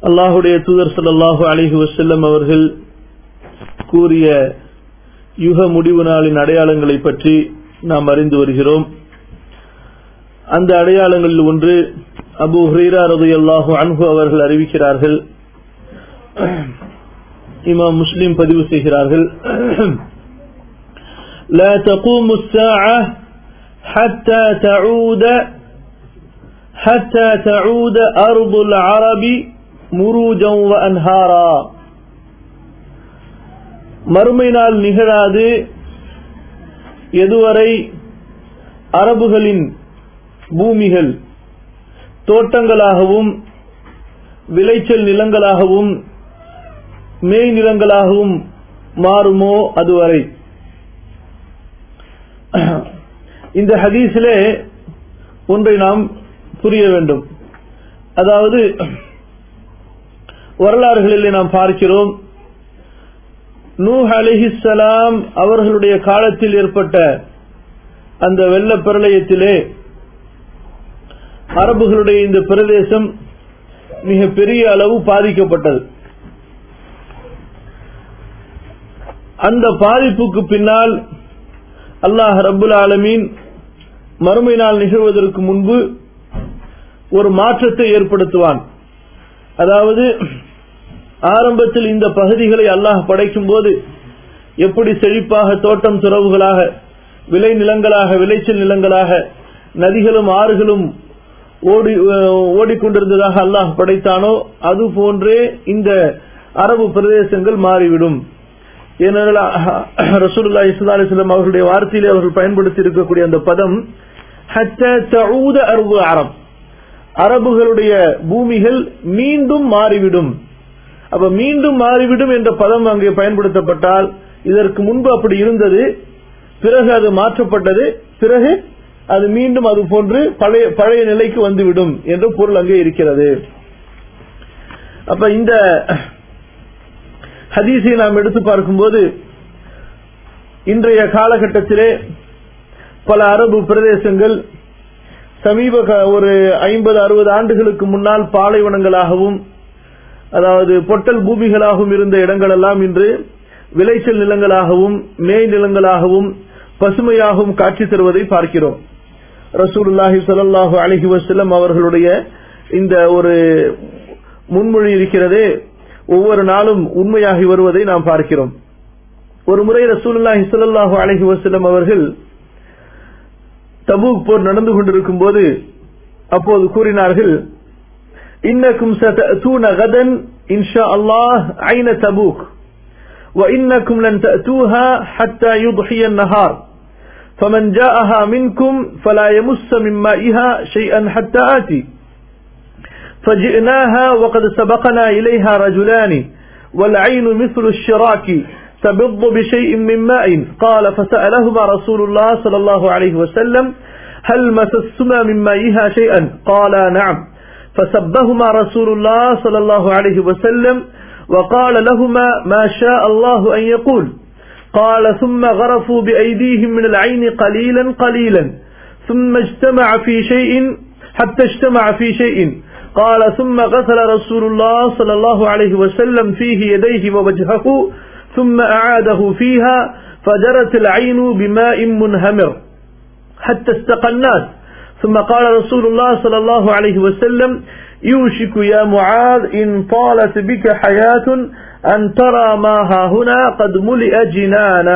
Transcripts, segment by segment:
அல்லாஹுடைய தூதர் ஸல்லல்லாஹு அலைஹி வஸல்லம் அவர்கள் கூறிய யுக முடிவு நாளின் அடையாளங்களை பற்றி நாம் அறிந்து வருகிறோம் அந்த அடையாளங்களில் ஒன்று அபு ஹுரைரா ரலியல்லாஹு அன்ஹு அவர்கள் அறிவிக்கிறார்கள் இமாம் முஸ்லிம் பதிவு செய்கிறார்கள் لا تقوم الساعة حتى تعود حتى تعود أرض العرب مروجا وأنهارا மறுமை நாள் நிகழாது எதுவரை அரபுகளின் பூமிகள் தோட்டங்களாகவும் விளைச்சல் நிலங்களாகவும் மேய் நிலங்களாகவும் மாறுமோ அதுவரை இந்த ஹதீஸிலே ஒன்றை நாம் புரிய வேண்டும் அதாவது வரலாறுகளிலே நாம் பார்க்கிறோம் நூஹ் அலிஹிசலாம் அவர்களுடைய காலத்தில் ஏற்பட்ட அந்த வெள்ள பிரளயத்திலே அரபுகளுடைய இந்த பிரதேசம் மிக பெரிய அளவு பாதிக்கப்பட்டது அந்த பாதிப்புக்கு பின்னால் அல்லாஹ் ரபுல் ஆலமீன் மறுமை நாள் நிகழ்வதற்கு முன்பு ஒரு மாற்றத்தை ஏற்படுத்துவான் அதாவது ஆரம்பத்தில் இந்த பகுதிகளை அல்லாஹ் படைக்கும் போது எப்படி செழிப்பாக தோட்டம் துறவுகளாக விளை நிலங்களாக விளைச்சல் நிலங்களாக நதிகளும் ஆறுகளும் ஓடி ஓடிக்கொண்டிருந்ததாக அல்லாஹ் படைத்தானோ அது போன்றே இந்த அரபு பிரதேசங்கள் மாறிவிடும் ஏனென்றால் ரசூலுல்லா இஸ்லா அலிஸ்லாம் அவர்களுடைய வார்த்தையிலே அவர்கள் பயன்படுத்தி இருக்கக்கூடிய அந்த பதம் அரபு அரப் அரபுகளுடைய பூமிகள் மீண்டும் மாறிவிடும் அப்ப மீண்டும் மாறிவிடும் என்ற பதம் அங்கே பயன்படுத்தப்பட்டால் இதற்கு முன்பு அப்படி இருந்தது பிறகு அது மாற்றப்பட்டது பிறகு அது மீண்டும் அது போன்று பழைய பழைய நிலைக்கு வந்துவிடும் என்ற பொருள் அங்கே இருக்கிறது அப்ப இந்த ஹதீஸை நாம் எடுத்து பார்க்கும்போது இன்றைய காலகட்டத்திலே பல அரபு பிரதேசங்கள் சமீப ஒரு ஐம்பது அறுபது ஆண்டுகளுக்கு முன்னால் பாலைவனங்களாகவும் அதாவது பொட்டல் பூமிகளாகவும் இருந்த இடங்கள் எல்லாம் இன்று விளைச்சல் நிலங்களாகவும் மேய் நிலங்களாகவும் பசுமையாகவும் காட்சி தருவதை பார்க்கிறோம் ரசூலுல்லாஹி சல்லாஹூ அலஹி வசல்லம் அவர்களுடைய இந்த ஒரு முன்மொழி இருக்கிறதே ஒவ்வொரு நாளும் உண்மையாகி வருவதை நாம் பார்க்கிறோம் ஒரு முறை ரசூலுல்லாஹி சல்லாஹூ அலஹி வசல்லம் அவர்கள் தபூக் போர் நடந்து கொண்டிருக்கும் போது அப்போது கூறினார்கள் இன்னக்கும் ستأتون غدا إن شاء الله عين تبوك وإنكم لن تأتوها حتى يضحي النهار فمن جاءها منكم فلا يمس من مائها شيئا حتى آتي فجئناها وقد سبقنا إليها رجلان والعين مثل الشراك تبض بشيء من ماء قال فسألهما رسول الله صلى الله عليه وسلم هل مسسما من مائها شيئا قال نعم فسبهما رسول الله صلى الله عليه وسلم وقال لهما ما شاء الله أن يقول قال ثم غرفوا بأيديهم من العين قليلا قليلا ثم اجتمع في شيء حتى اجتمع في شيء قال ثم غسل رسول الله صلى الله عليه وسلم فيه يديه ووجهه ثم أعاده فيها فجرت العين بماء منهمر حتى استقى الناس ثم قال رسول الله صلى الله عليه وسلم يوشك يا معاذ إن طالت بك حياة أن ترى ما ها هنا قد ملئ جنانا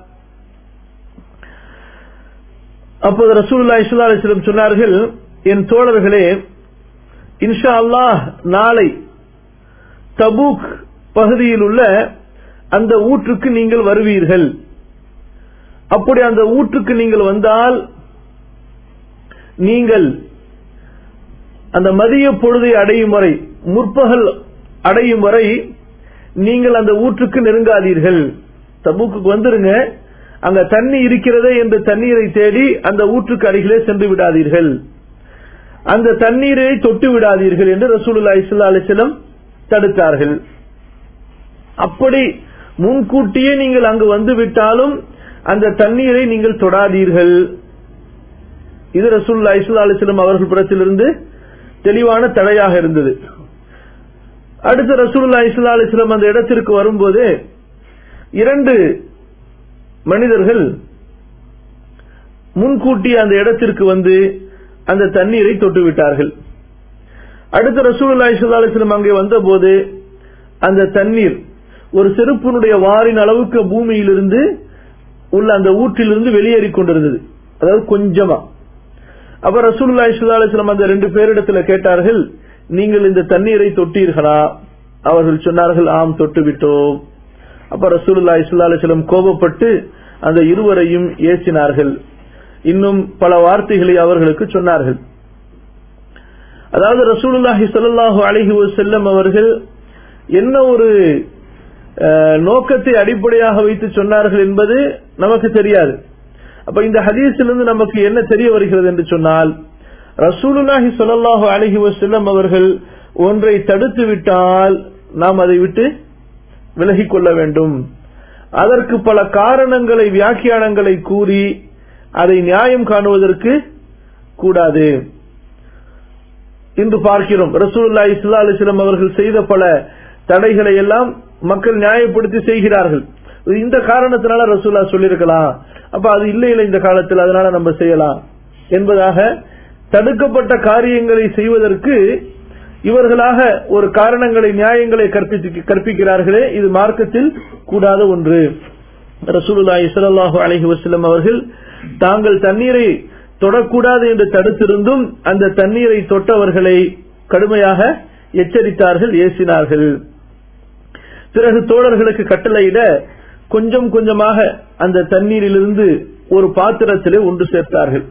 அப்போது ரசூல்லா இஸ்லா அலிஸ்லம் சொன்னார்கள் என் தோழர்களே இன்ஷா அல்லாஹ் நாளை தபூக் பகுதியில் உள்ள அந்த ஊற்றுக்கு நீங்கள் வருவீர்கள் அப்படி அந்த ஊற்றுக்கு நீங்கள் வந்தால் நீங்கள் அந்த மதிய பொழுதை அடையும் வரை முற்பகல் அடையும் வரை நீங்கள் அந்த ஊற்றுக்கு நெருங்காதீர்கள் தபூக்கு வந்துருங்க அங்க தண்ணி இருக்கிறதே என்று தண்ணீரை தேடி அந்த ஊற்றுக்கு அருகிலே சென்று விடாதீர்கள் அந்த தண்ணீரை தொட்டு விடாதீர்கள் என்று ரசூலுல்லா இஸ்லா அலிஸ்லம் தடுத்தார்கள் அப்படி முன்கூட்டியே நீங்கள் அங்கு வந்து விட்டாலும் அந்த தண்ணீரை நீங்கள் தொடாதீர்கள் இது ரசூல்லா இஸ்லா அலிஸ்லம் அவர்கள் புறத்திலிருந்து தெளிவான தடையாக இருந்தது அடுத்து ரசூலுல்லா இஸ்லா அலிஸ்லாம் அந்த இடத்திற்கு வரும்போது இரண்டு மனிதர்கள் முன்கூட்டி அந்த இடத்திற்கு வந்து அந்த தண்ணீரை தொட்டு விட்டார்கள் அடுத்து ரசூலுல்லா இஸ்லா அலிஸ்லாம் அங்கே வந்தபோது அந்த தண்ணீர் ஒரு செருப்பினுடைய வாரின் அளவுக்கு பூமியிலிருந்து உள்ள அந்த ஊற்றிலிருந்து வெளியேறிக் கொண்டிருந்தது அதாவது கொஞ்சமா அப்ப ரசூலுல்லா இஸ்லா அலிஸ்லாம் அந்த ரெண்டு பேரிடத்துல கேட்டார்கள் நீங்கள் இந்த தண்ணீரை தொட்டீர்களா அவர்கள் சொன்னார்கள் ஆம் தொட்டு விட்டோம் அப்ப ரசூலுல்லா இஸ்லா அலிஸ்லாம் கோபப்பட்டு அந்த இருவரையும் ஏசினார்கள் இன்னும் பல வார்த்தைகளை அவர்களுக்கு சொன்னார்கள் அதாவது ரசூலுல்லாஹி ஸல்லல்லாஹு அலைஹி வஸல்லம் அவர்கள் என்ன ஒரு அஹ், நோக்கத்தை அடிப்படையாக வைத்து சொன்னார்கள் என்பது நமக்கு தெரியாது அப்ப இந்த ஹதீஸிலிருந்து நமக்கு என்ன தெரிய வருகிறது என்று சொன்னால் ரசூலுல்லாஹி ஸல்லல்லாஹு அலைஹி வஸல்லம் அவர்கள் ஒன்றை தடுத்து விட்டால் நாம் அதை விட்டு விலகிக் கொள்ள வேண்டும் அதற்கு பல காரணங்களை வியாக்கியானங்களை கூறி அதை நியாயம் காணுவதற்கு கூடாது இன்று பார்க்கிறோம் ரசூலுல்லாஹி ஸல்லல்லாஹு அலைஹி வஸல்லம் அவர்கள் செய்த பல தடைகளை எல்லாம் மக்கள் நியாயப்படுத்தி செய்கிறார்கள் இந்த காரணத்தினால ரசூல்லா சொல்லியிருக்கலாம் அப்ப அது இல்லை இல்லை இந்த காலத்தில் அதனால நம்ம செய்யலாம் என்பதாக தடுக்கப்பட்ட காரியங்களை செய்வதற்கு இவர்களாக ஒரு காரணங்களை நியாயங்களை கற்பித்து கற்பிக்கிறார்களே இது மார்க்கத்தில் கூடாத ஒன்று ரசூலுல்லாஹி ஸல்லல்லாஹு அலைஹி வஸல்லம் அவர்கள் தாங்கள் தண்ணீரை தொடக்கூடாது என்று தடுத்திருந்தும் அந்த தண்ணீரை தொட்டவர்களை கடுமையாக எச்சரித்தார்கள் ஏசினார்கள் பிறகு தோழர்களுக்கு கட்டளையிட கொஞ்சம் கொஞ்சமாக அந்த தண்ணீரிலிருந்து ஒரு பாத்திரத்திலே ஒன்று சேர்த்தார்கள்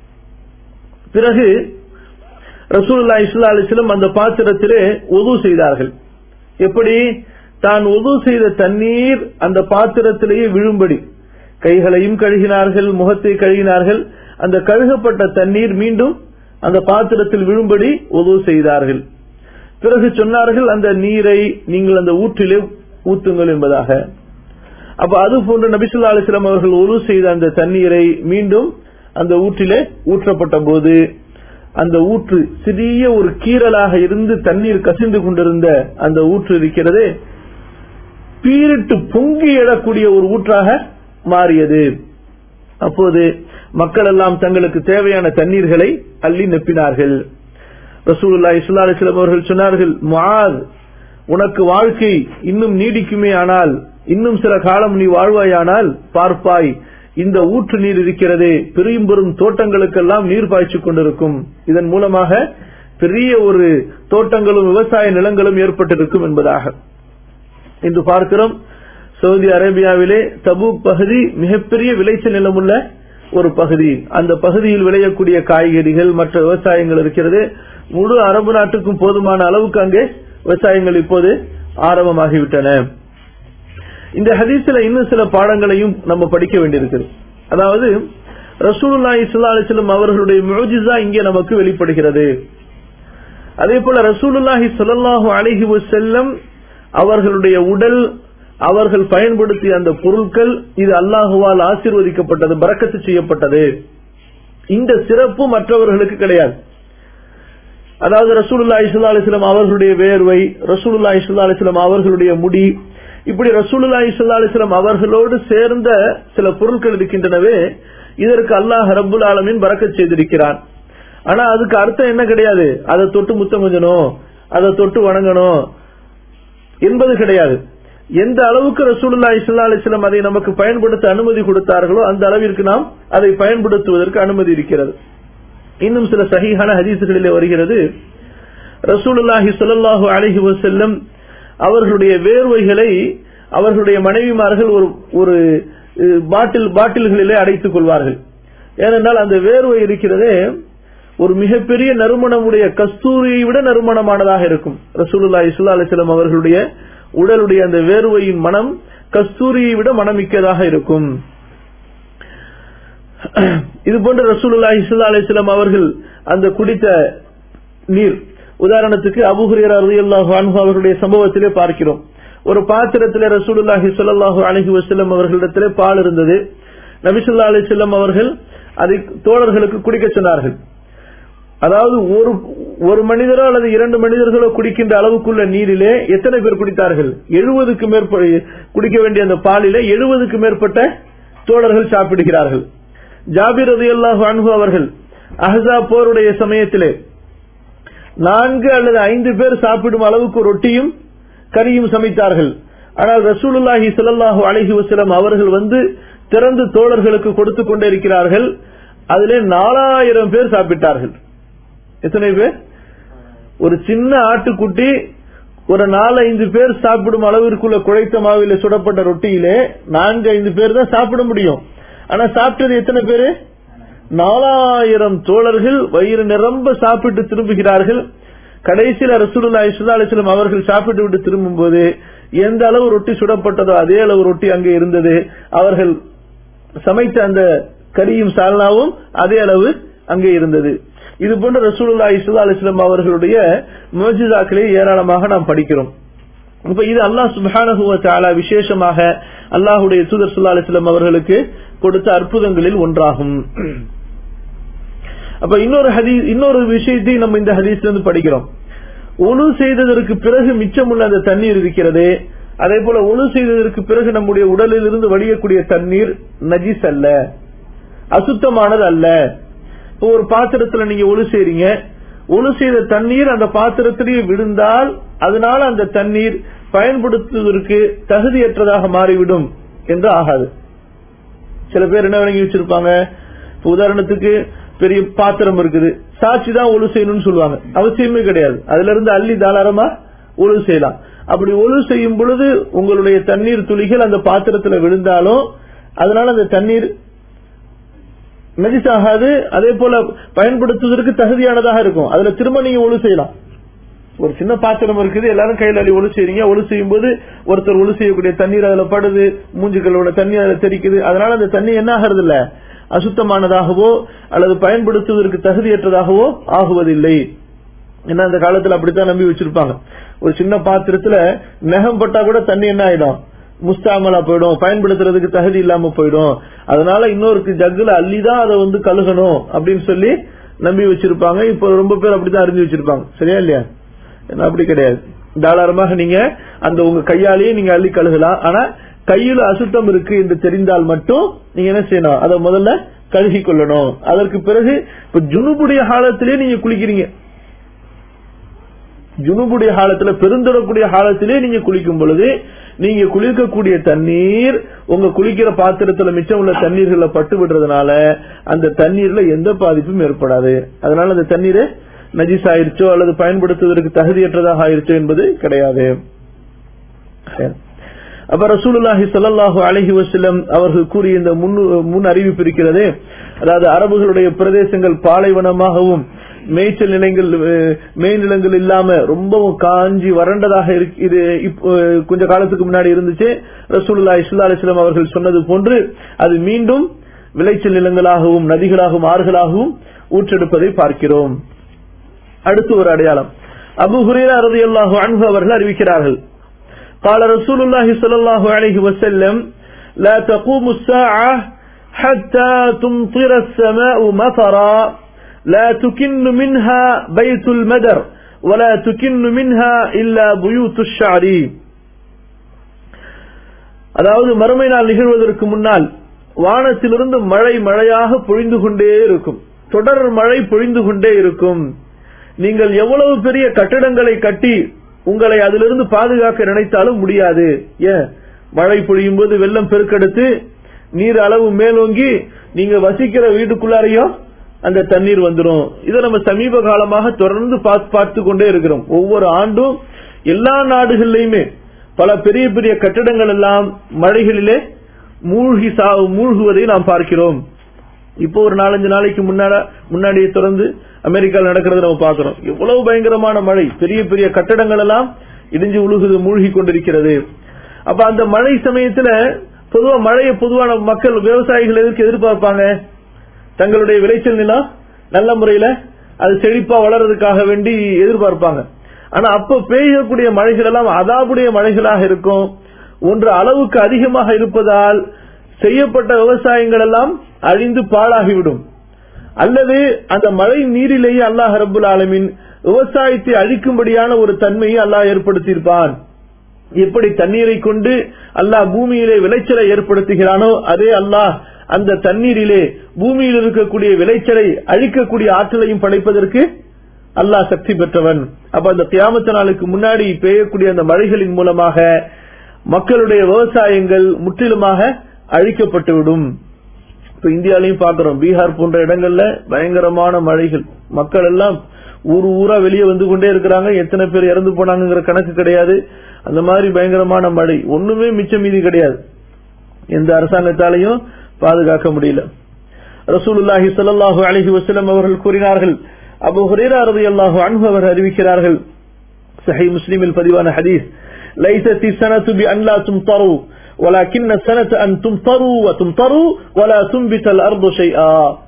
பிறகு ரசூலுல்லா இஸ்லா அலிஸ்லம் அந்த பாத்திரத்திலே உது செய்தார்கள் எப்படி தான் உது செய்த தண்ணீர் அந்த பாத்திரத்திலேயே விழும்படி கைகளையும் கழுகினார்கள் முகத்தை கழுகினார்கள் அந்த கழுகப்பட்ட தண்ணீர் மீண்டும் அந்த பாத்திரத்தில் விழும்படி உதவு செய்தார்கள் பிறகு சொன்னார்கள் அந்த நீரை நீங்கள் அந்த ஊற்றிலே ஊத்துங்கள் என்பதாக அப்ப அது போன்ற நபிசுல்லா அலிஸ்லாம் அவர்கள் உரு செய்த அந்த தண்ணீரை மீண்டும் அந்த ஊற்றிலே ஊற்றப்பட்ட போது அந்த ஊற்று சிறிய ஒரு கீறலாக இருந்து தண்ணீர் கசிந்து கொண்டிருந்த அந்த ஊற்று இருக்கிறதே பீரிட்டு பொங்கி எழக்கூடிய ஒரு ஊற்றாக மாறியது அப்போது மக்கள் எல்லாம் தங்களுக்கு தேவையான தண்ணீர்களை அள்ளி நெப்பினார்கள் ரசூலுல்லா இஸ்லா அலிஸ்லாம் அவர்கள் சொன்னார்கள் முஆத் உனக்கு வாழ்க்கை இன்னும் நீடிக்குமே ஆனால் இன்னும் சில காலம் நீ வாழ்வாயானால் பார்ப்பாய் இந்த ஊற்று நீர் இருக்கிறதே பெரும் பெரும் தோட்டங்களுக்கெல்லாம் நீர் பாய்ச்சிக் கொண்டிருக்கும் இதன் மூலமாக பெரிய ஒரு தோட்டங்களும் விவசாய நிலங்களும் ஏற்பட்டிருக்கும் என்பதாக இன்று பார்க்கிறோம் சவுதி அரேபியாவிலே தபூக் பகுதி மிகப்பெரிய விளைச்சல் நிலமுள்ள ஒரு பகுதி அந்த பகுதியில் விளையக்கூடிய காய்கறிகள் மற்ற விவசாயங்கள் இருக்கிறது முழு அரபு நாட்டுக்கும் போதுமான அளவுக்கு அங்கே விவசாயங்கள் இப்போது ஆரம்பமாகிவிட்டன இந்த ஹதீஸ்ல இன்னும் சில பாடங்களையும் நம்ம படிக்க வேண்டியிருக்கிறது அதாவது ரசூலுல்லாஹி ஸல்லல்லாஹு அலைஹி வஸல்லம் அவர்களுடைய முஜிசா இங்கே நமக்கு வெளிப்படுகிறது அதே போல ரசூலுல்லாஹி ஸல்லல்லாஹு அலைஹி வஸல்லம் அவர்களுடைய உடல் அவர்கள் பயன்படுத்திய அந்த பொருட்கள் இது அல்லாஹுவால் ஆசீர்வதிக்கப்பட்டது பறக்கத்து செய்யப்பட்டது இந்த சிறப்பு மற்றவர்களுக்கு கிடையாது அதாவது ரசூலுல்லா இஸ்லா அலிஸ்லாம் அவர்களுடைய வேர்வை ரசூலுல்லா இஸ்லா அலிஸ்லாம் அவர்களுடைய முடி இப்படி ரசூலுல்லா இஸ்லா அலிஸ்லாம் அவர்களோடு சேர்ந்த சில பொருட்கள் இருக்கின்றனவே இதற்கு அல்லாஹ் ரப்புல் ஆலமின் பறக்கச் செய்திருக்கிறான் ஆனா அதுக்கு அர்த்தம் என்ன கிடையாது அதை தொட்டு முத்தம் கொஞ்சணும் அதை தொட்டு வணங்கணும் என்பது கிடையாது எந்த அளவுக்கு ரசூலுல்லா இஸ்லா அலிஸ்லாம் அதை நமக்கு பயன்படுத்த அனுமதி கொடுத்தார்களோ அந்த அளவிற்கு நாம் அதை பயன்படுத்துவதற்கு அனுமதி இருக்கிறது இன்னும் சில சகிஹான ஹதீசுகளிலே வருகிறது ரசூலுல்லாஹி ஸல்லல்லாஹு அலைஹி வஸல்லம் அவர்களுடைய வேர்வைகளை அவர்களுடைய மனைவிமார்கள் ஒரு ஒரு அஹ், பாட்டில் பாட்டில்களிலே அடைத்துக் கொள்வார்கள் ஏனென்றால் அந்த வேர்வை இருக்கிறதே ஒரு மிகப்பெரிய நறுமணமுடைய கஸ்தூரியை விட நறுமணமானதாக இருக்கும் ரசூலுல்லாஹி ஸல்லல்லாஹு அலைஹி வஸல்லம் அவர்களுடைய உடலுடைய அந்த வேர்வையின் மனம் கஸ்தூரியை விட மனமிக்கதாக இருக்கும் இது போன்ற ரசூலுல்லாஹி ஸல்லல்லாஹு அலைஹி வஸல்லம் அவர்கள் அந்த குடித்த நீர் உதாரணத்துக்கு அபூ ஹுரைரா ரலியல்லாஹு அன்ஹு அவர்களுடைய சம்பவத்திலே பார்க்கிறோம் ஒரு பாத்திரத்திலே ரசூலுல்லாஹி ஸல்லல்லாஹு அலைஹி வஸல்லம் அவர்களிடத்திலே பால் இருந்தது நபி ஸல்லல்லாஹு அலைஹி வஸல்லம் அவர்கள் அதை தோழர்களுக்கு குடிக்க சொன்னார்கள் அதாவது ஒரு ஒரு மனிதரோ அல்லது இரண்டு மனிதர்களோ குடிக்கின்ற அளவுக்குள்ள நீரிலே எத்தனை பேர் குடித்தார்கள் எழுபதுக்கு மேற்பட்ட குடிக்க வேண்டிய அந்த பாலிலே எழுபதுக்கு மேற்பட்ட தோழர்கள் சாப்பிடுகிறார்கள் ஜாபிர் ரதியல்லாஹு அன்ஹு அவர்கள் அஹ்ஸா போருடைய சமயத்திலே நான்கு அல்லது ஐந்து பேர் சாப்பிடும் அளவுக்கு ரொட்டியும் கறியும் சமைத்தார்கள் ஆனால் ரசூலுல்லாஹி ஸல்லல்லாஹு அலைஹி வஸல்லம் அவர்கள் வந்து திறந்து தோழர்களுக்கு கொடுத்து கொண்டே இருக்கிறார்கள் அதிலே நாலாயிரம் பேர் சாப்பிட்டார்கள் எத்தனை பேர் ஒரு சின்ன ஆட்டுக்குட்டி ஒரு நாலு ஐந்து பேர் சாப்பிடும் அளவிற்குள்ள குழைத்த மாவில சுடப்பட்ட ரொட்டியிலே நான்கு ஐந்து பேர் தான் சாப்பிட முடியும் ஆனா சாப்பிட்டது எத்தனை பேரு நாலாயிரம் தோழர்கள் வயிறு நிரம்ப சாப்பிட்டு திரும்புகிறார்கள் கடைசியில ரசூலுல்லாஹி ஸல்லல்லாஹு அலைஹி வஸல்லம் அவர்கள் சாப்பிட்டு விட்டு திரும்பும் போது எந்த அளவு ரொட்டி சுடப்பட்டதோ அதே அளவு ரொட்டி அங்கே இருந்தது அவர்கள் சமைத்த அந்த கரியும் சால்னாவும் அதே அளவு அங்கே இருந்தது இது போன்ற ரசூலுல்லாஹி ஸல்லல்லாஹு அலைஹி வஸல்லம் அவர்களுடைய முஜிசாக்களை ஏராளமாக நாம் படிக்கிறோம் இப்ப இது அல்லாஹ் சுப்ஹானஹு வ தஆலா விசேஷமாக அல்லாஹ்வுடைய தூதர் ஸல்லல்லாஹு அலைஹி வஸல்லம் அவர்களுக்கு கொடுத்த அற்புதங்களில் ஒன்றாகும் அப்ப இன்னொரு ஹதீஸ் இன்னொரு விஷயத்தை நம்ம இந்த ஹதீஸ்ல இருந்து படிக்கிறோம் ஒழு செய்ததற்கு பிறகு மிச்சமுள்ள அந்த தண்ணீர் இருக்கிறது அதே போல ஒழு செய்ததற்கு பிறகு நம்முடைய உடலில் இருந்து வடியக்கூடிய தண்ணீர் நஜிஸ் அல்ல அசுத்தமானது அல்ல இப்போ ஒரு பாத்திரத்துல நீங்க ஒழு செய்றீங்க ஒழு செய்த தண்ணீர் அந்த பாத்திரத்திலேயே விழுந்தால் அதனால அந்த தண்ணீர் பயன்படுத்துவதற்கு தகுதியற்றதாக மாறிவிடும் என்று ஆகாது சில பேர் என்ன விளங்கி வச்சிருப்பாங்க இப்ப உதாரணத்துக்கு பெரிய பாத்திரம் இருக்குது சாட்சி தான் ஒழு செய்யணும்னு சொல்லுவாங்க அவசியமே கிடையாது அதுல இருந்து அள்ளி தாராளமா ஒழு செய்யலாம் அப்படி ஒழு செய்யும் பொழுது உங்களுடைய தண்ணீர் துளிகள் அந்த பாத்திரத்துல விழுந்தாலும் அதனால அந்த தண்ணீர் நஜிஸ் ஆகாது அதே போல பயன்படுத்துவதற்கு தகுதியானதாக இருக்கும் அதுல திரும்ப நீங்க ஒழு செய்யலாம் ஒரு சின்ன பாத்திரம் இருக்குது எல்லாரும் கையில அள்ளி ஒழு செய்றீங்க ஒழு செய்யும் போது ஒருத்தர் ஒழு செய்யக்கூடிய தண்ணீர் அதுல படுது மூஞ்சுகளோட தண்ணி அதுல தெரிக்குது அதனால அந்த தண்ணி என்ன ஆகிறது இல்ல அசுத்தமானதாகவோ அல்லது பயன்படுத்துவதற்கு தகுதியற்றதாகவோ ஆகுவதில்லை ஏன்னா அந்த காலத்துல அப்படித்தான் நம்பி வச்சிருப்பாங்க ஒரு சின்ன பாத்திரத்துல நெகம் பட்டா கூட தண்ணி என்ன ஆயிடும் முஸ்தாமலா போயிடும் பயன்படுத்துறதுக்கு தகுதி இல்லாம போயிடும் அதனால இன்னொருக்கு ஜக்குல அள்ளிதான் அதை வந்து கழுகணும் அப்படின்னு சொல்லி நம்பி வச்சிருப்பாங்க இப்ப ரொம்ப பேர் அப்படித்தான் அறிஞ்சு வச்சிருப்பாங்க சரியா இல்லையா ஏன்னா அப்படி கிடையாது தாராளமாக நீங்க அந்த உங்க கையாலேயே நீங்க அள்ளி கழுகலாம் ஆனா கையில அசுத்தம் இருக்கு என்று தெரிந்தால் மட்டும் நீங்க என்ன செய்யணும் அதை முதல்ல கழுகி கொள்ளணும் அதற்கு பிறகு இப்ப ஜுனுபுடைய காலத்திலே நீங்க குளிக்கிறீங்க ஜுனுபுடைய காலத்துல பெருந்தொடக்கூடிய காலத்திலே நீங்க குளிக்கும் பொழுது நீங்க குளிக்கக்கூடிய தண்ணீர் உங்க குளிக்கிற பாத்திரத்துல மிச்சம் உள்ள தண்ணீர்களை பட்டு விடுறதுனால அந்த தண்ணீர்ல எந்த பாதிப்பும் ஏற்படாது அதனால அந்த தண்ணீரை நஜிஸ் ஆயிருச்சோ அல்லது பயன்படுத்துவதற்கு தகுதியற்றதாக ஆயிருச்சோ என்பது கிடையாது அப்ப ரசூலுல்லாஹி ஸல்லல்லாஹு அலைஹி வஸல்லம் அவர்கள் கூறிய இந்த முன் முன் அறிவிப்பு இருக்கிறதே அதாவது அரபுகளுடைய பிரதேசங்கள் பாலைவனமாகவும் மேய்ச்சல் நிலங்கள் மேய்நிலங்கள் இல்லாம ரொம்பவும் காஞ்சி வறண்டதாக இது கொஞ்ச காலத்துக்கு முன்னாடி இருந்துச்சு ரசூலுல்லாஹி ஸல்லல்லாஹு அலைஹி வஸல்லம் அவர்கள் சொன்னது போன்று அது மீண்டும் விளைச்சல் நிலங்களாகவும் நதிகளாகவும் ஆறுகளாகவும் ஊற்றெடுப்பதை பார்க்கிறோம் அடுத்து ஒரு அடையாளம் அபு ஹுரேரா ரலியல்லாஹு அன்ஹு அவர்கள் அறிவிக்கிறார்கள் قال رسول الله صلى الله عليه وسلم لا تقوم الساعة حتى تمطر السماء مطرا لا تكن منها بيت المدر ولا تكن منها إلا بيوت الشعر அதாவது மறுமை நாள் நிகழ்வதற்கு முன்னால் வானத்திலிருந்து மழை மழையாக பொழிந்து கொண்டே இருக்கும் தொடர் மழை பொழிந்து கொண்டே இருக்கும் நீங்கள் எவ்வளவு பெரிய கட்டிடங்களை கட்டி உங்களை அதிலிருந்து பாதுகாக்க நினைத்தாலும் முடியாது ஏன் மழை பொழியும் போது வெள்ளம் பெருக்கெடுத்து நீர் அளவு மேலோங்கி நீங்க வசிக்கிற வீட்டுக்குள்ளாரையும் அந்த தண்ணீர் வந்துடும் இதை நம்ம சமீப காலமாக தொடர்ந்து பார்த்து கொண்டே இருக்கிறோம் ஒவ்வொரு ஆண்டும் எல்லா நாடுகள்லயுமே பல பெரிய பெரிய கட்டிடங்கள் எல்லாம் மழைகளிலே மூழ்கி மூழ்குவதை நாம் பார்க்கிறோம் இப்போ ஒரு நாலஞ்சு நாளைக்கு முன்னாடி முன்னாடியே தொடர்ந்து அமெரிக்காவில் நடக்கிறத நம்ம பார்க்கிறோம் எவ்வளவு பயங்கரமான மழை பெரிய பெரிய கட்டடங்கள் எல்லாம் இடிஞ்சு உழுகுது மூழ்கி கொண்டிருக்கிறது அப்ப அந்த மழை சமயத்துல பொதுவா மழையை பொதுவான மக்கள் விவசாயிகள் எதற்கு எதிர்பார்ப்பாங்க தங்களுடைய விளைச்சல் நிலம் நல்ல முறையில அது செழிப்பா வளர்றதுக்காக வேண்டி எதிர்பார்ப்பாங்க ஆனா அப்ப பெய்யக்கூடிய மழைகள் எல்லாம் அதாவுடைய மழைகளாக இருக்கும் ஒன்று அளவுக்கு அதிகமாக இருப்பதால் செய்யப்பட்ட விவசாயங்கள் எல்லாம் அழிந்து பாழாகிவிடும் அல்லது அந்த மழை நீரிலேயே அல்லாஹ் ரபுல் ஆலமின் விவசாயத்தை அழிக்கும்படியான ஒரு தன்மையை அல்லாஹ் ஏற்படுத்தியிருப்பான் எப்படி தண்ணீரை கொண்டு அல்லாஹ் பூமியிலே விளைச்சலை ஏற்படுத்துகிறானோ அதே அல்லாஹ் அந்த தண்ணீரிலே பூமியில் இருக்கக்கூடிய விளைச்சலை அழிக்கக்கூடிய ஆற்றலையும் படைப்பதற்கு அல்லாஹ் சக்தி பெற்றவன் அப்ப அந்த கியாமத்த நாளுக்கு முன்னாடி பெய்யக்கூடிய அந்த மழைகளின் மூலமாக மக்களுடைய விவசாயங்கள் முற்றிலுமாக அழிக்கப்பட்டுவிடும் இப்ப இந்தியாலையும் பாக்குறோம் பீகார் போன்ற இடங்கள்ல பயங்கரமான மழைகள் மக்கள் எல்லாம் ஊர் ஊரா வெளியே வந்து கொண்டே இருக்கிறாங்க எத்தனை பேர் இறந்து போனாங்கிற கணக்கு கிடையாது அந்த மாதிரி பயங்கரமான மழை ஒண்ணுமே மிச்சம் மீதி கிடையாது எந்த அரசாங்கத்தாலையும் பாதுகாக்க முடியல ரசூலுல்லாஹி ஸல்லல்லாஹு அலைஹி வஸல்லம் அவர்கள் கூறினார்கள் அபூ ஹுரைரா ரலியல்லாஹு அன்ஹு அவர் அறிவிக்கிறார்கள் சஹீஹ் முஸ்லிமில் பதிவான ஹதீஸ் லைஸத் السنة بأن لا تمطروا ولكن السنة أن تمطروا وتمطروا ولا تنبت الأرض شيئا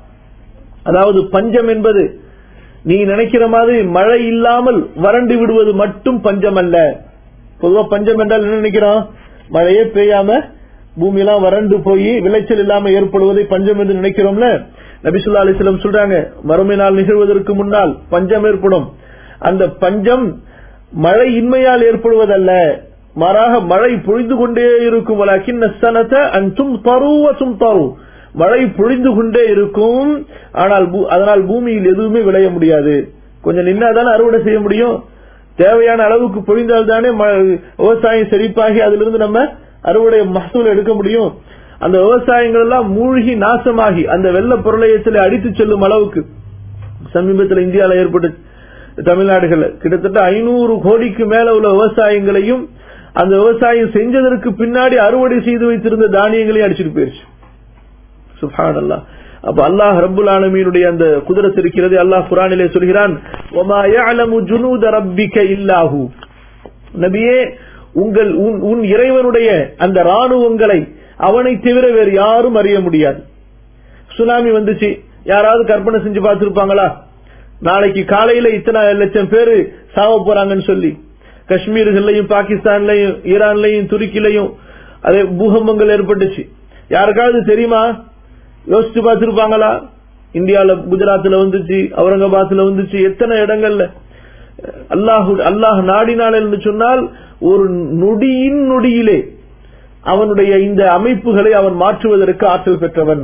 அதாவது பஞ்சம் என்பது நீ நினைக்கிற மாதிரி மழை இல்லாமல் வறண்டு விடுவது மட்டும் பஞ்சம் அல்ல பொதுவா பஞ்சம் என்றால் என்ன நினைக்கிறோம் மழையே பெய்யாம பூமியெல்லாம் வறண்டு போய் விளைச்சல் இல்லாம ஏற்படுவதை பஞ்சம் என்று நினைக்கிறோம்ல நபிசுல்லா அலிஸ்லம் சொல்றாங்க மறுமை நாள் நிகழ்வதற்கு முன்னால் பஞ்சம் ஏற்படும் அந்த பஞ்சம் மழை இன்மையால் ஏற்படுவதல்ல மாறாக மழை பொழிந்து கொண்டே இருக்கும் அன்றும் தருவசும் தரு மழை பொழிந்து கொண்டே இருக்கும் ஆனால் அதனால் பூமியில் எதுவுமே விளைய முடியாது கொஞ்சம் நின்னாதானே அறுவடை செய்ய முடியும் தேவையான அளவுக்கு பொழிந்தால் தானே விவசாயம் செழிப்பாகி அதிலிருந்து நம்ம அறுவடை மகசூல் எடுக்க முடியும் அந்த விவசாயங்கள் எல்லாம் மூழ்கி நாசமாகி அந்த வெள்ள பொருளையத்தில் அடித்து செல்லும் அளவுக்கு சமீபத்தில் இந்தியாவில் ஏற்பட்டு தமிழ்நாடுகள் கிட்டத்தட்ட ஐநூறு கோடிக்கு மேல உள்ள விவசாயங்களையும் அந்த விவசாயம் செஞ்சதற்கு பின்னாடி அறுவடை செய்து வைத்திருந்த தானியங்களையும் அடிச்சுட்டு போயிருச்சு சுஹான் அல்லா அப்ப அல்லாஹ் ரபுல் ஆலமீனுடைய அந்த குதிரத் இருக்கிறது அல்லாஹ் குரானிலே சொல்கிறான் இல்லாஹு நபியே உங்கள் உன் இறைவனுடைய அந்த ராணுவங்களை அவனை தவிர வேறு யாரும் அறிய முடியாது சுனாமி வந்துச்சு யாராவது கற்பனை செஞ்சு பார்த்திருப்பாங்களா நாளைக்கு காலையில இத்தனை லட்சம் பேரு சாவ போறாங்கன்னு சொல்லி காஷ்மீர்கள்லயும் பாகிஸ்தான்லயும் ஈரான்லயும் துருக்கிலையும் அதே பூகம்பங்கள் ஏற்பட்டுச்சு யாருக்காவது தெரியுமா யோசிச்சு பார்த்திருப்பாங்களா இந்தியால குஜராத்ல வந்துச்சு அவுரங்காபாத்ல வந்துச்சு எத்தனை இடங்கள்ல அல்லாஹு அல்லாஹ் நாடினாள் என்று சொன்னால் ஒரு நொடியின் நொடியிலே அவனுடைய இந்த அமைப்புகளை அவன் மாற்றுவதற்கு ஆற்றல் பெற்றவன்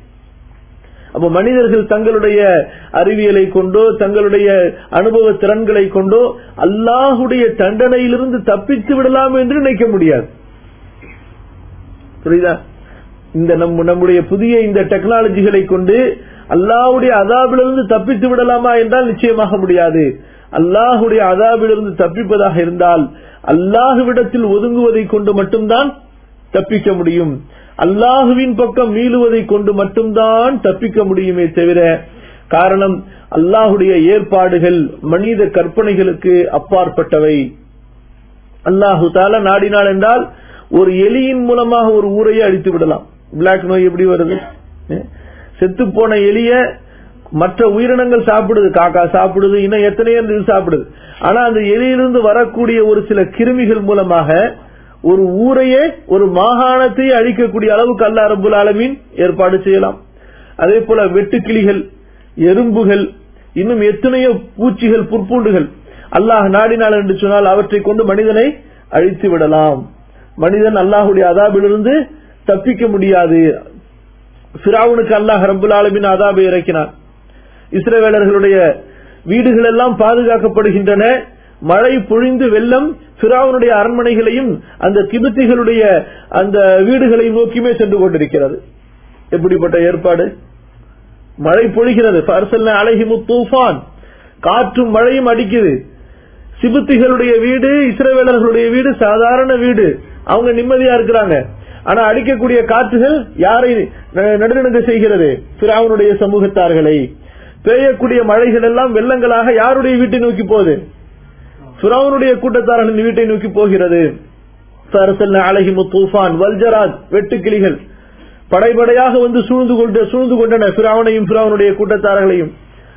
அப்ப மனிதர்கள் தங்களுடைய அறிவியலை கொண்டோ தங்களுடைய அனுபவ திறன்களை கொண்டோ அல்லாஹுடைய தண்டனையிலிருந்து தப்பித்து விடலாம் என்று நினைக்க முடியாது புரியுதா இந்த நம் நம்முடைய புதிய இந்த டெக்னாலஜிகளை கொண்டு அல்லாஹுடைய அதாபிலிருந்து தப்பித்து விடலாமா என்றால் நிச்சயமாக முடியாது அல்லாஹுடைய அதாபிலிருந்து தப்பிப்பதாக இருந்தால் அல்லாஹுவிடத்தில் ஒதுங்குவதை கொண்டு மட்டும்தான் தப்பிக்க முடியும் அல்லாஹுவின் பக்கம் மீளுவதை கொண்டு மட்டும்தான் தப்பிக்க முடியுமே தவிர காரணம் அல்லாஹுடைய ஏற்பாடுகள் மனித கற்பனைகளுக்கு அப்பாற்பட்டவை அல்லாஹு தால நாடினாள் என்றால் ஒரு எலியின் மூலமாக ஒரு ஊரையே அழித்து விடலாம் பிளாக் நோய் எப்படி வருது செத்து போன எலிய மற்ற உயிரினங்கள் சாப்பிடுது காக்கா சாப்பிடுது இன்னும் எத்தனையோ இது சாப்பிடுது ஆனா அந்த எலியிலிருந்து வரக்கூடிய ஒரு சில கிருமிகள் மூலமாக ஒரு ஊரையே ஒரு மாகாணத்தையே அழிக்கக்கூடிய அளவுக்கு அல்லா ரபுல் ஆலமீன் ஏற்பாடு செய்யலாம் அதே போல வெட்டுக்கிளிகள் எறும்புகள் இன்னும் எத்தனையோ பூச்சிகள் புற்பூண்டுகள் அல்லாஹ் நாடினாள் என்று சொன்னால் அவற்றை கொண்டு மனிதனை அழித்து விடலாம் மனிதன் அல்லாஹுடைய அதாபிலிருந்து தப்பிக்க முடியாது பிராவுனுக்கு அல்லாஹ் ரபுல் ஆலமின் அதாபை இறக்கினார் இஸ்ரேவேலர்களுடைய வீடுகள் எல்லாம் பாதுகாக்கப்படுகின்றன மழை பொழிந்து வெள்ளம் பிராவனுடைய அரண்மனைகளையும் அந்த கிபத்திகளுடைய அந்த வீடுகளை நோக்கியுமே சென்று கொண்டிருக்கிறது எப்படிப்பட்ட ஏற்பாடு மழை பொழிகிறது அழகிமு தூஃபான் காற்றும் மழையும் அடிக்குது சிபுத்திகளுடைய வீடு இஸ்ரேவேலர்களுடைய வீடு சாதாரண வீடு அவங்க நிம்மதியா இருக்கிறாங்க ஆனா அடிக்கக்கூடிய காற்றுகள் யாரை நடுநடுங்க செய்கிறது பிராவனுடைய சமூகத்தார்களை பெய்யக்கூடிய மழைகள் எல்லாம் வெள்ளங்களாக யாருடைய வீட்டை நோக்கி போகுது சுராவனுடைய கூட்டத்தாரர்களின் வீட்டை நோக்கி போகிறது அழகிமு தூஃபான் வல்ஜராத் வெட்டுக்கிளிகள் படைபடையாக வந்து சூழ்ந்து கொண்டு சூழ்ந்து கொண்டன பிராவனையும் பிராவனுடைய கூட்டத்தாரர்களையும்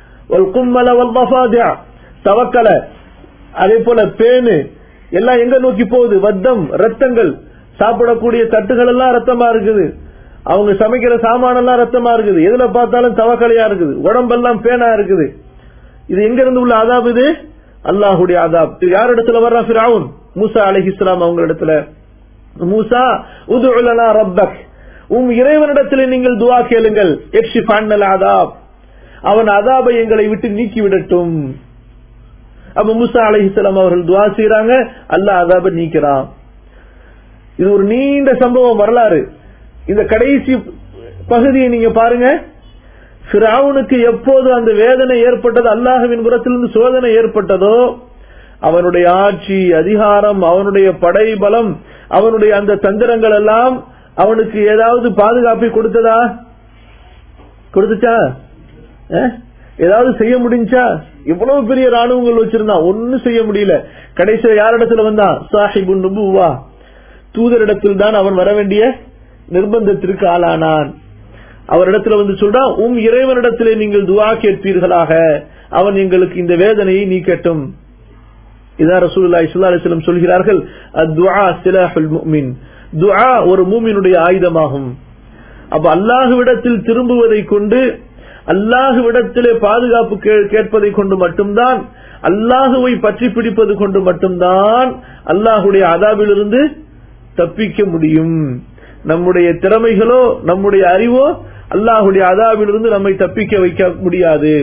தவக்கல அதே போல பேனு எல்லாம் எங்க நோக்கி போகுது வத்தம் ரத்தங்கள் சாப்பிடக்கூடிய தட்டுகள் எல்லாம் ரத்தமா இருக்குது அவங்க சமைக்கிற சாமானெல்லாம் ரத்தமா இருக்குது எதுல பார்த்தாலும் தவக்கலையா இருக்குது உடம்பெல்லாம் பேனா இருக்குது இது எங்க இருந்து உள்ள ஆதாப் இது அல்லாஹுடைய ஆதாப் இது யார் இடத்துல வர்றா ஃபிரவுன் மூசா அலைஹிஸ்ஸலாம் அவங்க இடத்துல மூசா உதுலனா ரப்பக் உம் இறைவனிடத்தில் நீங்கள் துவா கேளுங்கள் எக்ஷிஃப் அன்னல் ஆதாப் அவன் அதாபை எங்களை விட்டு நீக்கி விடட்டும் அப்ப மூசா அலைஹிஸ்ஸலாம் அவர்கள் துவா செய்றாங்க அல்லாஹ் அதாபை நீக்கிறான் இது ஒரு நீண்ட சம்பவம் வரலாறு இந்த கடைசி பகுதியை நீங்க பாருங்க ஃபிரவுனுக்கு எப்போது அந்த வேதனை ஏற்பட்டது அல்லாஹ்வின் புறத்திலிருந்து சோதனை ஏற்பட்டதோ அவனுடைய ஆட்சி அதிகாரம் அவனுடைய படை பலம் அவனுடைய அந்த தந்திரங்கள் எல்லாம் அவனுக்கு ஏதாவது பாதுகாப்பை கொடுத்ததா கொடுத்துச்சா அஹ்? ஏதாவது செய்ய முடிஞ்சா இவ்வளவு பெரிய ராணுவங்கள் வச்சிருந்தான் ஒன்னும் செய்ய முடியல கடைசியில யாரிடத்துல வந்தான் சாஹிபு நுபுவா தூதரிடத்தில் தான் அவன் வர வேண்டிய நிர்பந்தத்திற்கு ஆளானான் அவரிடத்துல வந்து சொல்றான் உம் இறைவனிடத்திலே நீங்கள் துவா கேட்பீர்களாக அவன் எங்களுக்கு இந்த வேதனையை நீக்கட்டும் இதான் ரசூலுல்லாஹி ஸல்லல்லாஹு அலைஹி வஸல்லம் சொல்கிறார்கள் அத்ஆ சிலாஹுல் முஃமின் துஆ ஒரு மூமினுடைய ஆயுதமாகும் அப்ப அல்லாஹ்விடத்தில் திரும்புவதை கொண்டு அல்லாஹ்விடத்திலே பாதுகாப்பு கே- கேட்பதை கொண்டு மட்டும்தான் அல்லாஹுவை பற்றி பிடிப்பது கொண்டு மட்டும்தான் அல்லாஹுடைய அதாபிலிருந்து தப்பிக்க முடியும் நம்முடைய திறமைகளோ நம்முடைய அறிவோ அல்லாஹுடைய அதாபிலிருந்து நம்மை தப்பிக்க வைக்க முடியாது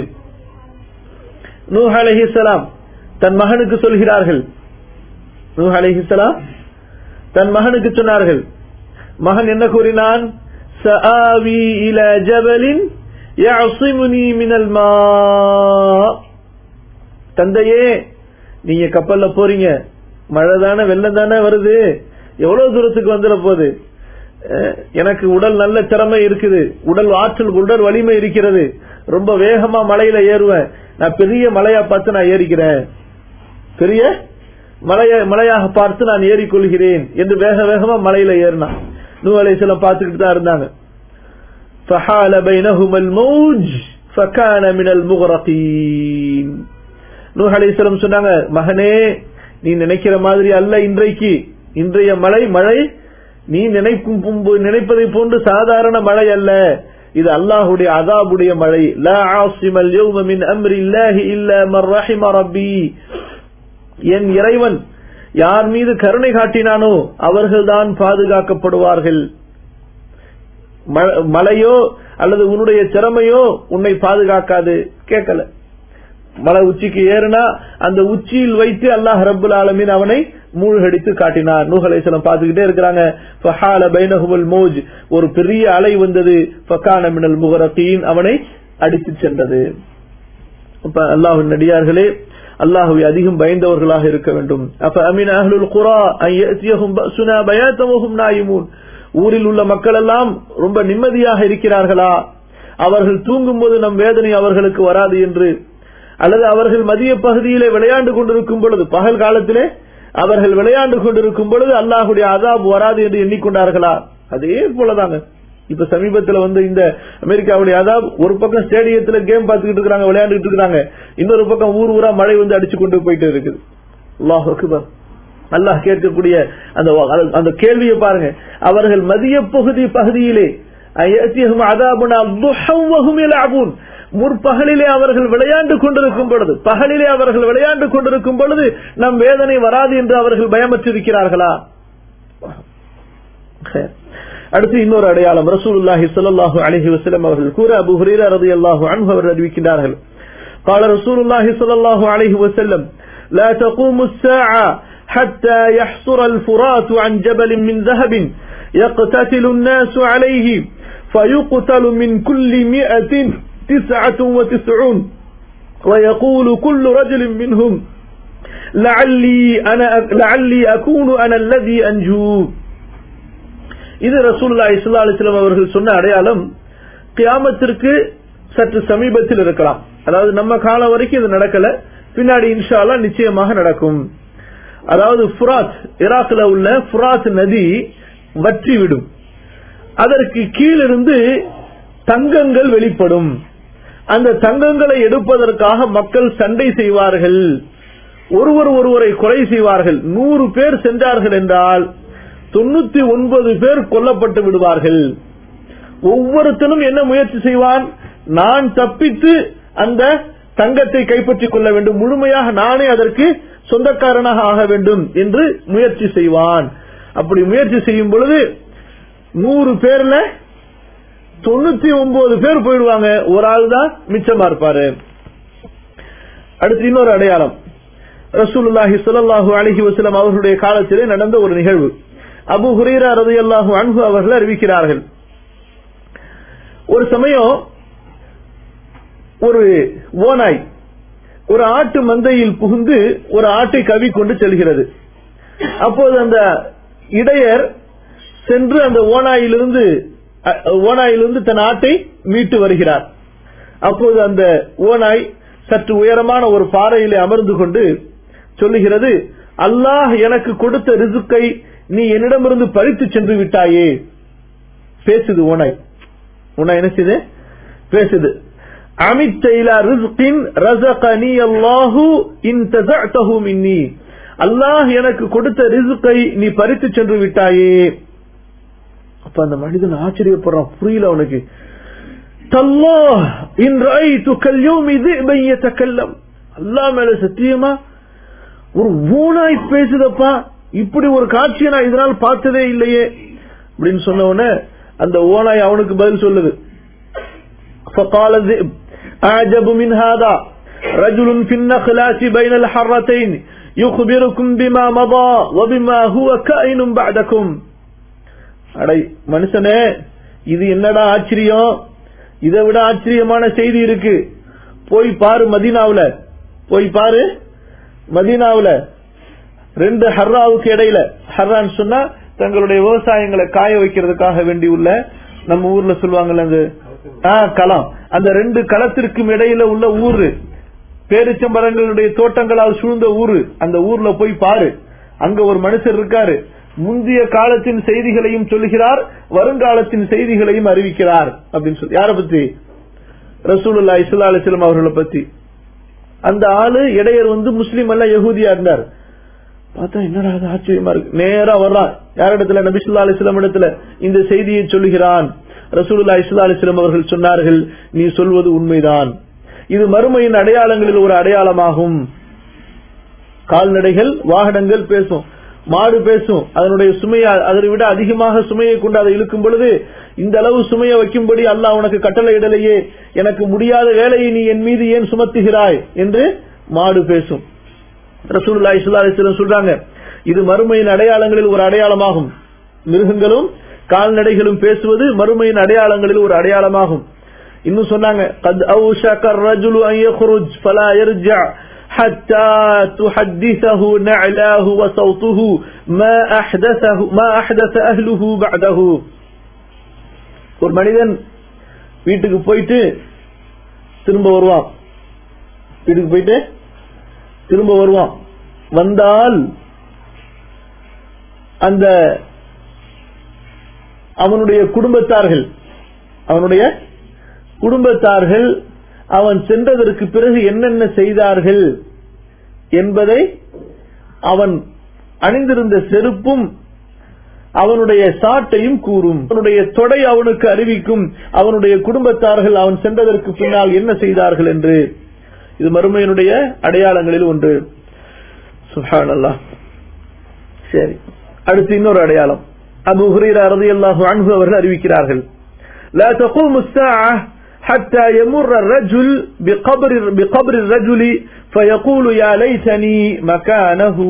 நூஹ் அலைஹிஸ்ஸலாம் தன் மகனுக்கு சொல்கிறார்கள் நூஹ் அலைஹிஸ்ஸலாம் தன் மகனுக்கு சொன்னார்கள் மகன் என்ன கூறினான் சஆவி இல ஜபலின் يعصمني من الماء தந்தையே நீங்க கப்பல்ல போறீங்க மழை தானே வெள்ளம் தானே வருது எவ்வளவு தூரத்துக்கு வந்துட போகுது அஹ், எனக்கு உடல் நல்ல திறமை இருக்குது உடல் ஆற்றல் உடல் வலிமை இருக்கிறது ரொம்ப வேகமா மலையில ஏறுவேன் நான் பெரிய மலையா பார்த்து நான் ஏறிக்கிறேன் பெரிய மலைய மலையாக பார்த்து நான் ஏறிக்கொள்கிறேன் என்று வேக வேகமா மலையில ஏறினான் நூ அலைஹிஸ்ஸலாம் பார்த்துக்கிட்டு தான் இருந்தாங்க فحال بينهما الموج فكان من المغرقين நூஹ் அலைஹிஸ்ஸலாம் சொன்னாங்க மகனே நீ நினைக்கிற மாதிரி அல்ல இன்றைக்கு இன்றைய மழை மழை நீ நினைக்கும் பும்பு- நினைப்பதை போன்று சாதாரண மழை அல்ல இது அல்லாஹுடைய அதாபுடைய மழை லா ஆசிமல் யௌம மின் அம்ரில்லாஹி இல்லா மர் ரஹிம ரப்பி என் இறைவன் யார் மீது கருணை காட்டினானோ அவர்கள்தான் பாதுகாக்கப்படுவார்கள் ம- மலையோ அல்லது உன்னுடைய திறமையோ உன்னை பாதுகாக்காது கேட்கல மலை உச்சிக்கு ஏறினா அந்த உச்சியில் வைத்து அல்லாஹ் ரப்புல் ஆலமீன் அவனை மூழ்கடித்து காட்டினார் நூகலேசலம் பார்த்துக்கிட்டே இருக்கிறாங்க ஃபஹால பைனஹுமல் மோஜ் ஒரு பெரிய அலை வந்தது ஃபகான மினல் முகரத்தீன் அவனை அடித்து சென்றது அப்ப அல்லாஹ்வின் நடிகார்களே அல்லாஹுவை அதிகம் பயந்தவர்களாக இருக்க வேண்டும் அப்ப அமீன் அஹ்லுல் குரா ஐயஹும் பசுனா பயாத்தமுகும் நாயிமூன் ஊரில் உள்ள மக்கள் எல்லாம் ரொம்ப நிம்மதியாக இருக்கிறார்களா அவர்கள் தூங்கும்போது நம் வேதனை அவர்களுக்கு வராது என்று அல்லது அவர்கள் மதிய பகுதியிலே விளையாண்டு கொண்டிருக்கும் பொழுது பகல் காலத்திலே அவர்கள் விளையாண்டு கொண்டிருக்கும் பொழுது அல்லாஹுடைய அதாப் வராது என்று எண்ணிக்கொண்டார்களா அதே போலதாங்க இப்ப சமீபத்துல வந்து இந்த அமெரிக்காவுடைய அதாப் ஒரு பக்கம் ஸ்டேடியத்துல கேம் பார்த்துக்கிட்டு இருக்காங்க விளையாண்டுட்டு இருக்காங்க இன்னொரு பக்கம் ஊர் ஊரா மழை வந்து அடிச்சு கொண்டு போயிட்டு இருக்குது அல்லாஹ் அக்பர் அல்லாஹ் கேட்கக்கூடிய அந்த அந்த கேள்வியை பாருங்க அவர்கள் மதிய பகுதி பகுதியிலே அயத்தியஹும் அதாபுனா துஹம் வஹும் யலஅபூன் முற்பகலிலே அவர்கள் விளையாண்டு கொண்டிருக்கும் பொழுது பகலிலே அவர்கள் விளையாண்டு கொண்டிருக்கும் பொழுது நம் வேதனை வராது என்று அவர்கள் பயமற்றிருக்கிறார்களா அடுத்து இன்னொரு அடையாளம் ரசூலுல்லாஹி ஸல்லல்லாஹு அலைஹி வஸல்லம் அவர்கள் கூற அபூ ஹுரைரா রাদিয়াল্লাহு அன்ஹு அவர்கள் அறிவிக்கிறார்கள் قال رسول الله صلى الله عليه وسلم لا تقوم الساعة حتى يحصر الفرات عن جبل من ذهب يقتتل الناس عليه فيقتل من كل مئة تسعة وتسعون ويقول كل رجل منهم لعلي أنا لعلي أكون أنا الذي أنجو இது ரசூல்லா இஸ்லா அலிஸ்லாம் அவர்கள் சொன்ன அடையாளம் கியாமத்திற்கு சற்று சமீபத்தில் இருக்கலாம் அதாவது நம்ம காலம் வரைக்கும் இது நடக்கல பின்னாடி இன்ஷால்லா நிச்சயமாக நடக்கும் அதாவது ஃபுராத் ஈராக்ல உள்ள ஃபுராத் நதி வற்றிவிடும் அதற்கு கீழிருந்து தங்கங்கள் வெளிப்படும் அந்த தங்கங்களை எடுப்பதற்காக மக்கள் சண்டை செய்வார்கள் ஒருவர் ஒருவரை கொலை செய்வார்கள் நூறு பேர் சென்றார்கள் என்றால் தொண்ணூத்தி ஒன்பது பேர் கொல்லப்பட்டு விடுவார்கள் ஒவ்வொருத்தனும் என்ன முயற்சி செய்வான் நான் தப்பித்து அந்த தங்கத்தை கைப்பற்றிக் கொள்ள வேண்டும் முழுமையாக நானே அதற்கு சொந்தக்காரனாக ஆக வேண்டும் என்று முயற்சி செய்வான் அப்படி முயற்சி செய்யும் பொழுது நூறு பேர்ல தொண்ணூத்தி ஒன்பது பேர் போயிடுவாங்க ஒரு ஆள் தான் மிச்சமா இருப்பாரு அடுத்து இன்னொரு அடையாளம் ரசூலுல்லாஹி ஸல்லல்லாஹு அலைஹி வஸல்லம் அவர்களுடைய காலத்திலே நடந்த ஒரு நிகழ்வு அபு ஹுரைரா ரலியல்லாஹு அன்ஹு அவர்கள் அறிவிக்கிறார்கள் ஒரு சமயம் ஒரு ஓனாய் ஒரு ஆட்டு மந்தையில் புகுந்து ஒரு ஆட்டை கவி கொண்டு செல்கிறது அப்போது அந்த இடையர் சென்று அந்த ஓனாயிலிருந்து அ- ஓனாயிலிருந்து தன் ஆட்டை மீட்டு வருகிறார் அப்போது அந்த ஓனாய் சற்று உயரமான ஒரு பாறையிலே அமர்ந்து கொண்டு சொல்லுகிறது அல்லாஹ் எனக்கு கொடுத்த ரிசுக்கை நீ என்னிடமிருந்து பறித்து சென்று விட்டாயே பேசுது ஓனாய் ஓனாய் என்ன செய்யுது பேசுது அமித்த இலா ரிஸ்கின் ரஸகனி அல்லாஹு இன் தஸஅதஹு மின்னி அல்லாஹ் எனக்கு கொடுத்த ரிஸ்கை நீ பறித்து சென்று விட்டாயே அப்ப அந்த மனிதன் ஆச்சரியப்படுறான் புரியல அவனுக்கு தல்லாஹ் இன் ரஐது கல்யௌமி ذئبا يتكلم அல்லாஹ் மேல சத்தியமா ஒரு ஊனாய் பேசுதப்பா இப்படி ஒரு காட்சியை நான் இதனால் பார்த்ததே இல்லையே அப்படின்னு சொன்ன உடனே அந்த ஓனாய் அவனுக்கு பதில் சொல்லுது فقال الذئب أعجب من هذا رجل في النخلات بين الحرتين يخبركم بما مضى وبما هو كائن بعدكم அடை மனுஷனே இது என்னடா ஆச்சரியம் இதை விட ஆச்சரியமான செய்தி இருக்கு போய் பாரு மதீனாவுல போய் பாரு மதீனாவுல ரெண்டு ஹர்ராவுக்கு இடையில ஹர்ரான்னு சொன்னா தங்களுடைய விவசாயங்களை காய வைக்கிறதுக்காக வேண்டி உள்ள நம்ம ஊர்ல சொல்லுவாங்கல்ல அந்த ஆ, களம் அந்த ரெண்டு களத்திற்கும் இடையில உள்ள ஊரு பேரிச்சம்பரங்களுடைய தோட்டங்களால் சூழ்ந்த ஊரு அந்த ஊர்ல போய் பாரு அங்க ஒரு மனுஷர் இருக்காரு முந்தைய காலத்தின் செய்திகளையும் சொல்லுகிறார் வருங்காலத்தின் செய்திகளையும் அறிவிக்கிறார் அப்படின்னு சொல்லி யார பத்தி ரசூலுல்லா இஸ்லா அலிஸ்லாம் அவர்களை பத்தி அந்த ஆளு இடையர் வந்து முஸ்லீம் அல்ல யகூதியா இருந்தார் பார்த்தா என்னடா அது ஆச்சரியமா இருக்கு நேரா வர்றான் யார் இடத்துல நபிசுல்லா அலிஸ்லாம் இடத்துல இந்த செய்தியை சொல்லுகிறான் ரசூலுல்லா இஸ்லா அலிஸ்லாம் அவர்கள் சொன்னார்கள் நீ சொல்வது உண்மைதான் இது மறுமையின் அடையாளங்களில் ஒரு அடையாளமாகும் கால்நடைகள் வாகனங்கள் பேசும் மாடு பேசும் அதனுடைய சுமையை அதை விட அதிகமாக சுமையை கொண்டு அதை இழுக்கும் பொழுது இந்த அளவு சுமையை வைக்கும்படி அல்லாஹ் உனக்கு கட்டளை இடலையே எனக்கு முடியாத வேலையை நீ என் மீது ஏன் சுமத்துகிறாய் என்று மாடு பேசும் ரசூலுல்லாஹி ஸல்லல்லாஹு அலைஹி வஸல்லம் சொல்றாங்க இது மறுமையின் அடையாளங்களில் ஒரு அடையாளமாகும் மிருகங்களும் கால்நடைகளும் பேசுவது மறுமையின் அடையாளங்களில் ஒரு அடையாளமாகும் இன்னும் சொன்னாங்க قد اوشك الرجل ان يخرج فلا يرجع حتى تحدثه نعلاه وصوته ما احدثه ما احدث اهله بعده ஒரு மனிதன் வீட்டுக்கு போயிட்டு திரும்ப வருவான் வீட்டுக்கு போயிட்டு திரும்ப வருவான் வந்தால் அந்த அவனுடைய குடும்பத்தார்கள் அவனுடைய குடும்பத்தார்கள் அவன் சென்றதற்கு பிறகு என்னென்ன செய்தார்கள் என்பதை அவன் அணிந்திருந்த செருப்பும் அவனுடைய சாட்டையும் கூறும் அவனுடைய தொடை அவனுக்கு அறிவிக்கும் அவனுடைய குடும்பத்தார்கள் அவன் சென்றதற்கு பின்னால் என்ன செய்தார்கள் என்று இது மறுமையினுடைய அடையாளங்களில் ஒன்று சுஹானல்லாஹ் சரி அடுத்து இன்னொரு அடையாளம் அபு ஹுரைரா ரலியல்லாஹு அன்ஹு அவர்கள் அறிவிக்கிறார்கள் لا تقوم الساعة حتى يمر الرجل بقبر بقبر الرجل فيقول يا ليتني مكانه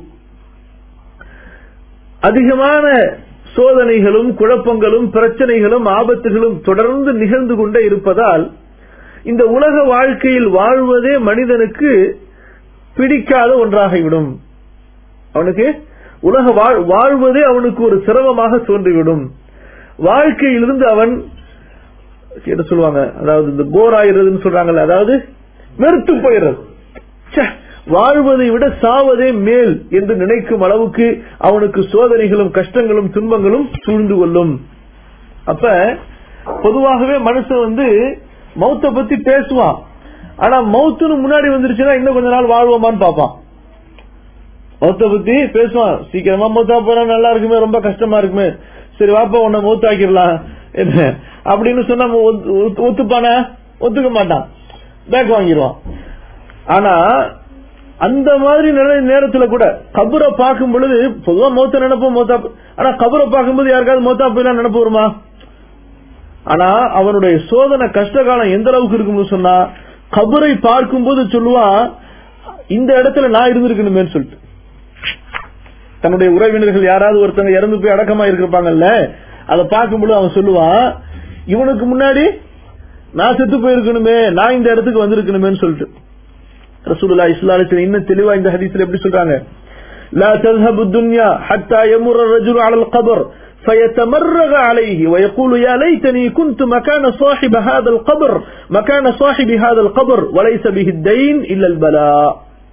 அதிகமான சோதனைகளும் குழப்பங்களும் பிரச்சனைகளும் ஆபத்துகளும் தொடர்ந்து நிகழ்ந்து கொண்டே இருப்பதால் இந்த உலக வாழ்க்கையில் வாழ்வதே மனிதனுக்கு பிடிக்காத ஒன்றாகிவிடும் அவனுக்கு உலக வாழ்- வாழ்வதே அவனுக்கு ஒரு சிரமமாக தோன்றிவிடும் வாழ்க்கையிலிருந்து அவன் என்ன சொல்லுவாங்க அதாவது இந்த போர் ஆயிடுறதுன்னு சொல்றாங்கல்ல அதாவது வெறுத்து போயிடுறது ச்சே, வாழ்வதை விட சாவதே மேல் என்று நினைக்கும் அளவுக்கு அவனுக்கு சோதனைகளும் கஷ்டங்களும் துன்பங்களும் சூழ்ந்து கொள்ளும் அப்ப பொதுவாகவே மனுஷன் வந்து மௌத்த பத்தி பேசுவான் ஆனா மௌத்துன்னு முன்னாடி வந்துருச்சுன்னா இன்னும் கொஞ்ச நாள் வாழ்வோமான்னு பாப்பான் மௌத்த பத்தி பேசுவான் சீக்கிரமா மௌத்தா போனா நல்லா இருக்குமே ரொம்ப கஷ்டமா இருக்குமே சரி வாப்பா உன்னை மௌத்தாக்கிடலாம் என்ன அப்படின்னு சொன்னா நம்ம ஒத்து- ஒத்து- ஒத்துப்பானா ஒத்துக்க மாட்டான் பேக் வாங்கிடுவான் ஆனா அந்த மாதிரி நிலை- நேரத்துல கூட கபரை பார்க்கும் பொழுது பொதுவா மௌத்த நினைப்போம் மௌத்தா ஆனா கபரை பார்க்கும்போது யாருக்காவது மௌத்தா போயிலாம் நினைப்பு வருமா ஆனா அவனுடைய சோதனை கஷ்ட காலம் எந்த அளவுக்கு இருக்கும்னு சொன்னா கபரை பார்க்கும்போது சொல்லுவான் இந்த இடத்துல நான் இருந்திருக்கணுமேன்னு சொல்லிட்டு தன்னுடைய உறவினர்கள் யாராவது ஒருத்தங்க இறந்து போய் அடக்கமா இருப்பாங்கல்ல அதை பார்க்கும்போது அவன் சொல்லுவான் இவனுக்கு முன்னாடி நான் செத்து போயிருக்கணுமே நான் இந்த இடத்துக்கு வந்திருக்கணுமேன்னு சொல்லிட்டு ரசூலுல்லாஹி ஸல்லல்லாஹு அலைஹி வஸல்லம் இன்னும் தெளிவா இந்த ஹதீஸ்ல எப்படி சொல்றாங்க لا تذهب الدنيا حتى يمر الرجل على القبر فيتمرغ عليه ويقول يا ليتني كنت مكان صاحب هذا القبر مكان صاحب هذا القبر وليس به الدين إلا البلاء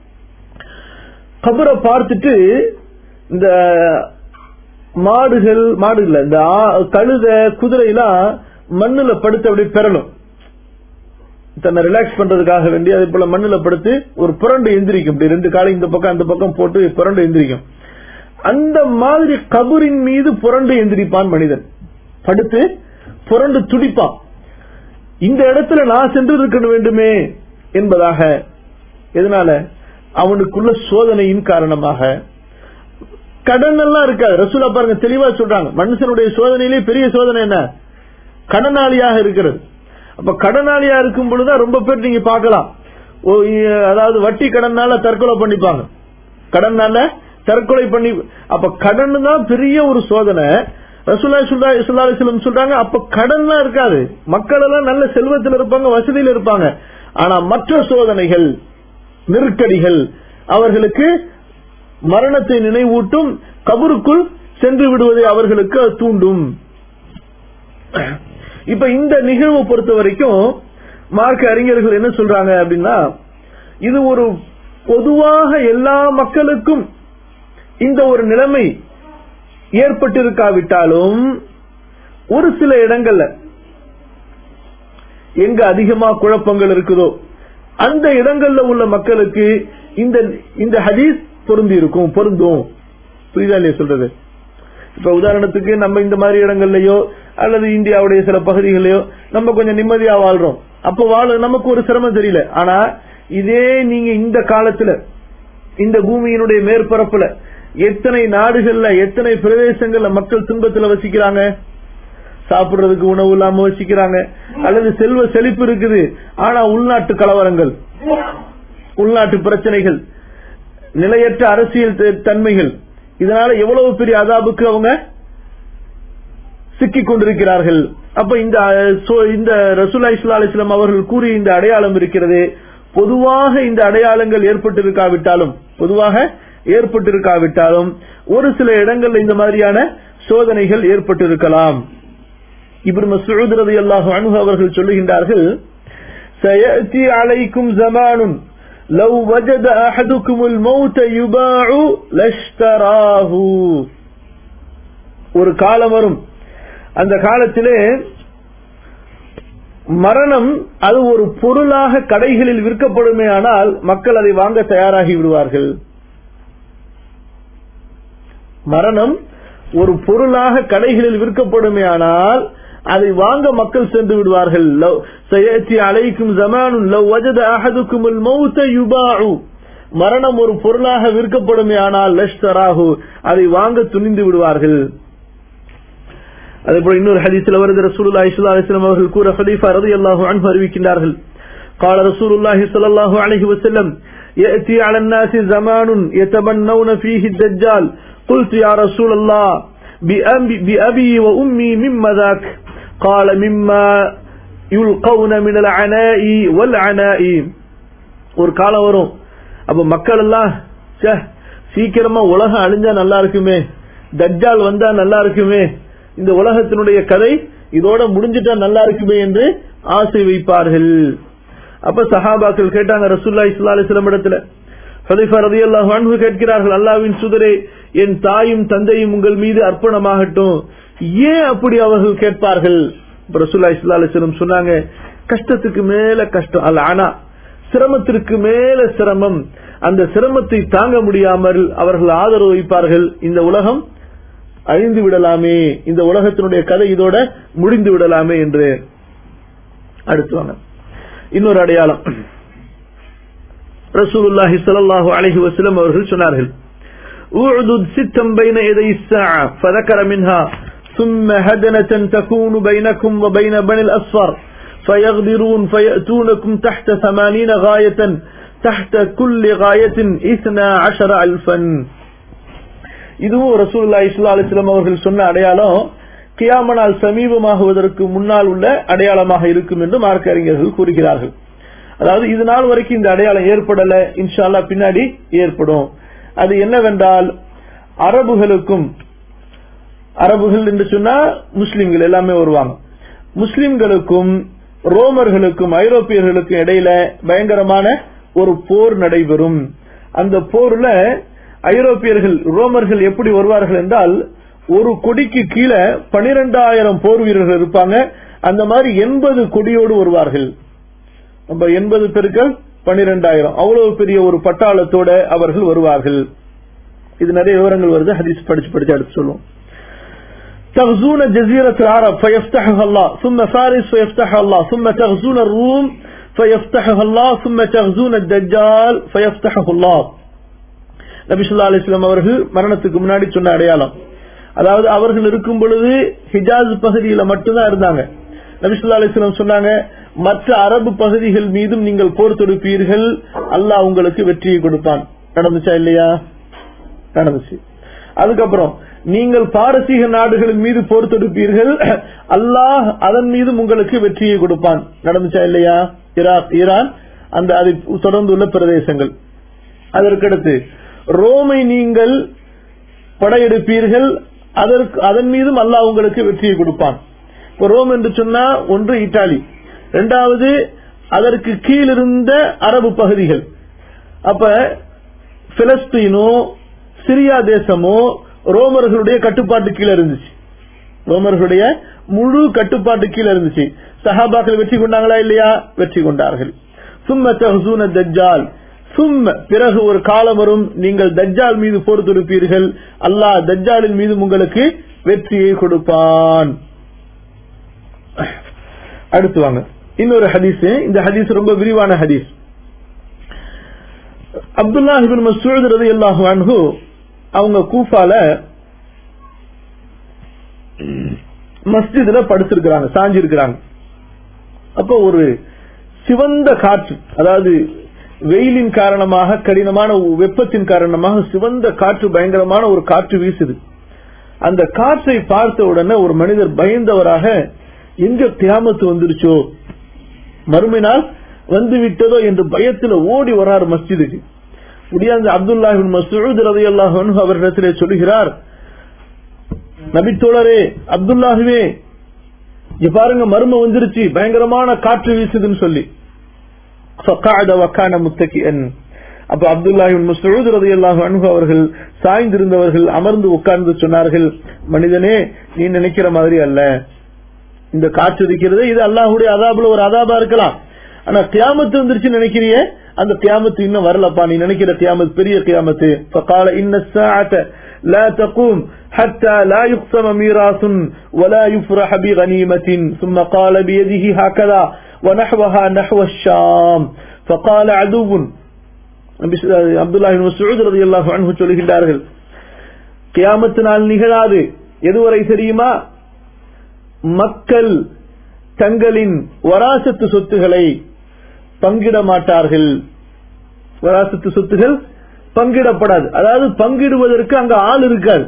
கபரை பார்த்துட்டு இந்த மாடுகள் மாடுகள் இந்த ஆ- கழுத குதிரை எல்லாம் மண்ணுல படுத்து அப்படியே பெறணும் தன்னை ரிலாக்ஸ் பண்றதுக்காக வேண்டி அதே போல மண்ணுல படுத்து ஒரு புரண்டு எந்திரிக்கும் இப்படி ரெண்டு காலை இந்த பக்கம் அந்த பக்கம் போட்டு புரண்டு எந்திரிக்கும் அந்த மாதிரி கபரின் மீது புரண்டு எந்திரிப்பான் மனிதன் படுத்து புரண்டு துடிப்பான் இந்த இடத்துல நான் சென்று இருக்க வேண்டுமே என்பதாக எதனால அவனுக்குள்ள சோதனையின் காரணமாக கடன் எல்லாம் இருக்காது ரசூலா பாருங்க தெளிவா சொல்றாங்க மனுஷனுடைய சோதனையிலே பெரிய சோதனை என்ன கடனாளியாக இருக்கிறது அப்ப கடனாளியா இருக்கும் பொழுதுதான் ரொம்ப பேர் நீங்க பார்க்கலாம் ஓ, இ- அதாவது வட்டி கடனால தற்கொலை பண்ணிப்பாங்க கடனால தற்கொலை பண்ணி அப்ப கடன் தான் பெரிய ஒரு சோதனை ரசூல்லா சுல்லா சுல்லா அலிஸ்லம் சொல்றாங்க அப்ப கடன்லாம் இருக்காது மக்கள் எல்லாம் நல்ல செல்வத்தில் இருப்பாங்க வசதியில் இருப்பாங்க ஆனா மற்ற சோதனைகள் நெருக்கடிகள் அவர்களுக்கு மரணத்தை நினைவூட்டும் கபருக்குள் சென்று விடுவதை அவர்களுக்கு அது தூண்டும் இப்ப இந்த நிகழ்வை பொறுத்த வரைக்கும் மார்க்க அறிஞர்கள் என்ன சொல்றாங்க அப்படின்னா இது ஒரு பொதுவாக எல்லா மக்களுக்கும் இந்த ஒரு நிலைமை ஏற்பட்டிருக்காவிட்டாலும் ஒரு சில இடங்கள்ல எங்க அதிகமா குழப்பங்கள் இருக்குதோ அந்த இடங்கள்ல உள்ள மக்களுக்கு இந்த இந்த ஹதீஸ் பொருந்தி இருக்கும் பொருந்தும் புரியுதா இல்லையா சொல்றது இப்ப உதாரணத்துக்கு நம்ம இந்த மாதிரி இடங்கள்லயோ அல்லது இந்தியாவுடைய சில பகுதிகளிலயோ நம்ம கொஞ்சம் நிம்மதியா வாழ்றோம் அப்ப வாழ நமக்கு ஒரு சிரமம் தெரியல ஆனா இதே நீங்க இந்த காலத்துல இந்த பூமியினுடைய மேற்பரப்புல எத்தனை நாடுகள்ல எத்தனை பிரதேசங்கள்ல மக்கள் துன்பத்துல வசிக்கிறாங்க சாப்பிடுறதுக்கு உணவு இல்லாம வசிக்கிறாங்க அல்லது செல்வ செழிப்பு இருக்குது ஆனா உள்நாட்டு கலவரங்கள் உள்நாட்டு பிரச்சனைகள் நிலையற்ற அரசியல் த- தன்மைகள் இதனால எவ்வளவு பெரிய அதாபுக்கு அவங்க சிக்கிக் கொண்டிருக்கிறார்கள் அப்ப இந்த அஹ், சோ- இந்த ரசூல்லா இஸ்லா அலிஸ்லாம் அவர்கள் கூறிய இந்த அடையாளம் இருக்கிறது பொதுவாக இந்த அடையாளங்கள் ஏற்பட்டிருக்காவிட்டாலும் பொதுவாக ஏற்பட்டிருக்காவிட்டாலும் ஒரு சில இடங்கள்ல இந்த மாதிரியான சோதனைகள் ஏற்பட்டிருக்கலாம் இப்னு மஸ்ஊத் ரலியல்லாஹு அன்ஹு அவர்கள் சொல்லுகின்றார்கள் سيأتي عليكم زمان لو وجد أحدكم الموت يباع لاشتراه ஒரு காலம் வரும் அந்த காலத்திலே மரணம் அது ஒரு பொருளாக கடைகளில் விற்கப்படுமே ஆனால் மக்கள் அதை வாங்க தயாராகி விடுவார்கள் மரணம் ஒரு பொருளாக கடைகளில் விற்கப்படுமே ஆனால் அதை வாங்க மக்கள் சென்று விடுவார்கள் லவ் சயத்தி அலைக்கும் ஜமானுன் லவ் வஜத அஹதுக்குமுல் மௌத யுபாஉ மரணம் ஒரு பொருளாக விற்கப்படுமே ஆனால் லஷ்தராஹு அதை வாங்க துணிந்து விடுவார்கள் அதே போல இன்னொரு ஹதீஸ்ல வருது ரசூலுல்லாஹி ஸல்லல்லாஹு அலைஹி வஸல்லம் அவர்கள் கூற ஹலீஃபா ரலியல்லாஹு அன்ஹு அறிவிக்கின்றார்கள் قال رسول الله صلى الله عليه وسلم يأتي على الناس زمان يتبنون فيه الدجال قلت يا رسول الله بأبي, بأبي وأمي مما ذاك قال مما يلقون من العناء والعناء ஒரு காலம் வரும் அப்ப மக்கள் எல்லாம் ச்சே, சீக்கிரமா உலகம் அழிஞ்சா நல்லா இருக்குமே தஜ்ஜால் வந்தா நல்லா இருக்குமே இந்த உலகத்தினுடைய கதை இதோட முடிஞ்சிட்டா நல்லா இருக்குமே என்று ஆசை வைப்பார்கள் அப்ப சஹாபாக்கள் கேட்டாங்க ரசூல்லா இஸ்லா அலிஸ்லாம் இடத்துல ஹதீஃபா ரலியல்லாஹு அன்ஹு கேட்கிறார்கள் அல்லாஹ்வின் சுதரே என் தாயும் தந்தையும் உங்கள் மீது அர்ப்பணமாகட்டும் ஏன் அப்படி அவர்கள் கேட்பார்கள் இப்ப ரசூல்லா இஸ்லா அலிஸ்லம் சொன்னாங்க கஷ்டத்துக்கு மேல கஷ்டம் அல்ல ஆனா சிரமத்திற்கு மேல சிரமம் அந்த சிரமத்தை தாங்க முடியாமல் அவர்கள் ஆதரவு வைப்பார்கள் இந்த உலகம் அழிந்து விடலாமே இந்த உலகத்தினுடைய கதை இதோட முடிந்து விடலாமே என்று அடுத்து வாங்க இன்னொரு அடையாளம் ரசூலுல்லாஹி ஸல்லல்லாஹு அலைஹி வஸல்லம் அவர்கள் சொன்னார்கள் اعدد ستا بين يدي الساعة فذكر منها ثم هدنة تكون بينكم وبين بني الأصفر فيغدرون فيأتونكم تحت ثمانين غاية تحت كل غاية اثنا عشر ألفا இதுவும் ரசூல்லா இஸ்லா அலிஸ்லாம் அவர்கள் சொன்ன அடையாளம் கியாமனால் சமீபமாகுவதற்கு முன்னால் உள்ள அடையாளமாக இருக்கும் என்று மார்க்க அறிஞர்கள் கூறுகிறார்கள் அதாவது இது நாள் வரைக்கும் இந்த அடையாளம் ஏற்படல இன்ஷால்லா பின்னாடி ஏற்படும் அது என்னவென்றால் அரபுகளுக்கும் அரபுகள் என்று சொன்னா முஸ்லிம்கள் எல்லாமே வருவாங்க முஸ்லிம்களுக்கும் ரோமர்களுக்கும் ஐரோப்பியர்களுக்கும் இடையில பயங்கரமான ஒரு போர் நடைபெறும் அந்த போர்ல ஐரோப்பியர்கள் ரோமர்கள் எப்படி வருவார்கள் என்றால் ஒரு கொடிக்கு கீழே பனிரெண்டாயிரம் போர் வீரர்கள் இருப்பாங்க அந்த மாதிரி எண்பது கொடியோடு வருவார்கள் நம்ம எண்பது பெருக்கள் பனிரெண்டாயிரம் அவ்வளவு பெரிய ஒரு பட்டாளத்தோட அவர்கள் வருவார்கள் இது நிறைய விவரங்கள் வருது ஹதீஸ் படிச்சு படிச்சு அடுத்து சொல்லுவோம் تغزون جزيرة العرب فيفتحها الله ثم فارس فيفتحها الله ثم تغزون الروم فيفتحها الله ثم تغزون الدجال فيفتحه الله நபி சொல்லா அலிஸ்லாம் அவர்கள் மரணத்துக்கு முன்னாடி சொன்ன அடையாளம் அதாவது அவர்கள் இருக்கும் பொழுது ஹிஜாஸ் பகுதியில மட்டும்தான் இருந்தாங்க நபி சொல்லா அலிஸ்லாம் சொன்னாங்க மற்ற அரபு பகுதிகள் மீதும் நீங்கள் போர் தொடுப்பீர்கள் அல்லாஹ் உங்களுக்கு வெற்றியை கொடுப்பான் நடந்துச்சா இல்லையா நடந்துச்சு அதுக்கப்புறம் நீங்கள் பாரசீக நாடுகளின் மீது போர் தொடுப்பீர்கள் அல்லாஹ் அதன் மீதும் உங்களுக்கு வெற்றியை கொடுப்பான் நடந்துச்சா இல்லையா ஈராக் ஈரான் அந்த அதை தொடர்ந்து உள்ள பிரதேசங்கள் அதற்கடுத்து ரோமை நீங்கள் படையெடுப்பீர்கள் அதற்கு அதன் மீதும் அல்லாஹ் உங்களுக்கு வெற்றியை கொடுப்பான் இப்போ ரோம் என்று சொன்னா ஒன்று இத்தாலி இரண்டாவது அதற்கு கீழிருந்த அரபு பகுதிகள் அப்ப பிலஸ்தீனோ சிரியா தேசமோ ரோமர்களுடைய கட்டுப்பாட்டு கீழே இருந்துச்சு ரோமர்களுடைய முழு கட்டுப்பாட்டு கீழே இருந்துச்சு சஹாபாக்கள் வெற்றி கொண்டாங்களா இல்லையா வெற்றி கொண்டார்கள் சும்ம தஹசூன தஜ்ஜால் சும்ம பிறகு ஒரு காலம் வரும் நீங்கள் தஜ்ஜால் மீது போர் தொடுப்பீர்கள் அல்லாஹ் தஜ்ஜாலின் மீது உங்களுக்கு வெற்றியை கொடுப்பான் அடுத்து வாங்க இன்னொரு ஹதீஸ் இந்த ஹதீஸ் ரொம்ப விரிவான ஹதீஸ் அப்துல்லா இபின் மசூத் ரதி அல்லாஹு அன்ஹு அவங்க கூஃபால மஸ்ஜிதுல படுத்திருக்கிறாங்க சாஞ்சி இருக்கிறாங்க அப்போ ஒரு சிவந்த காற்று அதாவது வெயிலின் காரணமாக கடினமான வெப்பத்தின் காரணமாக சிவந்த காற்று பயங்கரமான ஒரு காற்று வீசுது அந்த காற்றை பார்த்த உடனே ஒரு மனிதர் பயந்தவராக எங்க தியாமத்து வந்துருச்சோ மறுமையினால் வந்து விட்டதோ என்று பயத்தில் ஓடி வரார் மஸ்ஜிதுக்கு முடியாத அப்துல்லாஹின் மசூத் ரதி அல்லாஹ் அவரிடத்திலே சொல்லுகிறார் நபித்தோழரே அப்துல்லாஹுவே இங்க பாருங்க மர்மம் வந்துருச்சு பயங்கரமான காற்று வீசுதுன்னு சொல்லி அப்ப அப்துல்லாஹின் மசூத் ரதி அல்லாஹ் அனுகு அவர்கள் சாய்ந்திருந்தவர்கள் அமர்ந்து உட்கார்ந்து சொன்னார்கள் மனிதனே நீ நினைக்கிற மாதிரி அல்ல இந்த காற்று இருக்கிறது இது அல்லாஹுடைய அதாபுல ஒரு அதாபா இருக்கலாம் ஆனா கியாமத்து வந்துருச்சு நினைக்கிறியே அந்த கியாமத்து இன்னும் வரலப்பா நீ நினைக்கிற கியாமத்து பெரிய கியாமத்து فقال ان الساعه لا تقوم حتى لا يقسم ميراث ولا يفرح بغنيمة ثم قال بيده هكذا ونحوها نحو الشام فقال عدو عبد الله بن مسعود رضي الله عنه சொல்லுகின்றார்கள் கியாமத்து நாள் நிகழாது எதுவரை தெரியுமா மக்கள் தங்களின் வராசத்து சொத்துகளை பங்கிட மாட்டார்கள் வராசத்து சொத்துகள் பங்கிடப்படாது அதாவது பங்கிடுவதற்கு அங்க ஆள் இருக்காது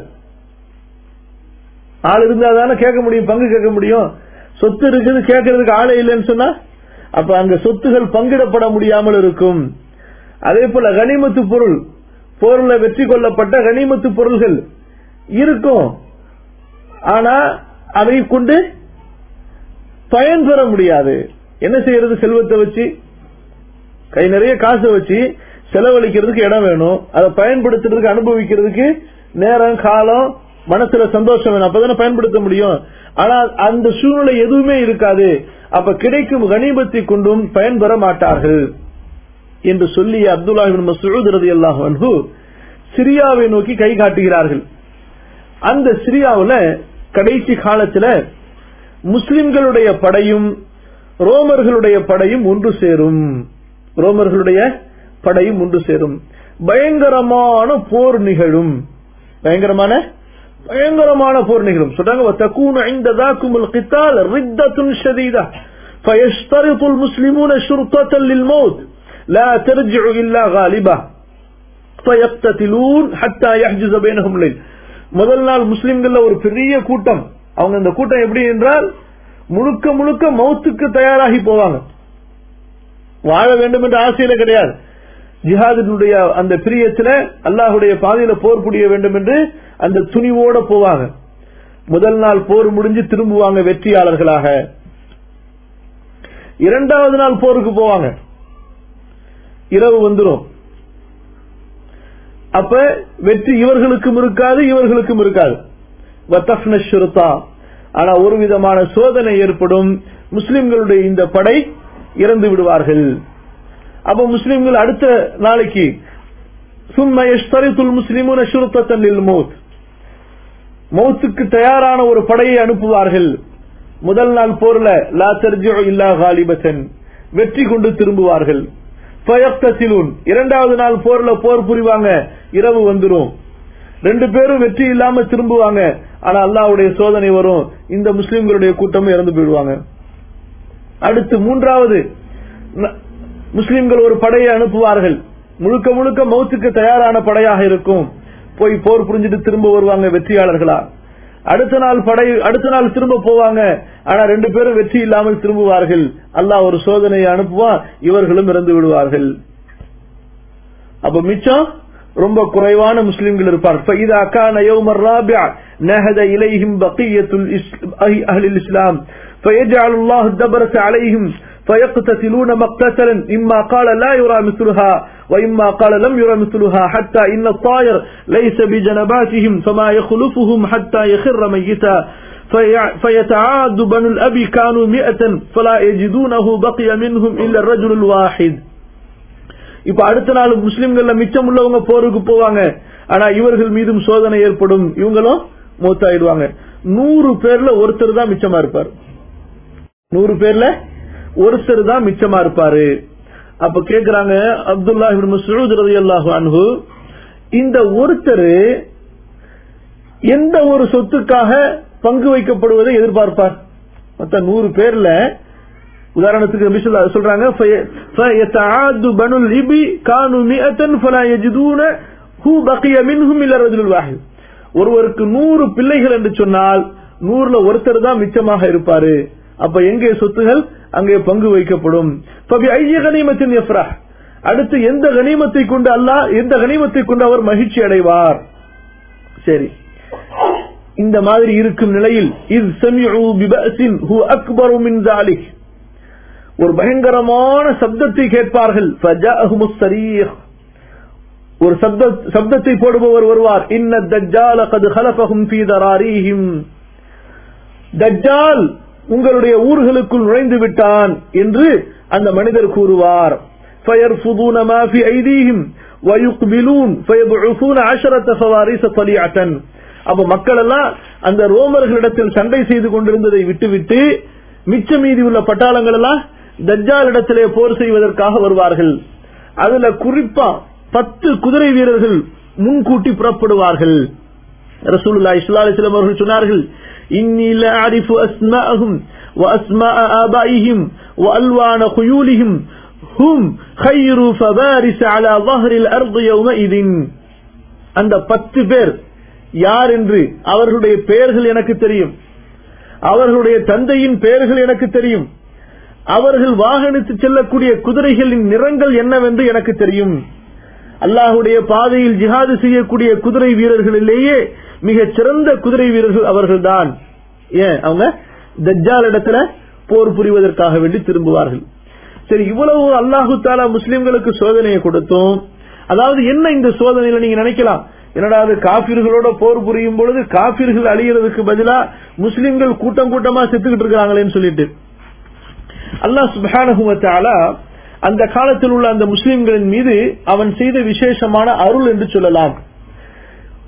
ஆள் இருந்தா தானே கேட்க முடியும் பங்கு கேட்க முடியும் சொத்து இருக்குது கேட்கறதுக்கு ஆளே இல்லைன்னு சொன்னா அப்ப அங்க சொத்துகள் பங்கிடப்பட முடியாமல் இருக்கும் அதே போல கனிமத்து பொருள் போர்ல வெற்றி கொள்ளப்பட்ட கனிமத்து பொருள்கள் இருக்கும் ஆனா அதை கொண்டு பயன் பெற முடியாது என்ன செய்யறது செல்வத்தை வச்சு கை நிறைய காசை வச்சு செலவழிக்கிறதுக்கு இடம் வேணும் அதை பயன்படுத்துறதுக்கு அனுபவிக்கிறதுக்கு நேரம் காலம் மனசுல சந்தோஷம் வேணும் அப்பதானே பயன்படுத்த முடியும் ஆனா அந்த சூழ்நிலை எதுவுமே இருக்காது அப்ப கிடைக்கும் கனிமத்தை கொண்டும் பயன்பெற மாட்டார்கள் என்று சொல்லி அப்துல்லா மசூத் ரதி அல்லாஹ் சிரியாவை நோக்கி கை காட்டுகிறார்கள் அந்த சிரியாவுல கடைசி காலத்துல முஸ்லிம்களுடைய படையும் ரோமர்களுடைய படையும் ஒன்று சேரும் ரோமர்களுடைய படையும் ஒன்று சேரும் பயங்கரமான போர் நிகழும் பயங்கரமான பயங்கரமான போர் நிகழும் சொல்றாங்க وتكون عند ذاكم القتال ردة شديدة فيشترط المسلمون شرطة للموت لا ترجع إلا غالبة فيقتتلون حتى يحجز بينهم الليل முதல் நாள் முஸ்லிம்கள்ல ஒரு பெரிய கூட்டம் அவங்க இந்த கூட்டம் எப்படி என்றால் முழுக்க முழுக்க மௌத்துக்கு தயாராகி போவாங்க வாழ வேண்டும் என்ற ஆசையில கிடையாது ஜிஹாதினுடைய அந்த பிரியத்துல அல்லாஹுடைய பாதையில போர் புரிய வேண்டும் என்று அந்த துணிவோட போவாங்க முதல் நாள் போர் முடிஞ்சு திரும்புவாங்க வெற்றியாளர்களாக இரண்டாவது நாள் போருக்கு போவாங்க இரவு வந்துரும் அப்ப வெற்றி இவர்களுக்கும் இருக்காது இவர்களுக்கும் இருக்காது வத்தஃப்ன ஷுருத்தா ஆனா ஒரு விதமான சோதனை ஏற்படும் முஸ்லிம்களுடைய இந்த படை இறந்து விடுவார்கள் அப்ப முஸ்லிம்கள் அடுத்த நாளைக்கு சும்ம யஷ்தரித்துல் முஸ்லிமுன ஷுருத்தத்தன் லில் மௌத் மௌத்துக்கு தயாரான ஒரு படையை அனுப்புவார்கள் முதல் நாள் போர்ல லா தர்ஜிஉ இல்லா காலிபத்தன் வெற்றி கொண்டு திரும்புவார்கள் ஃபயக்தசிலூன் இரண்டாவது நாள் போர்ல போர் புரிவாங்க இரவு வந்துரும் ரெண்டு பேரும் வெற்றி இல்லாம திரும்புவாங்க ஆனா அல்லாஹ்வுடைய சோதனை வரும் இந்த முஸ்லிம்களுடைய கூட்டமும் இறந்து போயிடுவாங்க அடுத்து மூன்றாவது ந- முஸ்லிம்கள் ஒரு படையை அனுப்புவார்கள் முழுக்க முழுக்க மௌத்துக்கு தயாரான படையாக இருக்கும் போய் போர் புரிஞ்சிட்டு திரும்ப வருவாங்க வெற்றியாளர்களா அடுத்த நாள் படை அடுத்த நாள் திரும்ப போவாங்க ஆனா ரெண்டு பேரும் வெற்றி இல்லாமல் திரும்புவார்கள் அல்லாஹ் ஒரு சோதனையை அனுப்புவான் இவர்களும் இறந்து விடுவார்கள் அப்ப மிச்சம் ரொம்ப குறைவான முஸ்லிம்கள் இருப்பார் فإذا كان يوم الرابع نهد إليهم بقية الإس- أهل الإسلام فيجعل الله الدبرة عليهم فيقتتلون مقتتلا إما قال لا يرى مثلها وإما قال لم يرى مثلها حتى إن الطائر ليس بجنباتهم فما يخلفهم حتى يخر ميتا في- فيتعاد بنو الأبي كانوا مئة فلا يجدونه بقي منهم إلا الرجل الواحد இப்ப அடுத்த நாள் முஸ்லிம்கள்ல மிச்சம் உள்ளவங்க போருக்கு போவாங்க ஆனா இவர்கள் மீதும் சோதனை ஏற்படும் இவங்களும் மூத்தாயிடுவாங்க நூறு பேர்ல ஒருத்தர் தான் மிச்சமா இருப்பார் நூறு பேர்ல ஒருத்தர் தான் மிச்சமா இருப்பாரு அப்ப கேக்குறாங்க அப்துல்லா இப்னு மஸ்ஊத் ரலியல்லாஹு அன்ஹு இந்த ஒருத்தர் எந்த ஒரு சொத்துக்காக பங்கு வைக்கப்படுவதை எதிர்பார்ப்பார் மொத்த நூறு பேர்ல உதாரணத்துக்கு நபி ஸல்லல்லாஹு அலைஹி சொல்றாங்க "ஃபய- ஃபயதஆது பனுல் இபி கானு மிஅத்தன் ஃபலா யஜிதூன ஹு பகிய மின்ஹும் இல்ல ரஜுலுல் வாஹித் ஒருவருக்கு நூறு பிள்ளைகள் என்று சொன்னால் நூறுல ஒருத்தர் தான் மிச்சமாக இருப்பாரு அப்ப எங்கே சொத்துகள் அங்கே பங்கு வைக்கப்படும் ஃபபி ஐய கனிமத்தின் யஃப்ரஹ் அடுத்து எந்த கனிமத்தை கொண்டு அல்லாஹ் எந்த கனிமத்தை கொண்டு அவர் மகிழ்ச்சி அடைவார் சரி இந்த மாதிரி இருக்கும் நிலையில் இஸ் சமிஉ பிபஅஸின் ஹு அக்பரு மின் ذلك ஒரு பயங்கரமான சப்தத்தை கேட்பார்கள் ஃபஜாஅஹுமுஸ் ஸரீஹ். ஒரு சப்த சப்தத்தை போடுபவர் வருவார் இன்ன தஜ்ஜால கது ஹலஃபஹும் ஃபீ தராரீஹிம் தஜ்ஜால் உங்களுடைய ஊர்களுக்குள் நுழைந்து விட்டான் என்று அந்த மனிதர் கூறுவார் فيرفضون ما في أيديهم ويقبلون فيبعثون عشرة فواريس طليعة அப்ப மக்கள் எல்லாம் அந்த ரோமர்களிடத்தில் சண்டை செய்து கொண்டிருந்ததை விட்டுவிட்டு மிச்ச மீதி உள்ள பட்டாளங்கள் எல்லாம் தஜ்ஜால் இடத்திலே போர் செய்வதற்காக வருவார்கள் அதுல குறிப்பா பத்து குதிரை வீரர்கள் முன்கூட்டி புறப்படுவார்கள் ரசூலுல்லாஹி ஸல்லல்லாஹு அலைஹி வஸல்லம் அவர்கள் சொன்னார்கள் இன்னி லஅரிஃபு அஸ்மாஅஹும் وأسماء آبائهم وألوان خيولهم هم خير فبارس على ظهر الأرض يومئذ அந்த பத்து பேர் யார் என்று அவர்களுடைய பெயர்கள் எனக்கு தெரியும் அவர்களுடைய தந்தையின் பெயர்கள் எனக்கு தெரியும் அவர்கள் வாகனித்து செல்லக்கூடிய குதிரைகளின் நிறங்கள் என்னவென்று எனக்கு தெரியும் அல்லாஹுடைய பாதையில் ஜிஹாது செய்யக்கூடிய குதிரை வீரர்களிலேயே மிகச் சிறந்த குதிரை வீரர்கள் அவர்கள்தான் ஏன் அவங்க தஜ்ஜால் இடத்துல போர் புரிவதற்காக வேண்டி திரும்புவார்கள் சரி இவ்வளவு அல்லாஹு தாலா முஸ்லிம்களுக்கு சோதனையை கொடுத்தோம் அதாவது என்ன இந்த சோதனையில நீங்க நினைக்கலாம் என்னடா அது காபிர்களோட போர் புரியும் பொழுது காபிர்கள் அழியறதுக்கு பதிலா முஸ்லிம்கள் கூட்டம் கூட்டமா செத்துக்கிட்டு இருக்காங்களேன்னு சொல்லிட்டு அல்லாஹ் சுப்ஹானஹு வ தஆலா அந்த காலத்தில் உள்ள அந்த முஸ்லிம்களின் மீது அவன் செய்த விசேஷமான அருள் என்று சொல்லலாம்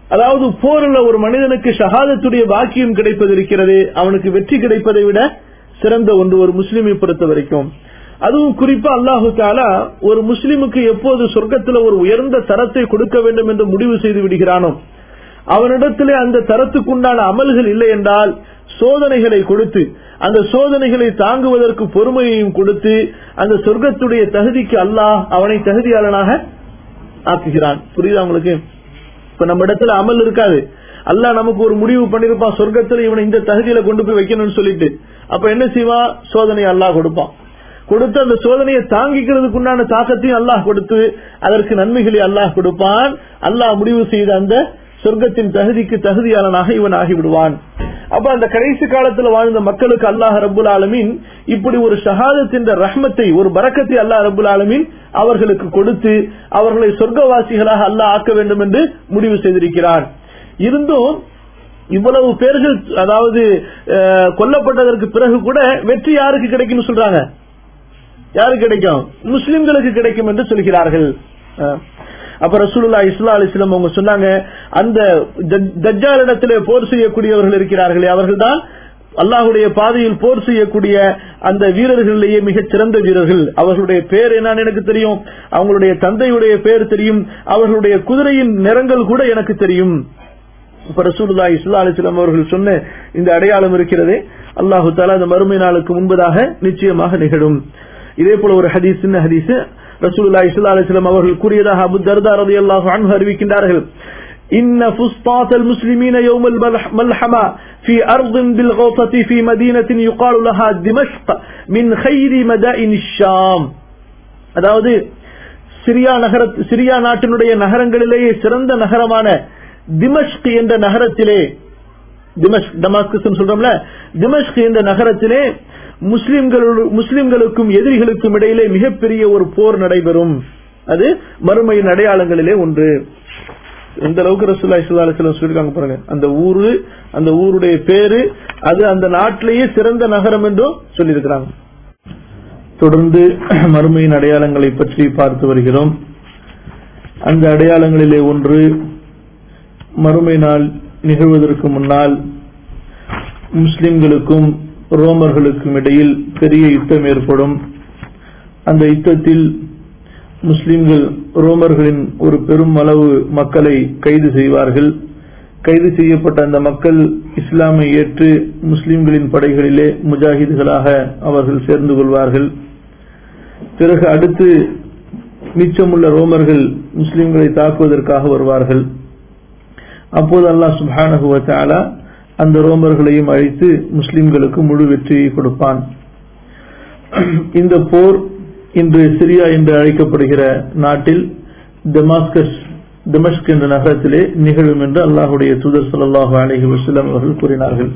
அதாவது போரில் ஒரு மனிதனுக்கு ஷஹாதத்துடைய பாக்கியம் கிடைப்பது இருக்கிறது அவனுக்கு வெற்றி கிடைப்பதை விட சிறந்த ஒன்று ஒரு முஸ்லிமை பொறுத்த வரைக்கும் அதுவும் குறிப்பா அல்லாஹு தாலா ஒரு முஸ்லிமுக்கு எப்போது சொர்க்கத்தில் ஒரு உயர்ந்த தரத்தை கொடுக்க வேண்டும் என்று முடிவு செய்து விடுகிறானோ அவனிடத்திலே அந்த தரத்துக்குண்டான அமல்கள் இல்லை என்றால் சோதனைகளை கொடுத்து அந்த சோதனைகளை தாங்குவதற்கு பொறுமையையும் கொடுத்து அந்த சொர்க்கத்துடைய தகுதிக்கு அல்லாஹ் அவனை தகுதியாளனாக ஆக்குகிறான் புரியுதா உங்களுக்கு இப்ப நம்ம இடத்துல அமல் இருக்காது அல்லாஹ் நமக்கு ஒரு முடிவு பண்ணிருப்பான் சொர்க்கத்துல இவனை இந்த தகுதியில கொண்டு போய் வைக்கணும்னு சொல்லிட்டு அப்ப என்ன செய்வான் சோதனை அல்லாஹ் கொடுப்பான் கொடுத்து அந்த சோதனையை தாங்கிக்கிறதுக்கு உண்டான தாக்கத்தையும் அல்லாஹ் கொடுத்து அதற்கு நன்மைகளை அல்லாஹ் கொடுப்பான் அல்லாஹ் முடிவு செய்த அந்த சொர்க்கத்தின் தகுதிக்கு தகுதியாளனாக இவன் ஆகிவிடுவான் அப்ப அந்த கடைசி காலத்துல வாழ்ந்த மக்களுக்கு அல்லாஹ் ரபுல் ஆலமீன் இப்படி ஒரு ஷஹாதத்தின் ரஹ்மத்தை ஒரு பறக்கத்தை அல்லாஹ் ரபுல் ஆலமீன் அவர்களுக்கு கொடுத்து அவர்களை சொர்க்கவாசிகளாக அல்லாஹ் ஆக்க வேண்டும் என்று முடிவு செய்திருக்கிறான் இருந்தும் இவ்வளவு பேர்கள் அதாவது அஹ், கொல்லப்பட்டதற்கு பிறகு கூட வெற்றி யாருக்கு கிடைக்கும் சொல்றாங்க யாருக்கு கிடைக்கும் முஸ்லிம்களுக்கு கிடைக்கும் என்று சொல்கிறார்கள் அஹ். அப்ப ரசூலுல்லா இஸ்லா அலிஸ்லாம் அவங்க சொன்னாங்க அந்த தஜ்ஜால் இடத்திலே போர் செய்யக்கூடியவர்கள் இருக்கிறார்களே அவர்கள் தான் அல்லாஹுடைய பாதையில் போர் செய்யக்கூடிய அந்த வீரர்களிலேயே மிகச் சிறந்த வீரர்கள் அவர்களுடைய பேர் என்னன்னு எனக்கு தெரியும் அவங்களுடைய தந்தையுடைய பேர் தெரியும் அவர்களுடைய குதிரையின் நிறங்கள் கூட எனக்கு தெரியும் இப்ப ரசூலுல்லா இஸ்லா அலிஸ்லாம் அவர்கள் சொன்ன இந்த அடையாளம் இருக்கிறதே அல்லாஹு தாலா அந்த மறுமை நாளுக்கு முன்பதாக நிச்சயமாக நிகழும் இதே போல ஒரு ஹதீஸ் சின்ன ஹதீஸ் ரசூலுல்லா இஸ்லா அலிஸ்லாம் அவர்கள் கூறியதாக அபு தர்தா ரலியல்லாஹு அன்ஹு அறிவிக்கின்றார்கள் إن فسطاط المسلمين يوم الملحمة في أرض بالغوطة في مدينة يقال لها دمشق من خير مدائن الشام அதாவது சிரியா நகர சிரியா நாட்டினுடைய நகரங்களிலேயே சிறந்த நகரமான திமஷ்க் என்ற நகரத்திலே திமஷ்க் டமாஸ்கஸ் சொல்றோம்ல திமஷ்க் என்ற நகரத்திலே முஸ்லிம்கள் முஸ்லிம்களுக்கும் எதிரிகளுக்கும் இடையிலே மிகப்பெரிய ஒரு போர் நடைபெறும் அது மறுமையின் அடையாளங்களிலே ஒன்று எந்த அளவுக்கு ரசூல்லா இஸ்லா அலிஸ்லாம் சொல்லிருக்காங்க பாருங்க அந்த ஊரு அந்த ஊருடைய பேரு அது அந்த நாட்டிலேயே சிறந்த நகரம் என்றும் சொல்லியிருக்கிறாங்க தொடர்ந்து மறுமையின் அடையாளங்களை பற்றி பார்த்து வருகிறோம் அந்த அடையாளங்களிலே ஒன்று மறுமை நாள் நிகழ்வதற்கு முன்னால் முஸ்லிம்களுக்கும் ரோமர்களுக்கும் இடையில் பெரிய யுத்தம் ஏற்படும் அந்த யுத்தத்தில் முஸ்லிம்கள் ரோமர்களின் ஒரு பெரும் அளவு மக்களை கைது செய்வார்கள் கைது செய்யப்பட்ட அந்த மக்கள் இஸ்லாமை ஏற்று முஸ்லிம்களின் படைகளிலே முஜாஹிதுகளாக அவர்கள் சேர்ந்து கொள்வார்கள் பிறகு அடுத்து மிச்சமுள்ள ரோமர்கள் முஸ்லிம்களை தாக்குவதற்காக வருவார்கள் அப்போது அல்லாஹ் சுப்ஹானஹு வ தஆலா அந்த ரோமர்களையும் அழித்து முஸ்லிம்களுக்கு முழு வெற்றியை கொடுப்பான் இந்த போர் இன்று சிரியா என்று அழைக்கப்படுகிற நாட்டில் டெமாஸ்கஸ் டெமஸ்க் என்ற நகரத்திலே நிகழும் என்று அல்லாஹுடைய தூதர் ஸல்லல்லாஹு அலைஹி வஸல்லம் அவர்கள் கூறினார்கள்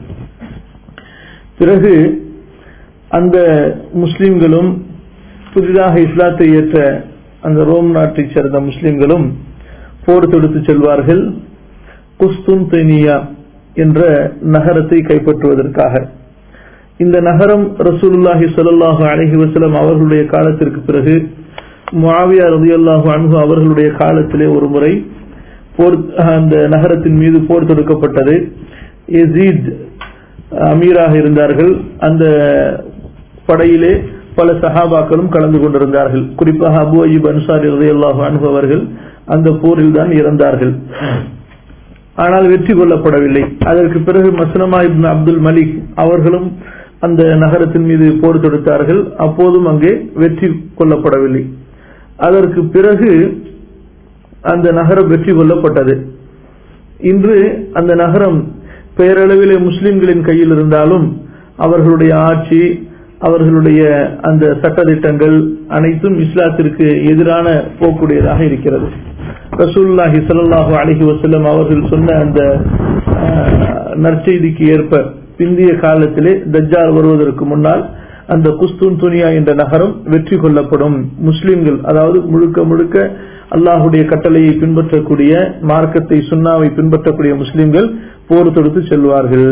பிறகு அந்த முஸ்லிம்களும் புதிதாக இஸ்லாத்தை ஏற்ற அந்த ரோம் நாட்டைச் சேர்ந்த முஸ்லிம்களும் போர் தொடுத்து செல்வார்கள் குஸ்துன்தேனியா என்ற நகரத்தை கைப்பற்றுவதற்காக இந்த நகரம் ரசூலுல்லாஹி ஸல்லல்லாஹு அலைஹி வஸல்லம் அவர்களுடைய காலத்திற்கு பிறகு முஆவியா ரலியல்லாஹு அன்ஹு அவர்களுடைய காலத்திலே ஒரு முறை போர் அந்த நகரத்தின் மீது போர் தொடுக்கப்பட்டது யசீத் அமீராக இருந்தார்கள் அந்த படையிலே பல சஹாபாக்களும் கலந்து கொண்டிருந்தார்கள் குறிப்பாக அபு அய்யூப் அன்சாரி ரலியல்லாஹு அன்ஹு அவர்கள் அந்த போரில் தான் இறந்தார்கள் ஆனால் வெற்றி கொள்ளப்படவில்லை அதற்கு பிறகு மஸ்லமா இப்னு அப்துல் மலிக் அவர்களும் அந்த நகரத்தின் மீது போர் தொடுத்தார்கள் அப்போதும் அங்கே வெற்றி கொள்ளப்படவில்லை அதற்கு பிறகு அந்த நகரம் வெற்றி கொள்ளப்பட்டது இன்று அந்த நகரம் பெயரளவிலே முஸ்லிம்களின் கையில் இருந்தாலும் அவர்களுடைய ஆட்சி அவர்களுடைய அந்த சட்டத்திட்டங்கள் அனைத்தும் இஸ்லாத்திற்கு எதிரான போக்குடையதாக இருக்கிறது ரசூல்லாஹி ஸல்லல்லாஹு அலைஹி வஸல்லம் அவர்கள் சொன்ன அந்த நற்செய்திக்கு ஏற்ப பிந்திய காலத்திலே தஜ்ஜால் வருவதற்கு முன்னால் அந்த குஸ்துன் துனியா என்ற நகரம் வெற்றி கொள்ளப்படும் முஸ்லிம்கள் அதாவது முழுக்க முழுக்க அல்லாஹுடைய கட்டளையை பின்பற்றக்கூடிய மார்க்கத்தை சுண்ணாவை பின்பற்றக்கூடிய முஸ்லிம்கள் போர் தொடுத்து செல்வார்கள்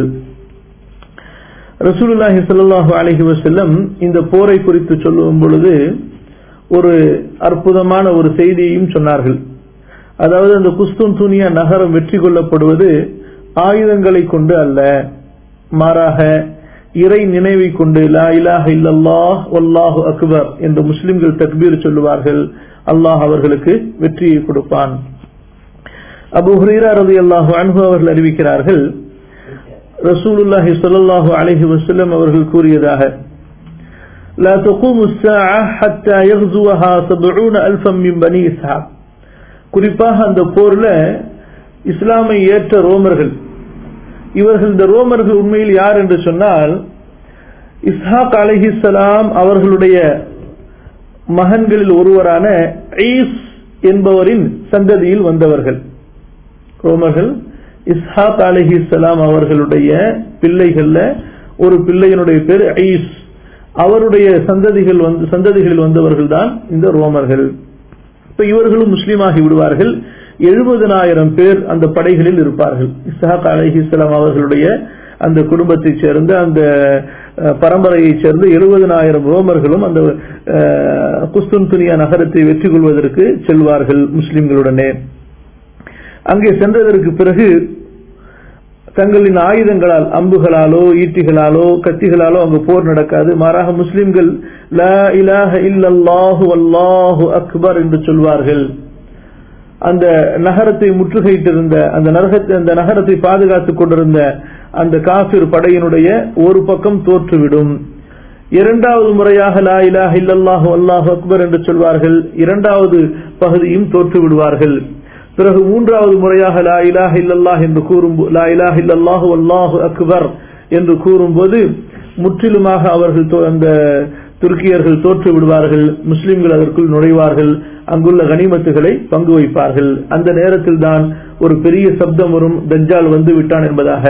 ரசூலுல்லாஹி ஸல்லல்லாஹு அலைஹி வஸல்லம் இந்த போரை குறித்து சொல்லும் பொழுது ஒரு அற்புதமான ஒரு செய்தியையும் சொன்னார்கள் அதாவது அந்த குஸ்துன் துனியா நகரம் வெற்றி கொள்ளப்படுவது ஆயுதங்களை கொண்டு அல்ல மாறாக இறை நினைவை கொண்டு லா இலாஹ இல்லல்லாஹ் வல்லாஹு அக்பர் என்று முஸ்லிம்கள் தக்பீர் சொல்லுவார்கள் அல்லாஹ் அவர்களுக்கு வெற்றியை கொடுப்பான் அபு ஹுரேரா ரலியல்லாஹு அன்ஹு அவர்கள் அறிவிக்கிறார்கள் ரசூலுல்லாஹி ஸல்லல்லாஹு அலைஹி வஸல்லம் அவர்கள் கூறியதாக لا تقوم الساعة حتى يغزوها سبعون ألفا من بني إسحاق குறிப்பாக அந்த போர்ல இஸ்லாமை ஏற்ற ரோமர்கள் இவர்கள் இந்த ரோமர்கள் உண்மையில் யார் என்று சொன்னால் இஸ்ஹாக் அலிஹிசலாம் அவர்களுடைய மகன்களில் ஒருவரான ஈஸ் என்பவரின் சந்ததியில் வந்தவர்கள் ரோமர்கள் இஸ்ஹாக் அலிஹிசலாம் அவர்களுடைய பிள்ளைகள்ல ஒரு பிள்ளையினுடைய பேர் ஈஸ் அவருடைய சந்ததிகள் வந்து சந்ததிகளில் வந்தவர்கள் தான் இந்த ரோமர்கள் இப்ப இவர்களும் முஸ்லீமாகி விடுவார்கள் எழுபதனாயிரம் பேர் அந்த படைகளில் இருப்பார்கள் இஸ்ஹாக் அலிஹிஸ்லாம் அவர்களுடைய அந்த குடும்பத்தைச் சேர்ந்த அந்த பரம்பரையைச் சேர்ந்த எழுபதனாயிரம் ரோமர்களும் அந்த குஸ்துன்துனியா நகரத்தை வெற்றி கொள்வதற்கு செல்வார்கள் முஸ்லிம்களுடனே அங்கே சென்றதற்கு பிறகு தங்களின் ஆயுதங்களால் அம்புகளாலோ ஈட்டிகளாலோ கத்திகளாலோ அங்கு போர் நடக்காது மாறாக முஸ்லிம்கள் லா இலாஹ இல்லல்லாஹு அல்லாஹு அக்பர் என்று சொல்வார்கள் அந்த நகரத்தை முற்றுகையிட்டிருந்த அந்த நரகத்தை அந்த நகரத்தை பாதுகாத்துக் கொண்டிருந்த அந்த காபிர் படையினுடைய ஒரு பக்கம் தோற்றுவிடும் இரண்டாவது முறையாக லா இலாஹ இல்லல்லாஹு அல்லாஹு அக்பர் என்று சொல்வார்கள் இரண்டாவது பகுதியும் தோற்று விடுவார்கள் பிறகு மூன்றாவது முறையாக லா இலாஹ இல்லல்லாஹ் என்று கூறும் லா இலாஹ இல்லல்லாஹு அல்லாஹு அக்பர் என்று கூறும்போது முற்றிலுமாக அவர்கள் அந்த துருக்கியர்கள் தோற்று விடுவார்கள் முஸ்லிம்கள் அதற்குள் நுழைவார்கள் அங்குள்ள கனிமத்துகளை பங்கு வைப்பார்கள் அந்த நேரத்தில் தான் ஒரு பெரிய சப்தம் வரும் தஜ்ஜால் வந்து விட்டான் என்பதாக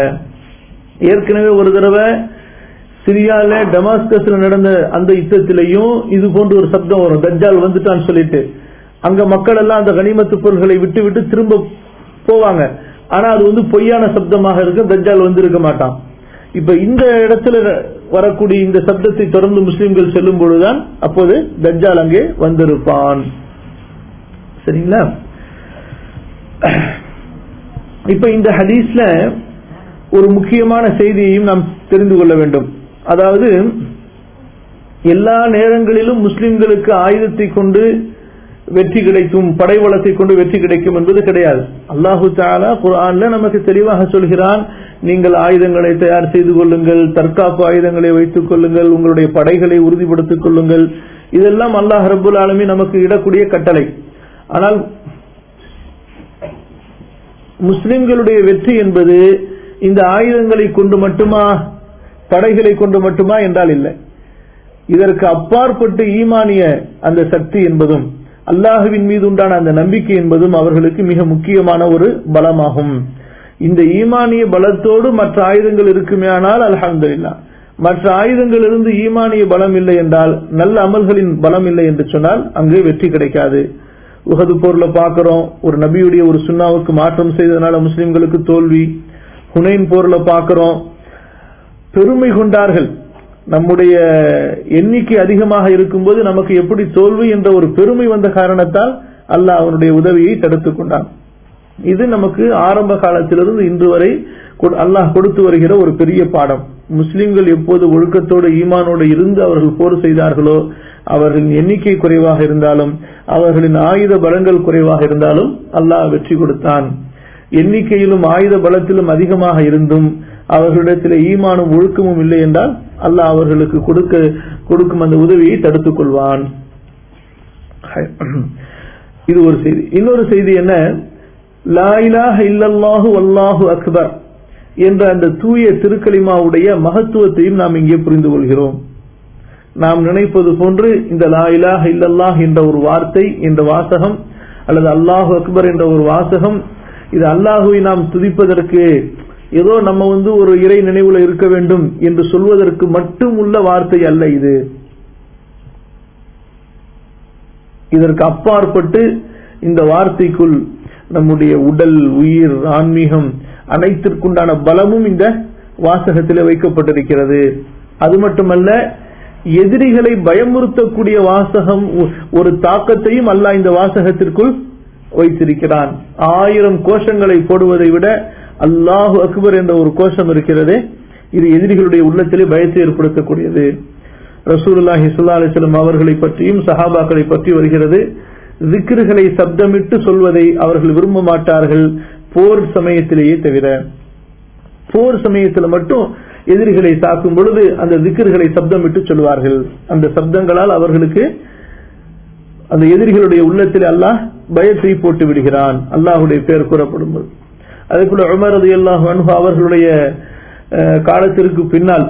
ஏற்கனவே ஒரு தடவை சிரியால டமாஸ்கஸ்ல நடந்த அந்த யுத்தத்திலையும் இது போன்ற ஒரு சப்தம் வரும் தஜ்ஜால் வந்துட்டான்னு சொல்லிட்டு அங்க மக்கள் எல்லாம் அந்த கனிமத்து பொருள்களை விட்டு விட்டு திரும்ப போவாங்க ஆனா அது வந்து பொய்யான சப்தமாக இருக்கும் தஜ்ஜால் வந்து இருக்க மாட்டான் இப்ப இந்த இடத்துல வரக்கூடிய இந்த சப்தத்தை தொடர்ந்து முஸ்லிம்கள் செல்லும் பொழுதுதான் அப்போது தஜ்ஜால் அங்கே வந்திருப்பான் சரிங்களா இப்ப இந்த ஹதீஸ்ல ஒரு முக்கியமான செய்தியையும் நாம் தெரிந்து கொள்ள வேண்டும் அதாவது எல்லா நேரங்களிலும் முஸ்லிம்களுக்கு ஆயுதத்தை கொண்டு வெற்றி கிடைக்கும் படைவளத்தை கொண்டு வெற்றி கிடைக்கும் என்பது கிடையாது அல்லாஹு தாலா குரான்ல நமக்கு தெளிவாக சொல்கிறான் நீங்கள் ஆயுதங்களை தயார் செய்து கொள்ளுங்கள் தற்காப்பு ஆயுதங்களை வைத்துக் கொள்ளுங்கள் உங்களுடைய படைகளை உறுதிப்படுத்திக் கொள்ளுங்கள் இதெல்லாம் அல்லாஹ் ரபுல் ஆலமி நமக்கு இடக்கூடிய கட்டளை ஆனால் முஸ்லிம்களுடைய வெற்றி என்பது இந்த ஆயுதங்களை கொண்டு மட்டுமா படைகளை கொண்டு மட்டுமா என்றால் இல்லை இதற்கு அப்பாற்பட்டு ஈமானிய அந்த சக்தி என்பதும் அல்லாஹுவின் மீது உண்டான அந்த நம்பிக்கை என்பதும் அவர்களுக்கு மிக முக்கியமான ஒரு பலமாகும் இந்த ஈமானிய பலத்தோடு மற்ற ஆயுதங்கள் இருக்குமே ஆனால் அல்ஹம்துலில்லா மற்ற ஆயுதங்கள் இருந்து ஈமானிய பலம் இல்லை என்றால் நல்ல அமல்களின் பலம் இல்லை என்று சொன்னால் அங்கு வெற்றி கிடைக்காது உகது போர்ல பாக்குறோம் ஒரு நபியுடைய ஒரு சுண்ணாவுக்கு மாற்றம் செய்ததனால முஸ்லிம்களுக்கு தோல்வி ஹுனைன் போர்ல பாக்குறோம் பெருமை கொண்டார்கள் நம்முடைய எண்ணிக்கை அதிகமாக இருக்கும்போது நமக்கு எப்படி தோல்வி என்ற ஒரு பெருமை வந்த காரணத்தால் அல்லாஹ் அவனுடைய உதவியை தடுத்துக் கொண்டான் இது நமக்கு ஆரம்ப காலத்திலிருந்து இன்று வரை அல்லாஹ் கொடுத்து வருகிற ஒரு பெரிய பாடம் முஸ்லிம்கள் எப்போது ஒழுக்கத்தோடு ஈமானோடு இருந்து அவர்கள் போர் செய்தார்களோ அவர்களின் எண்ணிக்கை குறைவாக இருந்தாலும் அவர்களின் ஆயுத பலங்கள் குறைவாக இருந்தாலும் அல்லாஹ் வெற்றி கொடுத்தான் எண்ணிக்கையிலும் ஆயுத பலத்திலும் அதிகமாக இருந்தும் அவர்களிடத்தில் ஈமானும் ஒழுக்கமும் இல்லை என்றால் அல்லாஹ் அவர்களுக்கு கொடுக்க கொடுக்கும் அந்த உதவியை தடுத்துக் கொள்வான் இது ஒரு செய்தி இன்னொரு செய்தி என்ன லாயிலாக இல்லல்லாஹு அல்லாஹு அக்பர் என்ற அந்த தூய திருக்கலிமாவுடைய மகத்துவத்தையும் நாம் இங்கே புரிந்து கொள்கிறோம் நாம் நினைப்பது போன்று இந்த லாயிலாக இல்லல்லாஹ் என்ற ஒரு வார்த்தை என்ற வாசகம் அல்லது அல்லாஹு அக்பர் என்ற ஒரு வாசகம் இது அல்லாஹுவை நாம் துதிப்பதற்கு ஏதோ நம்ம வந்து ஒரு இறை நினைவுல இருக்க வேண்டும் என்று சொல்வதற்கு மட்டும் உள்ள வார்த்தை அல்ல இது இதற்கு அப்பாற்பட்டு இந்த வார்த்தைக்குள் நம்முடைய உடல் உயிர் ஆன்மீகம் அனைத்திற்குண்டான பலமும் இந்த வாசகத்தில் வைக்கப்பட்டிருக்கிறது அது மட்டுமல்ல எதிரிகளை பயமுறுத்தக்கூடிய வாசகம் ஒரு தாக்கத்தையும் அல்ல இந்த வாசகத்திற்குள் வைத்திருக்கிறான் ஆயிரம் கோஷங்களை போடுவதை விட அல்லாஹு அக்பர் என்ற ஒரு கோஷம் இருக்கிறது இது எதிரிகளுடைய உள்ளத்திலே பயத்தை ஏற்படுத்தக்கூடியது ரசூலுல்லாஹி ஸல்லல்லாஹு அலைஹி வஸல்லம் அவர்களை பற்றியும் சஹாபாக்களை பற்றி வருகிறது திக்ருகளை சப்தமிட்டு சொல்வதை அவர்கள் விரும்ப மாட்டார்கள் போர் சமயத்திலேயே தவிர போர் சமயத்தில் மட்டும் எதிரிகளை தாக்கும் பொழுது அந்த திக்கர்களை சப்தமிட்டு சொல்வார்கள் அந்த சப்தங்களால் அவர்களுக்கு அந்த எதிரிகளுடைய உள்ளத்தில் அல்லாஹ் பயத்தை போட்டு விடுகிறான் அல்லாஹுடைய பெயர் கூறப்படும் போது அதே போல உமர் ரதி அல்லாஹ் அவர்களுடைய காலத்திற்கு பின்னால்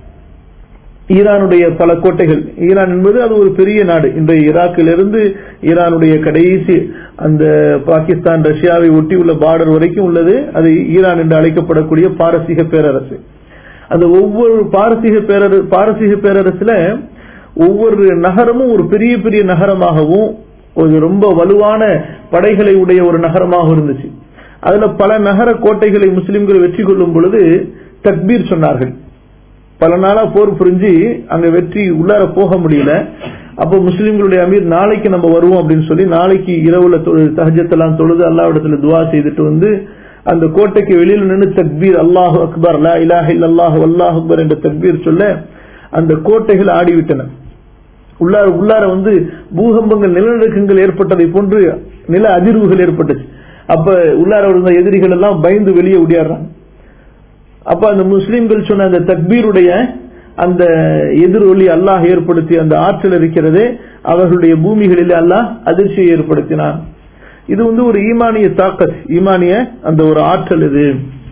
ஈரானுடைய பல கோட்டைகள் ஈரான் என்பது அது ஒரு பெரிய நாடு இன்றைய ஈராக்கிலிருந்து ஈரானுடைய கடைசி அந்த பாகிஸ்தான் ரஷ்யாவை ஒட்டி உள்ள பார்டர் வரைக்கும் உள்ளது அது ஈரான் என்று அழைக்கப்படக்கூடிய பாரசீக பேரரசு அந்த ஒவ்வொரு பாரசீக பேரரசு பாரசீக பேரரசுல ஒவ்வொரு நகரமும் ஒரு பெரிய பெரிய நகரமாகவும் ஒரு ரொம்ப வலுவான படைகளை உடைய ஒரு நகரமாக இருந்துச்சு அதுல பல நகர கோட்டைகளை முஸ்லிம்கள் வெற்றி கொள்ளும் பொழுது தக்பீர் சொன்னார்கள் பல நாளா போர் புரிஞ்சு அங்க வெற்றி உள்ளார போக முடியல அப்போ முஸ்லிம்களுடைய அமீர் நாளைக்கு நம்ம வருவோம் அப்படின்னு சொல்லி நாளைக்கு இரவுல தஹஜத்தெல்லாம் தொழுது அல்லாவிடத்துல துவா செய்துட்டு வந்து அந்த கோட்டைக்கு வெளியில் நின்று தக்பீர் அல்லாஹு அக்பர் லா இலாஹ அல்லாஹு அல்லாஹ் அக்பர் என்ற தக்பீர் சொல்ல அந்த கோட்டைகள் ஆடிவிட்டன உள்ளார உள்ளார வந்து பூகம்பங்கள் நிலநடுக்கங்கள் ஏற்பட்டதை போன்று நில அதிர்வுகள் ஏற்பட்டுச்சு அப்ப உள்ளார இருந்த எதிரிகள் எல்லாம் பயந்து வெளியே ஓடியாடுறாங்க அப்ப அந்த முஸ்லிம்கள் சொன்ன அந்த தக்பீருடைய அந்த எதிரொலி அல்லாஹ் ஏற்படுத்திய அந்த ஆற்றல் இருக்கிறதே அவர்களுடைய பூமிகளிலே அல்லாஹ் அதிர்ச்சியை ஏற்படுத்தினான் இது வந்து ஒரு ஈமானிய தாக்கத் ஈமானிய அந்த ஒரு ஆற்றல் இது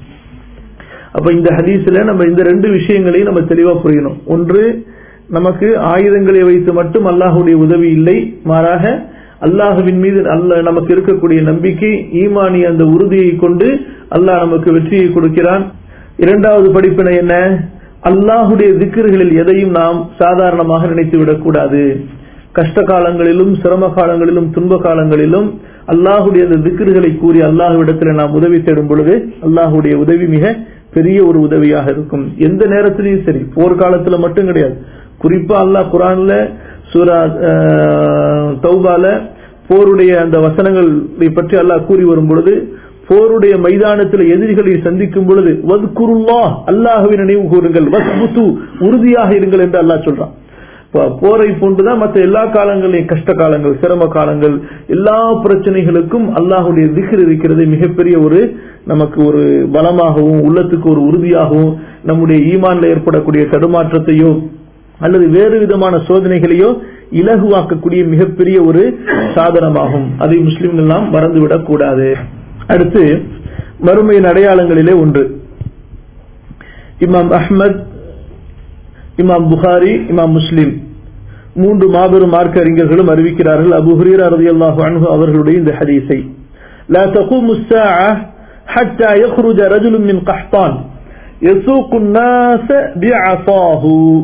அப்ப இந்த ஹதீஸ்ல நம்ம இந்த ரெண்டு விஷயங்களையும் நம்ம தெளிவா புரியணும் ஒன்று நமக்கு ஆயுதங்களை வைத்து மட்டும் அல்லாஹுடைய உதவி இல்லை மாறாக அல்லாஹுவின் மீது அல்ல நமக்கு இருக்கக்கூடிய நம்பிக்கை ஈமானிய அந்த உறுதியை கொண்டு அல்லாஹ் நமக்கு வெற்றியை கொடுக்கிறான் இரண்டாவது படிப்பினை என்ன அல்லாஹுடைய திக்கர்களில் எதையும் நாம் சாதாரணமாக நினைத்து விடக்கூடாது கஷ்ட காலங்களிலும் சிரம காலங்களிலும் துன்ப காலங்களிலும் அல்லாஹுடைய அந்த திக்கர்களை கூறி அல்லாஹுவிடத்தில் நாம் உதவி தேடும் பொழுது அல்லாஹுடைய உதவி மிக பெரிய ஒரு உதவியாக இருக்கும் எந்த நேரத்திலையும் சரி போர்க்காலத்துல மட்டும் கிடையாது குறிப்பா அல்லாஹ் குரான்ல சூரா தௌபால போருடைய அந்த வசனங்களை பற்றி அல்லாஹ் கூறி வரும் பொழுது போருடைய மைதானத்தில் எதிரிகளை சந்திக்கும் பொழுது வதுக்குருல்லா அல்லாஹுவை நினைவு கூறுங்கள் வஸ்புத்து உறுதியாக இருங்கள் என்று அல்லாஹ் சொல்றான் போரை போன்றுதான் மற்ற எல்லா காலங்களையும் கஷ்ட காலங்கள் சிரம காலங்கள் எல்லா பிரச்சனைகளுக்கும் அல்லாஹுடைய திகர் இருக்கிறது மிகப்பெரிய ஒரு நமக்கு ஒரு பலமாகவும் உள்ளத்துக்கு ஒரு உறுதியாகவும் நம்முடைய ஈமான்ல ஏற்படக்கூடிய தடுமாற்றத்தையோ அல்லது வேறு விதமான சோதனைகளையோ இலகுவாக்கக்கூடிய மிகப்பெரிய ஒரு சாதனமாகும் அதை முஸ்லிம்கள் எல்லாம் மறந்துவிடக் கூடாது அடுத்து மறுமையின் அடையாளங்களிலே ஒன்று இமாம் அஹ்மத் இமாம் புகாரி இமாம் முஸ்லிம் மூன்று மாபெரும் மார்க்க அறிஞர்களும் அறிவிக்கிறார்கள் அபு ஹுரீரா ரலியல்லாஹு அன்ஹு அவர்களுடைய இந்த ஹதீஸை لا تقوم الساعة حتى يخرج رجل من قحطان يسوق الناس بعصاه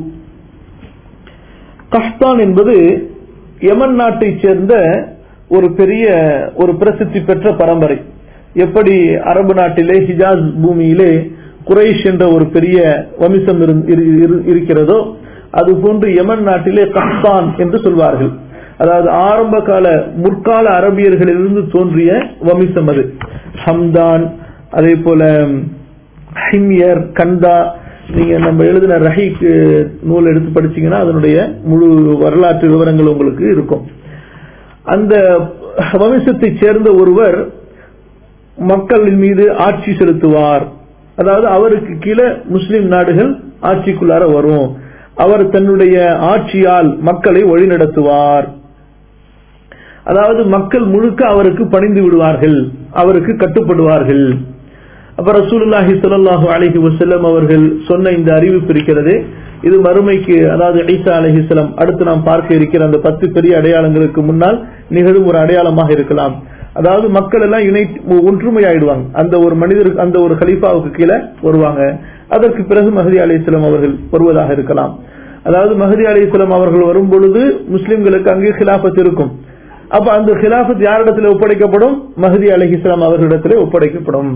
கஹ்தான் என்பது யமன் நாட்டைச் சேர்ந்த ஒரு பெரிய ஒரு பிரசித்தி பெற்ற பரம்பரை எப்படி அரபு நாட்டிலே ஹிஜாஸ் பூமியிலே குறைஷ் என்ற ஒரு பெரிய வம்சம் இருக்கிறதோ அது போன்று யமன் நாட்டிலே கஹ்தான் என்று சொல்வார்கள் அதாவது ஆரம்ப கால முற்கால அரபியர்களிலிருந்து தோன்றிய வம்சம் அது ஹம்தான் அதே போல ஹிம்யர் கந்தா நீங்க நம்ம எழுதின ரஹீக் நூல் எடுத்து படிச்சீங்கன்னா அதனுடைய முழு வரலாற்று விவரங்கள் உங்களுக்கு இருக்கும் அந்த வம்சத்தை சேர்ந்த ஒருவர் மக்களின் மீது ஆட்சி செலுத்துவார் அதாவது அவருக்கு கீழே முஸ்லிம் நாடுகள் ஆட்சிக்குள்ளார வரும் அவர் தன்னுடைய ஆட்சியால் மக்களை வழிநடத்துவார் அதாவது மக்கள் முழுக்க அவருக்கு பணிந்து விடுவார்கள் அவருக்கு கட்டுப்படுவார்கள் அப்ப ரசூலுல்லாஹி ஸல்லல்லாஹு அலைஹி வஸல்லம் அவர்கள் சொன்ன இந்த அறிவிப்பு இருக்கிறது இது மறுமைக்கு அதாவது ஈசா அலைஹிஸ்ஸலாம் அடுத்து நாம் பார்க்க இருக்கிற அந்த பத்து பெரிய அடையாளங்களுக்கு முன்னால் நிகழும் ஒரு அடையாளமாக இருக்கலாம் அதாவது மக்கள் எல்லாம் இணை ஒற்றுமையாயிடுவாங்க அந்த ஒரு மனிதருக்கு அந்த ஒரு கலீஃபாவுக்கு கீழே வருவாங்க அதற்கு பிறகு மஹதி அலிஸ்லாம் அவர்கள் வருவதாக இருக்கலாம் அதாவது மஹதி அலிஸ்லாம் அவர்கள் வரும் பொழுது முஸ்லிம்களுக்கு அங்கே கிலாபத் இருக்கும் அப்ப அந்த கிலாபத் யாரிடத்தில் ஒப்படைக்கப்படும் மஹதி அலிஹிஸ்லாம் அவர்களிடத்தில் ஒப்படைக்கப்படும்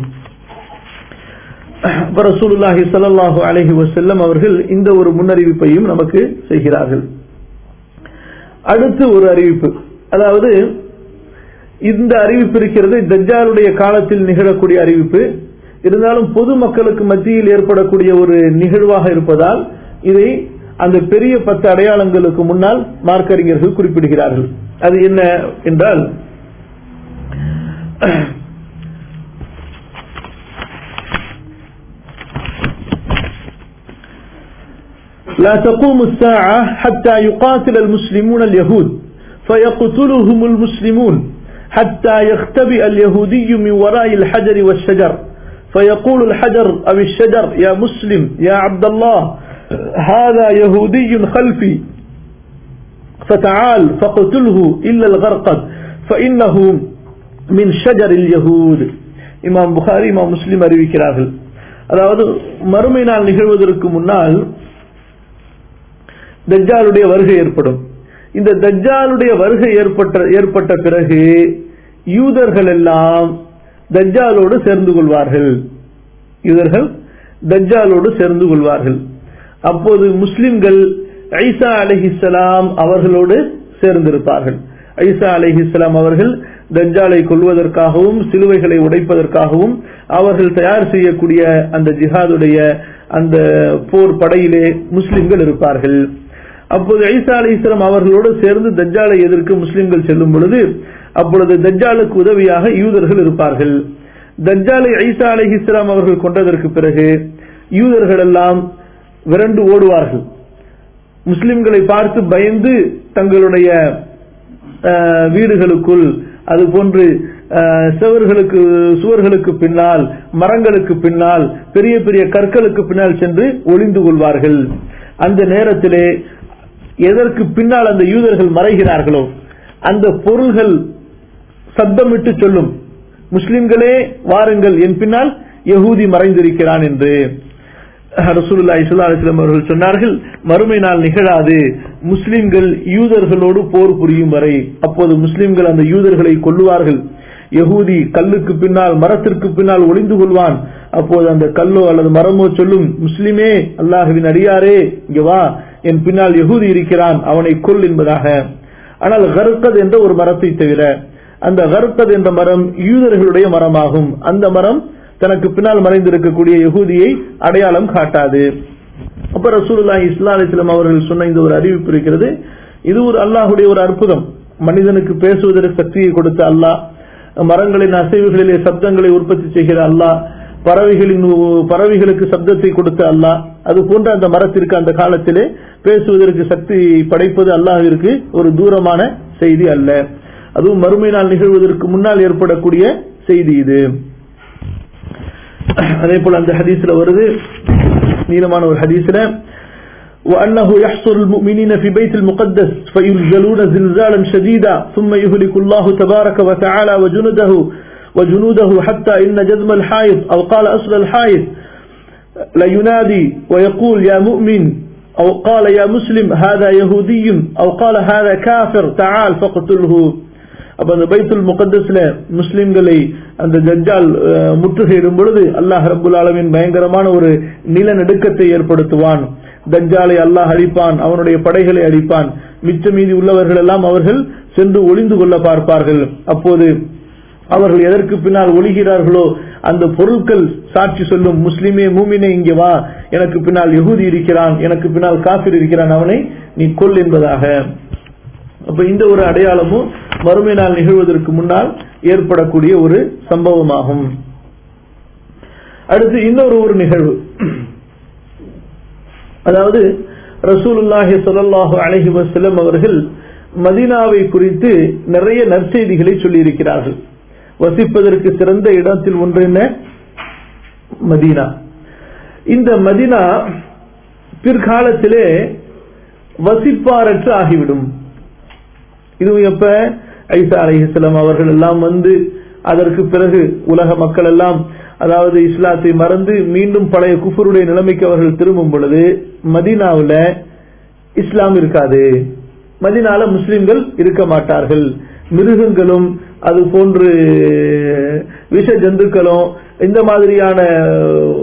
ரசூலுல்லாஹி ஸல்லல்லாஹு அலைஹி வஸல்லம் அவர்கள் இந்த ஒரு முன்னறிவிப்பையும் நமக்கு செய்கிறார்கள் அடுத்து ஒரு அறிவிப்பு அதாவது இந்த அறிவிப்பு இருக்கிறது தஜ்ஜாலுடைய காலத்தில் நிகழக்கூடிய அறிவிப்பு இருந்தாலும் பொது மக்களுக்கு மத்தியில் ஏற்படக்கூடிய ஒரு நிகழ்வாக இருப்பதால் இதை அந்த பெரிய பத்து அடையாளங்களுக்கு முன்னால் மார்க்கறிஞர்கள் குறிப்பிடுகிறார்கள் அது என்ன என்றால் لا تقوم الساعة حتى يقاتل المسلمون اليهود فيقتلهم المسلمون حتى يختبئ اليهودي من وراء الحجر والشجر فيقول الحجر أو الشجر يا مسلم يا عبد الله هذا يهودي خلفي فتعال فاقتله إلا الغرقد فإنه من شجر اليهود இமாம் புகாரி இமாம் முஸ்லிம் அறிவிக்கிறார்கள் அதாவது மறுமை நாள் நிகழ்வதற்கு முன்னால் தஜ்ஜாலுடைய வருகை ஏற்படும் இந்த தஜ்ஜாலுடைய வருகை ஏற்பட்ட ஏற்பட்ட பிறகு யூதர்கள் எல்லாம் தஜ்ஜாலோடு சேர்ந்து கொள்வார்கள் யூதர்கள் தஜ்ஜாலோடு சேர்ந்து கொள்வார்கள் அப்போது முஸ்லிம்கள் ஐசா அலிஹிஸ்லாம் அவர்களோடு சேர்ந்திருப்பார்கள் ஐசா அலிஹிஸ்லாம் அவர்கள் தஜ்ஜாலை கொள்வதற்காகவும் சிலுவைகளை உடைப்பதற்காகவும் அவர்கள் தயார் செய்யக்கூடிய அந்த ஜிஹாதுடைய அந்த போர் படையிலே முஸ்லிம்கள் இருப்பார்கள் அப்போது ஐசா அலி இஸ்லாம் அவர்களோடு சேர்ந்து தஜ்ஜாலை எதிர்க்க முஸ்லிம்கள் செல்லும் பொழுது அப்பொழுது தஜ்ஜாலுக்கு உதவியாக யூதர்கள் இருப்பார்கள் தஜ்ஜாலை ஐசா அலி இஸ்லாம் அவர்கள் கொண்டதற்கு பிறகு யூதர்கள் எல்லாம் விரண்டு ஓடுவார்கள் முஸ்லிம்களை பார்த்து பயந்து தங்களுடைய வீடுகளுக்குள் அது போன்று சுவர்களுக்கு சுவர்களுக்கு பின்னால் மரங்களுக்கு பின்னால் பெரிய பெரிய கற்களுக்கு பின்னால் சென்று ஒளிந்து கொள்வார்கள் அந்த நேரத்திலே எதற்கு பின்னால் அந்த யூதர்கள் மறைகிறார்களோ அந்த பொருள்கள் சத்தமிட்டு சொல்லும் முஸ்லிம்களே வாருங்கள் என் பின்னால் யகூதி மறைந்திருக்கிறான் என்று ரசூலுல்லா இஸ்லா அலிஸ்லாம் அவர்கள் சொன்னார்கள் மறுமை நாள் நிகழாது முஸ்லிம்கள் யூதர்களோடு போர் புரியும் வரை அப்போது முஸ்லிம்கள் அந்த யூதர்களை கொல்லுவார்கள் யகூதி கல்லுக்கு பின்னால் மரத்திற்கு பின்னால் ஒளிந்து கொள்வான் அப்போது அந்த கல்லோ அல்லது மரமோ சொல்லும் முஸ்லிமே அல்லாஹுவின் அடியாரே இங்க வா என் பின்னால் யகூதி இருக்கிறான் அவனை கொல் என்பதாக ஆனால் கருக்கத் என்ற ஒரு மரத்தை தவிர அந்த கருக்கத் என்ற மரம் யூதர்களுடைய மரமாகும் அந்த மரம் தனக்கு பின்னால் மறைந்திருக்கக்கூடிய யகூதியை அடையாளம் காட்டாது அப்ப ரசூலுல்லா இஸ்லா அலிஸ்லாம் அவர்கள் சொன்ன இந்த ஒரு அறிவிப்பு இருக்கிறது இது ஒரு அல்லாஹுடைய ஒரு அற்புதம் மனிதனுக்கு பேசுவதற்கு சக்தியை கொடுத்த அல்லாஹ் மரங்களின் அசைவுகளிலே சப்தங்களை உற்பத்தி செய்கிற அல்லாஹ் பறவைகளின் பறவைகளுக்கு சப்தத்தை கொடுத்த அல்லாஹ் அது போன்ற அந்த மரத்திற்கு அந்த காலத்திலே பேசுவதற்கு சக்தி படைப்பது அல்லாஹிற்கு ஒரு தூரமான செய்தி அல்ல அதுவும் மறுமை நாள் நிகழ்வதற்கு முன்னால் ஏற்படக்கூடிய செய்தி இது அதே போல அந்த ஹதீஸ்ல வருது நீளமான ஒரு ஹதீஸ்ல وأنه يحصر المؤمنين في بيت المقدس فيلجلون زلزالا شديدا ثم يهلك الله تبارك وتعالى وجنده وجنوده حتى إن جزم الحائط أو قال أصل الحائط لينادي ويقول يا مؤمن أو قال يا مسلم هذا يهودي أو قال هذا كافر تعال فاقتله அப்ப அந்த பைத்துல் முகத்தஸ்ல முஸ்லிம்களை அந்த ஜஞ்சால் முற்றுகையிடும் பொழுது அல்லாஹ் ரபுல் ஆலமின் பயங்கரமான ஒரு நிலநடுக்கத்தை ஏற்படுத்துவான் தஞ்சாலை அல்லாஹ் அழிப்பான் அவனுடைய படைகளை அழிப்பான் மிச்ச மீதி உள்ளவர்கள் எல்லாம் அவர்கள் சென்று ஒளிந்து கொள்ள பார்ப்பார்கள் அப்போது அவர்கள் எதற்கு பின்னால் ஒளிகிறார்களோ அந்த பொருட்கள் சாட்சி சொல்லும் முஸ்லிமே மூமினே இங்கே வா எனக்கு பின்னால் யகுதி இருக்கிறான் எனக்கு பின்னால் காஃபிர் இருக்கிறான் அவனை நீ கொல் என்பதாக அப்ப இந்த ஒரு அடையாளமும் மறுமை நாள் நிகழ்வதற்கு முன்னால் ஏற்படக்கூடிய ஒரு சம்பவமாகும் அடுத்து இன்னொரு ஒரு நிகழ்வு அதாவது ரசூலுல்லாஹி சொல்லல்லாஹு அலஹி வசலம் அவர்கள் மதீனாவை குறித்து நிறைய நற்செய்திகளை சொல்லியிருக்கிறார்கள் வசிப்பதற்கு சிறந்த இடத்தில் ஒன்று என்ன மதீனா இந்த மதீனா பிற்காலத்திலே வசிப்பாரற்று ஆகிவிடும் இதுவும் எப்ப ஐசா அலிஹிஸ்லாம் அவர்கள் எல்லாம் வந்து அதற்கு பிறகு உலக மக்கள் எல்லாம் அதாவது இஸ்லாத்தை மறந்து மீண்டும் பழைய குஃபருடைய நிலைமைக்கு அவர்கள் திரும்பும் பொழுது மதீனாவில் இஸ்லாம் இருக்காது மதினால முஸ்லிம்கள் இருக்க மாட்டார்கள் மிருகங்களும் அது போன்று விஷ ஜந்துக்களும் இந்த மாதிரியான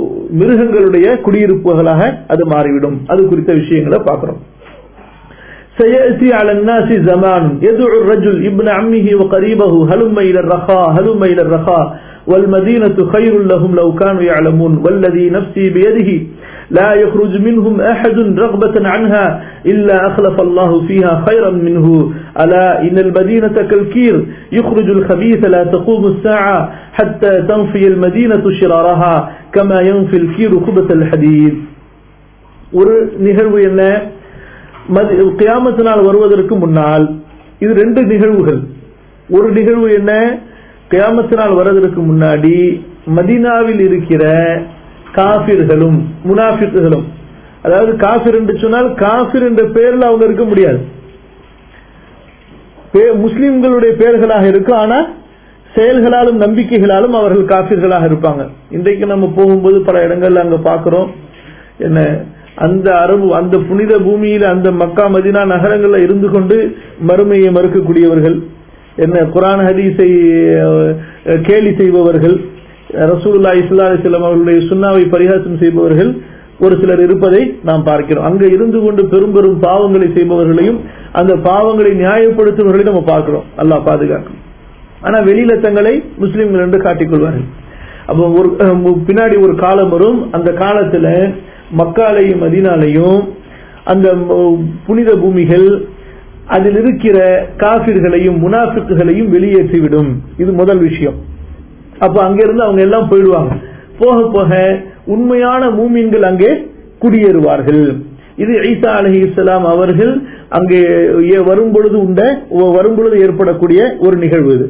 மிருகங்களுடைய குடியிருப்புகளாக அது மாறிவிடும் அது குறித்த விஷயங்களை பார்க்கிறோம் سيأتي على الناس زمان يدعو الرجل ابن عمه وقريبه هلم إلى الرخاء هلم إلى الرخاء والمدينة خير لهم لو كانوا يعلمون والذي نفسي بيده لا يخرج منهم أحد رغبة عنها إلا أخلف الله فيها خيرا منه ألا إن المدينة كالكير يخرج الخبيث لا تقوم الساعة حتى تنفي المدينة شرارها كما ينفي الكير خبث الحديد ஒரு நிகழ்வு என்ன கியாமத்து நாள் வருவதற்கு முன்னால் இது ரெண்டு நிகழ்வுகள் ஒரு நிகழ்வு என்ன கியாமத்து நாள் வருவதற்கு முன்னாடி மதீனாவில் இருக்கிற காபிர்களும் முனாஃபிக்குகளும் அதாவது காபிர் என்று சொன்னால் காபிர் என்ற பெயரில் அவங்க இருக்க முடியாது முஸ்லிம்களுடைய பெயர்களாக இருக்கும் ஆனா செயல்களாலும் நம்பிக்கைகளாலும் அவர்கள் காபிர்களாக இருப்பாங்க இன்றைக்கு நம்ம போகும்போது பல இடங்கள்ல அங்க பாக்குறோம் என்ன அந்த அரபு அந்த புனித பூமியில அந்த மக்கா மதினா நகரங்கள்ல இருந்து கொண்டு மறுமையை மறுக்கக்கூடியவர்கள் என்ன குரான் ஹதீஸை கேலி செய்பவர்கள் ரசூல்லா இஸ்லா அலிஸ்லாம் அவர்களுடைய சுண்ணாவை பரிகாசம் செய்பவர்கள் ஒரு சிலர் இருப்பதை நாம் பார்க்கிறோம் அங்க இருந்து கொண்டு பெரும் பெரும் பாவங்களை செய்பவர்களையும் அந்த பாவங்களை நியாயப்படுத்துபவர்களையும் நம்ம பார்க்கிறோம் அல்லாஹ் பாதுகாக்கும் ஆனா வெளியில தங்களை முஸ்லிம்கள் என்று காட்டிக்கொள்வார்கள் அப்போ ஒரு பின்னாடி ஒரு காலம் வரும் அந்த காலத்துல மக்காலையும் மதினாலையும் அந்த புனித பூமிகள் அதில் இருக்கிற காபிர்களையும் முனாஃபிக்குகளையும் வெளியேற்றிவிடும் இது முதல் விஷயம் அப்ப அங்கிருந்து அவங்க எல்லாம் போயிடுவாங்க போக போக உண்மையான மூமீன்கள் அங்கே குடியேறுவார்கள் இது ஈசா அலஹி இஸ்லாம் அவர்கள் அங்கே வரும் பொழுது உண்ட வரும் பொழுது ஏற்படக்கூடிய ஒரு நிகழ்வு இது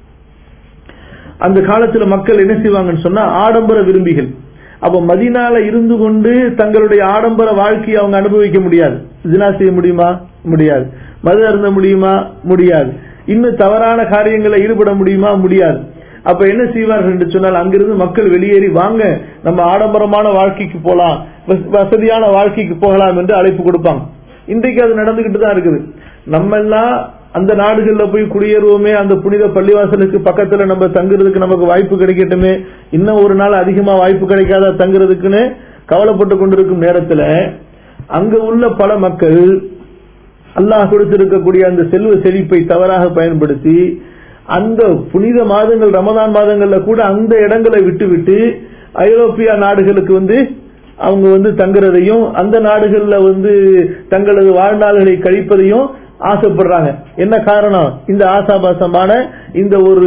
அந்த காலத்துல மக்கள் என்ன செய்வாங்கன்னு சொன்னா ஆடம்பர விரும்பிகள் அப்ப மதினால இருந்து கொண்டு தங்களுடைய ஆடம்பர வாழ்க்கையை அவங்க அனுபவிக்க முடியாது ஜினா செய்ய முடியுமா முடியாது மது அருந்த முடியுமா முடியாது இன்னும் தவறான காரியங்களை ஈடுபட முடியுமா முடியாது அப்ப என்ன செய்வார்கள் என்று சொன்னால் அங்கிருந்து மக்கள் வெளியேறி வாங்க நம்ம ஆடம்பரமான வாழ்க்கைக்கு போலாம் வசதியான வாழ்க்கைக்கு போகலாம் என்று அழைப்பு கொடுப்பாங்க இன்றைக்கு அது நடந்துகிட்டு தான் இருக்குது நம்ம எல்லாம் அந்த நாடுகள்ல போய் குடியேறுவோமே அந்த புனித பள்ளிவாசலுக்கு பக்கத்துல நம்ம தங்குறதுக்கு நமக்கு வாய்ப்பு கிடைக்கட்டுமே இன்னும் ஒரு நாள் அதிகமா வாய்ப்பு கிடைக்காத தங்குறதுக்குன்னு கவலைப்பட்டு கொண்டிருக்கும் நேரத்துல அங்க உள்ள பல மக்கள் அல்லாஹ் கொடுத்திருக்கக்கூடிய அந்த செல்வ செழிப்பை தவறாக பயன்படுத்தி அந்த புனித மாதங்கள் ரமதான் மாதங்கள்ல கூட அந்த இடங்களை விட்டு விட்டு ஐரோப்பியா நாடுகளுக்கு வந்து அவங்க வந்து தங்குறதையும் அந்த நாடுகள்ல வந்து தங்களது வாழ்நாள்களை கழிப்பதையும் ஆசைப்படுறாங்க என்ன காரணம் இந்த ஆசாபாசமான இந்த ஒரு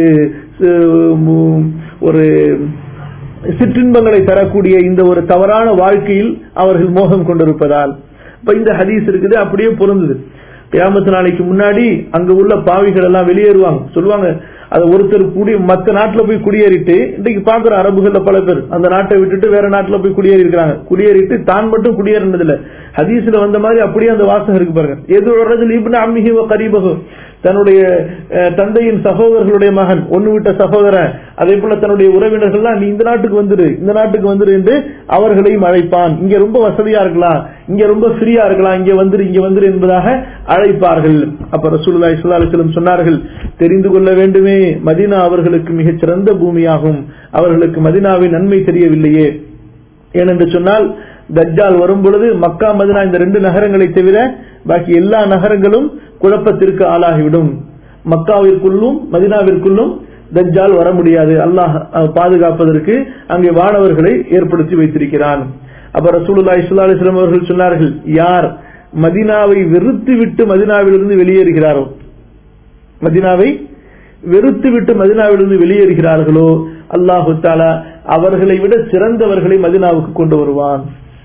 ஒரு சிற்றின்பங்களை தரக்கூடிய இந்த ஒரு தவறான வாழ்க்கையில் அவர்கள் மோகம் கொண்டிருப்பதால் இப்ப இந்த ஹதீஸ் இருக்குது அப்படியே பொருந்தது கியாமத்து நாளைக்கு முன்னாடி அங்க உள்ள பாவிகள் எல்லாம் வெளியேறுவாங்க சொல்லுவாங்க அது ஒருத்தர் குடி மத்த நாட்டுல போய் குடியேறிட்டு இன்னைக்கு பாக்குற அரபுகள்ல பல பேர் அந்த நாட்டை விட்டுட்டு வேற நாட்டுல போய் குடியேறி இருக்காங்க குடியேறிட்டு தான் மட்டும் குடியேறினது இல்ல ஹதீஸ்ல வந்த மாதிரி அப்படியே அந்த வாசகம் இருக்கு பாருங்க எது இப்னு அம்மிஹி வ கரீபஹு தன்னுடைய தந்தையின் சகோதரர்களுடைய மகன் ஒன்னு விட்ட சகோதரன் அதே போல தன்னுடைய உறவினர்கள்லாம் நீ இந்த நாட்டுக்கு வந்துரு இந்த நாட்டுக்கு வந்துரு என்று அவர்களையும் அழைப்பான் இங்க ரொம்ப வசதியா இருக்கலாம் இங்க ரொம்ப ஃப்ரீயா இருக்கலாம் இங்க வந்துரு இங்க வந்துரு என்பதாக அழைப்பார்கள் அப்ப ரசூலுல்லாஹி ஸல்லல்லாஹு அலைஹி வஸல்லம் சொன்னார்கள் தெரிந்து கொள்ள வேண்டுமே மதீனா அவர்களுக்கு மிகச் சிறந்த பூமியாகும் அவர்களுக்கு மதீனாவின் நன்மை தெரியவில்லையே ஏனென்று சொன்னால் தஜ்ஜால் வரும் பொழுது மக்கா மதினா இந்த ரெண்டு நகரங்களை தவிர பாக்கி எல்லா நகரங்களும் குழப்பத்திற்கு ஆளாகிவிடும் மக்காவிற்குள்ளும் மதினாவிற்குள்ளும் தஜ்ஜால் வர முடியாது அல்லாஹ் பாதுகாப்பதற்கு அங்கே வானவர்களை ஏற்படுத்தி வைத்திருக்கிறான் அப்ப ரசூலுல்லா இஸ்லா அலிஸ்லாம் அவர்கள் சொன்னார்கள் யார் மதினாவை வெறுத்து விட்டு மதினாவிலிருந்து வெளியேறுகிறாரோ மதினாவை வெறுத்து விட்டு மதினாவிலிருந்து வெளியேறுகிறார்களோ அல்லாஹு தாலா அவர்களை விட சிறந்தவர்களை மதினாவுக்கு கொண்டு வருவான்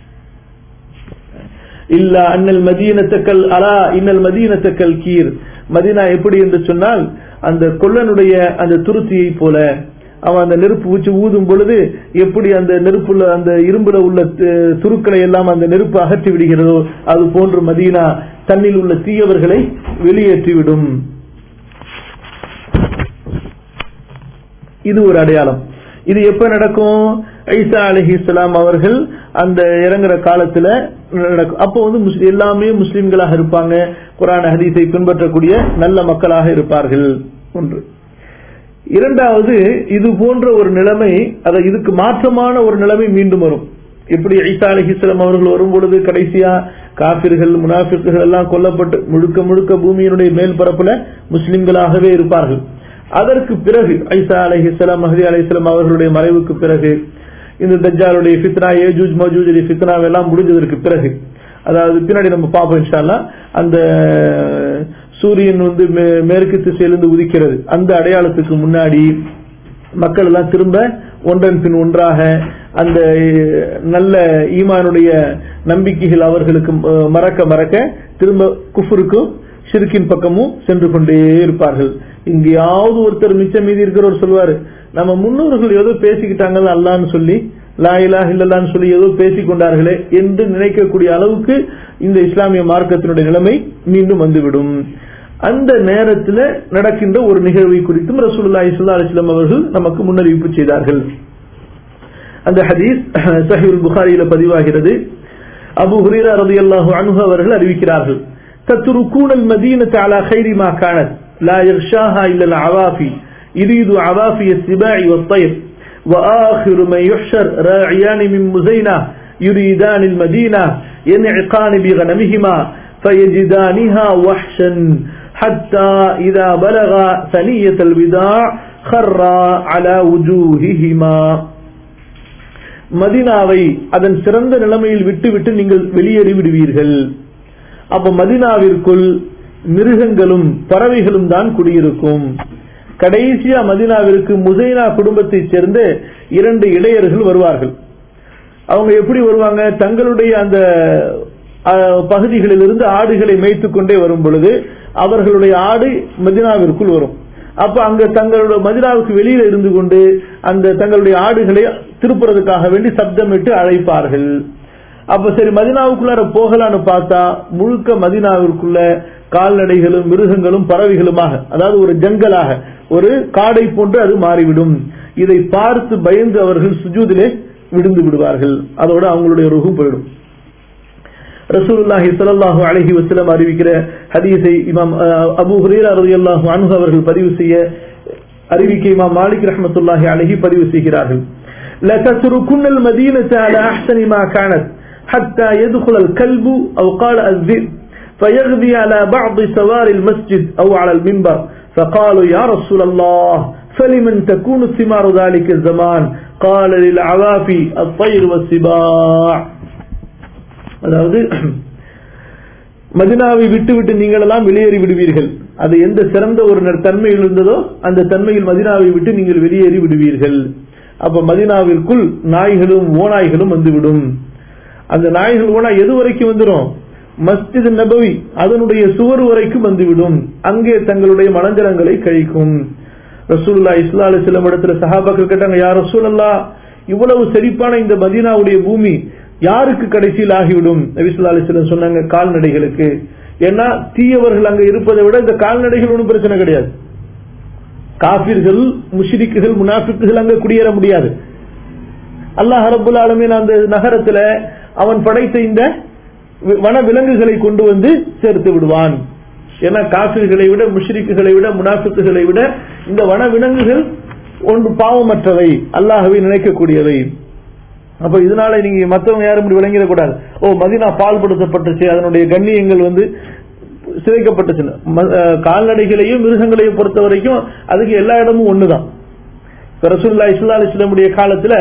இல்ல அண்ணல் மதீனத்தக்கல் அலா இன்னல் மதீனத்தக்கல் கீர் மதீனா எப்படி என்று சொன்னால் அந்த கொல்லனுடைய அந்த துருத்தியை போல அவன் அந்த நெருப்பு ஊச்சி ஊதும் பொழுது எப்படி அந்த நெருப்புல அந்த இரும்புல உள்ள துருக்களை எல்லாம் அந்த நெருப்பு அகற்றி விடுகிறதோ அது போன்று மதீனா தன்னில் உள்ள தீயவர்களை வெளியேற்றிவிடும் இது ஒரு அடையாளம் இது எப்ப நடக்கும் ஐசா அலஹி இஸ்லாம் அவர்கள் அந்த இறங்குற காலத்துல நடக்கும் அப்போ வந்து எல்லாமே முஸ்லிம்களாக இருப்பாங்க குரான் ஹதீஸை பின்பற்றக்கூடிய நல்ல மக்களாக இருப்பார்கள் ஒன்று இரண்டாவது இது போன்ற ஒரு நிலைமை அதை இதுக்கு மாற்றமான ஒரு நிலைமை மீண்டும் வரும் எப்படி ஐசா அலஹி இஸ்லாம் அவர்கள் வரும் பொழுது கடைசியா காபிர்கள் முனாஃபிக்குகள் எல்லாம் கொல்லப்பட்டு முழுக்க முழுக்க பூமியினுடைய மேல் பரப்புல முஸ்லிம்களாகவே இருப்பார்கள் அதற்கு பிறகு ஐசா அலைஹிஸ்லாம் மஹதி அலைஹிஸ்லாம் அவர்களுடைய மறைவுக்கு பிறகு இந்த தஜ்ஜாலுடைய ஃபித்னா ஏஜூஜ் மஜூஜுடைய ஃபித்னா எல்லாம் முடிஞ்சதற்கு பிறகு அதாவது பின்னாடி நம்ம பார்ப்போம் இன்ஷால்லா அந்த சூரியன் வந்து மே- மேற்கு திசையிலிருந்து உதிக்கிறது அந்த அடையாளத்துக்கு முன்னாடி மக்கள் எல்லாம் திரும்ப ஒன்றன் பின் ஒன்றாக அந்த அஹ், நல்ல ஈமானுடைய நம்பிக்கைகள் அவர்களுக்கு அஹ், மறக்க மறக்க திரும்ப குஃபருக்கும் ஷிர்கின் பக்கமும் சென்று கொண்டே இருப்பார்கள் எங்கேயாவது ஒருத்தர் மிச்சம் மீதி இருக்கிறவர் சொல்வாரு நம்ம முன்னோர்கள் ஏதோ பேசிக்கிட்டாங்க அல்லான்னு சொல்லி லா இலாஹ இல்லல்லான்னு சொல்லி ஏதோ பேசிக் கொண்டார்களே என்று நினைக்கக்கூடிய அளவுக்கு இந்த இஸ்லாமிய மார்க்கத்தினுடைய நிலைமை மீண்டும் வந்துவிடும் அந்த நேரத்தில் நடக்கின்ற ஒரு நிகழ்வை குறித்தும் ரசூலுல்லாஹி ஸல்லல்லாஹு அலைஹி வஸல்லம் அவர்கள் நமக்கு முன்னறிவிப்பு செய்தார்கள் அந்த ஹதீஸ் சஹீஹுல் புகாரியில பதிவாகிறது அபு ஹுரைரா ரலியல்லாஹு அன்ஹு அவர்கள் அறிவிக்கிறார்கள் تتركون المدينة على خير ما كانت لا يغشاها إلا العوافي يريد عوافي السباع والطير وآخر من يحشر راعيان من مزينة يريدان المدينة ينعقان بغنمهما فيجدانها وحشا حتى إذا بلغ ثنية الوداع خر على وجوههما மதினாவை அதன் சிறந்த நிலைமையில் விட்டுவிட்டு நீங்கள் வெளியேறி விடுவீர்கள் அப்ப மதினாவிற்குள் மிருகங்களும் பறவைகளும் தான் குடியிருக்கும் கடைசியா மதினாவிற்கு முசைனா குடும்பத்தைச் சேர்ந்த இரண்டு இளையர்கள் வருவார்கள் அவங்க எப்படி வருவாங்க தங்களுடைய அந்த அஹ், பகுதிகளிலிருந்து ஆடுகளை மேய்த்துக் கொண்டே வரும் பொழுது அவர்களுடைய ஆடு மதினாவிற்குள் வரும் அப்ப அங்க தங்களுடைய மதினாவுக்கு வெளியில இருந்து கொண்டு அந்த தங்களுடைய ஆடுகளை திருப்புறதுக்காக வேண்டி சப்தமிட்டு அழைப்பார்கள் அப்ப சரி மதினாவுக்குள்ளார போகலான்னு பார்த்தா முழுக்க மதினாவிற்குள்ள கால்நடைகளும் மிருகங்களும் பறவைகளுமாக அதாவது ஒரு ஜங்கலாக ஒரு காடை போன்று அது மாறிவிடும் இதை பார்த்து பயந்து அவர்கள் சுஜூதிலே விழுந்து விடுவார்கள் அதோட அவங்களுடைய ருகும் போயிடும் ரசூலுல்லாஹி ஸல்லல்லாஹு அலைஹி வஸல்லம் அறிவிக்கிற ஹதீஸை இமாம் அஹ், அபூ ஹுரைரா ரலியல்லாஹு அன்ஹு அவர்கள் பதிவு செய்ய அறிவிக்கை இமாம் மாலிக் ரஹ்மத்துல்லாஹி அலைஹி பதிவு செய்கிறார்கள் لتتركن المدينة على أحسن ما كانت حتى يدخل الكلب أو قال الذئب فيغذي على بعض سوار المسجد أو على المنبر فقالوا يا رسول الله فلمن تكون ثمار ذلك الزمان قال للعوافي الطير والسباع அதாவது மதினாவை விட்டு விட்டு நீங்கள் எல்லாம் வெளியேறி விடுவீர்கள் அது எந்த சிறந்த ஒரு ந- தன்மையில் இருந்ததோ அந்த தன்மையில் மதினாவை விட்டு நீங்கள் வெளியேறி விடுவீர்கள் அப்ப மதினாவிற்குள் நாய்களும் ஓநாய்களும் வந்துவிடும் அந்த நாய்கள் ஓனாய் எது வரைக்கும் வந்துடும் மஸ்ஜித் நபவி அதனுடைய சுவர் வரைக்கும் வந்துவிடும் அங்கே தங்களுடைய மலஞ்சலங்களை கழிக்கும் ரசூலுல்லா இஸ்லா அலிஸ்லாம் இடத்துல சஹாபாக்கள் கேட்டாங்க யார் ரசூலல்லா இவ்வளவு செழிப்பான இந்த மதீனாவுடைய பூமி யாருக்கு கடைசியில் ஆகிவிடும் நபிசுல்லா அலிஸ்லாம் சொன்னாங்க கால்நடைகளுக்கு ஏன்னா தீயவர்கள் அங்க இருப்பதை விட இந்த கால்நடைகள் ஒன்றும் பிரச்சனை கிடையாது காபிர்கள் முஷ்ரிக்குகள் முனாஃபிக்குகள் அங்க குடியேற முடியாது அல்லாஹ் ரப்புல் ஆலமீன் அந்த நகரத்துல அவன் படைத்த இந்த வி- வன விலங்குகளை கொண்டு வந்து சேர்த்து விடுவான் ஏன்னா காபிர்களை விட முஷ்ரிக்குகளை விட முனாஃபிக்குகளை விட இந்த வன விலங்குகள் ஒன்று பாவமற்றவை அல்லாஹ்வை நினைக்கக்கூடியவை அப்ப இதனால நீங்க மத்தவங்க யாரும் இப்படி விளங்கிடக்கூடாது ஓ மதினா பால்படுத்தப்பட்டுச்சு அதனுடைய கண்ணியங்கள் வந்து சிதைக்கப்பட்டுச்சு ம- அஹ் கால்நடைகளையும் மிருகங்களையும் பொறுத்த வரைக்கும் அதுக்கு எல்லா இடமும் ஒண்ணுதான் இப்ப ரசூலுல்லாஹி ஸல்லல்லாஹு அலைஹி வஸல்லமுடைய காலத்துல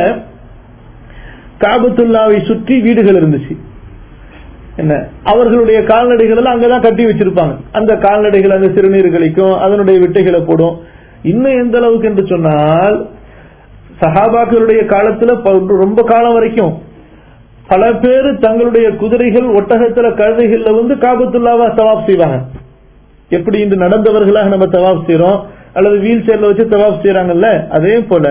காபத்துல்லாவை சுற்றி வீடுகள் இருந்துச்சு என்ன அவர்களுடைய கால்நடைகள் எல்லாம் அங்கதான் கட்டி வச்சிருப்பாங்க அந்த கால்நடைகள் அந்த சிறுநீர் கழிக்கும் அதனுடைய விட்டைகளை போடும் இன்னும் எந்த அளவுக்கு என்று சொன்னால் சஹாபாக்களுடைய காலத்துல ப- ரொம்ப காலம் வரைக்கும் பல பேர் தங்களுடைய குதிரைகள் ஒட்டகத்துல கழுதைகள்ல வந்து காபத்துல்லாவா தவாப் செய்வாங்க எப்படி இன்று நடந்தவர்களாக நம்ம தவாப் செய்றோம் அல்லது வீல் சேர்ல வச்சு தவாப் செய்யறாங்கல்ல அதே போல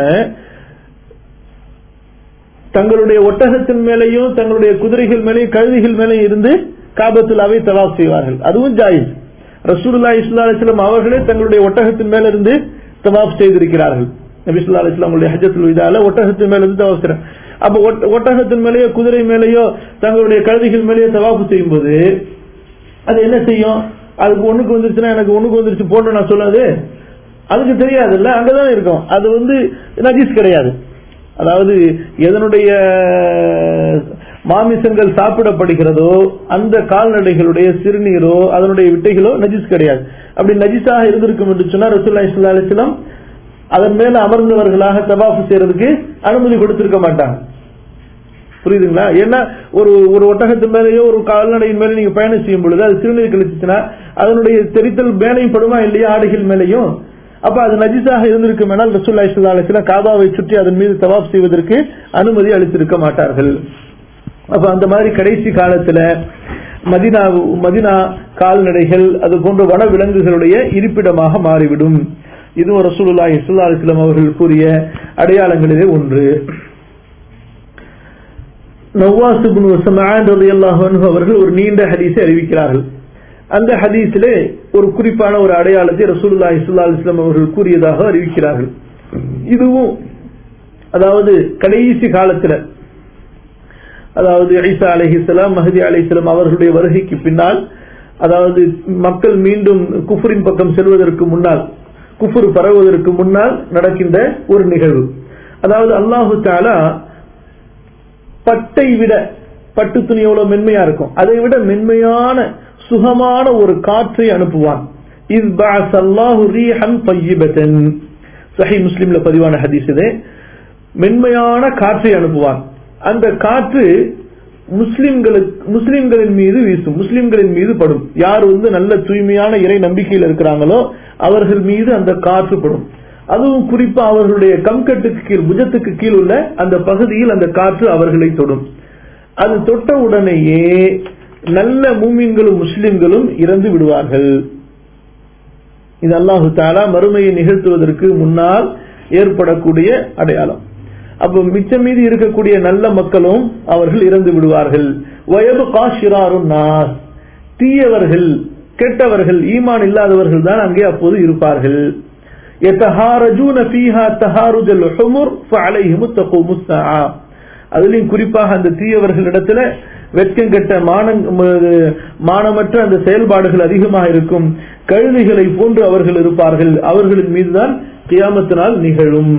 தங்களுடைய ஒட்டகத்தின் மேலேயும் தங்களுடைய குதிரைகள் மேலேயும் கழுதைகள் மேலேயும் இருந்து காபத்துல்லாவை தவாப் செய்வார்கள் அதுவும் ஜாயிஸ் ரசூலுல்லாஹி ஸல்லல்லாஹு அலைஹி வஸல்லம் அவர்களே தங்களுடைய ஒட்டகத்தின் மேல இருந்து தவாப் செய்திருக்கிறார்கள் நபி ஸல்லல்லாஹு அலைஹி வஸல்லம் ஹஜ்ஜத்துல் விதால ஒட்டகத்தின் மேல இருந்து தவாப் செய்றாங்க அப்ப ஒட்ட- ஒட்டகத்தின் மேலேயோ குதிரை மேலேயோ தங்களுடைய கழுதைகள் மேலேயோ தவாப் செய்யும்போது அது என்ன செய்யும் அதுக்கு ஒண்ணுக்கு வந்துருச்சுன்னா எனக்கு ஒண்ணுக்கு வந்துருச்சு போட்டு நான் சொல்லாது அதுக்கு தெரியாதுல்ல அங்கதான் இருக்கும் அது வந்து நஜீஸ் கிடையாது அதாவது எதனுடைய மாமிசங்கள் சாப்பிடப்படுகிறதோ அந்த கால்நடைகளுடைய சிறுநீரோ அதனுடைய விட்டைகளோ நஜிஸ் கிடையாது அப்படி நஜிஸாக இருந்திருக்கும் என்று சொன்னா ரசூல்லா இஸ்லா அலிஸ்லாம் அதன் மேல அமர்ந்தவர்களாக தவாஃப் செய்யறதுக்கு அனுமதி கொடுத்திருக்க மாட்டாங்க புரியுதுங்களா ஏன்னா ஒரு ஒரு ஒட்டகத்து மேலேயோ ஒரு கால்நடையின் மேலே நீங்க பயணம் செய்யும் பொழுது அது சிறுநீர் கழிச்சுச்சுன்னா அதனுடைய தெரித்தல் மேலையும் படுமா இல்லையா ஆடைகள் மேலேயும் அப்ப அது நஜிஸாக இருந்திருக்கும் என்னால் ரசூல்லா இஸ்லா அலிஸ்லாம் காபாவை சுற்றி அதன் மீது தவாப் செய்வதற்கு அனுமதி அளித்திருக்க மாட்டார்கள் அப்ப அந்த மாதிரி கடைசி காலத்துல மதினா மதினா கால்நடைகள் அது போன்ற வன விலங்குகளுடைய இருப்பிடமாக மாறிவிடும் இதுவும் ரசூலுல்லா இஸ்லா அலிஸ்லாம் அவர்கள் கூறிய அடையாளங்களிலே ஒன்று நவாஸ் இப்னு சமஆன் ரலியல்லாஹு அன்ஹு அவர்கள் ஒரு நீண்ட ஹதீஸை அறிவிக்கிறார்கள் அந்த ஹதீஸிலே ஒரு குறிப்பான ஒரு அடையாளத்தை ரசூலுல்லாஹி ஸல்லல்லாஹு அலைஹி வஸல்லம் அவர்கள் கூறியதாக அறிவிக்கிறார்கள் இதுவும் அதாவது கடைசி காலத்துல அதாவது ஈசா அலைஹிஸ்ஸலாம் மஹதி அலைஹிஸ்ஸலாம் அவர்களுடைய வருகைக்கு பின்னால் அதாவது மக்கள் மீண்டும் குஃபரின் பக்கம் செல்வதற்கு முன்னால் குஃபுர் பரவுவதற்கு முன்னால் நடக்கின்ற ஒரு நிகழ்வு அதாவது அல்லாஹு தாலா பட்டை விட பட்டு துணி எவ்வளவு மென்மையா இருக்கும் அதை விட மென்மையான சுகமான ஒரு காற்றை அனுப்புவான் சஹி முஸ்லிம்ல பதிவான ஹதீஸ் இது மென்மையான காற்றை அனுப்புவான் அந்த காற்று முஸ்லிம்களுக்கு முஸ்லிம்களின் மீது வீசும் முஸ்லிம்களின் மீது படும் யார் வந்து நல்ல தூய்மையான இறை நம்பிக்கையில் இருக்கிறாங்களோ அவர்கள் மீது அந்த காற்று படும் அதுவும் குறிப்பா அவர்களுடைய கம்கட்டுக்கு கீழ் புஜத்துக்கு கீழ் உள்ள அந்த பகுதியில் அந்த காற்று அவர்களை தொடும் அது தொட்ட உடனேயே நல்ல மூமின்களும் முஸ்லிம்களும் இறந்து விடுவார்கள் இது அல்லாஹு தாலா மறுமையை நிகழ்த்துவதற்கு முன்னால் ஏற்படக்கூடிய அடையாளம் அப்ப மிச்சம் மீது இருக்கக்கூடிய நல்ல மக்களும் அவர்கள் இறந்து விடுவார்கள் வயது காஷிராரும் நாஸ் தீயவர்கள் கெட்டவர்கள் ஈமான் இல்லாதவர்கள் தான் அங்கே அப்போது இருப்பார்கள் يتهارجون فيها تهارج الحمر فعليهم تقوم الساعه அதுலயும் குறிப்பாக அந்த தீயவர்களிடத்துல வெட்கம் கெட்ட மானமற்ற அந்த செயல்பாடுகள் அதிகமாக இருக்கும் கழுதைகளை போன்று அவர்கள் இருப்பார்கள் அவர்களின் மீதுதான் கியாமத்தினால் நிகழும்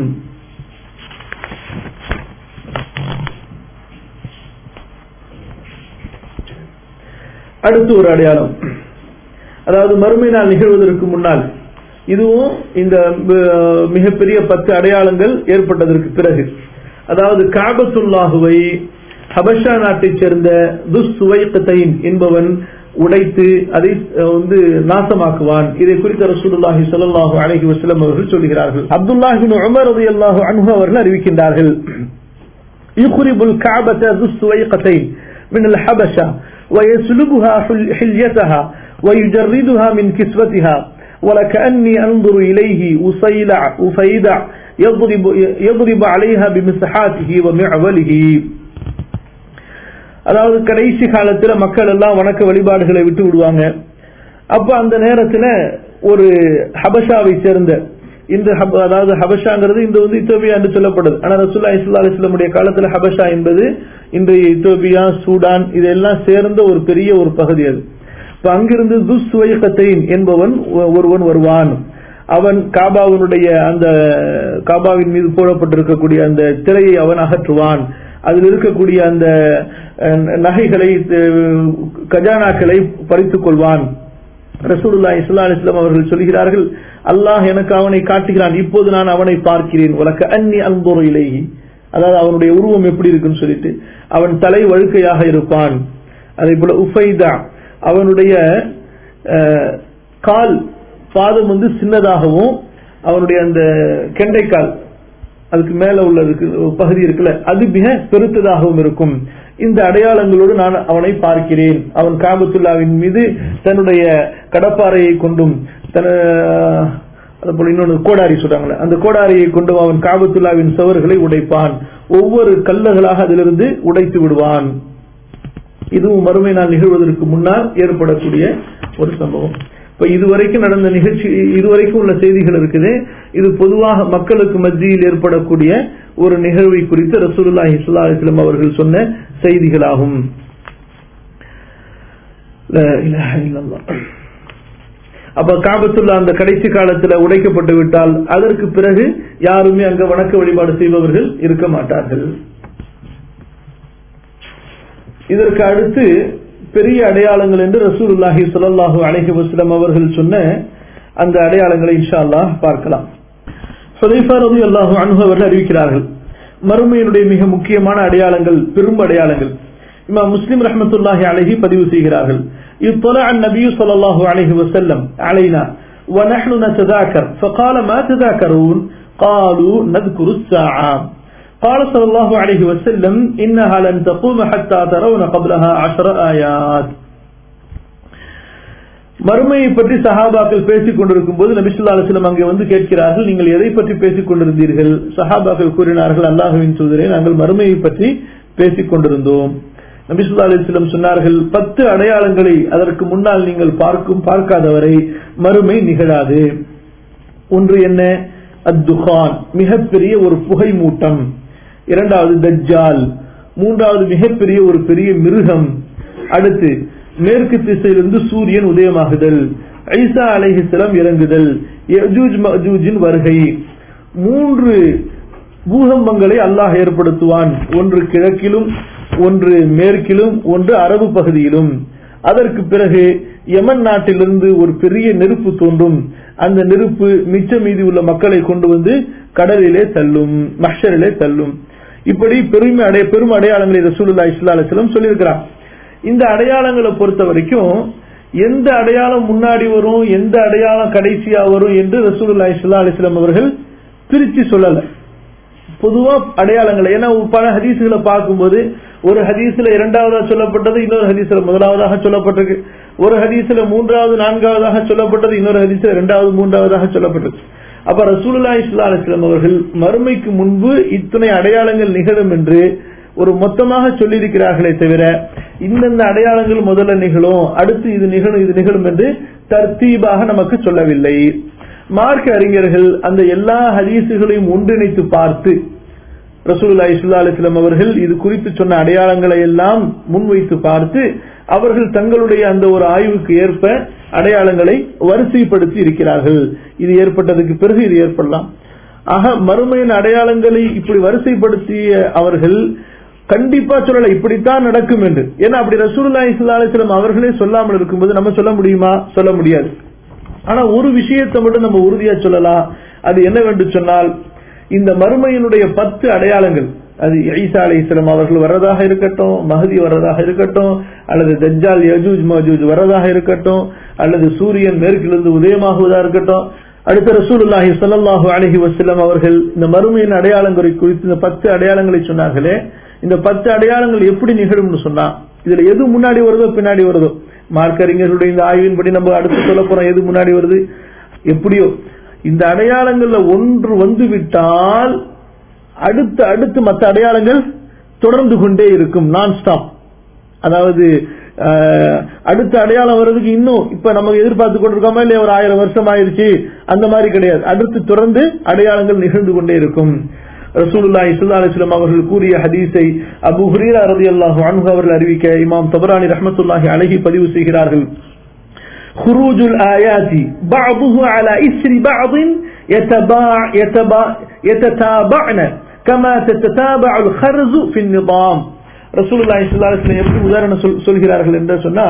அடுத்து ஒரு அடையாளம் அதாவது மறுமை நாள் நிகழ்வதற்கு முன்னால் இதுவும் இந்த மிகப்பெரிய பத்து அடையாளங்கள் ஏற்பட்டதற்கு பிறகு அதாவது காபத்துல்லாஹுவை ஹபஷா நாட்டைச் சேர்ந்த துஸ்சுவைத்தைன் என்பவன் உடைத்து அதை வந்து நாசமாக்குவான் இதை குறித்த ரசூலுல்லாஹி ஸல்லல்லாஹு அலைஹி வஸல்லம் அவர்கள் சொல்கிறார்கள் அப்துல்லாஹ் இப்னு உமர் ரலியல்லாஹு அன்ஹு அவர்கள் அறிவிக்கின்றார்கள் யுக்ரிபுல் கஅபத துஸ்சுவைத்தைன் من الحبشة ويسلبها حليتها ويجردها من كسوتها ولكأني أنظر إليه أصيلع أفيدع يضرب, يضرب عليها بمسحاته ومعوله அதாவது கடைசி காலத்துல மக்கள் எல்லாம் வணக்க வழிபாடுகளை விட்டு விடுவாங்க அப்ப அந்த நேரத்துல ஒரு ஹபஷாவை சேர்ந்த இந்த அதாவது ஹபஷாங்கிறது இந்த வந்து இத்தோபியா என்று சொல்லப்படுது ஆனா ரசூல்லா இஸ்லா அலிஸ்லமுடைய காலத்துல ஹபஷா என்பது இன்றைய இத்தோபியா சூடான் இதெல்லாம் சேர்ந்த ஒரு பெரிய ஒரு பகுதி அது இப்ப அங்கிருந்து துஸ்வைகத்தைன் என்பவன் ஒருவன் வருவான் அவன் காபாவினுடைய அந்த காபாவின் மீது போடப்பட்டிருக்கக்கூடிய அந்த திரையை அவன் அகற்றுவான் அதில் இருக்கக்கூடிய அந்த நகைகளை கஜானாக்களை பறித்துக் கொள்வான் ரசூலுல்லா இஸ்லா இஸ்லாம் அவர்கள் சொல்கிறார்கள் அல்லாஹ் எனக்கு அவனை காட்டுகிறான் இப்போது நான் அவனை பார்க்கிறேன் உலக அன்னி அன்பொரு இலேஹி அதாவது அவனுடைய உருவம் எப்படி இருக்குன்னு சொல்லிட்டு அவன் தலை வழுக்கையாக இருப்பான் அதே போல உஃபைதா அவனுடைய கால் பாதம் வந்து சின்னதாகவும் அவனுடைய அந்த கெண்டைக்கால் அதுக்கு மேல உள்ள பகுதி இருக்குல்ல அது மிக பெருத்ததாகவும் இருக்கும் இந்த அடையாளங்களோடு நான் அவனை பார்க்கிறேன் அவன் காபத்துல்லாவின் மீது தன்னுடைய கடப்பாறையை கொண்டும் தன அதுபோல இன்னொன்று கோடாரி சொல்றாங்களே அந்த கோடாரியை கொண்டும் அவன் காபத்துல்லாவின் சுவர்களை உடைப்பான் ஒவ்வொரு கல்லுகளாக அதிலிருந்து உடைத்து விடுவான் இதுவும் மறுமை நாள் நிகழ்வதற்கு முன்னால் ஏற்படக்கூடிய ஒரு சம்பவம் இப்ப இதுவரைக்கும் நடந்த நிகழ்ச்சி இதுவரைக்கும் உள்ள செய்திகள் இருக்குது இது பொதுவாக மக்களுக்கு மத்தியில் ஏற்படக்கூடிய ஒரு நிகழ்வை குறித்து ரசூலுல்லா இஸ்லா இஸ்லாம் அவர்கள் சொன்ன செய்திகளாகும் அப்ப காபத்துல்லா அந்த கடைசி காலத்துல உடைக்கப்பட்டு விட்டால் அதற்கு பிறகு யாருமே அங்க வணக்க வழிபாடு செய்பவர்கள் இருக்க மாட்டார்கள் இதற்கு அடுத்து பெரிய அடையாளங்கள் என்று ரசூலுல்லாஹி ஸல்லல்லாஹு அலைஹி வஸல்லம் அவர்கள் சொன்ன அந்த அடையாளங்களை இன்ஷா அல்லாஹ் பார்க்கலாம் ஹுதைஃபா ரலியல்லாஹு அன்ஹு அவர்கள் அறிவிக்கிறார்கள் மறுமையினுடைய மிக முக்கியமான அடையாளங்கள் பெரும் அடையாளங்கள் இமாம் முஸ்லிம் ரஹ்மத்துல்லாஹி அலைஹி பதிவு செய்கிறார்கள் اطلع النبي صلى الله عليه وسلم علينا ونحن نتذاكر فقال ما تذاكرون قالوا نذكر الساعة قال صلى الله عليه وسلم إنها لن تقوم حتى ترون قبلها عشر آيات மறுமையை பற்றி சஹாபாக்கள் பேசிக் கொண்டிருக்கும் போது நபிசுல்லா அலுவலம் அங்கே வந்து கேட்கிறார்கள் நீங்கள் எதை பற்றி பேசிக் கொண்டிருந்தீர்கள் சஹாபாக்கள் கூறினார்கள் அல்லாஹுவின் தூதரே நாங்கள் மறுமையை பற்றி பேசிக் கொண்டிருந்தோம் நபிசுல்லா அலிஸ்லம் சொன்னார்கள் பத்து அடையாளங்களை அதற்கு முன்னால் நீங்கள் பார்க்கும் பார்க்காதவரை மறுமை நிகழாது ஒன்று என்ன அத்துஹான் மிகப்பெரிய ஒரு புகை மூட்டம் இரண்டாவது தஜ்ஜால் மூன்றாவது மிகப்பெரிய ஒரு பெரிய மிருகம் அடுத்து மேற்கு திசையிலிருந்து சூரியன் உதயமாகுதல் ஐசா அலைஹிஸ்லம் இறங்குதல் யஜூஜ் மஜூஜின் வருகை மூன்று பூகம்பங்களை அல்லாஹ் ஏற்படுத்துவான் ஒன்று கிழக்கிலும் ஒன்று மேற்கிலும் ஒன்று அரபு பகுதியிலும் அதற்கு பிறகு யமன் நாட்டிலிருந்து ஒரு பெரிய நெருப்பு தோன்றும் அந்த நெருப்பு மிச்ச மீதி உள்ள மக்களை கொண்டு வந்து கடலிலே தள்ளும் மஷரிலே தள்ளும் இப்படி பெருமை அடைய பெரும் அடையாளங்களை ரசூலுல்லா இஸ்லா அலிஸ்லம் சொல்லியிருக்கிறார் இந்த அடையாளங்களை பொறுத்த வரைக்கும் எந்த அடையாளம் முன்னாடி வரும் எந்த அடையாளம் கடைசியா வரும் என்று ரசூலுல்லா இஸ்லா அலிஸ்லாம் அவர்கள் பிரிச்சு சொல்லல பொதுவா அடையாளங்களை ஏன்னா பல ஹதீசுகளை பார்க்கும்போது ஒரு ஹதீஸ்ல இரண்டாவதா சொல்லப்பட்டது இன்னொரு ஹதீஸ்ல முதலாவதாக சொல்லப்பட்டிருக்கு ஒரு ஹதீஸ்ல மூன்றாவது நான்காவதாக சொல்லப்பட்டது இன்னொரு ஹதீஸ்ல இரண்டாவது மூன்றாவதாக சொல்லப்பட்டது அப்ப ரசூலுல்லா இஸ்லா அலிஸ்லாம் அவர்கள் மறுமைக்கு முன்பு இத்தனை அடையாளங்கள் நிகழும் என்று ஒரு மொத்தமாக சொல்லியிருக்கிறார்களே தவிர இந்தந்த அடையாளங்கள் முதல்ல நிகழும் அடுத்து இது நிகழும் இது நிகழும் என்று தர்த்தீபாக நமக்கு சொல்லவில்லை மார்க்க அறிஞர்கள் அந்த எல்லா ஹதீசுகளையும் ஒன்றிணைத்து பார்த்து ரசூலுல்லா இஸ்லா அலிஸ்லாம் அவர்கள் இது குறித்து சொன்ன அடையாளங்களை எல்லாம் முன்வைத்து பார்த்து அவர்கள் தங்களுடைய அந்த ஒரு ஆய்வுக்கு ஏற்ப அடையாளங்களை வரிசைப்படுத்தி இருக்கிறார்கள் இது ஏற்பட்டதுக்கு பிறகு இது ஏற்படலாம் ஆக மறுமையின் அடையாளங்களை இப்படி வரிசைப்படுத்திய அவர்கள் கண்டிப்பா சொல்லல இப்படித்தான் நடக்கும் என்று ஏன்னா அப்படி ரசூலுல்லா இஸ்லா அலிஸ்லாம் அவர்களே சொல்லாமல் இருக்கும்போது நம்ம சொல்ல முடியுமா சொல்ல முடியாது ஆனா ஒரு விஷயத்தை மட்டும் நம்ம உறுதியா சொல்லலாம் அது என்னவென்று சொன்னால் இந்த மறுமையினுடைய பத்து அடையாளங்கள் அது ஈசா அலி இஸ்லாம் அவர்கள் வர்றதாக இருக்கட்டும் மஹதி வர்றதாக இருக்கட்டும் அல்லது தஜ்ஜால் யஜூஜ் மஜூஜ் வர்றதாக இருக்கட்டும் அல்லது சூரியன் மேற்கிலிருந்து உதயமாகுவதா இருக்கட்டும் அடுத்த ரசூலுல்லாஹி ஸல்லல்லாஹு அலைஹி வஸல்லம் அவர்கள் இந்த மறுமையின் அடையாளங்களை குறித்து இந்த பத்து அடையாளங்களை சொன்னார்களே இந்த பத்து அடையாளங்கள் எப்படி நிகழும்னு சொன்னா இதுல எது முன்னாடி வருதோ பின்னாடி வருதோ மார்க்கறிஞர்களுடைய இந்த ஆய்வின்படி நம்ம அடுத்து சொல்ல போறோம் எது முன்னாடி வருது எப்படியோ இந்த அடையாளங்கள்ல ஒன்று வந்து விட்டால் அடுத்து அடுத்து மற்ற அடையாளங்கள் தொடர்ந்து கொண்டே இருக்கும் நான் ஸ்டாப் அதாவது அடுத்த அடையாளம் வர்றதுக்கு இன்னும் இப்ப நம்ம எதிர்பார்த்து கொண்டிருக்கோமா இல்லையா ஒரு ஆயிரம் வருஷம் ஆயிருச்சு அந்த மாதிரி கிடையாது அடுத்து தொடர்ந்து அடையாளங்கள் நிகழ்ந்து கொண்டே இருக்கும் ரசூலுல்லாஹி ஸல்லல்லாஹு அலைஹி வஸல்லம் அவர்கள் கூறிய ஹதீஸை அபூ ஹுரைரா রাদিয়াল্লাহு அன்ஹு அவர்கள் அறிவிக்க இமாம் தபரானி ரஹ்மத்துல்லாஹி அலைஹி பதிவு செய்கிறார்கள் خروج الآيات بعضه على إسر بعض يتباع يتباع يتتابعن كما تتتابع الخرز في النظام رسول الله صلى الله عليه وسلم எப்படி உதாரணம் சொல்கிறார்கள் என்று சொன்னா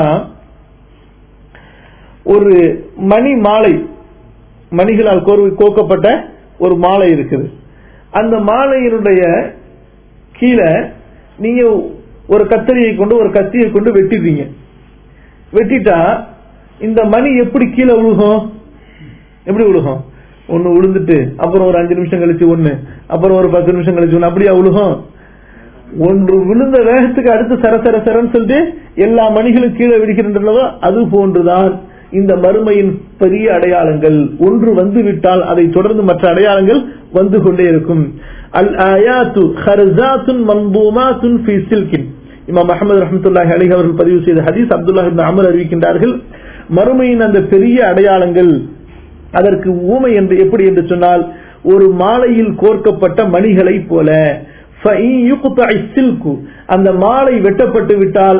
ஒரு மணி மாலை மணிகளால் கோக்கப்பட்ட ஒரு மாலை இருக்குது அந்த மாலையினுடைய கீழே நீங்க ஒரு கத்தரியை கொண்டு ஒரு கத்தியை கொண்டு வெட்டிடுறீங்க வெட்டிட்டா இந்த மணி எப்படி கீழே விழுகும் எப்படி விழுகும் ஒன்னு விழுந்துட்டு அப்புறம் ஒரு அஞ்சு நிமிஷம் கழிச்சு ஒண்ணு அப்புறம் ஒரு பத்து நிமிஷம் கழிச்சு ஒண்ணு அப்படியா விழுகும் ஒன்று விழுந்த வேகத்துக்கு அடுத்து சர சர சரன்னு சொல்லிட்டு எல்லா மணிகளும் கீழே விடுகின்றனவோ அது போன்றுதான் இந்த மறுமையின் பெரிய அடையாளங்கள் ஒன்று வந்து விட்டால் அதை தொடர்ந்து மற்ற அடையாளங்கள் வந்து கொண்டே இருக்கும் அல் ஆயாத்து ஹர்சாத்துன் மன்பூமாத்துன் ஃபி சில்கின் இமாம் அஹமது ரஹமத்துல்லாஹி அலி அவர்கள் பதிவு செய்த ஹதீஸ் அப்துல்லாஹ் இப்னு அமர் அறிவிக்கின்றார்கள் மறுமையின் அந்த பெரிய அடையாளங்கள் அதற்கு ஊமை என்று எப்படி என்று சொன்னால் ஒரு மாலையில் கோர்க்கப்பட்ட மணிகளை போல அந்த மாலை வெட்டப்பட்டு விட்டால்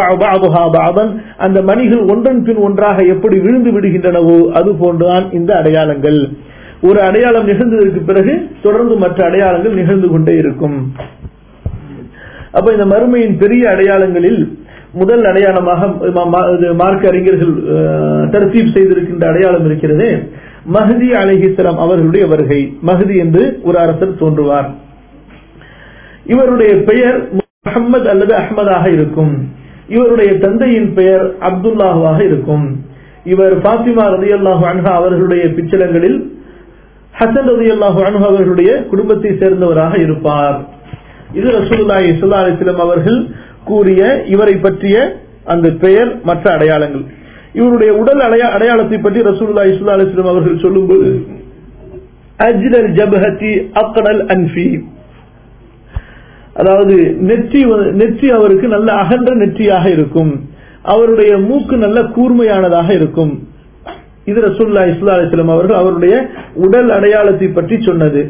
அந்த மணிகள் ஒன்றன் பின் ஒன்றாக எப்படி விழுந்து விடுகின்றனவோ அது போன்றுதான் இந்த அடையாளங்கள் ஒரு அடையாளம் நிகழ்ந்ததற்கு பிறகு தொடர்ந்து மற்ற அடையாளங்கள் நிகழ்ந்து கொண்டே இருக்கும் அப்ப இந்த மறுமையின் பெரிய அடையாளங்களில் முதல் அடையாளமாக ம- ம- இது மார்க்க அறிஞர்கள் தர்சீப் செய்திருக்கின்ற அடையாளம் இருக்கிறது மஹதி அலைஹிஸ்ஸலாம் அவர்களுடைய வருகை மஹதி என்று ஒரு அரசர் தோன்றுவார் இவருடைய பெயர் முகம்மது அல்லது அஹ்மதாக இருக்கும் இவருடைய தந்தையின் பெயர் அப்துல்லாஹுவாக இருக்கும் இவர் ஃபாத்திமா ரதியல்லாஹு அன்ஹா அவர்களுடைய பிச்சலங்களில் ஹசன் ரதியல்லாஹு அன்ஹு அவர்களுடைய குடும்பத்தை சேர்ந்தவராக இருப்பார் இது ரசூலுல்லாஹி ஸல்லல்லாஹு அலைஹி வஸல்லம் அவர்கள் கூறிய இவரை பற்றிய அந்த பெயர் மற்ற அடையாளங்கள் இவருடைய உடல் அடையா- அடையாளத்தை பற்றி ரசூலுல்லாஹி ஸல்லல்லாஹு அலைஹி வஸல்லம் அவர்கள் சொல்லும்போது அஜ்லல் ஜபஹதி அக்னல் அன்ஃபி அதாவது நெற்றி வ- நெற்றி அவருக்கு நல்ல அகன்ற நெற்றியாக இருக்கும் அவருடைய மூக்கு நல்ல கூர்மையானதாக இருக்கும் இது ரசூல்லா இஸ்லா அலிஸ்லாம் அவர்கள் அவருடைய உடல் அடையாளத்தை பற்றி சொன்னது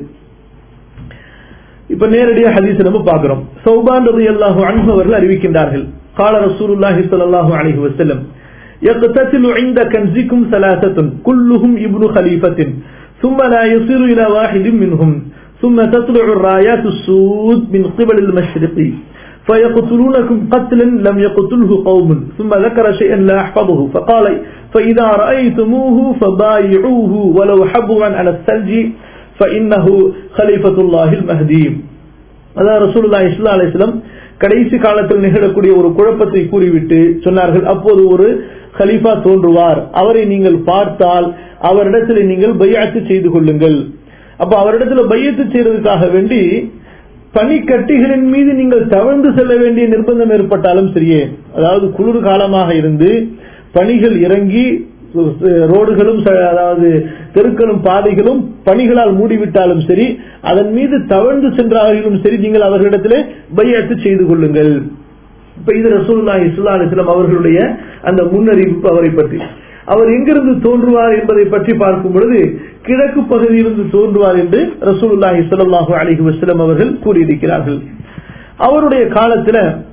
இப்ப நேரடியாக ஹதீஸ் நம்ம பார்க்கிறோம் சௌபான் ரலியல்லாஹு அன்ஹு அவர்கள் அறிவிக்கின்றார்கள் قال رسول الله صلى الله عليه وسلم يقتتل عند كنزكم ثلاثة كلهم ابن خليفة ثم لا يصير إلى واحد منهم ثم تطلع الرايات السود من قبل المشرق فيقتلونكم قتلا لم يقتله قوم ثم ذكر شيئا لا أحفظه فقال فإذا رأيتموه فبايعوه ولو حبوا على الثلج فإنه خليفة الله المهدي அதான் ரசூலுல்லாஹி ஸல்லல்லாஹு அலைஹி வஸல்லம் கடைசி காலத்தில் நிகழக்கூடிய ஒரு குழப்பத்தை கூறிவிட்டு சொன்னார்கள் அப்போது ஒரு கலீஃபா தோன்றுவார் அவரை நீங்கள் பார்த்தால் அவரிடத்தில் நீங்கள் பையாத்து செய்து கொள்ளுங்கள் அப்ப அவரிடத்துல பையத்து செய்யறதுக்காக வேண்டி பனிக்கட்டிகளின் மீது நீங்கள் தவழ்ந்து செல்ல வேண்டிய நிர்பந்தம் ஏற்பட்டாலும் சரியே அதாவது குளிர் காலமாக இருந்து பனிகள் இறங்கி ரோடுகளும் ச- அதாவது தெருக்களும் பாதைகளும் பனிகளால் மூடிவிட்டாலும் சரி அதன் மீது தவழ்ந்து சென்றாலும் சரி நீங்கள் அவர்களிடத்திலே பையத்து செய்து கொள்ளுங்கள் இப்ப இது ரசூலுல்லாஹி ஸல்லல்லாஹு அலைஹி வஸல்லம் அவர்களுடைய அந்த முன்னறிவிப்பு அவரை பற்றி அவர் எங்கிருந்து தோன்றுவார் என்பதை பற்றி பார்க்கும் பொழுது கிழக்கு பகுதியிலிருந்து தோன்றுவார் என்று ரசூலுல்லாஹி ஸல்லல்லாஹு அலைஹி வஸல்லம் அவர்கள் கூறியிருக்கிறார்கள் அவருடைய காலத்துல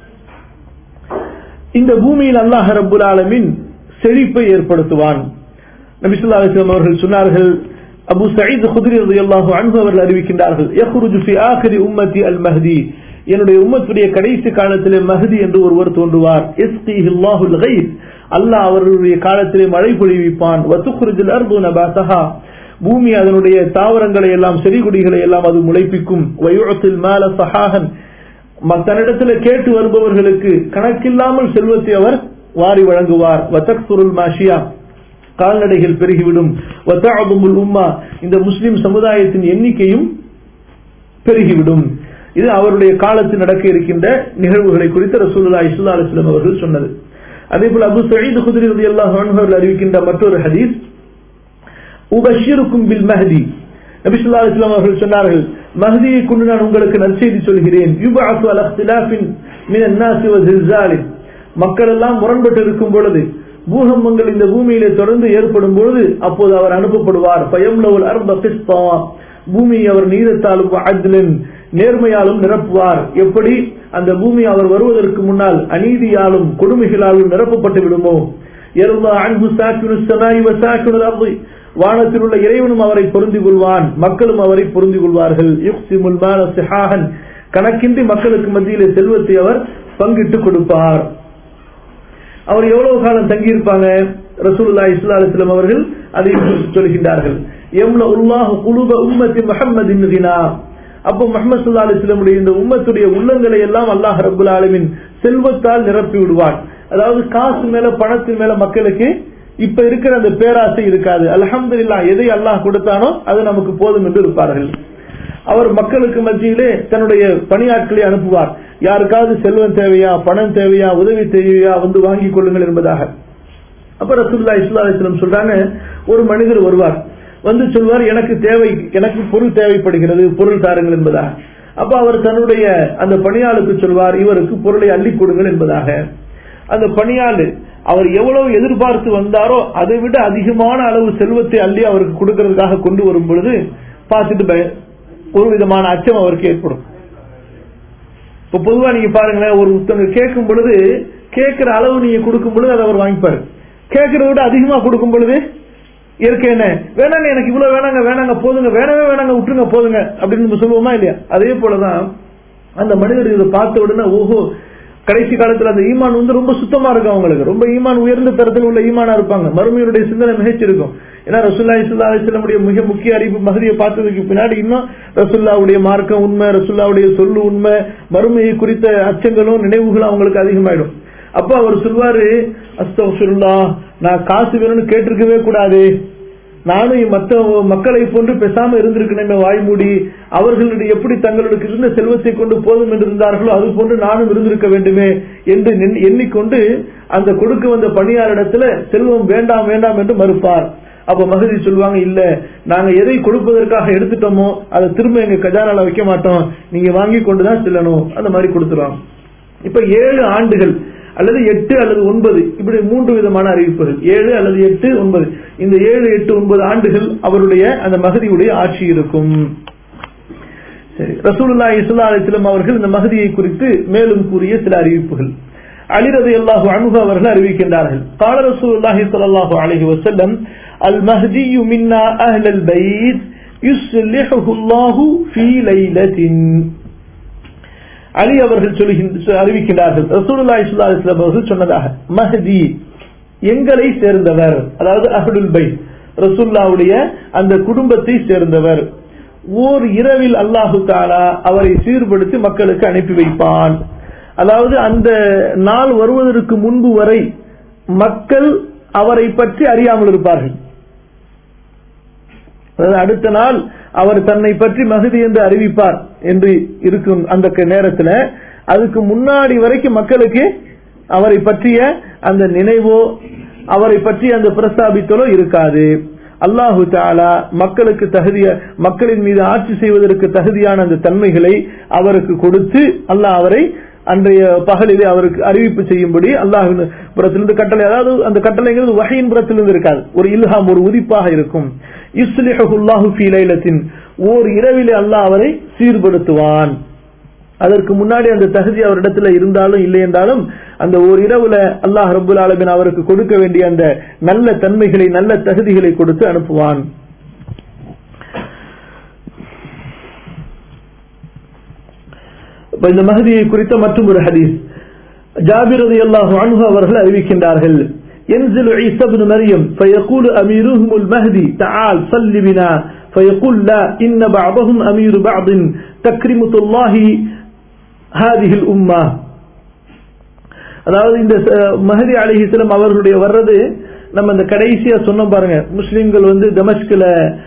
இந்த பூமியில் அல்லாஹ் ரப்புல் ஆலமீன் செழிப்பை ஏற்படுத்துவான் நபி ஸல்லல்லாஹு அலைஹி வஸல்லம் அவர்கள் சொன்னார்கள் அபு சயீத் குத்ரி ரலியல்லாஹு அன்ஹு அவர்கள் அறிவிக்கின்றார்கள் யஹ்ருஜு ஃபி ஆகிரி உம்மத்தி அல் மஹ்தி என்னுடைய உம்மத்துடைய கடைசி காலத்திலே மஹதி என்று ஒருவர் தோன்றுவார் இஸ்கிஹி அல்லாஹுல் கைத் அல்லாஹ் அவர்களுடைய காலத்திலே மழை பொழிவிப்பான் வத்துக்குருஜில் அர்து நபாசஹா பூமி அதனுடைய தாவரங்களை எல்லாம் செடிகொடிகளை எல்லாம் அது முளைப்பிக்கும் வயுத்தில் மேல சஹாகன் ம- தன்னிடத்தில் கேட்டு வருபவர்களுக்கு கணக்கில்லாமல் செல்வத்தை அவர் வாரி வழங்குவார் வத்தக்சுருல் மாஷியா கால்நடைகள் பெருகிவிடும் வத்தஅதுமுல் உம்மா இந்த முஸ்லிம் சமுதாயத்தின் எண்ணிக்கையும் பெருகிவிடும் இது அவருடைய காலத்தில் நடக்க இருக்கின்ற நிகழ்வுகளை குறித்து ரசூலுல்லாஹி ஸல்லல்லாஹு அலைஹி வஸல்லம் அவர்கள் சொன்னது அதே போல அபு சயீத் குத்ரி ரலியல்லாஹு அன்ஹு அவர்கள் அறிவிக்கின்ற மற்றொரு ஹதீஸ் உபஷிருக்கும் பில் மஹதி நபி ஸல்லல்லாஹு அலைஹி வஸல்லம் அவர்கள் சொன்னார்கள் மஹதியை கொண்டு நான் உங்களுக்கு நற்செய்தி சொல்கிறேன் யுபஅஸு அலா இக்திலாஃபின் மினன் நாஸி வ ஜில்சாலி மக்கள் எல்லாம் முரண்பட்டு இருக்கும் பொழுது பூகம்பங்கள் இந்த பூமியிலே தொடர்ந்து ஏற்படும் பொழுது அப்போது அவர் அனுப்பப்படுவார் பயம்லவுல் அர்த கிஸ்தா பூமியை அவர் நீதத்தாலும் அஜ்லின் நேர்மையாலும் நிரப்புவார் எப்படி அந்த பூமி அவர் வருவதற்கு முன்னால் அநீதியாலும் கொடுமைகளாலும் நிரப்பப்பட்டு விடுமோ எருமா அன்பு சாக்கினு சனாய் வசாக்கினு அர்தி வானத்தில் உள்ள இறைவனும் அவரை பொருந்திக் கொள்வான் மக்களும் அவரை பொருந்திக் கொள்வார்கள் யுக்சிமுல் மால சிஹாகன் கணக்கின்றி மக்களுக்கு மத்தியிலே செல்வத்தை அவர் பங்கிட்டு கொடுப்பார் அவர் எவ்வளவு காலம் தங்கியிருப்பாங்க ரசூலுல்லாஹி ஸல்லல்லாஹு அலைஹி வஸல்லம் அவர்கள் அதை சொல்கின்றார்கள் எம்ல உல்லாஹு குலூப உம்மத்தி முஹம்மதின் கினா அப்போ முஹம்மது ஸல்லல்லாஹு அலைஹி வஸல்லம் இந்த உம்மத்துடைய உள்ளங்களை எல்லாம் அல்லாஹ் ரப்பல் ஆலமீன் செல்வத்தால் நிரப்பி விடுவான் அதாவது காசு மேல பணத்தின் மேல மக்களுக்கு இப்ப இருக்கிற அந்த பேராசை இருக்காது அல்ஹம்துலில்லாஹ் எதை அல்லாஹ் கொடுத்தானோ அது நமக்கு போதும் என்று இருப்பார்கள் அவர் மக்களுக்கு மத்தியிலே தன்னுடைய பணியாட்களை அனுப்புவார் யாருக்காவது செல்வம் தேவையா பணம் தேவையா உதவி தேவையா வந்து வாங்கிக் கொள்ளுங்கள் என்பதாக அப்ப ரசூல்லா இஸ்லா அலிஸ்லம் சொல்றாங்க ஒரு மனிதர் வருவார் வந்து சொல்வார் எனக்கு தேவை எனக்கு பொருள் தேவைப்படுகிறது பொருள் தாருங்கள் என்பதாக அப்ப அவர் தன்னுடைய அந்த பணியாளுக்கு சொல்வார் இவருக்கு பொருளை அள்ளி கொடுங்கள் என்பதாக அந்த பணியாளு அவர் எவ்வளவு எதிர்பார்த்து வந்தாரோ அதை விட அதிகமான அளவு செல்வத்தை அள்ளி அவருக்கு கொடுக்கறதுக்காக கொண்டு வரும் பொழுது பார்த்துட்டு பய- ஒரு விதமான அச்சம் அவருக்கு ஏற்படும் இப்ப பொதுவா நீங்க பாருங்களேன் ஒரு ஒருத்தவங்க கேட்கும் பொழுது கேட்கிற அளவு நீங்க கொடுக்கும் பொழுது அதை அவர் வாங்கிப்பாரு கேட்கறத விட அதிகமா கொடுக்கும் பொழுது இயற்கை என்ன வேணாங்க எனக்கு இவ்வளவு வேணாங்க வேணாங்க போதுங்க வேணவே வேணாங்க விட்டுருங்க போதுங்க அப்படின்னு நம்ம சொல்லுவோமா இல்லையா அதே போலதான் அந்த மனிதர் இதை பார்த்த உடனே ஓஹோ கடைசி காலத்துல அந்த ஈமான் வந்து ரொம்ப சுத்தமா இருக்கும் அவங்களுக்கு ரொம்ப ஈமான் உயர்ந்த தரத்தில் உள்ள ஈமானா இருப்பாங்க மறுமையுடைய சிந்தனை மிகச்சிருக்கும் ஏன்னா ரசுல்லா இஸ்லா அலிஸ்லமுடைய மிக முக்கிய அறிவு மகதியை பார்த்ததுக்கு பின்னாடி இன்னும் ரசுல்லாவுடைய மார்க்கம் உண்மை ரசுல்லாவுடைய சொல்லு உண்மை மறுமையை குறித்த அச்சங்களும் நினைவுகளும் அவங்களுக்கு அதிகமாயிடும் அப்ப அவர் சொல்வாரு அஸ்தகுல்லா நான் காசு வேணும்னு கேட்டிருக்கவே கூடாது நானும் மற்ற மக்களை போன்று பேசாம இருந்திருக்கணுமே வாய்மூடி அவர்களுடைய எப்படி தங்களுக்கு இருந்த செல்வத்தை கொண்டு போதும் என்று இருந்தார்களோ அது போன்று நானும் இருந்திருக்க வேண்டுமே என்று எண்ணி- எண்ணிக்கொண்டு அந்த கொடுக்க வந்த பணியாரிடத்துல செல்வம் வேண்டாம் வேண்டாம் என்று மறுப்பார் அப்ப மகதி சொல்லுவாங்க இல்ல நாங்க எதை கொடுப்பதற்காக எடுத்துட்டோமோ அதை திரும்ப எங்க கஜானால வைக்க மாட்டோம் நீங்க வாங்கி கொண்டுதான் செல்லணும் அந்த மாதிரி கொடுத்துருவாங்க இப்ப ஏழு ஆண்டுகள் அல்லது எட்டு அல்லது ஒன்பது இப்படி மூன்று விதமான அறிவிப்புகள் ஏழு அல்லது எட்டு ஒன்பது இந்த ஏழு எட்டு ஒன்பது ஆண்டுகள் அவருடைய அந்த மகதியுடைய ஆட்சி இருக்கும் சரி ரசூலுல்லாஹி ஸல்லல்லாஹு அலைஹி வஸல்லம் அவர்கள் இந்த மகதியை குறித்து மேலும் கூறிய சில அறிவிப்புகள் அலி ரலியல்லாஹு அன்ஹு அவர்கள் அறிவிக்கின்றார்கள் قال رسول الله صلى الله عليه وسلم المهدي منا اهل البيت يصلحه الله في ليلة அலி அவர்கள் சொல்லுகின்ற அறிவிக்கின்றார்கள் ரசூலுல்லாஹி ஸல்லல்லாஹு அலைஹி வஸல்லம் அவர்கள் சொன்னதாக மஹதி எங்களை சேர்ந்தவர் அதாவது அஹ்லுல் பைத் ரசூலுல்லாஹ்வுடைய அந்த குடும்பத்தை சேர்ந்தவர் ஓர் இரவில் அல்லாஹு தாலா அவரை சீர்படுத்தி மக்களுக்கு அனுப்பி வைப்பான் அதாவது அந்த நாள் வருவதற்கு முன்பு வரை மக்கள் அவரை பற்றி அறியாமல் இருப்பார்கள் அதாவது அடுத்த நாள் அவர் தன்னை பற்றி மகுதி என்று அறிவிப்பார் என்று இருக்கும் அந்த க- நேரத்துல அதுக்கு முன்னாடி வரைக்கும் மக்களுக்கு அவரை பற்றிய அந்த நினைவோ அவரை பற்றி அந்த பிரஸ்தாபித்தலோ இருக்காது அல்லாஹு தாலா மக்களுக்கு தகுதிய மக்களின் மீது ஆட்சி செய்வதற்கு தகுதியான அந்த தன்மைகளை அவருக்கு கொடுத்து அல்லாஹ் அவரை அன்றைய பகலிலே அவருக்கு அறிவிப்பு செய்யும்படி அல்லாஹின் புறத்திலிருந்து கட்டளை அதாவது அந்த கட்டளைங்கிறது வகையின் புறத்திலிருந்து இருக்காது ஒரு இல்ஹாம் ஒரு உதிப்பாக இருக்கும் இஸ்லிஹுல்லாஹு ஃபீ லைலத்தின் ஓர் இரவிலே அல்லாஹ் அவரை சீர்படுத்துவான் அதற்கு முன்னாடி அந்த தகுதி அவரிடத்துல இருந்தாலும் இல்லை என்றாலும் அந்த ஒரு இரவுல அல்லாஹ் ரபுல் ஆலமின் அவருக்கு கொடுக்க வேண்டிய அந்த நல்ல தன்மைகளை நல்ல தகுதிகளை கொடுத்து அனுப்புவான் இப்ப இந்த மஹதியை குறித்த மற்றும் ஒரு ஹதீஸ் ஜாபிர் ரலியல்லாஹு அன்ஹு அவர்கள் அறிவிக்கின்றார்கள் ينزل عيسى بن مريم فيقول أميرهم المهدي تعال صل بنا فيقول لا إن بعضهم أمير بعض تكرمة الله هذه الأمة அதாவது இந்த அஹ், மஹதி அலிஹிஸ்லாம் அவர்களுடைய வர்றது நம்ம இந்த கடைசியா சொன்னோம் பாருங்க முஸ்லிம்கள் வந்து தமஸ்கில்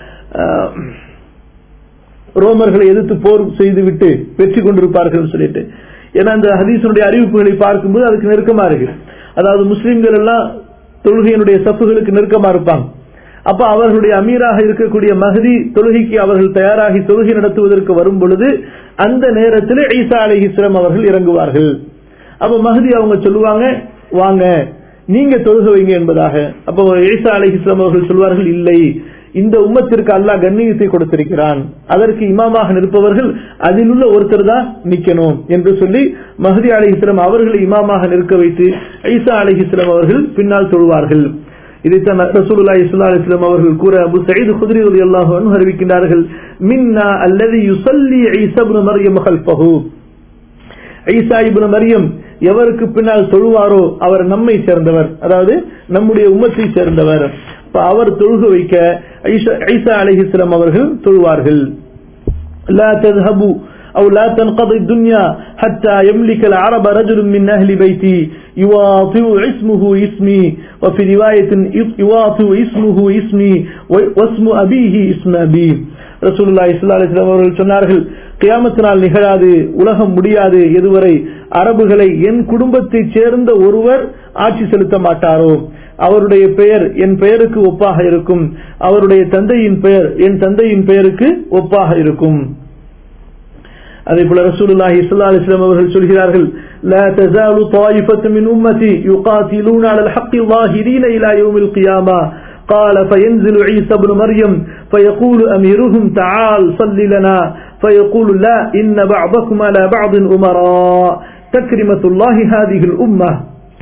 ரோமர்களை எதிர்த்து போர் செய்துவிட்டு வெற்றி கொண்டிருப்பார்கள் சொல்லிட்டு ஏன்னா அந்த ஹதீஸனுடைய அறிவிப்புகளை பார்க்கும்போது அதுக்கு நெருக்கமா இருக்கு அதாவது முஸ்லிம்கள் எல்லாம் தொழுகையினுடைய சப்புகளுக்கு நெருக்கமா இருப்பாங்க அப்ப அவர்களுடைய அமீராக இருக்கக்கூடிய மஹதி தொழுகைக்கு அவர்கள் தயாராகி தொழுகை நடத்துவதற்கு வரும் பொழுது அந்த நேரத்தில் ஈசா அலிஹிஸ்லாம் அவர்கள் இறங்குவார்கள் அப்ப மஹதி அவங்க சொல்லுவாங்க வாங்க நீங்க தொழுக வைங்க என்பதாக அப்போ ஈசா அலிஹிஸ்லாம் அவர்கள் சொல்வார்கள் இல்லை இந்த உம்மத்திற்கு அல்லாஹ் கண்ணியத்தை கொடுத்திருக்கிறான் அதற்கு இமாமாக நிற்பவர்கள் அதில் உள்ள ஒருத்தர் தான் நிக்கணும் என்று சொல்லி மஹதி அலிஹிஸ்லாம் அவர்களை இமாமாக நிற்க வைத்து ஈசா அலிஹிஸ்லாம் அவர்கள் பின்னால் தொழுவார்கள் இதைத்தான் ரசூலுல்லாஹி ஸல்லல்லாஹு அலைஹி வஸல்லம் அவர்கள் கூற அபு சயீத் குத்ரி ரலியல்லாஹு அன்ஹு அறிவிக்கின்றார்கள் மின்னா அல்லதி யுஸல்லி ஈசா இப்னு மர்யம் கல்ஃபஹு ஈசா இப்னு மரியம் எவருக்கு பின்னால் தொழுவாரோ அவர் நம்மை சேர்ந்தவர் அதாவது நம்முடைய உம்மத்தை சேர்ந்தவர் இப்ப அவர் தொழுக வைக்க ஈசா ஈசா அலைஹிஸ்ஸலாம் அவர்கள் தொழுவார்கள் لا تذهبوا أو لا تنقضي الدنيا حتى يملك العرب رجل من أهل بيتي يواطئ اسمه اسمي وفي رواية يواطئ اسمه اسمي واسم أبيه اسم أبي ரசூலுல்லாஹி ஸல்லல்லாஹு அலைஹி வஸல்லம் அவர்கள் சொன்னார்கள் கியாமத் நாள் நிகழாது உலகம் முடியாது எதுவரை அரபுகளை என் குடும்பத்தைச் சேர்ந்த ஒருவர் ஆட்சி செலுத்த மாட்டாரோ அவருடைய பெயர் என் பெயருக்கு ஒப்பாக இருக்கும் அவருடைய தந்தையின் பெயர் என் தந்தையின் பெயருக்கு ஒப்பாக இருக்கும் அதே போல ரசூலுல்லாஹி ஸல்லல்லாஹு அலைஹி வஸல்லம் அவர்கள் சொல்கிறார்கள் لا تزال طائفة من أمتي يقاتلون على الحق ظاهرين إلى يوم القيامة قال فينزل عيسى بن مريم فيقول أميرهم تعال صل لنا فيقول لا إن بعضكم على بعض أمراء تكرمة الله هذه الأمة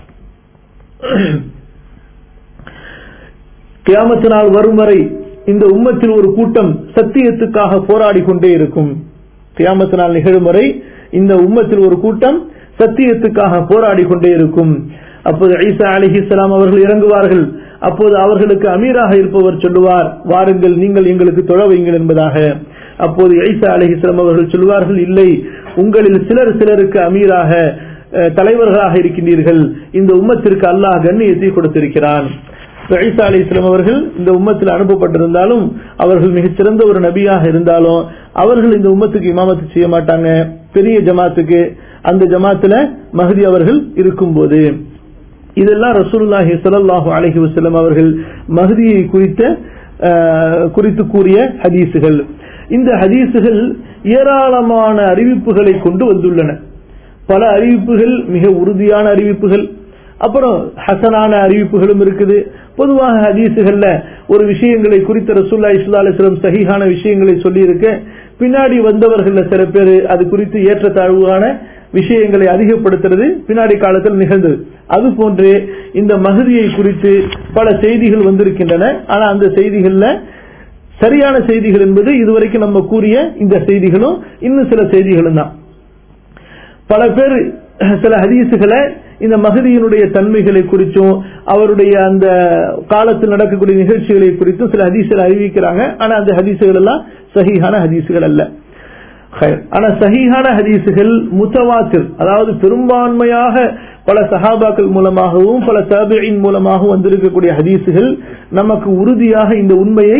கியாமத்து நாள் வரும் வரை இந்த உம்மத்தில் ஒரு கூட்டம் சத்தியத்துக்காக போராடி கொண்டே இருக்கும் கியாமத்து நாள் நிகழும் வரை இந்த உம்மத்தில் ஒரு கூட்டம் சத்தியத்துக்காக போராடி கொண்டே இருக்கும் அப்போது ஈசா அலிஹிஸ்லாம் அவர்கள் இறங்குவார்கள் அப்போது அவர்களுக்கு அமீராக இருப்பவர் சொல்லுவார் வாருங்கள் நீங்கள் எங்களுக்கு தொழ வைங்கள் என்பதாக அப்போது ஈசா அலிஹிஸ்லாம் அவர்கள் சொல்லுவார்கள் இல்லை உங்களில் சிலர் சிலருக்கு அமீராக அஹ், தலைவர்களாக இருக்கின்றீர்கள் இந்த உம்மத்திற்கு அல்லாஹ் கண்ணியத்தை கொடுத்திருக்கிறான் ஈசா அலி இஸ்லாம் அவர்கள் இந்த உம்மத்தில் அனுப்பப்பட்டிருந்தாலும் அவர்கள் மிகச் சிறந்த ஒரு நபியாக இருந்தாலும் அவர்கள் இந்த உம்மத்துக்கு இமாமத்து செய்ய மாட்டாங்க பெரிய ஜமாத்துக்கு அந்த ஜமாத்துல மஹதி அவர்கள் இருக்கும்போது இதெல்லாம் ரசூலுல்லாஹி ஸல்லல்லாஹு அலைஹி வஸல்லம் அவர்கள் மஹதியை குறித்த அஹ், குறித்து கூறிய ஹதீசுகள் இந்த ஹதீசுகள் ஏராளமான அறிவிப்புகளை கொண்டு வந்துள்ளன பல அறிவிப்புகள் மிக உறுதியான அறிவிப்புகள் அப்புறம் ஹசனான அறிவிப்புகளும் இருக்குது பொதுவாக ஹதீசுகள்ல ஒரு விஷயங்களை குறித்த ரசூல்லா இஸ்லா அலிஸ்லம் சஹீஹான விஷயங்களை சொல்லியிருக்க பின்னாடி வந்தவர்கள்ல சில பேர் அது குறித்து ஏற்றத்தாழ்வான விஷயங்களை அதிகப்படுத்துறது பின்னாடி காலத்தில் நிகழ்ந்தது அது போன்றே இந்த மகதியை குறித்து பல செய்திகள் வந்திருக்கின்றன ஆனா அந்த செய்திகள்ல சரியான செய்திகள் என்பது இதுவரைக்கும் நம்ம கூறிய இந்த செய்திகளும் இன்னும் சில செய்திகளும் தான் பல பேர் சில ஹதீசுகளை இந்த மகதியினுடைய தன்மைகளை குறித்தும் அவருடைய அந்த காலத்தில் நடக்கக்கூடிய நிகழ்ச்சிகளை குறித்தும் சில ஹதீசுகளை அறிவிக்கிறாங்க ஆனா அந்த ஹதீசுகள் எல்லாம் சஹீஹான ஹதீசுகள் அல்ல ஹைர். ஆனா சஹீஹான ஹதீசுகள் முத்தவாத்திர் அதாவது பெரும்பான்மையாக பல சஹாபாக்கள் மூலமாகவும் பல தாபியின் மூலமாகவும் வந்திருக்கக்கூடிய ஹதீசுகள் நமக்கு உறுதியாக இந்த உண்மையை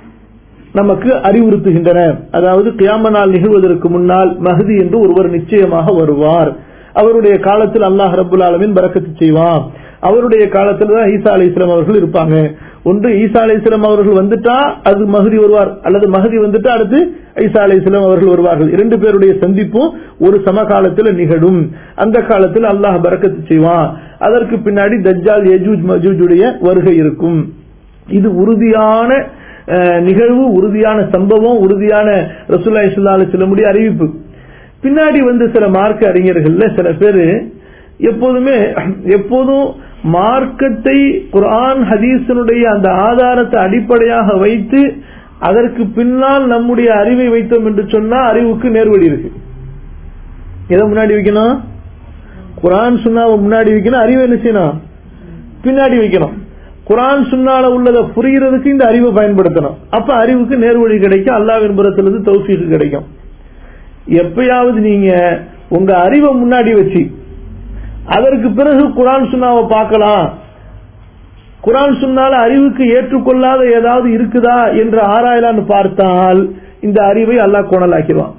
நமக்கு அறிவுறுத்துகின்றன அதாவது கியாம நாள் நிகழ்வதற்கு முன்னால் மஹதி என்று ஒருவர் நிச்சயமாக வருவார் அவருடைய காலத்தில் அல்லாஹ் ரபுல் ஆலமின் பறக்கத்து செய்வான் அவருடைய காலத்தில் தான் ஈசா அலி இஸ்லாம் அவர்கள் இருப்பாங்க ஒன்று ஈசா அலி இஸ்லாம் அவர்கள் வந்துட்டா அது மஹதி வருவார் அல்லது மஹதி வந்துட்டா அடுத்து ஈசா அலி இஸ்லாம் அவர்கள் வருவார்கள் இரண்டு பேருடைய சந்திப்பும் ஒரு சமகாலத்தில் நிகழும் அந்த காலத்தில் அல்லாஹ் பறக்கத்து செய்வான் அதற்கு பின்னாடி தஜ்ஜால் யஜூஜ் மஜூஜுடைய வருகை இருக்கும் இது உறுதியான அஹ், நிகழ்வு உறுதியான சம்பவம் உறுதியான ரசூல்லா இஸ்லா அலிஸ்லமுடைய அறிவிப்பு பின்னாடி வந்து சில மார்க்க அறிஞர்கள்ல சில பேரு எப்போதுமே எப்போதும் மார்க்கத்தை குர்ஆன் ஹதீஸினுடைய அந்த ஆதாரத்தை அடிப்படையாக வைத்து அதற்கு பின்னால் நம்முடைய அறிவை வைத்தோம் என்று சொன்னா அறிவுக்கு நேர்வழி இருக்கு எதை முன்னாடி வைக்கணும் குர்ஆன் சுன்னாவை முன்னாடி வைக்கணும் அறிவை என்ன செய்யணும் பின்னாடி வைக்கணும் குர்ஆன் சுன்னால உள்ளதை புரிகிறதுக்கு இந்த அறிவை பயன்படுத்தணும் அப்ப அறிவுக்கு நேர்வழி கிடைக்கும் அல்லாவின் புறத்திலிருந்து தௌஃபீக்கு கிடைக்கும் எப்பயாவது நீங்க உங்க அறிவை முன்னாடி வச்சு அதற்கு பிறகு குரான் சுன்னாவை பார்க்கலாம் குரான் சுன்னால அறிவுக்கு ஏற்றுக்கொள்ளாத ஏதாவது இருக்குதா என்று ஆராயலான்னு பார்த்தால் இந்த அறிவை அல்லாஹ் கோணலாக்கிடுவான்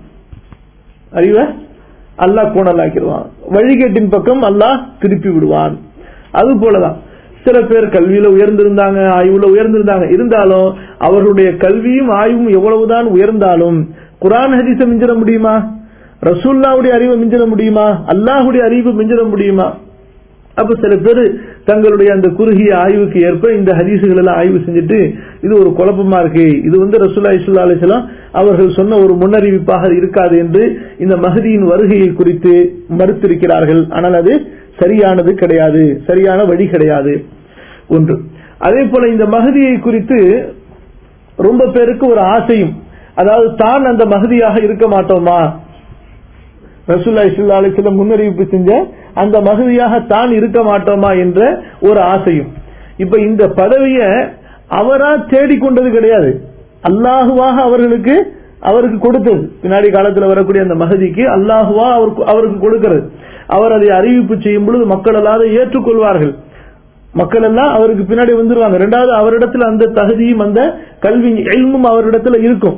அறிவை அல்லாஹ் கோணலாக்கிடுவான் வழிகேட்டின் பக்கம் அல்லாஹ் திருப்பி விடுவான் அது போலதான் சில பேர் கல்வியில உயர்ந்திருந்தாங்க ஆய்வுல உயர்ந்திருந்தாங்க இருந்தாலும் அவர்களுடைய கல்வியும் ஆய்வும் எவ்வளவுதான் உயர்ந்தாலும் குரான் ஹதீஸை மிஞ்சிட முடியுமா ரசூல்லாவுடைய அறிவை மிஞ்சிட முடியுமா அல்லாஹுடைய அறிவு மிஞ்சிட முடியுமா அப்ப சில பேர் தங்களுடைய அந்த குறுகிய ஆய்வுக்கு ஏற்ப இந்த ஹதீசுகள் எல்லாம் ஆய்வு செஞ்சுட்டு இது ஒரு குழப்பமா இருக்கு இது வந்து ரசூல்லா இஸ்லா அலிஸ்லாம் அவர்கள் சொன்ன ஒரு முன்னறிவிப்பாக இருக்காது என்று இந்த மகதியின் வருகையை குறித்து மறுத்திருக்கிறார்கள் ஆனால் அது சரியானது கிடையாது சரியான வழி கிடையாது ஒன்று அதே போல இந்த மகதியை குறித்து ரொம்ப பேருக்கு ஒரு ஆசையும் அதாவது தான் அந்த மகதியாக இருக்க மாட்டோமா ரசூல்லா இஸ்லா அலிஸ்லாம் முன்னறிவிப்பு செஞ்ச அந்த மகதியாக தான் இருக்க மாட்டோமா என்ற ஒரு ஆசையும் இப்ப இந்த பதவிய அவரா தேடிக்கொண்டது கிடையாது அல்லாஹுவாக அவர்களுக்கு அவருக்கு கொடுத்தது பின்னாடி காலத்தில் வரக்கூடிய அந்த மகதிக்கு அல்லாஹுவா அவருக்கு அவருக்கு கொடுக்கிறது அவர் அதை அறிவிப்பு செய்யும் பொழுது மக்கள் எல்லாம் அதை ஏற்றுக்கொள்வார்கள் மக்கள் எல்லாம் அவருக்கு பின்னாடி வந்துருவாங்க ரெண்டாவது அவரிடத்துல அந்த தகுதியும் அந்த கல்வி எல்மும் அவரிடத்துல இருக்கும்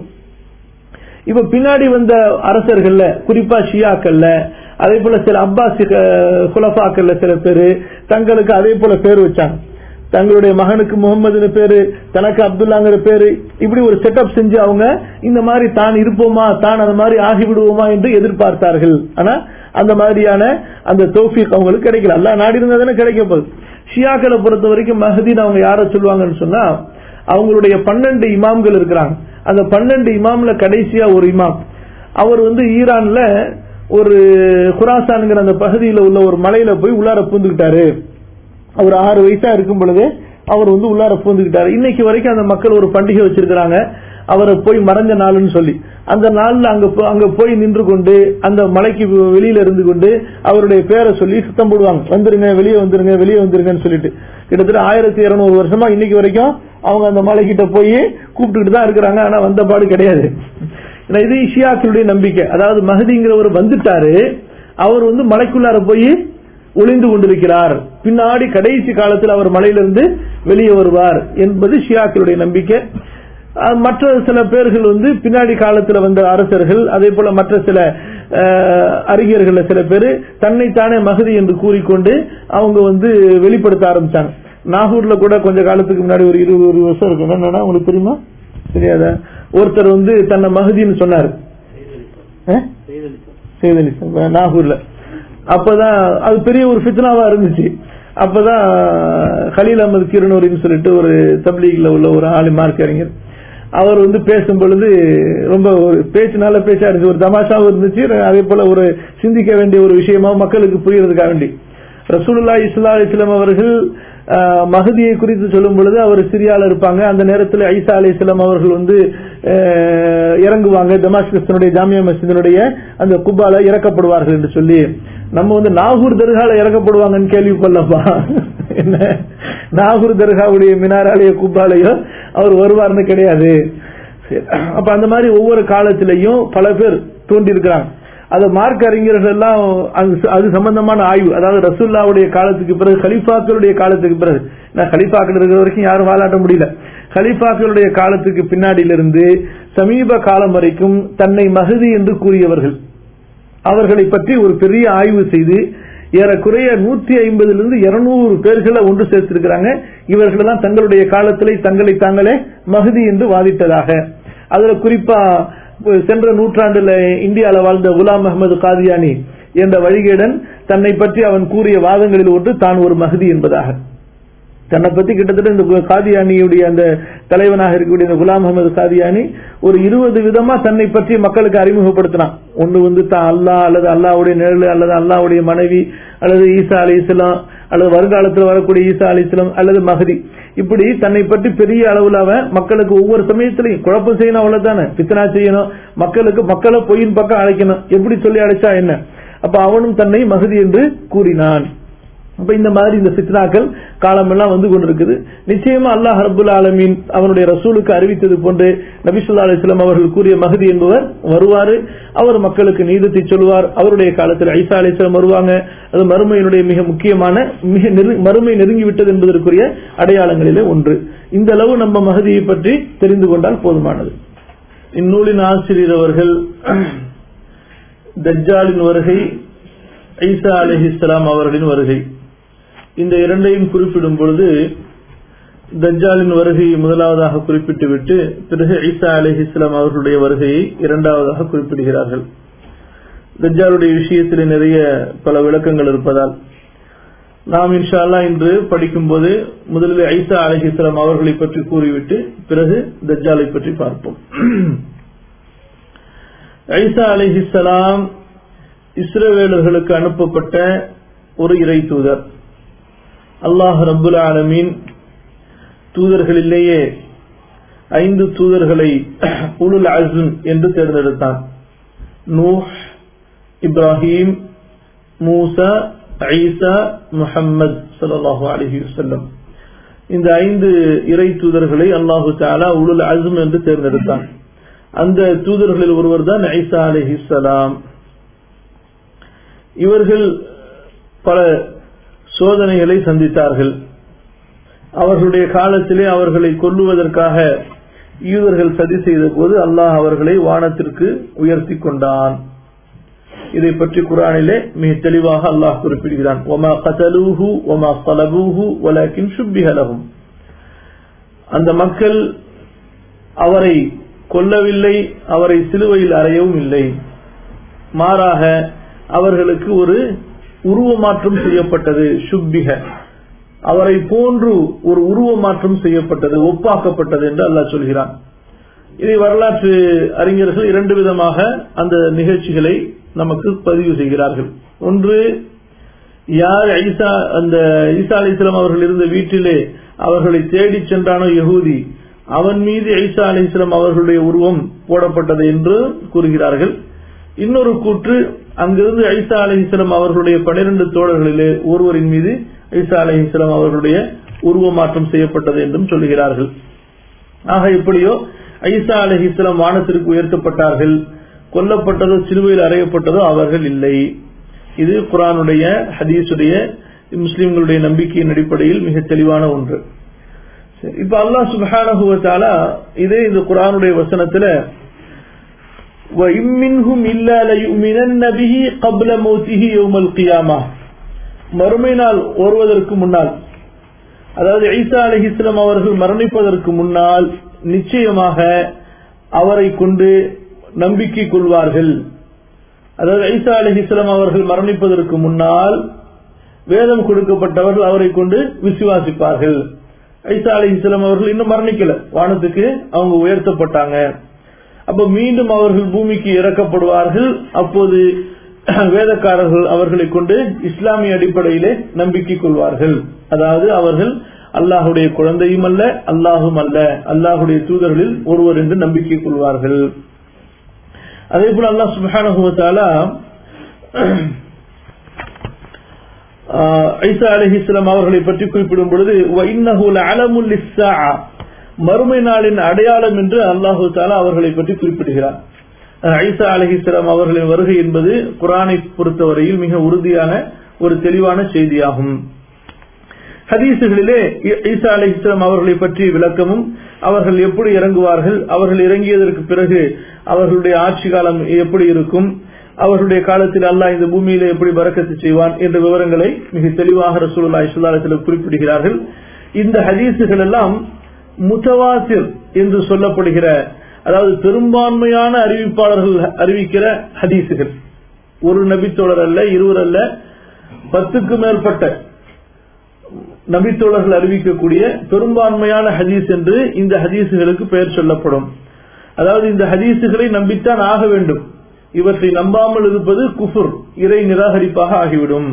இப்ப பின்னாடி வந்த அரசர்கள்ல குறிப்பா ஷியாக்கள்ல அதே போல சில அப்பாசி குலஃபாக்கள்ல சில பேரு தங்களுக்கு அதே போல பேர் வச்சாங்க தங்களுடைய மகனுக்கு முகமதுன்னு பேரு தனக்கு அப்துல்லாங்கிற பேரு இப்படி ஒரு செட்டப் செஞ்சு அவங்க இந்த மாதிரி தான் இருப்போமா தான் அந்த மாதிரி ஆகிவிடுவோமா என்று எதிர்பார்த்தார்கள் ஆனா அந்த மாதிரியான அந்த தோஃபிக் அவங்களுக்கு கிடைக்கல அல்ல நாடி இருந்தா தானே கிடைக்க போகுது ஷியாக்களை பொறுத்த வரைக்கும் மஹதீன் அவங்க யார சொல்லுவாங்கன்னு சொன்னா அவங்களுடைய பன்னெண்டு இமாம்கள் இருக்கிறாங்க அந்த பன்னெண்டு இமாம்ல கடைசியா ஒரு இமாம் அவர் வந்து ஈரான்ல ஒரு குராசான்ங்கிற அந்த பகுதியில் உள்ள ஒரு மலையில போய் உள்ளார பூந்துக்கிட்டாரு அவர் ஆறு வயசா இருக்கும் பொழுது அவர் வந்து உள்ளார பூந்துக்கிட்டாரு இன்னைக்கு வரைக்கும் அந்த மக்கள் ஒரு பண்டிகை வச்சிருக்கிறாங்க அவரை போய் மறைஞ்ச நாள்னு சொல்லி அந்த நாள்ல அங்க போ- அங்க போய் நின்று கொண்டு அந்த மலைக்கு வெளியில இருந்து கொண்டு அவருடைய பேரை சொல்லி சுத்தம் போடுவாங்க வந்துருங்க வெளியே வந்துருங்க வெளியே வந்துருங்கன்னு சொல்லிட்டு கிட்டத்தட்ட ஆயிரத்தி இருநூறு வருஷமா இன்னைக்கு வரைக்கும் அவங்க அந்த மலைக்கிட்ட போய் கூப்பிட்டுட்டு தான் இருக்கிறாங்க ஆனா வந்த பாடு கிடையாது ஏன்னா இது ஷியாக்களுடைய நம்பிக்கை அதாவது மகதிங்கிறவர் வந்துட்டாரு அவர் வந்து மலைக்குள்ளார போய் ஒளிந்து கொண்டிருக்கிறார் பின்னாடி கடைசி காலத்தில் அவர் மலையிலிருந்து வெளியே வருவார் என்பது ஷியாக்களுடைய நம்பிக்கை அஹ் மற்ற சில பேர்கள் வந்து பின்னாடி காலத்தில் வந்த அரசர்கள் அதே போல மற்ற சில அஹ், அறிஞர்கள் சில பேர் தன்னைத்தானே மகதி என்று கூறிக்கொண்டு அவங்க வந்து வெளிப்படுத்த ஆரம்பிச்சாங்க நாகூர்ல கூட கொஞ்ச காலத்துக்கு முன்னாடி ஒரு இருபது ஒரு வருஷம் இருக்கும் என்னன்னா உங்களுக்கு தெரியுமா தெரியாதா ஒருத்தர் வந்து தன்னை மகதின்னு சொன்னார் அஹ்? செய்தலி சார், நாகூர்ல அப்பதான் அது பெரிய ஒரு ஃபித்னாவா இருந்துச்சு அப்பதான் கலீல் அகமது கிருணூரின்னு சொல்லிட்டு ஒரு தப்லீக்ல உள்ள ஒரு ஆளி மார்க் அறிஞர் அவர் வந்து பேசும் பொழுது ரொம்ப ஒரு பேச்சு நல்ல பேச்சா இருந்துச்சு ஒரு தமாஷாவும் இருந்துச்சு அதே போல ஒரு சிந்திக்க வேண்டிய ஒரு விஷயமா மக்களுக்கு புரியறதுக்காக வேண்டி ரசூலுல்லா இஸ்லா இஸ்லாம் அவர்கள் ஆஹ், மஹதியை குறித்து சொல்லும் பொழுது அவர் சிரியால இருப்பாங்க அந்த நேரத்தில் ஐசா அலி இஸ்லாம் அவர்கள் வந்து ஆஹ், இறங்குவாங்க தமாஸ்கஸ்தனுடைய ஜாமியா மஸ்ஜிதினுடைய அந்த குபால இறக்கப்படுவார்கள் என்று சொல்லி நம்ம வந்து நாகூர் தர்கால இறக்கப்படுவாங்கன்னு கேள்விப்படலப்பா என்ன நாகூர் தர்காவுடைய மினாராலய குபாலையோ அவர் வருவார்னு கிடையாது சரி. அப்ப அந்த மாதிரி ஒவ்வொரு காலத்திலையும் பல பேர் தோன்றி இருக்கிறாங்க அது மார்க் அறிஞர்கள் எல்லாம் அது- அது சம்பந்தமான ஆய்வு அதாவது ரசூல்லாவுடைய காலத்துக்கு பிறகு கலிஃபாக்களுடைய காலத்துக்கு பிறகு நான் கலிஃபாக்கள் இருக்கிற வரைக்கும் யாரும் வாலாட்ட முடியல கலிஃபாக்களுடைய காலத்துக்கு பின்னாடியிலிருந்து சமீப காலம் வரைக்கும் தன்னை மகதி என்று கூறியவர்கள் அவர்களை பற்றி ஒரு பெரிய ஆய்வு செய்து ஏறக்குறைய நூத்தி ஐம்பதிலிருந்து இருநூறு பேர்களை ஒன்று சேர்த்திருக்கிறாங்க இவர்களெல்லாம் தங்களுடைய காலத்திலே தங்களை தாங்களே மகதி என்று வாதிட்டதாக அதுல குறிப்பா சென்ற நூற்றாண்டுல இந்தியால வாழ்ந்த குலாம் அகமது காதியானி என்ற வழிகேடன் தன்னை பற்றி அவன் கூறிய வாதங்களில் ஒன்று தான் ஒரு மகதி என்பதாக தன்னை பத்தி கிட்டத்தட்ட இந்த கு- காதியானியுடைய அந்த தலைவனாக இருக்கக்கூடிய இந்த குலாம் அகமது காதியானி ஒரு இருபது விதமா தன்னை பற்றி மக்களுக்கு அறிமுகப்படுத்தினான் ஒண்ணு வந்து தான் அல்லாஹ் அல்லது அல்லாஹ்வுடைய நிழல் அல்லது அல்லாஹ்வுடைய மனைவி அல்லது ஈசா அலி இஸ்லாம் அல்லது வருங்காலத்தில் வரக்கூடிய ஈசா அலி இஸ்லாம் அல்லது மகதி இப்படி தன்னை பற்றி பெரிய அளவுல அவன் மக்களுக்கு ஒவ்வொரு சமயத்திலையும் குழப்பம் செய்யணும் அவ்வளவுதானே பித்தனா செய்யணும் மக்களுக்கு மக்களை பொய்யின் பக்கம் அழைக்கணும் எப்படி சொல்லி அழைச்சா என்ன அப்ப அவனும் தன்னை மகதி என்று கூறினான் அப்ப இந்த மாதிரி இந்த ஃபித்னாக்கள் காலமெல்லாம் வந்து கொண்டிருக்குது நிச்சயமா அல்லாஹ் ரபுல் ஆலமீன் அவனுடைய ரசூலுக்கு அறிவித்தது போன்று நபிசுல்லா அலிஸ்லாம் அவர்கள் கூறிய மகதி என்பவர் வருவாரு அவர் மக்களுக்கு நீதத்தை சொல்வார் அவருடைய காலத்தில் ஐசா அலிஸ்லாம் வருவாங்க அது மறுமையினுடைய மிக முக்கியமான மிக நெரு- மறுமை நெருங்கிவிட்டது என்பதற்குரிய அடையாளங்களிலே ஒன்று இந்த அளவு நம்ம மகதியை பற்றி தெரிந்து கொண்டால் போதுமானது இந்நூலின் ஆசிரியர் அவர்கள் தஜ்ஜாலின் வருகை ஈசா அலிஹிஸ்லாம் அவர்களின் வருகை இந்த இரண்டையும் குறிப்பிடும் பொழுது தஜ்ஜாலின் வருகையை முதலாவதாக குறிப்பிட்டுவிட்டு பிறகு ஈசா அலிஹிஸ்லாம் அவர்களுடைய வருகையை இரண்டாவதாக குறிப்பிடுகிறார்கள் தஜ்ஜாலுடைய விஷயத்தில் நிறைய பல விளக்கங்கள் இருப்பதால் நாம் இன்ஷா அல்லாஹ் இன்று படிக்கும்போது முதலில் ஐசா அலிஹிஸ்லாம் அவர்களை பற்றி கூறிவிட்டு பிறகு தஜ்ஜாலை பற்றி பார்ப்போம் ஐசா அலிஹிஸ்லாம் இஸ்ரவேலர்களுக்கு அனுப்பப்பட்ட ஒரு இறை தூதர் அல்லாஹ் ரபுல் ஆலமீன் தூதர்களிலேயே ஐந்து தூதர்களை உலுல் அஸ்ம் என்று தேர்ந்தெடுத்தான் நூஹ் இப்ராஹிம் மூசா ஈசா முஹம்மது ஸல்லல்லாஹு அலைஹி வஸல்லம் இந்த ஐந்து இறை தூதர்களை அல்லாஹு தஆலா உலுல் அஸ்ம் என்று தேர்ந்தெடுத்தான் அந்த தூதர்களில் ஒருவர் தான் ஐசா அலைஹிஸ்ஸலாம் இவர்கள் பல சோதனைகளை சந்தித்தார்கள் அவர்களுடைய காலத்திலே அவர்களை கொல்லுவதற்காக யூதர்கள் சதி செய்த போது அல்லாஹ் அவர்களை வானத்திற்கு உயர்த்தி கொண்டான் இதை பற்றி குரானிலே மிக தெளிவாக அல்லாஹ் குறிப்பிடுகிறான் ஒமா கதலூஹு ஒமா சலபூஹு வலக்கின் சுப்பிஹலகும் அந்த மக்கள் அவரை கொல்லவில்லை அவரை சிலுவையில் அறையவும் இல்லை மாறாக அவர்களுக்கு ஒரு உருவமாற்றம் செய்யப்பட்டது சுப்பிக அவரை போன்று ஒரு உருவமாற்றம் செய்யப்பட்டது ஒப்பாக்கப்பட்டது என்று அல்லாஹ் சொல்கிறான் இதை வரலாற்று அறிஞர்கள் இரண்டு விதமாக அந்த நிகழ்ச்சிகளை நமக்கு பதிவு செய்கிறார்கள் ஒன்று யார் ஐசா அந்த ஈசா அலிஸ்லாம் அவர்கள் இருந்த வீட்டிலே அவர்களை தேடி சென்றானோ யகூதி அவன் மீது ஈசா அலிஸ்லாம் அவர்களுடைய உருவம் போடப்பட்டது என்று கூறுகிறார்கள் இன்னொரு கூற்று அங்கிருந்து ஐசா அலிஸ்லாம் அவர்களுடைய பனிரெண்டு தோழர்களிலே ஒருவரின் மீது ஐசா அலிஸ்லாம் அவர்களுடைய உருவமாற்றம் செய்யப்பட்டது என்றும் சொல்லுகிறார்கள் ஆக எப்படியோ ஐசா அலிஸ்லாம் வானத்திற்கு உயர்த்தப்பட்டார்கள் கொல்லப்பட்டதோ சிலுவையில் அறையப்பட்டதோ அவர்கள் இல்லை இது குரானுடைய ஹதீஸுடைய முஸ்லிம்களுடைய நம்பிக்கையின் அடிப்படையில் மிக தெளிவான ஒன்று சரி, இப்ப அல்லாஹ் சுப்ஹானஹு வ தஆலா இதே இந்த குரானுடைய வசனத்துல وَإِن مِّنْهُمْ إِلَّا لَيُؤْمِنَنَّ بِهِ قَبْلَ مَوْتِهِ يَوْمَ الْقِيَامَةِ மறுமை நாள் ஓர்வதற்கு முன்னால் அதாவது ஈசா அலைஹிஸ்ஸலாம் அவர்கள் மரணிப்பதற்கு முன்னால் நிச்சயமாக அவரை கொண்டு நம்பிக்கை கொள்வார்கள் அதாவது ஈசா அலைஹிஸ்ஸலாம் அவர்கள் மரணிப்பதற்கு முன்னால் வேதம் கொடுக்கப்பட்டவர்கள் அவரை கொண்டு விசுவாசிப்பார்கள் ஐசா அலிஹிஸ்லாம் அவர்கள் இன்னும் மரணிக்கல வானத்துக்கு அவங்க உயர்த்தப்பட்டாங்க அப்ப மீண்டும் அவர்கள் பூமிக்கு இறக்கப்படுவார்கள் அப்போது வேதக்காரர்கள் அவர்களை கொண்டு இஸ்லாமிய அடிப்படையிலே நம்பிக்கை கொள்வார்கள் அதாவது அவர்கள் அல்லாஹுடைய குழந்தையும் அல்ல அல்லாஹும் அல்ல அல்லாஹுடைய தூதர்களில் ஒருவர் என்று நம்பிக்கை கொள்வார்கள் அதே போல அல்லாஹ் சுப்ஹானஹு வ தஆலா ஐசா அலிஹிஸ்லாம் அவர்களை பற்றி குறிப்பிடும் பொழுது وَإِنَّهُ لَعَلَمٌ لِلسَّاعَةِ மறுமை நாளின் அடையாளம் என்று அல்லாஹு தாலா அவர்களை பற்றி குறிப்பிடுகிறார் ஐசா அலிஹிஸ்லாம் அவர்களின் வருகை என்பது குரானை பொறுத்தவரையில் மிக உறுதியான ஒரு தெளிவான செய்தியாகும் ஹதீசுகளிலே ஈசா அலிஹிஸ்லாம் அவர்களை பற்றி விளக்கமும் அவர்கள் எப்படி இறங்குவார்கள் அவர்கள் இறங்கியதற்கு பிறகு அவர்களுடைய ஆட்சி காலம் எப்படி இருக்கும் அவர்களுடைய காலத்தில் அல்லாஹ் இந்த பூமியில எப்படி பறக்கத்து செய்வான் என்ற விவரங்களை மிக தெளிவாக ரசூலுல்லா இஸ்லாத்தில் குறிப்பிடுகிறார்கள் இந்த ஹதீசுகள் எல்லாம் முத்தவாசிர் என்று சொல்லப்படுகிற அதாவது பெரும்பான்மையான அறிவிப்பாளர்கள் அறிவிக்கிற ஹதீசுகள் ஒரு நபித்தோழர் அல்ல இருவர் அல்ல பத்துக்கு மேற்பட்ட நபித்தோழர்கள் அறிவிக்கக்கூடிய பெரும்பான்மையான ஹதீஸ் என்று இந்த ஹதீசுகளுக்கு பெயர் சொல்லப்படும் அதாவது இந்த ஹதீசுகளை நம்பித்தான் ஆக வேண்டும் இவற்றை நம்பாமல் இருப்பது குஃபுர் இறை நிராகரிப்பாக ஆகிவிடும்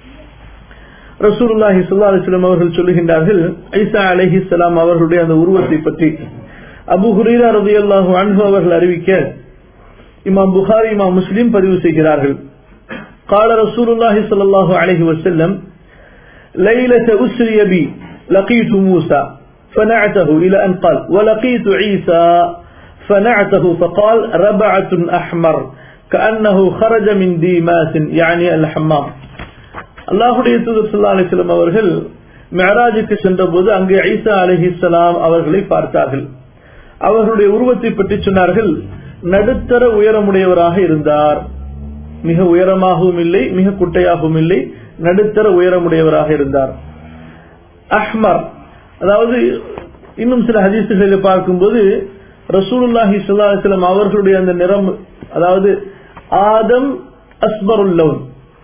ரசூலுல்லாஹி ஸல்லல்லாஹு அலைஹி வஸல்லம் அவர்கள் சொல்லுகின்றார்கள் ஐசா அலைஹிஸ்ஸலாம் அவர்களுடைய அந்த உருவத்தை பற்றி அபூ ஹுரைரா ரலியல்லாஹு அன்ஹு அவர்கள் அறிவிக்க இமாம் புகாரி இமாம் முஸ்லிம் பதிவு செய்கிறார்கள் قال رسول الله صلى الله عليه وسلم ليلة أسري بي لقيت موسى فنعته إلى أن قال ولقيت عيسى فنعته فقال ربعة أحمر كأنه خرج من ديماس يعني الحمام அல்லாஹுடைய தூதர் சல்லா அலிஸ்லாம் அவர்கள் மெஹராஜுக்கு சென்ற போது அங்கு ஐசா அலிஹிஸ்லாம் அவர்களை பார்த்தார்கள் அவர்களுடைய உருவத்தை பற்றி சொன்னார்கள் நடுத்தர உயரமுடையவராக இருந்தார் மிக உயரமாகவும் இல்லை மிக குட்டையாகவும் இல்லை நடுத்தர உயரமுடையவராக இருந்தார் அஹ்மர் அதாவது இன்னும் சில ஹதீசுகளில் பார்க்கும்போது ரசூலுல்லாஹி சுல்லாஸ்லம் அவர்களுடைய அந்த நிறம் அதாவது ஆதம் அஸ்பருல்லவன்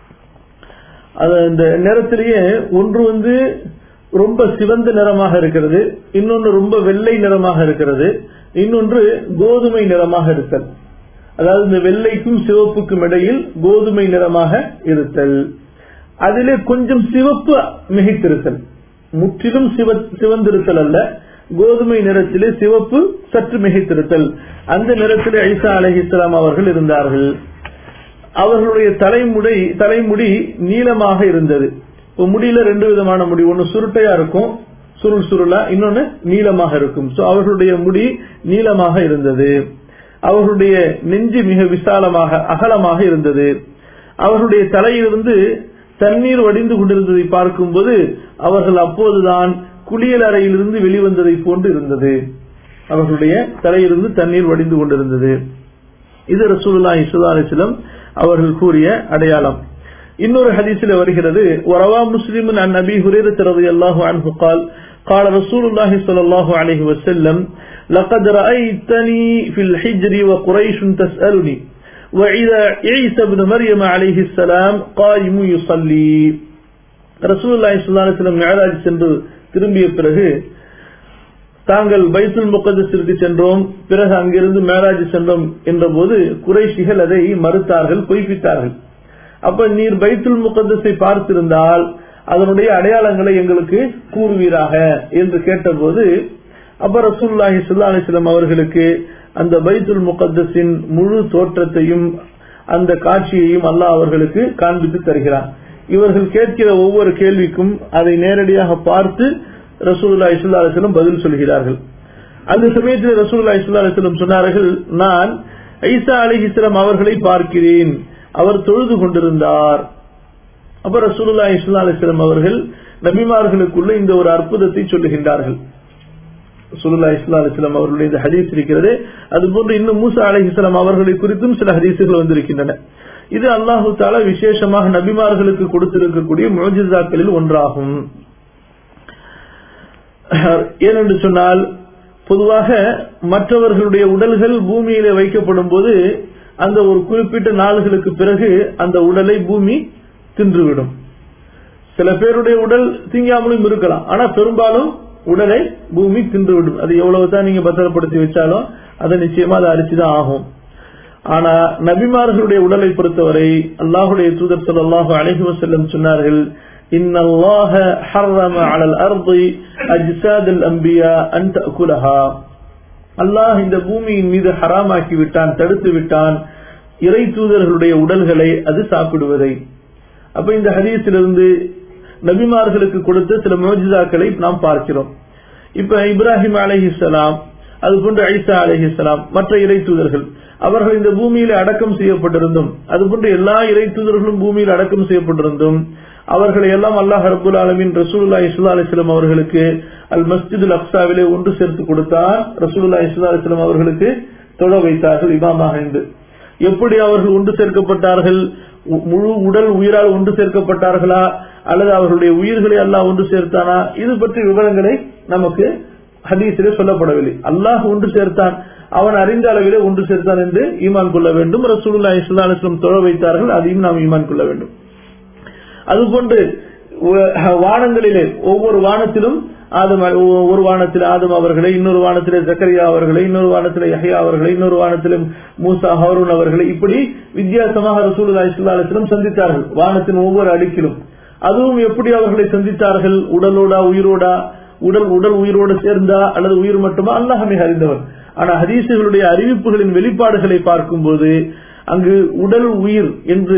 அது அந்த நிறத்திலேயே ஒன்று வந்து ரொம்ப சிவந்த நிறமாக இருக்கிறது இன்னொன்று ரொம்ப வெள்ளை நிறமாக இருக்கிறது இன்னொன்று கோதுமை நிறமாக இருத்தல் அதாவது இந்த வெள்ளைக்கும் சிவப்புக்கும் இடையில் கோதுமை நிறமாக இருத்தல் அதிலே கொஞ்சம் சிவப்பு மிகைத்திருத்தல் முற்றிலும் சிவ சிவந்திருத்தல் அல்ல கோதுமை நிறத்திலே சிவப்பு சற்று மிகைத்திருத்தல் அந்த நிறத்திலே ஐசா அலஹிஸ்லாம் அவர்கள் இருந்தார்கள் அவர்களுடைய தலைமுடி தலைமுடி நீளமாக இருந்தது இப்போ முடியில ரெண்டு விதமான முடி ஒன்னு சுருட்டையா இருக்கும் சுருள் சுருளா இன்னொன்னு நீளமாக இருக்கும் சோ அவர்களுடைய முடி நீளமாக இருந்தது அவர்களுடைய நெஞ்சு மிக விசாலமாக அகலமாக இருந்தது அவர்களுடைய தலையிலிருந்து தண்ணீர் வடிந்து கொண்டிருந்ததை பார்க்கும்போது அவர்கள் அப்போதுதான் குளியல் அறையிலிருந்து வெளிவந்ததை போன்று இருந்தது அவர்களுடைய தலையிலிருந்து தண்ணீர் வடிந்து கொண்டிருந்தது இது ரசூலுல்லா இசுல்லா அலிஸ்லம் அவர்கள் கூறிய அடையாளம் இன்னொரு ஹதீஸில் வருகிறது வரவா முஸ்லிம் அன் நபி ஹுரேரத் ரலியல்லாஹு அன்ஹு قال قال رسول الله صلى الله عليه وسلم لقد رأيتني في الحجر وقريش تسألني وإذا عيسى بن مريم عليه السلام قائم يصلي رسول الله صلى الله عليه وسلم மிஅராஜ் சென்று திரும்பிய பிறகு தாங்கள் பைத்துல் முகதத்திற்கு சென்றோம் பிறகு அங்கிருந்து மேராஜ் சென்றோம் என்ற போது குறைஷிகள் அதை மறுத்தார்கள் பொய்ப்பித்தார்கள் அப்ப நீர் பைத்துல் முகதத்தை பார்த்திருந்தால் அதனுடைய அடையாளங்களை எங்களுக்கு கூறுவீராக என்று கேட்டபோது அப்ப ரசூலுல்லாஹி ஸல்லல்லாஹு அலைஹி வஸல்லம் அவர்களுக்கு அந்த பைத்துல் முகத்தஸின் முழு தோற்றத்தையும் அந்த காட்சியையும் அல்லாஹ் அவர்களுக்கு காண்பித்து தருகிறான் இவர்கள் கேட்கிற ஒவ்வொரு கேள்விக்கும் அதை நேரடியாக பார்த்து ரசூலுல்லாஹி ஸல்லல்லாஹு அலைஹி வஸல்லம் பதில் சொல்கிறார்கள் அந்த சமயத்தில் ரசூலுல்லாஹி ஸல்லல்லாஹு அலைஹி வஸல்லம் சொன்னார்கள் நான் ஈசா அலைஹிஸ்ஸலாம் அவர்களை பார்க்கிறேன் அவர் தொழுது கொண்டிருந்தார் அப்ப ரசூலுல்லாஹி ஸல்லல்லாஹு அலைஹி வஸல்லம் அவர்கள் நபிமார்களுக்குள்ள இந்த ஒரு அற்புதத்தை சொல்லுகின்றார்கள் சுல்லா இஸ்லா அலிஸ்லாம் அவர்களுடைய இந்த ஹதீஸ் இருக்கிறது அதுபோன்று இன்னும் மூசா அலிஹிஸ்லாம் அவர்களை குறித்தும் சில ஹதீசுகள் வந்திருக்கின்றன இது அல்லாஹு தாலா விசேஷமாக நபிமார்களுக்கு கொடுத்திருக்கக்கூடிய மோஜிசாக்களில் ஒன்றாகும் ஏனென்று சொன்னால் பொதுவாக மற்றவர்களுடைய உடல்கள் பூமியிலே வைக்கப்படும் போது அந்த ஒரு குறிப்பிட்ட நாள்களுக்கு பிறகு அந்த உடலை பூமி தின்றுவிடும் சில பேருடைய உடல் திங்காமலும் இருக்கலாம் ஆனா பெரும்பாலும் உடலை பூமி தின்றுவிடும் அது எவ்வளவு தான் நீங்க பத்திரப்படுத்தி வச்சாலும் அதை நிச்சயமா அதை அரிச்சுதான் ஆகும் ஆனா நபிமார்களுடைய உடலை பொறுத்தவரை அல்லாஹுடைய தூதர் சொல்லாஹு அழகி வசல்லம் சொன்னார்கள் إن الله حرم على الأرض أجساد الأنبياء أن تأكلها அல்லாஹ் இந்த பூமியின் மீது ஹராமாக்கி விட்டான் தடுத்து விட்டான் இறை தூதர்களுடைய உடல்களை அது சாப்பிடுவதை அப்ப இந்த ஹதீஸிலிருந்து நபிமார்களுக்கு கொடுத்த சில மோஜிதாக்களை நாம் பார்க்கிறோம் இப்ப இப்ராஹிம் அலஹிசலாம் அது போன்ற ஐசா அலஹிசலாம் மற்ற இறை தூதர்கள் அவர்கள் இந்த பூமியில அடக்கம் செய்யப்பட்டிருந்தும் அது போன்ற எல்லா இறை தூதர்களும் பூமியில் அடக்கம் செய்யப்பட்டிருந்தும் அவர்களை எல்லாம் அல்லாஹ் ரபுல் ஆலமின் ரசூலுல்லா இஸ்லா அலிஸ்லாம் அவர்களுக்கு அல் மஸ்ஜிதுல் அக்சாவிலே ஒன்று சேர்த்து கொடுத்தார் ரசூலுல்லா இஸ்லா அலிஸ்லாம் அவர்களுக்கு தொழ வைத்தார்கள் இமாமாக இருந்து எப்படி அவர்கள் ஒன்று சேர்க்கப்பட்டார்கள் முழு உடல் உயிரால் ஒன்று சேர்க்கப்பட்டார்களா அல்லது அவர்களுடைய உயிர்களை அல்லாஹ் ஒன்று சேர்த்தானா இது பற்றி விவரங்களை நமக்கு ஹதீஸிலே சொல்லப்படவில்லை அல்லாஹ் ஒன்று சேர்த்தான் அவன் அறிந்த அளவிலே ஒன்று சேர்த்தான் என்று ஈமான் கொள்ள வேண்டும் ரசூலுல்லா இஸ்லா அலிஸ்லாம் தொழ வைத்தார்கள் அதையும் நாம் ஈமான் கொள்ள வேண்டும் அதுபோன்று வானங்களிலே ஒவ்வொரு வானத்திலும் ஆதம் ஒரு வானத்தில் ஆதம் அவர்களை இன்னொரு வானத்திலே ஜக்கரியா அவர்களை இன்னொரு வானத்திலே யஹ்யா அவர்களை இன்னொரு வானத்திலும் மூசா ஹவரூன் அவர்களை இப்படி வித்தியாசமாக ரசூலுல்லா இஸ்லா அலிஸ்லம் சந்தித்தார்கள் வானத்தின் ஒவ்வொரு அடுக்கிலும் அதுவும் எப்படி அவர்களை சந்தித்தார்கள் உடலோடா உயிரோடா உடல் உடல் உயிரோடு சேர்ந்தா அல்லது உயிர் மட்டுமா அல்லாஹ் மிக அறிந்தவர் ஆனா ஹதீசுகளுடைய அறிவிப்புகளின் வெளிப்பாடுகளை பார்க்கும்போது அங்கு உடல் உயிர் என்று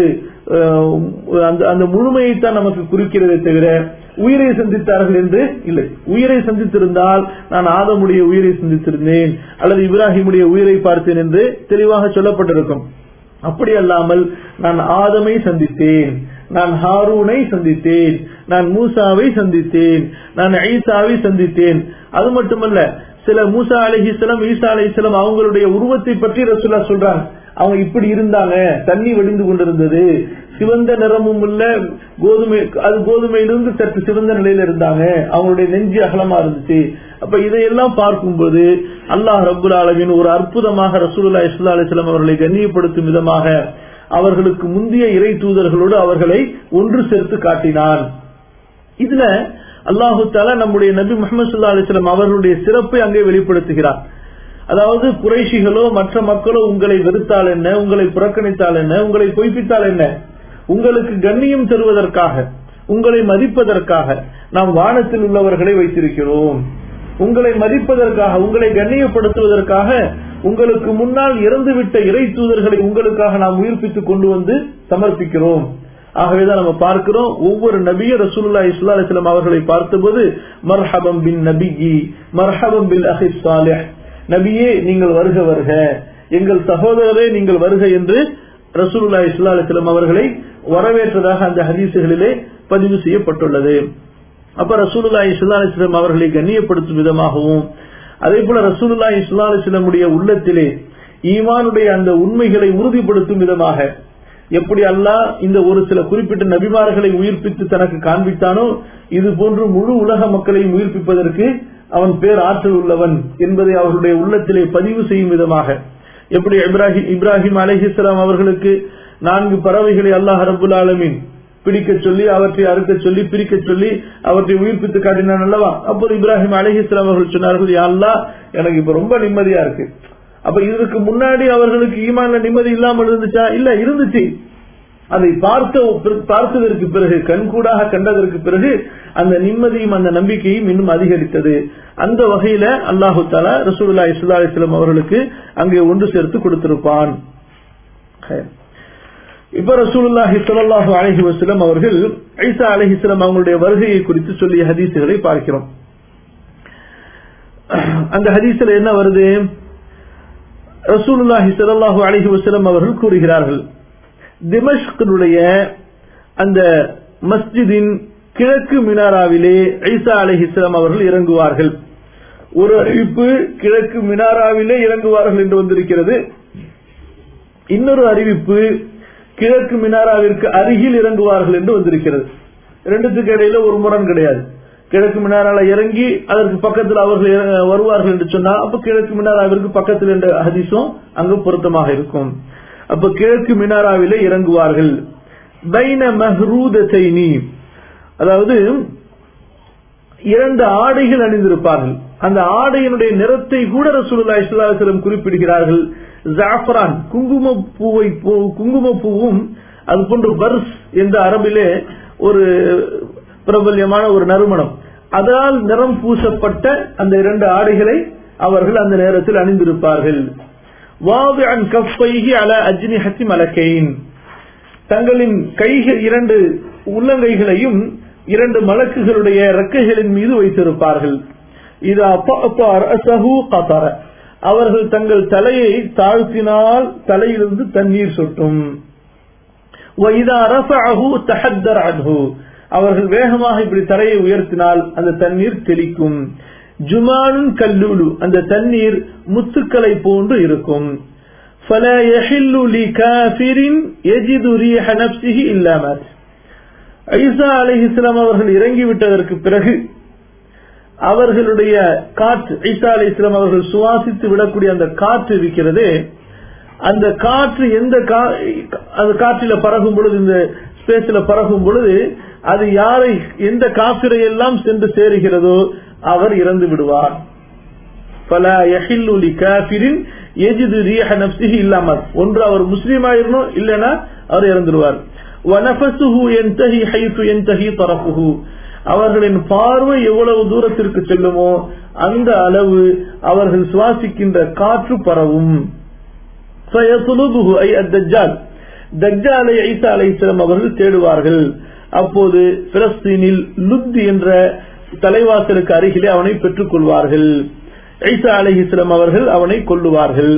அந்த அந்த முழுமையைத்தான் நமக்கு குறிக்கிறதே தவிர உயிரை சந்தித்தார்கள் என்று இல்லை உயிரை சந்தித்திருந்தால் நான் ஆதமுடைய உயிரை சந்தித்திருந்தேன் அல்லது இப்ராஹிமுடைய உயிரை பார்த்தேன் என்று தெளிவாக சொல்லப்பட்டிருக்கும் அப்படி அல்லாமல் நான் ஆதமை சந்தித்தேன் நான் ஹாரூனை சந்தித்தேன் நான் மூசாவை சந்தித்தேன் நான் ஐசாவை சந்தித்தேன் அது மட்டுமல்ல சில மூசா அலிஹிஸ்லாம் ஈசா அலிஸ்லாம் அவங்களுடைய உருவத்தை பற்றி ரசுல்லா சொல்றாங்க அவங்க இப்படி இருந்தாங்க தண்ணி வடிந்து கொண்டிருந்தது சிவந்த நிறமும் உள்ள கோதுமை அது கோதுமையிலிருந்து சற்று சிவந்த நிலையில இருந்தாங்க அவங்களுடைய நெஞ்சு அகலமா இருந்துச்சு அப்ப இதையெல்லாம் பார்க்கும்போது அல்லாஹ் ரபுல் ஆலமின் ஒரு அற்புதமாக ரசூலுல்லா இஸ்லா அலிஸ்லாம் அவர்களை கண்ணியப்படுத்தும் விதமாக அவர்களுக்கு முந்தைய இறை தூதர்களோடு அவர்களை ஒன்று சேர்த்து காட்டினான் இதுல அல்லாஹு தாலா நம்முடைய நபி முகமது சுல்லா அலிஸ்லாம் அவர்களுடைய சிறப்பை அங்கே வெளிப்படுத்துகிறார் அதாவது குறைஷிகளோ மற்ற மக்களோ உங்களை வெறுத்தால் என்ன உங்களை புறக்கணித்தால் என்ன உங்களை பொய்ப்பித்தால் என்ன உங்களுக்கு கண்ணியம் தருவதற்காக உங்களை மதிப்பதற்காக நாம் வானத்தில் உள்ளவர்களை வைத்திருக்கிறோம் உங்களை மதிப்பதற்காக உங்களை கண்ணியப்படுத்துவதற்காக உங்களுக்கு முன்னால் இறந்துவிட்ட இறை தூதர்களை உங்களுக்காக நாம் உயிர்ப்பித்துக் கொண்டு வந்து சமர்ப்பிக்கிறோம் ஆகவேதான் நம்ம பார்க்கிறோம் ஒவ்வொரு நபிய ரசூல்லா இஸ்லா அலிஸ்லாம் அவர்களை பார்த்தபோது மர்ஹபம் பின் நபிகி மர்ஹபம் பில் அஹிப் சாலிஹ் நபியே நீங்கள் வருக வருக எங்கள் சகோதரரே நீங்கள் வருக என்று ரசூலுல்லா இஸ்லா அலிஸ்லாம் அவர்களை வரவேற்றதாக அந்த ஹதீசுகளிலே பதிவு செய்யப்பட்டுள்ளது அப்ப ரசூலுல்லா இஸ்லா அலிஸ்லாம் அவர்களை கண்ணியப்படுத்தும் விதமாகவும் அதே போல ரசூலுல்லா இஸ்லா அலிஸ்லமுடைய உள்ளத்திலே ஈமானுடைய அந்த உண்மைகளை உறுதிப்படுத்தும் விதமாக எப்படி அல்லாஹ் இந்த ஒரு சில குறிப்பிட்ட நபிமார்களை உயிர்ப்பித்து தனக்கு காண்பித்தானோ இது போன்று முழு உலக மக்களையும் உயிர்ப்பிப்பதற்கு அவன் பேர் ஆற்றல் உள்ளவன் என்பதை அவர்களுடைய உள்ளத்திலே பதிவு செய்யும் விதமாக எப்படி இப்ராஹிம் இப்ராஹிம் அலிஹிஸ்லாம் அவர்களுக்கு நான்கு பறவைகளை அல்லாஹ் ரபுல் ஆலமின் பிடிக்க சொல்லி அவற்றை அறுக்க சொல்லி பிரிக்க சொல்லி அவற்றை உயிர்ப்பித்து காட்டினான் அல்லவா அப்போது இப்ராஹிம் அலிஹிஸ்லாம் அவர்கள் சொன்னார்கள் அல்லா எனக்கு இப்ப ரொம்ப நிம்மதியா இருக்கு அப்ப இதற்கு முன்னாடி அவர்களுக்கு ஈமான்ல நிம்மதி இல்லாமல் இருந்துச்சா இல்ல இருந்துச்சு அதை பார்த்த பார்த்ததற்கு பிறகு கண்கூடாக கண்டதற்கு பிறகு அந்த நிம்மதியும் அந்த நம்பிக்கையும் இன்னும் அதிகரித்தது அந்த வகையில அல்லாஹு தாலா ரசூல்லா இஸ்லா அலிஸ்லாம் அவர்களுக்கு அங்கே ஒன்று சேர்த்து கொடுத்திருப்பான் இப்ப ரசூலுல்லாஹி ஸல்லல்லாஹு அலைஹி வஸல்லம் அவர்கள் ஈசா அலைஹிஸ்ஸலாம் அவங்களுடைய வருகையை குறித்து சொல்லிய ஹதீசுகளை பார்க்கிறோம் அந்த ஹதீஸ்ல என்ன வருது ரசூலுல்லாஹி ஸல்லல்லாஹு அலைஹி வஸல்லம் அவர்கள் கூறுகிறார்கள் திமஷ்கனுடைய அந்த மஸ்ஜிதின் கிழக்கு மினாராவிலே ஈசா அலைஹிஸ்ஸலாம் அவர்கள் இறங்குவார்கள் ஒரு அறிவிப்பு கிழக்கு மினாராவிலே இறங்குவார்கள் என்று வந்திருக்கிறது இன்னொரு அறிவிப்பு கிழக்கு மினாராவிற்கு அருகில் இறங்குவார்கள் என்று வந்திருக்கிறது ரெண்டுத்துக்கு இடையில ஒரு முரண் கிடையாது கிழக்கு மினாரால இறங்கி அதற்கு பக்கத்தில் அவர்கள் வருவார்கள் என்று சொன்னா அப்ப கிழக்கு மினாராவிற்கு பக்கத்தில் என்ற ஹதீஸும் அங்கு பொருத்தமாக இருக்கும் அப்ப கிழக்கு மினாராவிலே இறங்குவார்கள் பைன மஹ்ரூதத்தைனி அதாவது இரண்டு ஆடைகள் அணிந்திருப்பார்கள் அந்த ஆடையினுடைய நிறத்தை கூட ரசூலுல்லாஹி ஸல்லல்லாஹு அலைஹி வஸல்லம் குறிப்பிடுகிறார்கள் ஜாஃபரான் குங்கும பூவை குங்கும பூவும் அது போன்று பர்ஸ் என்ற அரபிலே ஒரு பிரபல்யமான ஒரு நறுமணம் அதனால் நிறம் பூசப்பட்ட அந்த இரண்டு ஆடைகளை அவர்கள் அந்த நேரத்தில் அணிந்திருப்பார்கள் வாவிஅன் கஃபைஹி அலா அஜ்னிஹத்தி மலக்கைன் தங்களின் கைகள் இரண்டு உள்ளங்கைகளையும் இரண்டு மலக்குகளுடைய ரெக்கைகளின் மீது வைத்திருப்பார்கள் இதா கதர அவர்கள் தங்கள் தலையை தாழ்த்தினால் தலையிலிருந்து தண்ணீர் சொட்டும் அவர்கள் வேகமாக இப்படி தலையை உயர்த்தினால் அந்த தண்ணீர் தெளிக்கும் ஜுமானுன் கல்லூலு அந்த தண்ணீர் முத்துக்களை போன்று இருக்கும் فلا يحل لكافر يجد ريح نفسه إلا مات ஐசா அலிஹிஸ்லாம் அவர்கள் இறங்கிவிட்டதற்கு பிறகு அவர்களுடைய காற்று ஐசா அலி இஸ்லாம் அவர்கள் சுவாசித்து விடக்கூடிய அந்த காற்று இருக்கிறதே அந்த காற்று எந்த அந்த காற்றில பறகும் பொழுது இந்த ஸ்பேஸ்ல பறகும் பொழுது அது யாரை எந்த காப்பிரை எல்லாம் சென்று சேருகிறதோ அவர் இறந்து விடுவார் பல யஹில்லுலி காபிரின் எஜிது ரீஹ நப்சிஹி இல்லாமல் ஒன்று அவர் முஸ்லீமா இருக்கணும் இல்லைன்னா அவர் இறந்துடுவார் வனபசுஹு என்தஹி ஹைசு என்தஹி தரப்புஹு அவர்களின் பார்வை எவ்வளவு தூரத்திற்கு செல்லுமோ அந்த அளவு அவர்கள் சுவாசிக்கின்ற காற்று பரவும் தஜ்ஜாலை ஐசா அலைசலம் அவர்கள் தேடுவார்கள் அப்போது பிலஸ்தீனில் லுத் என்ற தலைவாசலுக்கு அருகிலே அவனை பெற்றுக் கொள்வார்கள் ஐசா அலைஹிஸ்லாம் அவர்கள் அவனை கொல்லுவார்கள்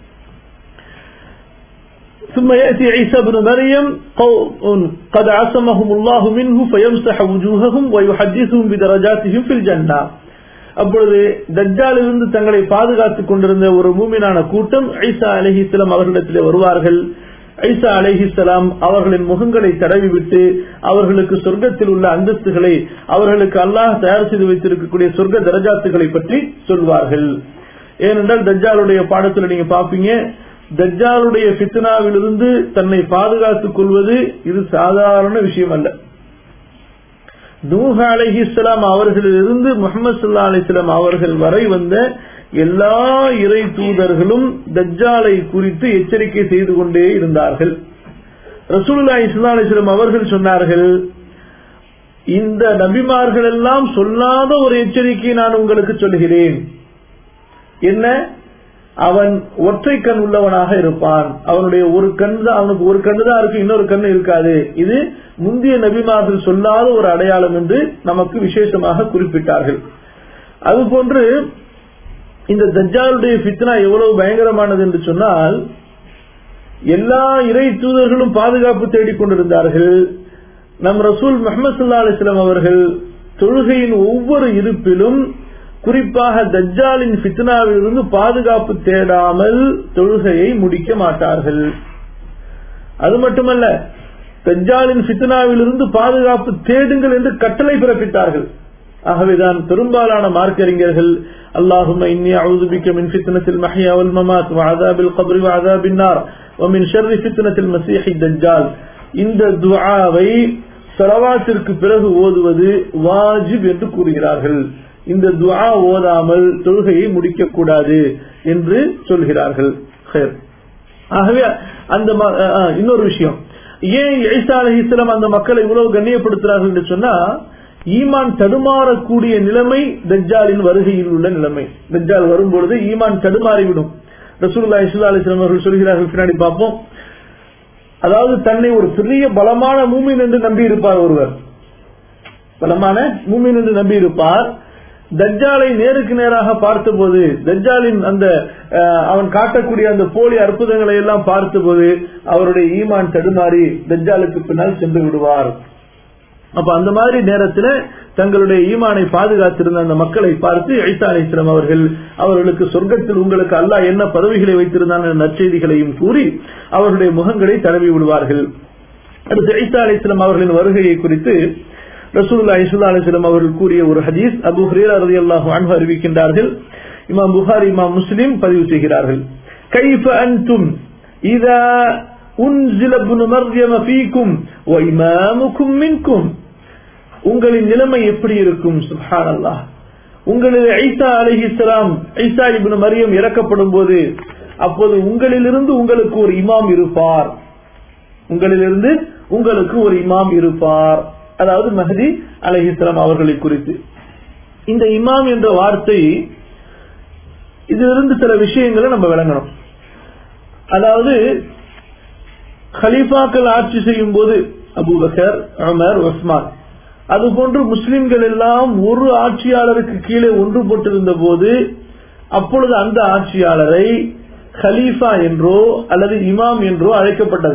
ثم يأتي عيسى بن مريم قوم قد عصمهم الله منه فيمسح وجوههم ويحدثهم بدرجاتهم في الجنة அப்பொழுது தஜ்ஜாலிருந்து தங்களை பாதுகாத்துக் கொண்டிருந்த ஒரு மூமினான கூட்டம் ஐசா அலஹிஸ்லாம் அவர்களிடத்திலே வருவார்கள் ஐசா அலஹிஸ்லாம் அவர்களின் முகங்களை தடவிவிட்டு அவர்களுக்கு சொர்க்கத்தில் உள்ள அந்தஸ்துகளை அவர்களுக்கு அல்லாஹ் தயார் செய்து வைத்திருக்கக்கூடிய சொர்க்க தரஜாத்துகளை பற்றி சொல்வார்கள் ஏனென்றால் தஜ்ஜாலுடைய பாடத்தில் நீங்க பாப்பீங்க தஜ்ஜாலுடைய பித்னாவிலிருந்து தன்னை பாதுகாத்துக் கொள்வது இது சாதாரண விஷயம் அல்ல நூஹ அலஹி இஸ்லாம் அவர்களிலிருந்து முகமது சல்லா அலிஸ்லாம் அவர்கள் வரை வந்த எல்லா இறை தூதர்களும் தஜ்ஜாலை குறித்து எச்சரிக்கை செய்து கொண்டே இருந்தார்கள் ரசூல்லா இஸ்லா அலிஸ்லாம் அவர்கள் சொன்னார்கள் இந்த நபிமார்கள் எல்லாம் சொல்லாத ஒரு எச்சரிக்கையை நான் உங்களுக்கு சொல்கிறேன் என்ன அவன் ஒற்றை கண் உள்ளவனாக இருப்பான் அவனுடைய ஒரு கண் தான் அவனுக்கு ஒரு கண்ணு தான் இருக்கு இன்னொரு கண்ணு இருக்காது இது முந்தைய நபிமார்கள் சொல்லாத ஒரு அடையாளம் என்று நமக்கு விசேஷமாக குறிப்பிட்டார்கள் அதுபோன்று இந்த தஜ்ஜாலுடைய பித்னா எவ்வளவு பயங்கரமானது என்று சொன்னால் எல்லா இறை தூதர்களும் பாதுகாப்பு தேடிக் கொண்டிருந்தார்கள் நம் ரசூல் முகமது சல்லா அலிஸ்லாம் அவர்கள் தொழுகையின் ஒவ்வொரு இருப்பிலும் குறிப்பாக தஜ்ஜாலின் பித்னாவில் இருந்து பாதுகாப்பு தேடாமல் தொழுகையை முடிக்க மாட்டார்கள் அது மட்டுமல்ல தஜ்ஜாலின் பித்னாவில் இருந்து பாதுகாப்பு தேடுங்கள் என்று கட்டளை பிறப்பித்தார்கள் ஆகவேதான் பெரும்பாலான மார்க்கறிஞர்கள் اللهم إني أعوذ بك من فتنة المحيا والممات وعذاب القبر وعذاب النار ومن شر فتنة المسيح الدجال இந்த துஆவை சலவாத்திற்கு பிறகு ஓதுவது வாஜிப் என்று கூறுகிறார்கள் இந்த துஆ ஓதாமல் தொழுகையை முடிக்க கூடாது என்று சொல்கிறார்கள் ஆகவே அந்த இன்னொரு விஷயம் ஏன் ஈசா அலிஹிஸ்லாம் அந்த மக்களை இவ்வளவு கண்ணியப்படுத்துறார்கள் என்று சொன்னா ஈமான் தடுமாறக்கூடிய நிலைமை தஜ்ஜாலின் வருகையில் உள்ள நிலைமை தஜ்ஜால் வரும்பொழுது ஈமான் தடுமாறிவிடும் ரசூல்லா இஸ்லா அலிஸ்லாம் அவர்கள் சொல்கிறார்கள் பின்னாடி பார்ப்போம் அதாவது தன்னை ஒரு பெரிய பலமான மூமின் என்று நம்பி இருப்பார் ஒருவர் பலமான மூமின் என்று நம்பி இருப்பார் தஜ்ஜாலை நேருக்கு நேராக பார்த்தபோது தஜ்ஜாலின் அந்த அஹ், அவன் காட்டக்கூடிய அந்த போலி அற்புதங்களை எல்லாம் பார்த்தபோது அவருடைய ஈமான் தடுமாறி தஜ்ஜாலுக்கு பின்னால் சென்று விடுவார் அப்ப அந்த மாதிரி நேரத்தில் தங்களுடைய ஈமானை பாதுகாத்திருந்த அந்த மக்களை பார்த்து ஐசா அலிஸ்லாம் அவர்கள் அவர்களுக்கு சொர்க்கத்தில் உங்களுக்கு அல்லாஹ் என்ன பதவிகளை வைத்திருந்தான் என்ற நற்செய்திகளையும் கூறி அவர்களுடைய முகங்களை தடவி விடுவார்கள் அடுத்து ஐசா அலிஸ்லாம் அவர்களின் வருகையை குறித்து ரசூலுல்லா இஸ்லா அலிஸ்லாம் அவர்கள் கூறிய ஒரு ஹதீஸ் அபு ஹுரேரா ரலியல்லாஹு அன்ஹு அறிவிக்கின்றார்கள் இமாம் புகாரி இமாம் முஸ்லிம் பதிவு செய்கிறார்கள் கைஃப அன்தும் இதா உன்சில இப்னு மர்யம ஃபீக்கும் வ இமாமுக்கும் மின்கும் உங்களின் நிலைமை எப்படி இருக்கும் சுப்ஹானல்லாஹ் உங்களில் ஐசா அலிஹிஸ்லாம் ஐசா இப்னு மரியம் இறக்கப்படும் போது அப்போது உங்களிலிருந்து உங்களுக்கு ஒரு இமாம் இருப்பார் உங்களிலிருந்து உங்களுக்கு ஒரு இமாம் இருப்பார் அதாவது மஹதி அலிஹிஸ்லாம் அவர்களை குறித்து இந்த இமாம் என்ற வார்த்தை இதிலிருந்து சில விஷயங்களை நம்ம விளங்கணும் அதாவது ஹலீஃபாக்கள் ஆட்சி செய்யும் போது அபூபக்கர் அமர் உஸ்மான் அதுபோன்று முஸ்லிம்கள் எல்லாம் ஒரு ஆட்சியாளருக்கு கீழே ஒன்றுபட்டிருந்த போது அப்பொழுது அந்த ஆட்சியாளரை khalifa என்றோ அல்லது இமாம் என்றோ அழைக்கப்பட்டது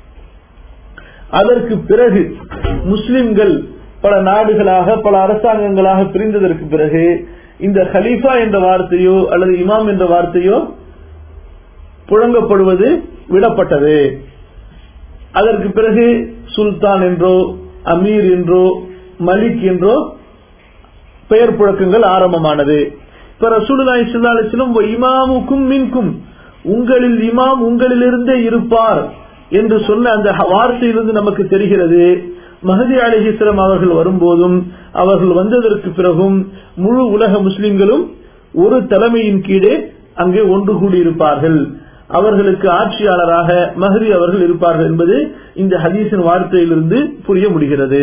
அதற்கு பிறகு முஸ்லிம்கள் பல நாடுகளாக பல அரசாங்கங்களாக பிரிந்ததற்கு பிறகு இந்த khalifa என்ற வார்த்தையோ அல்லது இமாம் என்ற வார்த்தையோ புழங்கப்படுவது விடப்பட்டது அதற்கு பிறகு சுல்தான் என்றோ அமீர் என்றோ மலிக் என்றோ பெயர் புழக்கங்கள் ஆரம்பமானது இப்ப ரசூலுல்லாஹி ஸல்லல்லாஹு அலைஹி வஸல்லம் "வ இமாமுக்கும் மின்கும் உங்களில் இமாம் உங்களிலிருந்தே இருப்பார் என்று சொன்ன அந்த ஹ- வார்த்தையிலிருந்து நமக்கு தெரிகிறது மஹதி அலிஹிஸ்லாம் அவர்கள் வரும்போதும் அவர்கள் வந்ததற்கு பிறகும் முழு உலக முஸ்லிம்களும் ஒரு தலைமையின் கீழே அங்கே ஒன்று கூடியிருப்பார்கள் அவர்களுக்கு ஆட்சியாளராக மஹதி அவர்கள் இருப்பார்கள் என்பது இந்த ஹதீஸின் வார்த்தையிலிருந்து புரிய முடிகிறது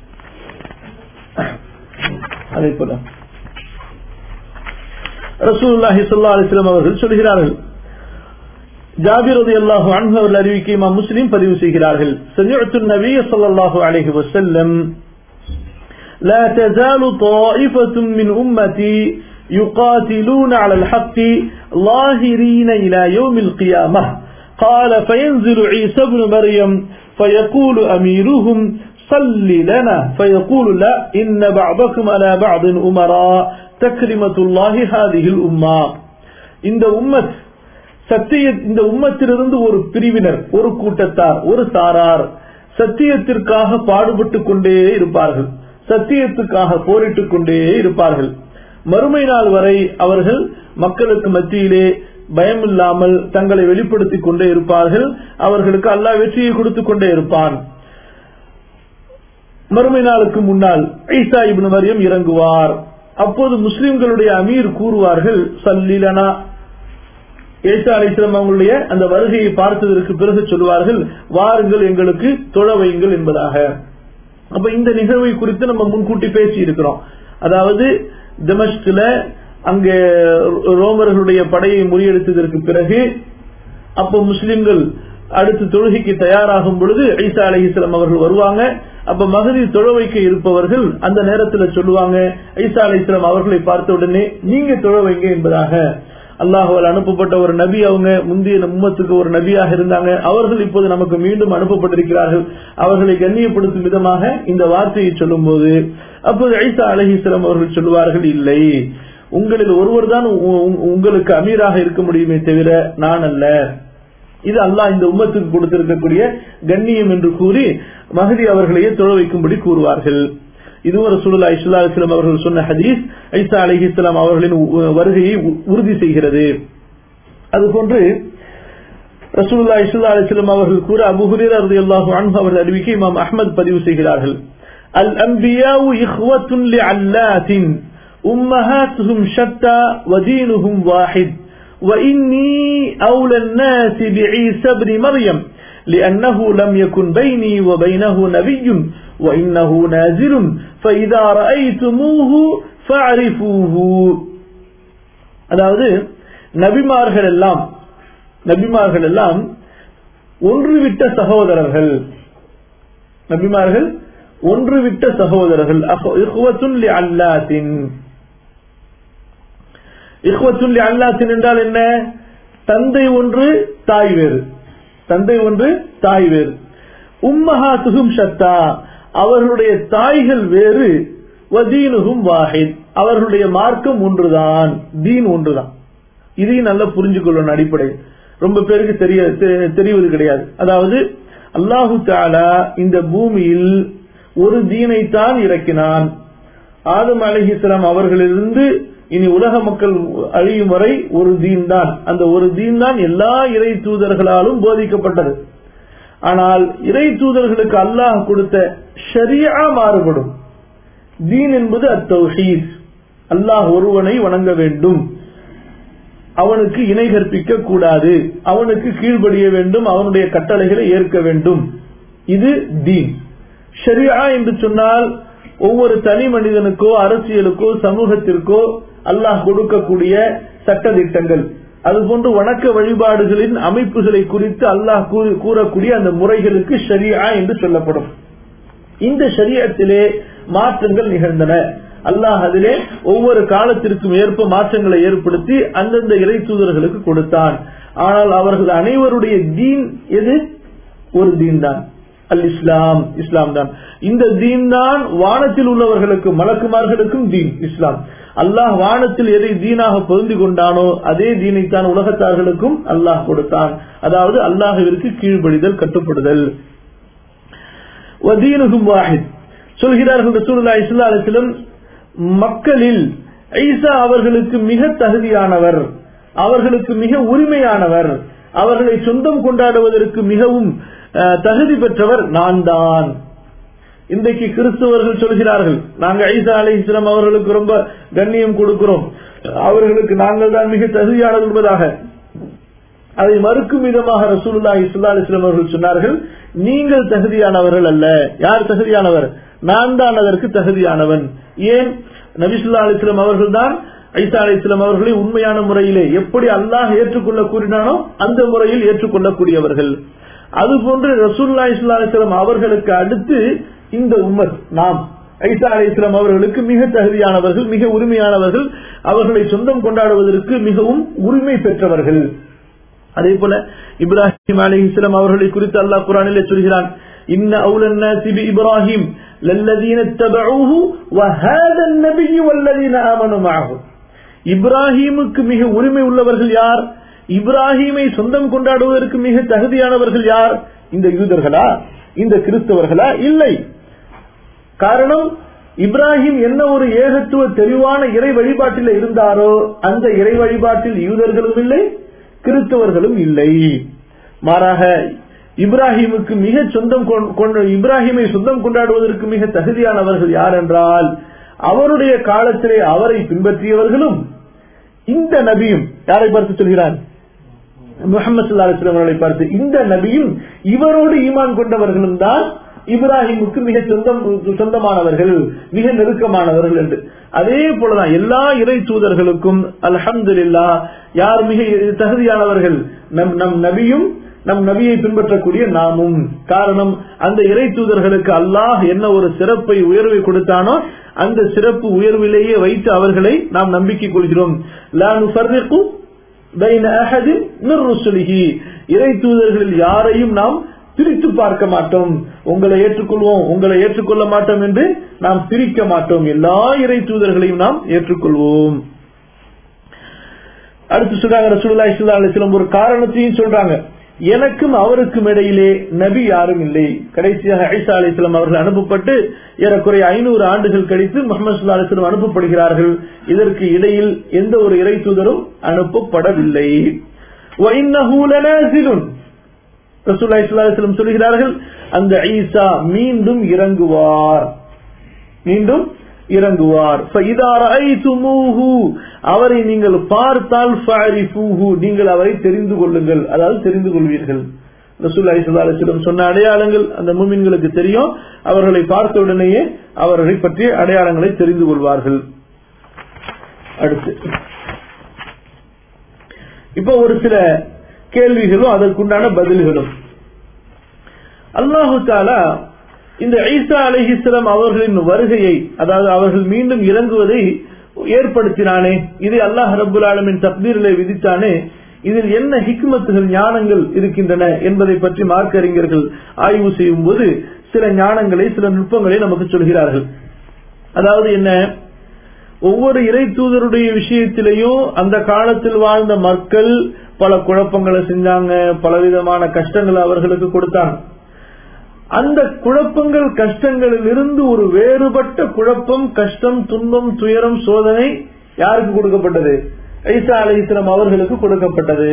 அதே போல ரசூலுல்லாஹி ஸல்லல்லாஹு அலைஹி வஸல்லம் அவர்கள் சொல்கிறார்கள் ஜாபிர் ரலியல்லாஹு அன்ஹு அவர்கள் அறிவிக்கை இமாம் முஸ்லிம் பதிவு செய்கிறார்கள் சமிஅத்து நபிய ஸல்லல்லாஹு அலைஹி வஸல்லம் لا تزال طائفة من أمتي يقاتلون على الحق ظاهرين إلى يوم القيامة قال فينزل عيسى بن مريم فيقول أميرهم صل لنا فيقول لا إن بعضكم على بعض أمراء تكرمة الله هذه الأمة இந்த உம்மத் சத்திய இந்த உம்மத்திலிருந்து ஒரு பிரிவினர் ஒரு கூட்டத்தார் ஒரு சாரார் சத்தியத்திற்காக பாடுபட்டுக் கொண்டே இருப்பார்கள் சத்தியத்துக்காக போரிட்டுக் கொண்டே இருப்பார்கள் மறுமை நாள் வரை அவர்கள் மக்களுக்கு மத்தியிலே பயமில்லாமல் தங்களை வெளிப்படுத்திக் கொண்டே இருப்பார்கள் அவர்களுக்கு அல்லாஹ் வெற்றியை கொடுத்துக் கொண்டே இருப்பான் மறுமை நாளுக்கு முன்னால் ஈசா இப்னு மரியம் இறங்குவார் அப்போது முஸ்லிம்களுடைய அமீர் கூறுவார்கள் சல்லிலனா ஏசா அலிஸ்லாம் அவங்களுடைய அந்த வருகையை பார்த்ததற்கு பிறகு சொல்வார்கள் வாருங்கள் எங்களுக்கு தொழ வையுங்கள் என்பதாக அப்ப இந்த நிகழ்வை குறித்து நம்ம முன்கூட்டி பேசி இருக்கிறோம் அதாவது தமஸ்கில் அங்கே ரோமர்களுடைய படையை முறியடித்ததற்கு பிறகு அப்போ முஸ்லிம்கள் அடுத்து தொழுகைக்கு தயாராகும் பொழுது ஐசா அலிஸ்லாம் அவர்கள் வருவாங்க அப்ப மகதி தொழ வைக்க இருப்பவர்கள் அந்த நேரத்துல சொல்லுவாங்க ஐசா அலிஸ்லாம் அவர்களை பார்த்த உடனே நீங்க தொழ வைங்க என்பதாக அல்லாஹுவால் அனுப்பப்பட்ட ஒரு நபி அவங்க முந்தைய உம்மத்துக்கு ஒரு நபியாக இருந்தாங்க அவர்கள் இப்போது நமக்கு மீண்டும் அனுப்பப்பட்டிருக்கிறார்கள் அவர்களை கண்ணியப்படுத்தும் விதமாக இந்த வார்த்தையை சொல்லும் போது அப்போது ஐசா அலஹிஸ்லாம் அவர்கள் சொல்லுவார்கள் இல்லை உங்களில் ஒருவர் தான் உங்களுக்கு அமீராக இருக்க முடியுமே தவிர நான் அல்ல இது அல்லாஹ் இந்த உம்மத்துக்கு கொடுத்திருக்கக்கூடிய கண்ணியம் என்று கூறி மகதி அவர்களையே தொழ வைக்கும்படி கூறுவார்கள் இதுவும் ரசூலுல்லா இஸ்லா அலிஸ்லாம் அவர்கள் சொன்ன ஹதீஸ் ஐசா அலஹி இஸ்லாம் அவர்களின் வருகையை உறுதி செய்கிறது அதுபோன்று ரசூலுல்லா இஸ்லா அலிஸ்லாம் அவர்கள் கூற அபுஹுரீர் அருதி அல்லாஹு அன்பு அவர்கள் அறிவிக்கை இமாம் அஹ்மத் பதிவு செய்கிறார்கள் அல் அம்பியாவு இஹ்வத்துன் அல்லாத்தின் உம்மஹாத்துஹும் ஷத்தா வதீனுஹும் வாஹித் وإني أولى الناس بعيسى بن مريم لأنه لم يكن بيني وبينه نبي وإنه نازل فإذا رأيتموه فاعرفوه அதாவது நபிமார்கள் எல்லாம் நபிமார்கள் எல்லாம் ஒன்றுவிட்ட சகோதரர்கள் நபிமார்கள் ஒன்றுவிட்ட சகோதரர்கள் இஹ்வத்துன் லி அல்லாத்தின் இஹ்வத்துன் லி அல்லாத்தின் என்றால் என்ன தந்தை ஒன்று தாய் வேறு தந்தை ஒன்று தாய் வேறு உம்மஹாத்துகும் ஷத்தா அவர்களுடைய தாய்கள் வேறு வதீனுகும் வாஹித் அவர்களுடைய மார்க்கம் ஒன்றுதான் தீன் ஒன்றுதான் இதையும் நல்லா புரிஞ்சுக்கொள்ளணும் அடிப்படை ரொம்ப பேருக்கு தெரிய தெரிவது கிடையாது அதாவது அல்லாஹு தாலா இந்த பூமியில் ஒரு தீனைத்தான் இறக்கினான் ஆதம் அலிஹிஸ்லாம் அவர்களிலிருந்து இனி உலக மக்கள் அழியும் வரை ஒரு தீன் தான் அந்த ஒரு தீன் தான் எல்லா இறை தூதர்களாலும் போதிக்கப்பட்டது ஆனால் இறை தூதர்களுக்கு அல்லாஹ் கொடுத்த ஷரியா மாறுபடும் தீன் என்பது அத்தௌஹீத் அல்லாஹ் ஒருவனை வணங்க வேண்டும் அவனுக்கு இணை கற்பிக்க கூடாது அவனுக்கு கீழ்ப்படிய வேண்டும் அவனுடைய கட்டளைகளை ஏற்க வேண்டும் இது தீன் ஷரியா என்று சொன்னால் ஒவ்வொரு தனி மனிதனுக்கோ அரசியலுக்கோ சமூகத்திற்கோ அல்லாஹ் கொடுக்கக்கூடிய சட்ட திட்டங்கள் அதுபோன்று வணக்க வழிபாடுகளின் அமைப்புகளை குறித்து அல்லாஹ் கூறக்கூடிய அந்த முறைகளுக்கு ஷரியா என்று சொல்லப்படும் இந்த ஷரியத்திலே மாற்றங்கள் நிகழ்ந்தன அல்லாஹ் அதிலே ஒவ்வொரு காலத்திற்கும் ஏற்ப மாற்றங்களை ஏற்படுத்தி அந்தந்த இறை தூதர்களுக்கு கொடுத்தான் ஆனால் அவர்கள் அனைவருடைய தீன் எது ஒரு தீன் தான் அல் இஸ்லாம் இஸ்லாம் தான் இந்த தீன் தான் வானத்தில் உள்ளவர்களுக்கு மலக்குமார்களுக்கும் தீன் இஸ்லாம் அல்லாஹ் வானத்தில் எதை தீனாக பொருந்தி கொண்டானோ அதே தீனைத்தான் உலகத்தார்களுக்கும் அல்லாஹ் கொடுத்தான் அதாவது அல்லாஹுவிற்கு கீழ்ப்படிதல் கட்டுப்படுதல் வாஹித் சொல்கிறார்கள் ரசூலுல்லா இஸ்லா அலிஸ்லம் மக்களில் ஐசா அவர்களுக்கு மிக தகுதியானவர் அவர்களுக்கு மிக உரிமையானவர் அவர்களை சொந்தம் கொண்டாடுவதற்கு மிகவும் தகுதி பெற்றவர் நான் தான் இன்றைக்கு கிறிஸ்தவர்கள் சொல்கிறார்கள் நாங்கள் ஐசா அலி இஸ்லாம் அவர்களுக்கு ரொம்ப கண்ணியம் கொடுக்கிறோம் அவர்களுக்கு நாங்கள் தான் மிக தகுதியானது என்பதாக அதை மறுக்கும் விதமாக ரசூலுல்லா இஸ்லா அலிஸ்லாம் அவர்கள் சொன்னார்கள் நீங்கள் தகுதியானவர்கள் அல்ல யார் தகுதியானவர் நான் தான் அதற்கு தகுதியானவன் ஏன் நபிசுல்லா அலிஸ்லாம் அவர்கள் தான் ஐசா அலி இஸ்லாம் அவர்களை உண்மையான முறையிலே எப்படி அல்லாஹ் ஏற்றுக்கொள்ள கூறினானோ அந்த முறையில் ஏற்றுக்கொள்ளக்கூடியவர்கள் அதுபோன்று ரசூல்லா இஸ்லா அலிஸ்லாம் அவர்களுக்கு அடுத்து இந்த உம்மத் நாம் ஐசா அலி இஸ்லாம் அவர்களுக்கு மிக தகுதியானவர்கள் மிக உரிமையானவர்கள் அவர்களை சொந்தம் கொண்டாடுவதற்கு மிகவும் உரிமை பெற்றவர்கள் அதே போல இப்ராஹிம் அலி இஸ்லாம் அவர்களை குறித்து அல்லாஹ் குரானிலே சொல்கிறான் இன்ன அவுலன் பி இப்ராஹிம் للذين اتبعوه وهذا النبي والذين آمنوا معه இப்ராஹிமுக்கு மிக உரிமை உள்ளவர்கள் யார் இப்ராஹிமை சொந்தம் கொண்டாடுவதற்கு மிக தகுதியானவர்கள் யார் இந்த யூதர்களா இந்த கிறிஸ்தவர்களா இல்லை காரணம் இப்ராஹிம் என்ன ஒரு ஏகத்துவ தெளிவான இறை வழிபாட்டில் இருந்தாரோ அந்த இறை வழிபாட்டில் யூதர்களும் இல்லை கிறிஸ்தவர்களும் இல்லை மாறாக இப்ராஹிமுக்கு மிக சொந்தம் இப்ராஹிமை சொந்தம் கொண்டாடுவதற்கு மிக தகுதியானவர்கள் யார் என்றால் அவருடைய காலத்திலே அவரை பின்பற்றியவர்களும் இந்த நபியும் யாரை பார்த்து சொல்கிறார் முகமது சல்லா அலிஸ்லாம் அவர்களை பார்த்து இந்த நபியும் இவரோடு ஈமான் கொண்டவர்களும் தான் இப்ராஹிமுக்கு மிக சொந்தம் சொந்தமானவர்கள் மிக நெருக்கமானவர்கள் என்று அதே போலதான் எல்லா இறை தூதர்களுக்கும் அல்ஹம்துல்லா யார் மிக தகுதியானவர்கள் நம் நம் நபியும் நம் நபியை பின்பற்றக்கூடிய நாமும் காரணம் அந்த இறை தூதர்களுக்கு அல்லாஹ் என்ன ஒரு சிறப்பை உயர்வை கொடுத்தானோ அந்த சிறப்பு உயர்விலேயே வைத்து அவர்களை நாம் நம்பிக்கை கொள்கிறோம் இறை தூதர்களில் யாரையும் நாம் பிரித்து பார்க்க மாட்டோம் உங்களை ஏற்றுக்கொள்வோம் உங்களை ஏற்றுக்கொள்ள மாட்டோம் என்று நாம் பிரிக்க மாட்டோம் எல்லா இறை தூதர்களையும் நாம் ஏற்றுக்கொள்வோம் அடுத்து சொல்றாங்க ரசூல்லா இஸ்லா அலிஸ்லாம் ஒரு காரணத்தையும் சொல்றாங்க எனக்கும் அவருக்கும் இடையிலே நபி யாரும் இல்லை கடைசியாக ஐசா அலிஸ்லாம் அவர்கள் அனுப்பப்பட்டு ஏறக்குறைய ஐநூறு ஆண்டுகள் கழித்து முகமது சுல்லா அலிஸ்லாம் அனுப்பப்படுகிறார்கள் இதற்கு இடையில் எந்த ஒரு இறை தூதரும் அனுப்பப்படவில்லை ரசூல்லா இஸ்லாம் சொல்கிறார்கள் அந்த ஈசா மீண்டும் இறங்குவார் மீண்டும் இறங்குவார் அவரை நீங்கள் பார்த்தால் நீங்கள் அவரை தெரிந்து கொள்ளுங்கள் அதாவது தெரிந்து கொள்வீர்கள் ரசூல் அலிசல்லம் சொன்ன அடையாளங்கள் அந்த மூமின்களுக்கு தெரியும் அவர்களை பார்த்த உடனேயே அவர்களை பற்றிய அடையாளங்களை தெரிந்து கொள்வார்கள் அடுத்து இப்ப ஒரு சில கேள்விகளும் அதற்குண்டான பதில்களும் அல்லாஹு தாலா இந்த ஈசா அலிஹிஸ்லாம் அவர்களின் வருகையை அதாவது அவர்கள் மீண்டும் இறங்குவதை ஏற்படுத்தினானே இது அல்லாஹ் ரபுல் ஆலமின் தப்தீரிலே விதித்தானே இதில் என்ன ஹிக்மத்துகள் ஞானங்கள் இருக்கின்றன என்பதை பற்றி மார்க்க அறிஞர்கள் ஆய்வு செய்யும் போது சில ஞானங்களை சில நுட்பங்களை நமக்கு சொல்கிறார்கள் அதாவது என்ன ஒவ்வொரு இறை தூதருடைய விஷயத்திலையும் அந்த காலத்தில் வாழ்ந்த மக்கள் பல குழப்பங்களை செஞ்சாங்க பலவிதமான கஷ்டங்களை அவர்களுக்கு கொடுத்தாங்க அந்த குழப்பங்கள் கஷ்டங்களில் இருந்து ஒரு வேறுபட்ட குழப்பம் கஷ்டம் துன்பம் துயரம் சோதனை யாருக்கு கொடுக்கப்பட்டது ஐசா அலிஹிஸ்லாம் அவர்களுக்கு கொடுக்கப்பட்டது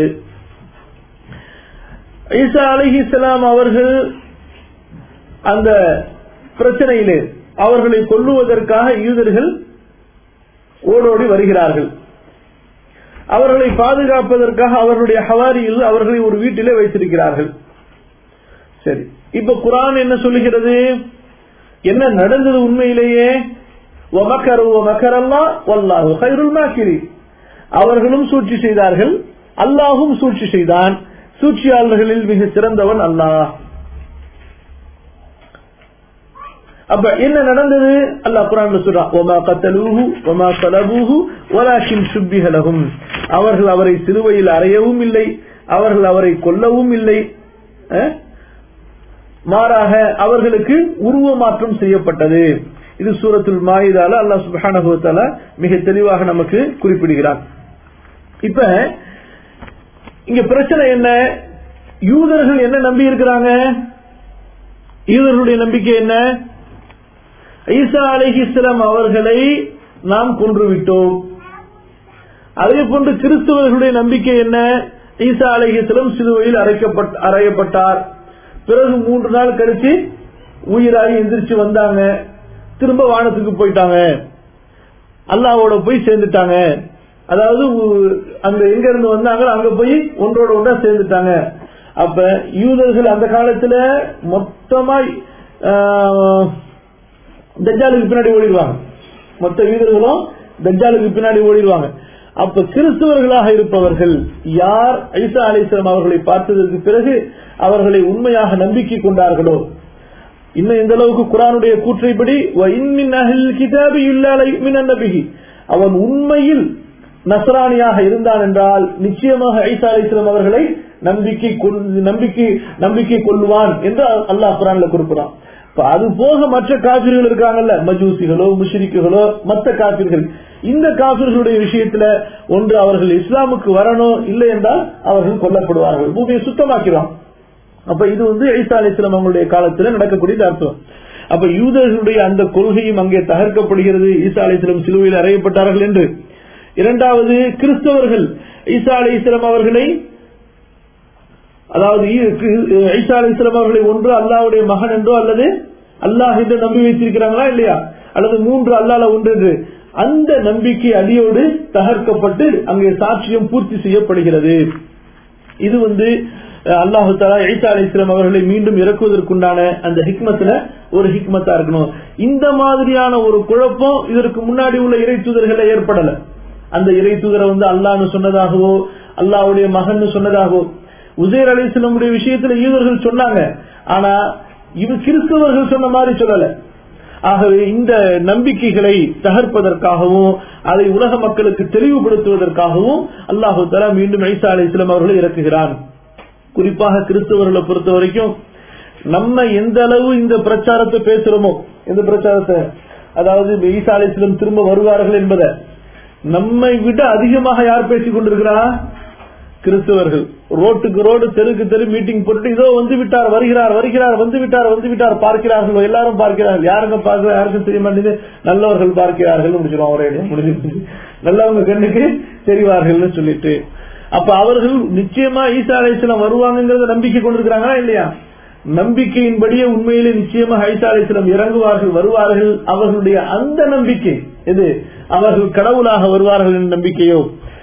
ஐசா அலிஹிஸ்லாம் அவர்கள் அந்த பிரச்சனையிலே அவர்களை கொல்லுவதற்காக யூதர்கள் ஓடோடி வருகிறார்கள் அவர்களை பாதுகாப்பதற்காக அவர்களுடைய ஹவாரியில் அவர்களை ஒரு வீட்டிலே வைத்திருக்கிறார்கள் சரி இப்ப குரான் என்ன சொல்லுகிறது என்ன நடந்தது உண்மையிலேயே அவர்களும் சூழ்ச்சி செய்தார்கள் அல்லாஹும் சூழ்ச்சி செய்தான் சூழ்ச்சியாளர்களில் மிக சிறந்தவன் அல்லாஹ் அப்ப என்ன நடந்தது அல்லாஹ் குரான் சொல்றான் ஒமா கத்தலூஹு ஒமா சலபூஹு ஒலாக்கின் சுப்பிகலகும் அவர்கள் அவரை சிலுவையில் அறையவும் இல்லை அவர்கள் அவரை கொல்லவும் இல்லை மாறாக அவர்களுக்கு உருவ மாற்றம் செய்யப்பட்டது இது சூரத்துல் மாயிதால அல்லாஹ் சுபானகுவத்தால மிக தெளிவாக நமக்கு குறிப்பிடுகிறார் இப்ப இங்க பிரச்சனை என்ன யூதர்கள் என்ன நம்பி இருக்கிறாங்க யூதர்களுடைய நம்பிக்கை என்ன ஈசா அலிஹிஸ்லாம் அவர்களை நாம் கொன்றுவிட்டோம் அதே போன்று கிறிஸ்தவர்களுடைய நம்பிக்கை என்ன ஈசா அலிஹிஸ்லம் சிலுவையில் அறையப்பட்டார் பிறகு மூன்று நாள் கழிச்சு உயிராகி எந்திரிச்சு வந்தாங்க திரும்ப வானத்துக்கு போயிட்டாங்க அல்லாவோட போய் சேர்ந்துட்டாங்க அதாவது அந்த எங்க இருந்து வந்தாங்க அங்க போய் ஒன்றோட ஒன்றா சேர்ந்துட்டாங்க அப்ப யூதர்கள் அந்த காலத்துல மொத்தமா தஜ்ஜாலுக்கு பின்னாடி ஓடிடுவாங்க மொத்த யூதர்களும் தஜ்ஜாலுக்கு பின்னாடி ஓடிடுவாங்க அப்ப கிறிஸ்தவர்களாக இருப்பவர்கள் யார் ஐசா அலிஸ்லாம் அவர்களை பார்த்ததற்கு பிறகு அவர்களை உண்மையாக நம்பிக்கை கொண்டார்களோ இன்னும் எந்த அளவுக்கு குரானுடைய கூற்றைப்படி அவன் உண்மையில் நசராணியாக இருந்தான் என்றால் நிச்சயமாக ஐசா அலிஸ்லாம் அவர்களை நம்பிக்கை நம்பிக்கை நம்பிக்கை கொள்வான் என்று அல்லாஹ் குரான்ல குறிப்பிடான் அது போக மற்ற காபிர்கள் இருக்காங்கல்ல மஜூசிகளோ முஷரிக்குகளோ மற்ற காபிர்கள் இந்த காபிர்களுடைய விஷயத்துல ஒன்று அவர்கள் இஸ்லாமுக்கு வரணும் இல்லை என்றால் அவர்கள் கொல்லப்படுவார்கள் பூமியை சுத்தமாக்கிறான் அப்ப இது வந்து ஐசா அலிஸ்லாம் அவங்களுடைய காலத்துல நடக்கக்கூடிய அர்த்தம் அப்ப யூதர்களுடைய அந்த கொள்கையும் அங்கே தகர்க்கப்படுகிறது ஈசா அலிஸ்லாம் சிலுவையில் அறையப்பட்டார்கள் என்று இரண்டாவது கிறிஸ்தவர்கள் ஈசா அலிஸ்லாம் அவர்களை அதாவது ஐசா அலிஸ்லாம் அவர்களை ஒன்று அல்லாவுடைய மகன் என்றோ அல்லது அல்லாஹ் என்று நம்பி வைத்திருக்கிறாங்களா இல்லையா அல்லது மூன்று அல்லால ஒன்று என்று அந்த நம்பிக்கை அடியோடு தகர்க்கப்பட்டு அங்கே சாட்சியம் பூர்த்தி செய்யப்படுகிறது இது வந்து அல்லாஹு தாலா ஐசா அலி இஸ்லாம் அவர்களை மீண்டும் இறக்குவதற்குண்டான அந்த ஹிக்மத்துல ஒரு ஹிக்மத்தா இருக்கணும் இந்த மாதிரியான ஒரு குழப்பம் இதற்கு முன்னாடி உள்ள இறை தூதர்களை ஏற்படல அந்த இறை தூதரை வந்து அல்லான்னு சொன்னதாகவோ அல்லாவுடைய மகன் சொன்னதாகவோ உசேர் அலி இஸ்லாமுடைய விஷயத்துல யூதர்கள் சொன்னாங்க ஆனா இது கிறிஸ்தவர்கள் சொன்ன மாதிரி சொல்லல ஆகவே இந்த நம்பிக்கைகளை தகர்ப்பதற்காகவும் அதை உலக மக்களுக்கு தெளிவுபடுத்துவதற்காகவும் அல்லாஹு தலா மீண்டும் ஐசா அலி இஸ்லாம் அவர்களை இறக்குகிறான் குறிப்பாக கிறிஸ்தவர்களை பொறுத்த வரைக்கும் நம்ம எந்த அளவு இந்த பிரச்சாரத்தை பேசுறோமோ இந்த பிரச்சாரத்தை அதாவது ஈசா அலி இஸ்லாம் திரும்ப வருவார்கள் என்பதை நம்மை விட அதிகமாக யார் பேசிக் கொண்டிருக்கிறா கிறிஸ்தவர்கள் ரோட்டுக்கு ரோடு தெருக்கு தெரு மீட்டிங் போட்டு இதோ வந்து விட்டார் வருகிறார் வருகிறார் வந்து விட்டார் வந்து விட்டார் பார்க்கிறார்கள் எல்லாரும் பார்க்கிறார்கள் யாருங்க பார்க்கிற யாருக்கும் தெரிய மாட்டேங்குது நல்லவர்கள் பார்க்கிறார்கள் முடிச்சிடும் ஒரே முடிஞ்சிருச்சு நல்லவங்க கண்ணுக்கு தெரிவார்கள் சொல்லிட்டு அப்ப அவர்கள் நிச்சயமா ஈசா அலிஸ்லாம் வருவாங்கிறத நம்பிக்கை கொண்டிருக்கிறாங்களா இல்லையா நம்பிக்கையின்படியே உண்மையிலே நிச்சயமாக ஐசா அலிஸ்லாம் இறங்குவார்கள் வருவார்கள் அவர்களுடைய அந்த நம்பிக்கை எது அவர்கள் கடவுளாக வருவார்கள் என்ற நம்பிக்கையோ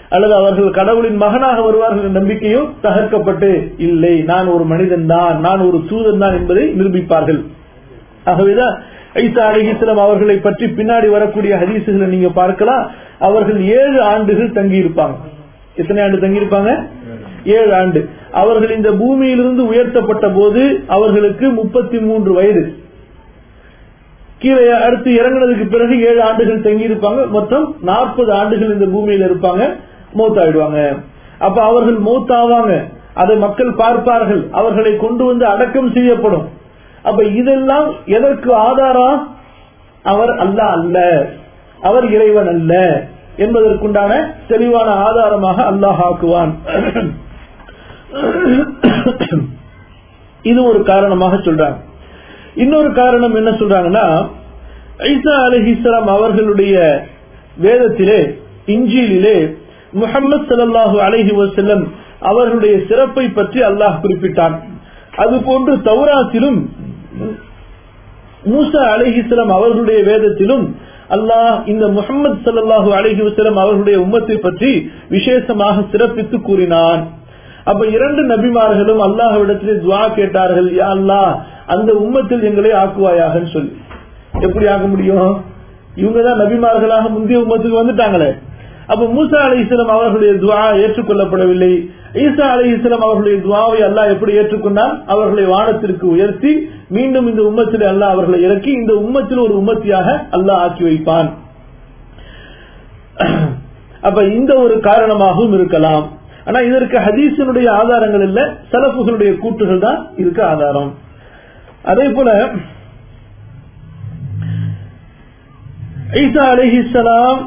அல்லது அவர்கள் கடவுளின் மகனாக வருவார்கள் என்ற நம்பிக்கையும் தகர்க்கப்பட்டு இல்லை நான் ஒரு மனிதன் தான் நான் ஒரு தூதன் தான் என்பதை நிரூபிப்பார்கள் ஆகவேதான் ஐசா அலிஹிஸ்லாம் அவர்களை பற்றி பின்னாடி வரக்கூடிய ஹதீசுகளை நீங்க பார்க்கலாம் அவர்கள் ஏழு ஆண்டுகள் தங்கி இருப்பாங்க எத்தனை ஆண்டு தங்கி இருப்பாங்க ஏழு ஆண்டு அவர்கள் இந்த பூமியிலிருந்து உயர்த்தப்பட்ட போது அவர்களுக்கு முப்பத்தி மூன்று வயது கீழே அடுத்து இறங்குனதுக்கு பிறகு ஏழு ஆண்டுகள் தங்கி இருப்பாங்க மொத்தம் நாற்பது ஆண்டுகள் இந்த பூமியில இருப்பாங்க மூத்தாயிடுவாங்க அப்ப அவர்கள் மூத்தாவாங்க அதை மக்கள் பார்ப்பார்கள் அவர்களை கொண்டு வந்து அடக்கம் செய்யப்படும் அப்ப இதெல்லாம் எதற்கு ஆதாரம் அவர் அல்ல அல்ல அவர் இறைவன் அல்ல என்பதற்குண்டான தெளிவான ஆதாரமாக அல்லாஹ் ஆக்குவான் இது ஒரு காரணமாக சொல்றாங்க இன்னொரு காரணம் என்ன சொல்றாங்கன்னா ஐசா அலிஹிஸ்லாம் அவர்களுடைய வேதத்திலே இஞ்சியிலே முகமது சல்லாஹூ அலஹி வசல்லம் அவர்களுடைய சிறப்பை பற்றி அல்லாஹ் குறிப்பிட்டான் அதுபோன்று தௌராத்திலும் மூசா அலிஹிஸ்லாம் அவர்களுடைய வேதத்திலும் அல்லாஹ் இந்த முகமது சல்லாஹூ அலஹி வசலம் அவர்களுடைய உம்மத்தை பற்றி விசேஷமாக சிறப்பித்து கூறினான் அப்ப இரண்டு நபிமார்களும் அல்லாஹ்விடத்திலே துவா கேட்டார்கள் யா அல்லாஹ் அந்த உம்மத்தில் எங்களை ஆக்குவாயாக சொல்லி எப்படி ஆக்க முடியும் இவங்க தான் நபிமார்களாக முந்தைய உம்மத்துக்கு வந்துட்டாங்களே அப்ப மூசா அலி இஸ்லாம் அவர்களுடைய துவா ஏற்றுக்கொள்ளப்படவில்லை ஈசா அலி இஸ்லாம் அவர்களுடைய துவாவை அல்லாஹ் எப்படி ஏற்றுக்கொண்டால் அவர்களை வானத்திற்கு உயர்த்தி மீண்டும் இந்த உம்மத்தில் அல்லாஹ் அவர்களை இறக்கி இந்த உம்மத்தில் ஒரு உம்மத்தியாக அல்லாஹ் ஆக்கி வைப்பான் அப்ப இந்த ஒரு காரணமாகவும் இருக்கலாம் ஆனா இதற்கு ஹதீசனுடைய ஆதாரங்கள் இல்ல சலப்புகளுடைய கூட்டுகள் தான் இதுக்கு ஆதாரம் அதே போல ஈசா அலிஹிசலாம்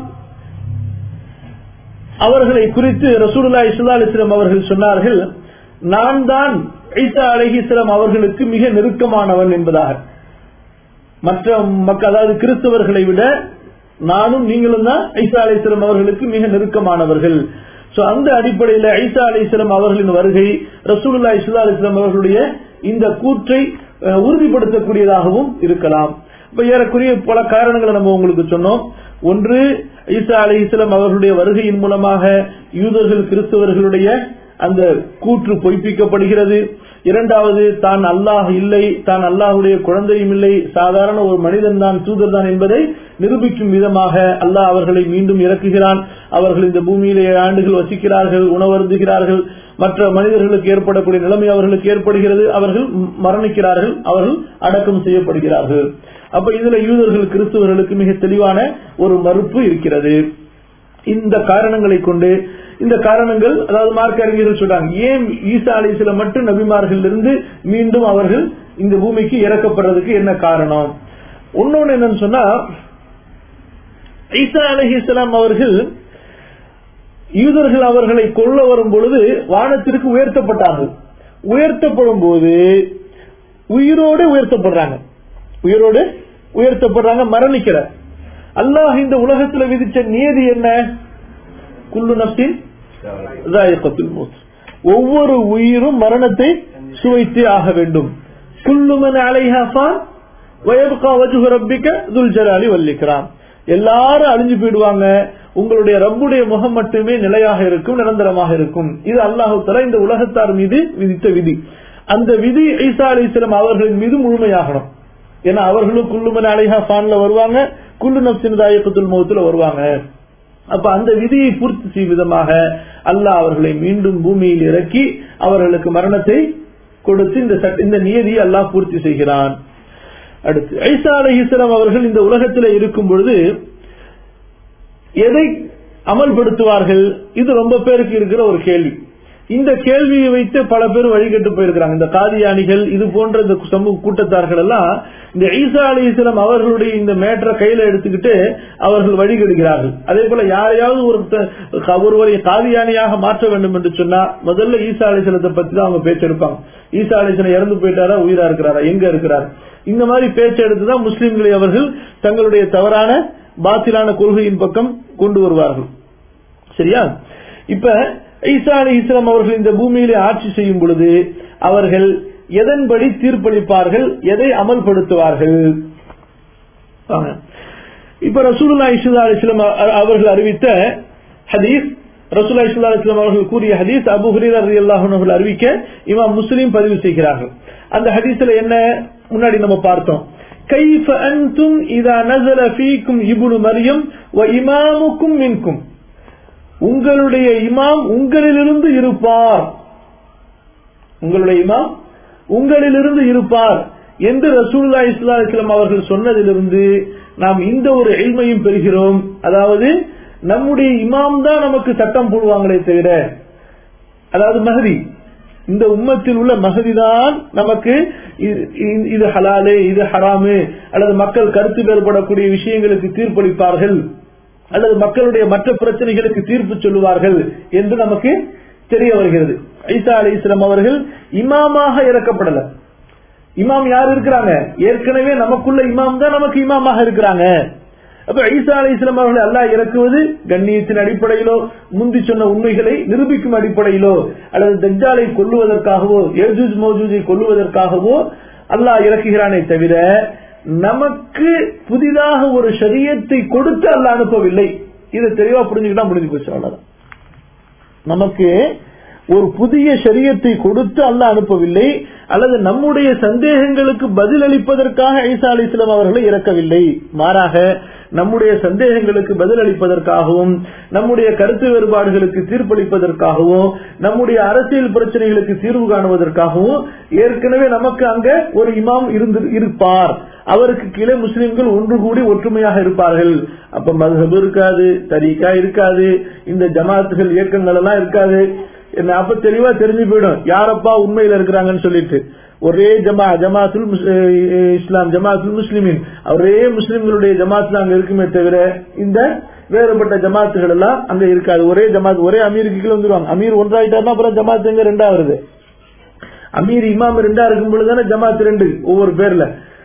அவர்களை குறித்து ரசூலுல்லா இஸ்லா அலிஸ்லாம் அவர்கள் சொன்னார்கள் நான் தான் ஈசா அலிஹிஸ்லாம் அவர்களுக்கு மிக நெருக்கமானவன் என்பதாக மற்ற மக்கள் அதாவது கிறிஸ்தவர்களை விட நானும் நீங்களும் தான் ஐசா அலிஸ்லாம் அவர்களுக்கு மிக நெருக்கமானவர்கள் சோ அந்த அடிப்படையில் ஐசா அலிஸ்லாம் அவர்களின் வருகை ரசூலுல்லா இஸ்லா அலிஸ்லாம் அவர்களுடைய இந்த கூற்றை உறுதிப்படுத்தக்கூடியதாகவும் இருக்கலாம் இப்ப ஏறக்குரிய பல காரணங்களை நம்ம உங்களுக்கு சொன்னோம் ஒன்று ஈசா அலி இஸ்லாம் அவர்களுடைய வருகையின் மூலமாக யூதர்கள் கிறிஸ்தவர்களுடைய அந்த கூற்று பொய்ப்பிக்கப்படுகிறது இரண்டாவது தான் அல்லாஹ் இல்லை தான் அல்லாஹுடைய குழந்தையும் இல்லை சாதாரண ஒரு மனிதன் தான் தூதர் தான் என்பதை நிரூபிக்கும் விதமாக அல்லாஹ் அவர்களை மீண்டும் இறக்குகிறான் அவர்கள் இந்த பூமியிலே ஆண்டுகள் வசிக்கிறார்கள் உணவருந்துகிறார்கள் மற்ற மனிதர்களுக்கு ஏற்படக்கூடிய நிலைமை அவர்களுக்கு ஏற்படுகிறது அவர்கள் மரணிக்கிறார்கள் அவர்கள் அடக்கம் செய்யப்படுகிறார்கள் அப்ப இதுல யூதர்கள் கிறிஸ்துவர்களுக்கு மிக தெளிவான ஒரு மறுப்பு இருக்கிறது இந்த காரணங்களை கொண்டு இந்த காரணங்கள் அதாவது மார்க்க அறிஞர்கள் சொல்றாங்க ஏன் ஈசா அலிசில மட்டும் நபிமார்கள் இருந்து மீண்டும் அவர்கள் இந்த பூமிக்கு இறக்கப்படுறதுக்கு என்ன காரணம் இன்னொன்னு என்னன்னு சொன்னா ஈசா அலி இஸ்லாம் அவர்கள் யூதர்கள் அவர்களை கொள்ள வரும் பொழுது வானத்திற்கு உயர்த்தப்பட்டார்கள் உயர்த்தப்படும் போது உயிரோடு உயர்த்தப்படுறாங்க உயிரோடு உயர்த்தப்படுறாங்க மரணிக்கிற அல்லாஹ் இந்த உலகத்துல விதிச்ச நியதி என்ன குல்லு நப்சின் ஒவ்வொரு உயிரும் மரணத்தை சுவைத்தே ஆக வேண்டும் குல்லுமன் அலைஹாஃபான் வயபுகா வஜுக ரப்பிக்க துல் ஜலாலி வல்லிக்கிறான் எல்லாரும் அழிஞ்சு போயிடுவாங்க உங்களுடைய ரப்புடைய முகம் மட்டுமே நிலையாக இருக்கும் நிரந்தரமாக இருக்கும் இது அல்லாஹு தலா இந்த உலகத்தார் மீது விதித்த விதி அந்த விதி ஈசா அலிஸ்லாம் அவர்களின் மீது முழுமையாகணும் ஏன்னா அவர்களும் குல்லுமன் அலைஹா ஃபான்ல வருவாங்க குல்லு நப்சின் தாயக்கத்துல் முகத்துல வருவாங்க அப்ப அந்த விதியை பூர்த்தி செய்யும் விதமாக அல்லாஹ் அவர்களை மீண்டும் பூமியில் இறக்கி அவர்களுக்கு மரணத்தை கொடுத்து இந்த இந்த நியதியை அல்லாஹ் பூர்த்தி செய்கிறான் அடுத்து ஐசா அலி இஸ்லாம் அவர்கள் இந்த உலகத்தில் இருக்கும் பொழுது எதை அமல்படுத்துவார்கள் இது ரொம்ப பேருக்கு இருக்கிற ஒரு கேள்வி இந்த கேள்வியை வைத்து பல பேர் வழிகட்டு போயிருக்கிறாங்க இந்த காதியானிகள் இது போன்ற இந்த சமூக கூட்டத்தார்கள் எல்லாம் இந்த ஈசா அலி இஸ்லாம் அவர்களுடைய இந்த மேற்ற கையில எடுத்துக்கிட்டு அவர்கள் வழிகெடுக்கிறார்கள் அதே போல யாரையாவது ஒரு ஒருவரை காதியானியாக மாற்ற வேண்டும் என்று சொன்னா முதல்ல ஈசா அலிசலத்தை பத்தி தான் அவங்க பேச்செடுப்பாங்க ஈசா அலிசலம் இறந்து போயிட்டாரா உயிரா இருக்கிறாரா எங்க இருக்கிறார் இந்த மாதிரி பேச்சு எடுத்துதான் முஸ்லிம்களை அவர்கள் தங்களுடைய தவறான பாத்திலான கொள்கையின் பக்கம் கொண்டு வருவார்கள் சரியா இப்ப ஈசா அலி இஸ்லாம் அவர்கள் இந்த பூமியிலே ஆட்சி செய்யும் பொழுது அவர்கள் எதன்படி தீர்ப்பளிப்பார்கள் எதை அமல்படுத்துவார்கள் இப்ப ரசூலுல்லா இசுல்லா அலிஸ்லாம் அவர்கள் அறிவித்த ஹதீஸ் ரசூல்லா ஸல்லல்லாஹு அலைஹி வஸல்லம் அவர்கள் கூறிய ஹதீஸ் அபூ ஹுரைரா ரலியல்லாஹு அன்ஹு அவர்கள் அறிவிக்க இமாம் முஸ்லிம் பதிவு செய்கிறார்கள் அந்த ஹதீஸ்ல என்ன முன்னாடி நம்ம பார்த்தோம் كيف أنتم إذا نزل فيكم ابن مريم وإمامكم منكم உங்களுடைய இமாம் உங்களிலிருந்து இருப்பார் உங்களுடைய இமாம் உங்களிலிருந்து இருப்பார் என்று ரசூல்லா இஸ்லாம் அவர்கள் சொன்னதிலிருந்து நாம் இந்த ஒரு எளிமையும் பெறுகிறோம் அதாவது நம்முடைய இமாம் தான் நமக்கு சட்டம் போடுவாங்களே தவிர அதாவது மகதி இந்த உம்மத்தில் உள்ள மகதி தான் நமக்கு இது- இது ஹலாலு இது ஹராமு அல்லது மக்கள் கருத்து வேறுபடக்கூடிய விஷயங்களுக்கு தீர்ப்பளிப்பார்கள் அல்லது மக்களுடைய மற்ற பிரச்சனைகளுக்கு தீர்ப்பு சொல்லுவார்கள் என்று நமக்கு தெரிய வருகிறது ஐசா அலி இஸ்லாம் அவர்கள் இமாமாக இறக்கப்படல இமாம் யார் இருக்கிறாங்க ஏற்கனவே நமக்குள்ள இமாம் தான் நமக்கு இமாமாக இருக்கிறாங்க அப்ப ஈசா அலி இஸ்லாம் அவர்களை அல்லாஹ் இறக்குவது கண்ணியத்தின் அடிப்படையிலோ முந்தி சொன்ன உண்மைகளை நிரூபிக்கும் அடிப்படையிலோ அல்லது தஜ்ஜாலை கொல்லுவதற்காகவோ ஏஜூஜ் மௌஜூஜை கொல்லுவதற்காகவோ அல்லாஹ் இறக்குகிறானே தவிர நமக்கு புதிதாக ஒரு ஷரியத்தை கொடுத்து அல்லாஹ் அனுப்பவில்லை இதை தெளிவா புரிஞ்சுக்கிட்டா முடிஞ்சு போச்சு அவ்வளவுதான் நமக்கு ஒரு புதிய ஷரியத்தை கொடுத்து அல்லாஹ் அனுப்பவில்லை அல்லது நம்முடைய சந்தேகங்களுக்கு பதில் அளிப்பதற்காக ஐசா அலி இஸ்லாம் அவர்களை இறக்கவில்லை மாறாக நம்முடைய சந்தேகங்களுக்கு பதில் அளிப்பதற்காகவும் நம்முடைய கருத்து வேறுபாடுகளுக்கு தீர்ப்பளிப்பதற்காகவும் நம்முடைய அரசியல் பிரச்சனைகளுக்கு தீர்வு காணுவதற்காகவும் ஏற்கனவே நமக்கு அங்க ஒரு இமாம் இருந்து இருப்பார் அவருக்கு கீழே முஸ்லிம்கள் ஒன்று கூடி ஒற்றுமையாக இருப்பார்கள் அப்ப மதுஹப் இருக்காது தரீக்கா இருக்காது இந்த ஜமாத்துகள் இயக்கங்கள் எல்லாம் இருக்காது என்ன அப்ப தெளிவா தெரிஞ்சு போயிடும் யாரப்பா உண்மையில இருக்கிறாங்கன்னு சொல்லிட்டு ஒரே ஜமா ஜமாத்துல் முஸ்- அஹ் இஸ்லாம் ஜமாத்துல் முஸ்லிமின் ஒரே முஸ்லிம்களுடைய ஜமாத்துல அங்க இருக்குமே தவிர இந்த வேறுபட்ட ஜமாத்துகள் எல்லாம் அங்க இருக்காது ஒரே ஜமாத் ஒரே அமீருக்கு கீழே வந்துருவாங்க அமீர் ஒன்றாயிட்டாருன்னா அப்புறம் ஜமாத் எங்க ரெண்டா வருது அமீர் இமாம் ரெண்டா இருக்கும் பொழுதுதானே ஜமாத் ரெண்டு ஒவ்வொரு பேர்ல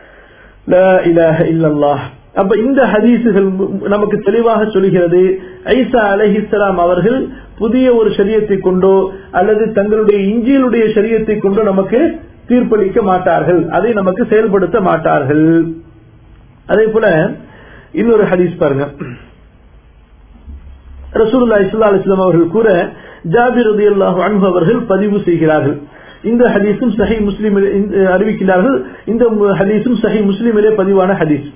லா இலாஹ இல்லல்லாஹ் அப்ப இந்த ஹதீசுகள் நமக்கு தெளிவாக சொல்கிறது ஐசா அலைஹிஸ்ஸலாம் அவர்கள் புதிய ஒரு ஷரியத்தை கொண்டோ அல்லது தங்களுடைய இஞ்சியலுடைய ஷரியத்தை கொண்டோ நமக்கு தீர்ப்பளிக்க மாட்டார்கள் அதை நமக்கு செயல்படுத்த மாட்டார்கள் அதே போல இன்னொரு ஹதீஸ் பாருங்க ரசூலுல்லாஹி ஸல்லல்லாஹு அலைஹி வஸல்லம் அவர்கள் கூற ஜாபிர் ரலியல்லாஹு அன்ஹு அவர்கள் பதிவு செய்கிறார்கள் இந்த ஹதீஸும் சஹி முஸ்லிம் அறிவிக்கிறார்கள் இந்த ஹதீஸும் சஹி முஸ்லிமிலே பதிவான ஹதீஸ்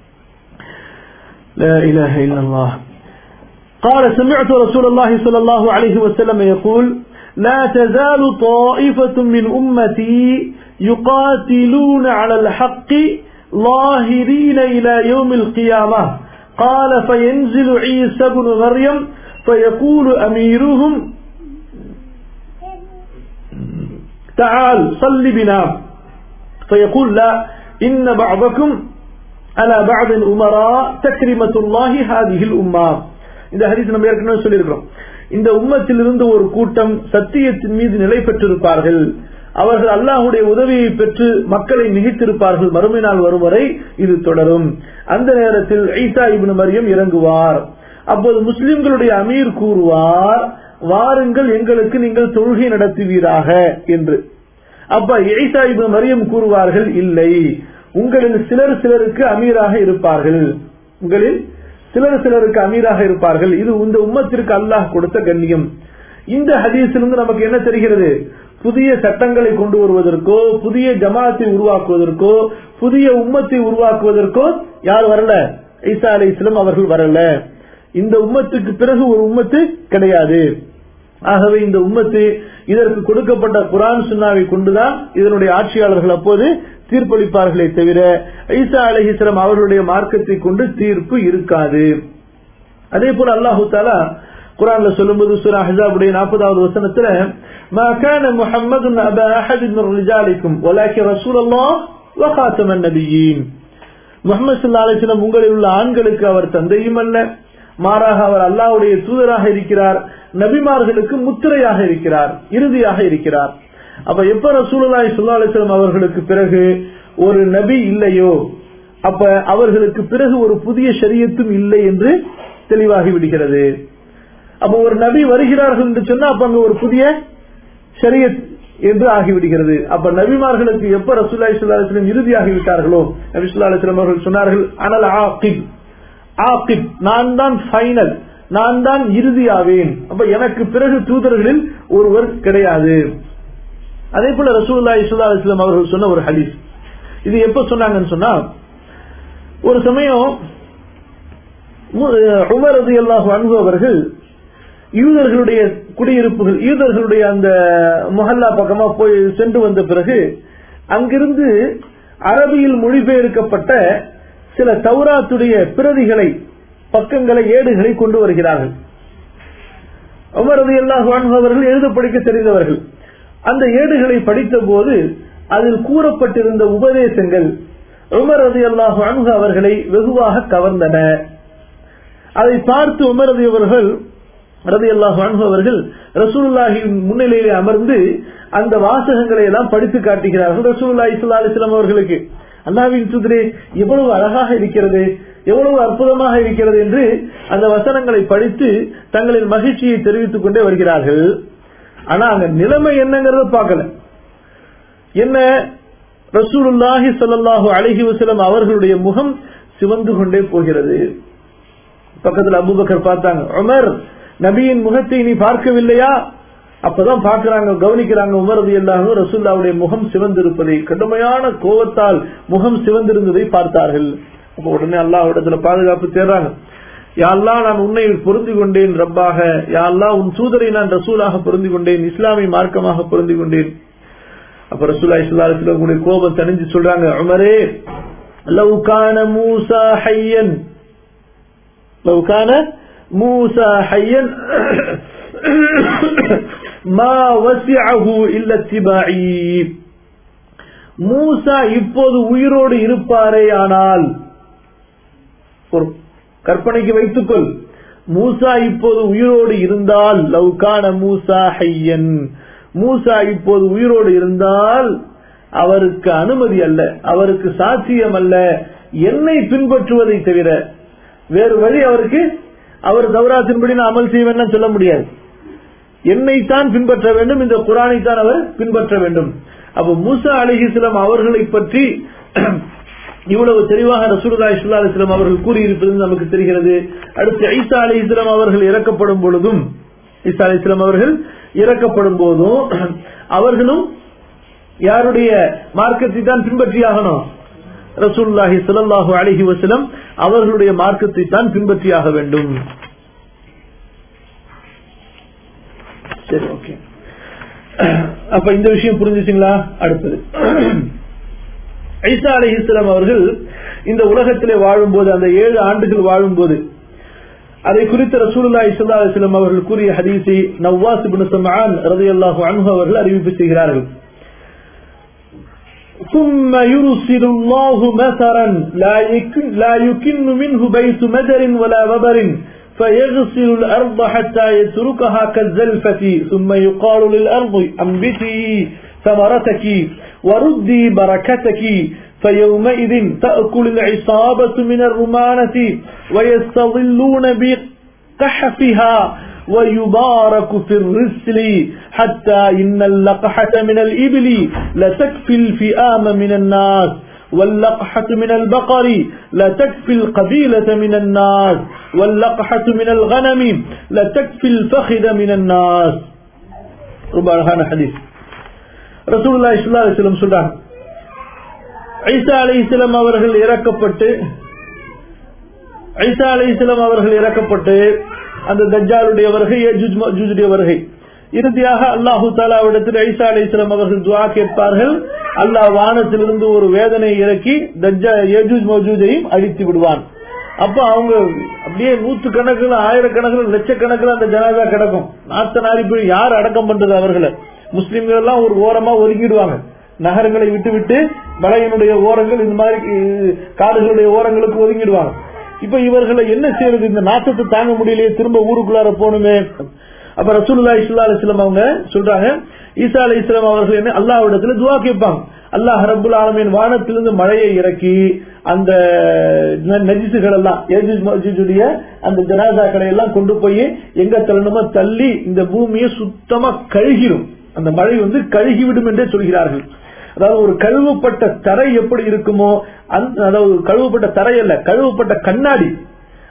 لا إله إلا الله قال سمعت رسول الله صلى الله عليه وسلم يقول لا تزال طائفة من أمتي يقاتلون على الحق ظاهرين إلى يوم القيامة قال فينزل عيسى بن مريم فيقول أميرهم تعال صل بنا فيقول لا إن بعضكم على بعض الأمراء تكرمة الله هذه الأمة இந்த ஹதீஸ் நம்ம ஏற்கனவே சொல்லியிருக்கிறோம் இந்த உம்மத்திலிருந்து ஒரு கூட்டம் சத்தியத்தின் மீது நிலை பெற்றிருப்பார்கள் அவர்கள் அல்லாஹுடைய உதவியை பெற்று மக்களை மிகைத்திருப்பார்கள் மறுமை நாள் வரும் வரை இது தொடரும் அந்த நேரத்தில் ஈசா இப்னு மரியம் இறங்குவார் அப்போது முஸ்லிம்களுடைய அமீர் கூறுவார் வாருங்கள் எங்களுக்கு நீங்கள் தொழுகை நடத்துவீராக என்று அப்ப ஈசா இப்னு மரியம் கூறுவார்கள் இல்லை உங்களில் சிலர் சிலருக்கு அமீராக இருப்பார்கள் உங்களில் சிலர் சிலருக்கு அமீராக இருப்பார்கள் இது இந்த உம்மத்திற்கு அல்லாஹ் கொடுத்த கண்ணியம் இந்த ஹதீஸிலிருந்து நமக்கு என்ன தெரிகிறது புதிய சட்டங்களை கொண்டு வருவதற்கோ புதிய ஜமாத்தை உருவாக்குவதற்கோ புதிய உம்மத்தை உருவாக்குவதற்கோ யார் வரல ஈசா அலி இஸ்லாம் அவர்கள் வரல இந்த உம்மத்துக்கு பிறகு ஒரு உம்மத்து கிடையாது ஆகவே இந்த உம்மத்து இதற்கு கொடுக்கப்பட்ட குரான் சுன்னாவை கொண்டுதான் இதனுடைய ஆட்சியாளர்கள் அப்போது தீர்ப்பளிப்பார்களே தவிர ஈசா அலிஹிஸ்லாம் அவர்களுடைய மார்க்கத்தை கொண்டு தீர்ப்பு இருக்காது அதே போல அல்லாஹு தாலா குரான்ல சொல்லும்போது சூரா ஹிசாபுடைய நாற்பதாவது வசனத்துல ما كان محمد أبا أحد من رجالكم ولكن رسول الله وخاتم النبيين முகமது சல்லா அலிஸ்லாம் உங்களில் உள்ள ஆண்களுக்கு அவர் தந்தையும் அல்ல மாறாக அவர் அல்லாஹ்வுடைய தூதராக இருக்கிறார் நபிமார்களுக்கு முத்திரையாக இருக்கிறார் இறுதியாக இருக்கிறார் அப்ப எப்ப ரசூலுல்லாஹி ஸல்லல்லாஹு அலைஹி வஸல்லம் அவர்களுக்கு பிறகு ஒரு நபி இல்லையோ அப்ப அவர்களுக்கு பிறகு ஒரு புதிய ஷரியத்தும் இல்லை என்று தெளிவாகி விடுகிறது அப்ப ஒரு நபி வருகிறார்கள் என்று சொன்னா அப்ப அங்க ஒரு புதிய ஷரியத் என்று ஆகிவிடுகிறது அப்ப நபிமார்களுக்கு எப்ப ரசூல்லாய் சுல்லாஸ்லம் இறுதியாகி விட்டார்களோ நபி சொல்லா அலிஸ்லாம் அவர்கள் சொன்னார்கள் அனல் ஆகிப் ஆகிப் நான் தான் ஃபைனல் நான் தான் இறுதியாவேன் அப்ப எனக்கு பிறகு தூதர்களில் ஒருவர் கிடையாது அதே போல ரசூலுல்லாஹி ஸல்லல்லாஹு அலைஹி வஸல்லம் அவர்கள் சொன்ன ஒரு ஹதீஸ் இது எப்ப சொன்னாங்கன்னு சொன்னா ஒரு சமயம் மு- உமர் ரலியல்லாஹு அன்ஹு அவர்கள் யூதர்களுடைய குடியிருப்புகள் யூதர்களுடைய அந்த முஹல்லா பக்கமா போய் சென்று வந்த பிறகு அங்கிருந்து அரபியில் மொழிபெயர்க்கப்பட்ட சில தௌராத்துடைய பிரதிகளை பக்கங்களை ஏடுகளை கொண்டு வருகிறார்கள் உமர் ரலியல்லாஹு அன்ஹு அவர்கள் எழுத படிக்க தெரிந்தவர்கள் அந்த ஏடுகளை படித்த போது அதில் கூறப்பட்டிருந்த உபதேசங்கள் உமர் ரலியல்லாஹு அன்ஹு அவர்களை வெகுவாக கவர்ந்தன அதை பார்த்து உமர் ரதி அவர்கள் ரதியல்லாஹு அன்ஹு அவர்கள் ரசூலுல்லாஹின் முன்னிலையிலே அமர்ந்து அந்த வாசகங்களை எல்லாம் படித்து காட்டுகிறார்கள் ரசூலுல்லாஹி ஸல்லல்லாஹு அலைஹி வஸல்லம் அவர்களுக்கு அல்லாஹ்வின் தூதரே எவ்வளவு அழகாக இருக்கிறது எவ்வளவு அற்புதமாக இருக்கிறது என்று அந்த வசனங்களை படித்து தங்களின் மகிழ்ச்சியை தெரிவித்துக் கொண்டே வருகிறார்கள் ஆனா அங்க நிலைமை என்னங்கறத பார்க்கல என்ன ரசூலுல்லாஹி ஸல்லல்லாஹு அலைஹி வஸல்லம் அவர்களுடைய முகம் சிவந்து கொண்டே போகிறது பக்கத்துல அபூபக்கர் பார்த்தாங்க உமர் நபியின் முகத்தை நீ பார்க்கவில்லையா அப்பதான் பார்க்கறாங்க கவனிக்கிறாங்க உமர் ரதி எல்லாரும் ரசூல்லாவுடைய முகம் சிவந்திருப்பதை கடுமையான கோபத்தால் முகம் சிவந்திருந்ததை பார்த்தார்கள் அப்ப உடனே அல்லாஹ்விடத்துல பாதுகாப்பு தேடுறாங்க யா அல்லாஹ் நான் உன்னை பொருந்தி கொண்டேன் ரப்பாக யா அல்லாஹ் உன் தூதரை நான் ரசூலாக பொருந்தி கொண்டேன் இஸ்லாமிய மார்க்கமாக பொருந்தி கொண்டேன் அப்ப ரசூலா இஸ்லாத்துல உங்களுடைய கோபம் தணிஞ்சு சொல்றாங்க உமரே லவ் கான மூசா ஹையன் لو كان موسى حيا ما وسعه إلا اتباعي மூசா இப்போது உயிரோடு இருப்பாரே ஆனால் ஒரு கற்பனைக்கு வைத்துக்கொள் மூசா இப்போது உயிரோடு இருந்தால் லவ்கான மூசா ஹையன் மூசா இப்போது உயிரோடு இருந்தால் அவருக்கு அனுமதி அல்ல அவருக்கு சாத்தியம் அல்ல என்னை பின்பற்றுவதை தவிர வேறு வழி அவருக்கு அவர் தௌராத்தின்படி நான் அமல் செய்வேன் சொல்ல முடியாது என்னைத்தான் பின்பற்ற வேண்டும் இந்த குரானை தான் அவர் பின்பற்ற வேண்டும் அப்ப மூசா அலிஹிஸ்லாம் அவர்களை பற்றி இவ்வளவு தெளிவாக ரசூலுல்லாஹி ஸல்லல்லாஹு அலைஹி வஸல்லம் அவர்கள் கூறியிருப்பது நமக்கு தெரிகிறது அடுத்து ஈசா அலிஹிஸ்லாம் அவர்கள் இறக்கப்படும் பொழுதும் ஈசா அலிஹிஸ்லாம் அவர்கள் இறக்கப்படும் போதும் அவர்களும் யாருடைய மார்க்கத்தை தான் பின்பற்றியாகணும் ரசூலுல்லாஹி ஸல்லல்லாஹு அலைஹி வஸல்லம் அவர்களுடைய மார்க்கத்தை தான் பின்பற்றியாக வேண்டும் சரி ஓகே அப்ப இந்த விஷயம் புரிஞ்சுச்சுங்களா அடுத்தது ஐசா அலிஹிஸ்லாம் அவர்கள் இந்த உலகத்திலே வாழும்போது அந்த ஏழு ஆண்டுகள் வாழும்போது அதை குறித்து ரசூலுல்லாஹி ஸல்லல்லாஹு அலைஹி வஸல்லம் அவர்கள் கூறிய ஹதீஸை நவாஸ் இப்னு சம்ஆன் ரலியல்லாஹு அன்ஹு அவர்கள் அறிவிப்பு செய்கிறார்கள் ثم يرسل الله مطرا لا يكن, لا يكن منه بيت مدر ولا وبر فيغسل الأرض حتى يتركها كالزلفة ثم يقال للأرض أنبتي ثمرتك وردي بركتك فيومئذ تأكل العصابة من الرمانة ويستظلون بقحفها ويبارك في الرسل حتى إن اللقحة من الإبل لتكفي الفئام من الناس واللقحة من البقر لتكفي القبيلة من الناس واللقحة من الغنم لتكفي الفخذ من الناس ربع هذا حديث رسول الله صلى الله عليه وسلم சொல்றாங்க ஐசா அலைஹிஸ்ஸலாம் அவர்கள் இறக்கப்பட்டு ஐசா அலைஹிஸ்ஸலாம் அவர்கள் இறக்கப்பட்டு அந்த தஜ்ஜாலுடைய வருகை யஜூஜ் மஜூஜுடைய வருகை இறுதியாக அல்லாஹு தாலாவிடத்தில் ஐசா அலிஸ்லாம் அவர்கள் துவா கேட்பார்கள் அல்லாஹ் வானத்திலிருந்து ஒரு வேதனை இறக்கி தஜ்ஜா யஜூஜ் மஜூஜையும் அழித்து விடுவான் அப்ப அவங்க அப்படியே நூற்று கணக்கில் ஆயிரக்கணக்கில் லட்சக்கணக்கில் அந்த ஜனாதா கிடக்கும் நாத்த நாரி போய் யார் அடக்கம் பண்றது அவர்களை முஸ்லிம்கள் எல்லாம் ஒரு ஓரமா ஒதுங்கிடுவாங்க நகரங்களை விட்டு விட்டு மலையினுடைய ஓரங்கள் இந்த மாதிரி அஹ், காடுகளுடைய ஓரங்களுக்கு ஒதுங்கிடுவாங்க இப்ப இவர்களை என்ன செய்யறது இந்த நாட்டத்தை தாங்க முடியலையே திரும்ப ஊருக்குள்ளார போகணுமே அப்ப ரசூலுல்லா இஸ்லா அலிஸ்லாம் அவங்க சொல்றாங்க ஈசா அலி இஸ்லாம் அவர்கள் என்ன அல்லாஹ்விடத்துல துவா கேட்பாங்க அல்லாஹ் ரபுல் ஆலமின் வானத்திலிருந்து மழையை இறக்கி அந்த ந- நஜிசுகள் எல்லாம் ஏஜூஜ் மஜூஜுடைய அந்த ஜனாதாக்களை எல்லாம் கொண்டு போய் எங்க தள்ளணுமோ தள்ளி இந்த பூமியை சுத்தமா கழுகிடும் அந்த மழை வந்து கழுகிவிடும் என்றே சொல்கிறார்கள் அதாவது ஒரு கழுவப்பட்ட தரை எப்படி இருக்குமோ அந்த- அதாவது கழுவப்பட்ட தரை அல்ல கழுவப்பட்ட கண்ணாடி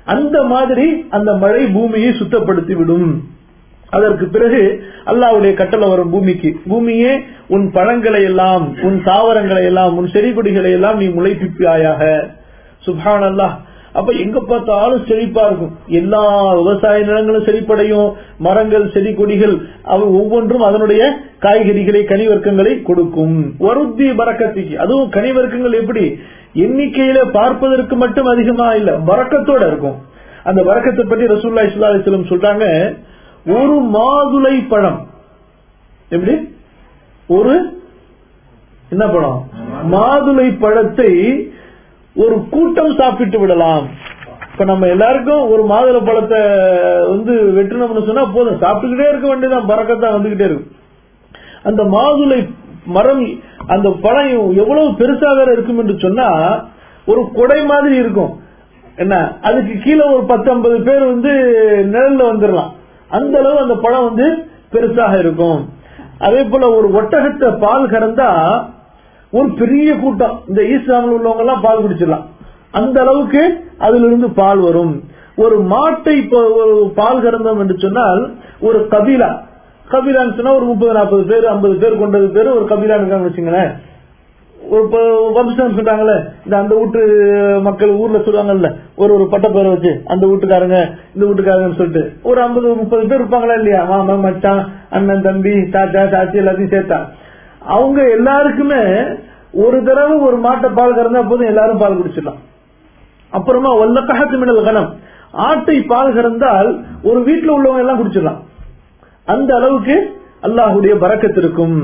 அந்த மாதிரி அந்த மழை பூமியை சுத்தப்படுத்தி விடும் அதற்கு பிறகு அல்லாவுடைய கட்டளை வரும் பூமிக்கு பூமியே உன் பழங்களை எல்லாம் உன் தாவரங்களை எல்லாம் உன் செடி கொடிகளை எல்லாம் நீ முளைப்பிப்பாயாக சுபான் அல்லாஹ் அப்ப எங்க பார்த்தாலும் செழிப்பா இருக்கும் எல்லா விவசாய நிலங்களும் செழிப்படையும் மரங்கள் செடி கொடிகள் அவை ஒவ்வொன்றும் அதனுடைய காய்கறிகளை கனிவர்க்கங்களை கொடுக்கும் வருத்தி பறக்கத்திக்கு அதுவும் கனிவர்க்கங்கள் எப்படி எண்ணிக்கையில பார்ப்பதற்கு மட்டும் அதிகமா இல்ல பறக்கத்தோட இருக்கும் அந்த வரக்கத்தை பற்றி ரசூல்லா இஸ்லா அலிஸ்லம் சொல்றாங்க ஒரு மாதுளை பழம் எப்படி ஒரு என்ன பழம் மாதுளை பழத்தை ஒரு கூட்டம் சாப்பிட்டு விடலாம் இப்ப நம்ம எல்லாருக்கும் ஒரு மாதுளை பழத்தை வந்து வெட்டணும்னு சொன்னா போதும் சாப்பிட்டுக்கிட்டே இருக்க வேண்டியதான் பறக்கத்தான் வந்துகிட்டே இருக்கும் அந்த மாதுளை மரம் அந்த பழம் எவ்வளவு பெருசா வேற இருக்கும் என்று சொன்னா ஒரு கொடை மாதிரி இருக்கும் என்ன அதுக்கு கீழே ஒரு பத்து ஐம்பது பேர் வந்து நிழல்ல வந்துடலாம் அந்த அளவு அந்த பழம் வந்து பெருசாக இருக்கும் அதே போல ஒரு ஒட்டகத்தை பால் கறந்தா ஒரு பெரிய கூட்டம் இந்த ஈஸ்லாமில் உள்ளவங்க எல்லாம் பால் குடிச்சிடலாம் அந்த அளவுக்கு அதுல இருந்து பால் வரும் ஒரு மாட்டை இப்போ ஒரு பால் கறந்தோம் என்று சொன்னால் ஒரு கபீலா கபீலான்னு சொன்னா ஒரு முப்பது நாற்பது பேர் ஐம்பது பேர் கொண்டது பேர் ஒரு கபீலா இருக்காங்க வச்சுங்களேன் ஒரு இப்போ வம்சம் சொல்றாங்கல்ல இந்த அந்த வீட்டு மக்கள் ஊர்ல சொல்லுவாங்கல்ல ஒரு ஒரு பட்ட பேரை வச்சு அந்த வீட்டுக்காரங்க இந்த வீட்டுக்காரங்கன்னு சொல்லிட்டு ஒரு ஐம்பது முப்பது பேர் இருப்பாங்களா இல்லையா மாமா மச்சான் அண்ணன் தம்பி தாத்தா தாச்சி எல்லாத்தையும் சேர்த்தா அவங்க எல்லாருக்குமே ஒரு தடவை ஒரு மாட்டை பால் கறந்தா போதும் எல்லாரும் பால் குடிச்சிடலாம் அப்புறமா ஒல்லக்ககத்து மின்னல் கணம் ஆட்டை பால் கறந்தால் ஒரு வீட்டுல உள்ளவங்க எல்லாம் குடிச்சிடலாம் அந்த அளவுக்கு அல்லாஹுடைய பறக்கத்து இருக்கும்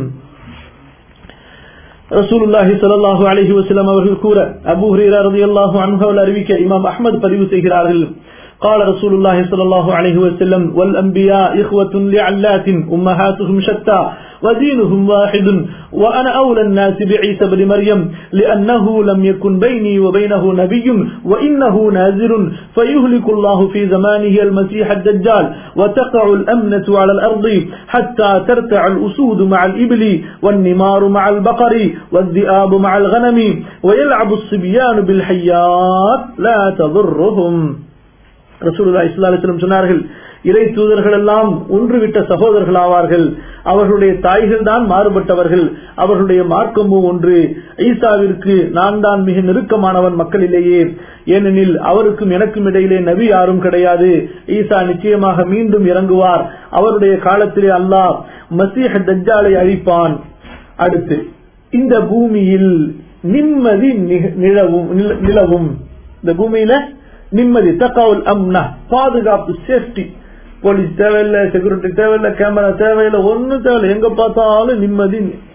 ரசூலுல்லாஹி ஸல்லல்லாஹு அலைஹி வஸல்லம் அவர்கள் கூற அபூ ஹுரைரா রাদিয়াল্লাহு அன்ஹு அறிவிக்க இமாம் அஹ்மத் பதிவு செய்கிறார்கள் قال رسول الله صلى الله عليه وسلم والأنبياء إخوة لعلات أمهاتهم شتى ودينهم واحد وأنا أولى الناس بعيسى بن مريم لأنه لم يكن بيني وبينه نبي وإنه نازل فيهلك الله في زمانه المسيح الدجال وتقع الأمنة على الأرض حتى ترتع الأسود مع الإبل والنمار مع البقر والذئاب مع الغنم ويلعب الصبيان بالحيات لا تضرهم ரசூலுல்லா இஸ்லாத்திலும் சொன்னார்கள் இறை தூதர்கள் எல்லாம் ஒன்றுவிட்ட சகோதரர்கள் ஆவார்கள் அவர்களுடைய தாய்கள் தான் மாறுபட்டவர்கள் அவர்களுடைய மார்க்கமும் ஒன்று ஈசாவிற்கு நான் தான் மிக நெருக்கமானவன் மக்களிலேயே ஏனெனில் அவருக்கும் எனக்கும் இடையிலே நபி யாரும் கிடையாது ஈசா நிச்சயமாக மீண்டும் இறங்குவார் அவருடைய காலத்திலே அல்லாஹ் மசீஹ தஜ்ஜாலை அழிப்பான் அடுத்து இந்த பூமியில் நிம்மதி நிலவும் நிலவும் இந்த பூமியில நிம்மதி தகவல் அம்னா பாதுகாப்பு சேஃப்டி போலீஸ் தேவையில்லை செக்யூரிட்டி தேவையில்லை கேமரா தேவையில்லை ஒன்னும் தேவையில்லை எங்க பார்த்தாலும் நிம்மதி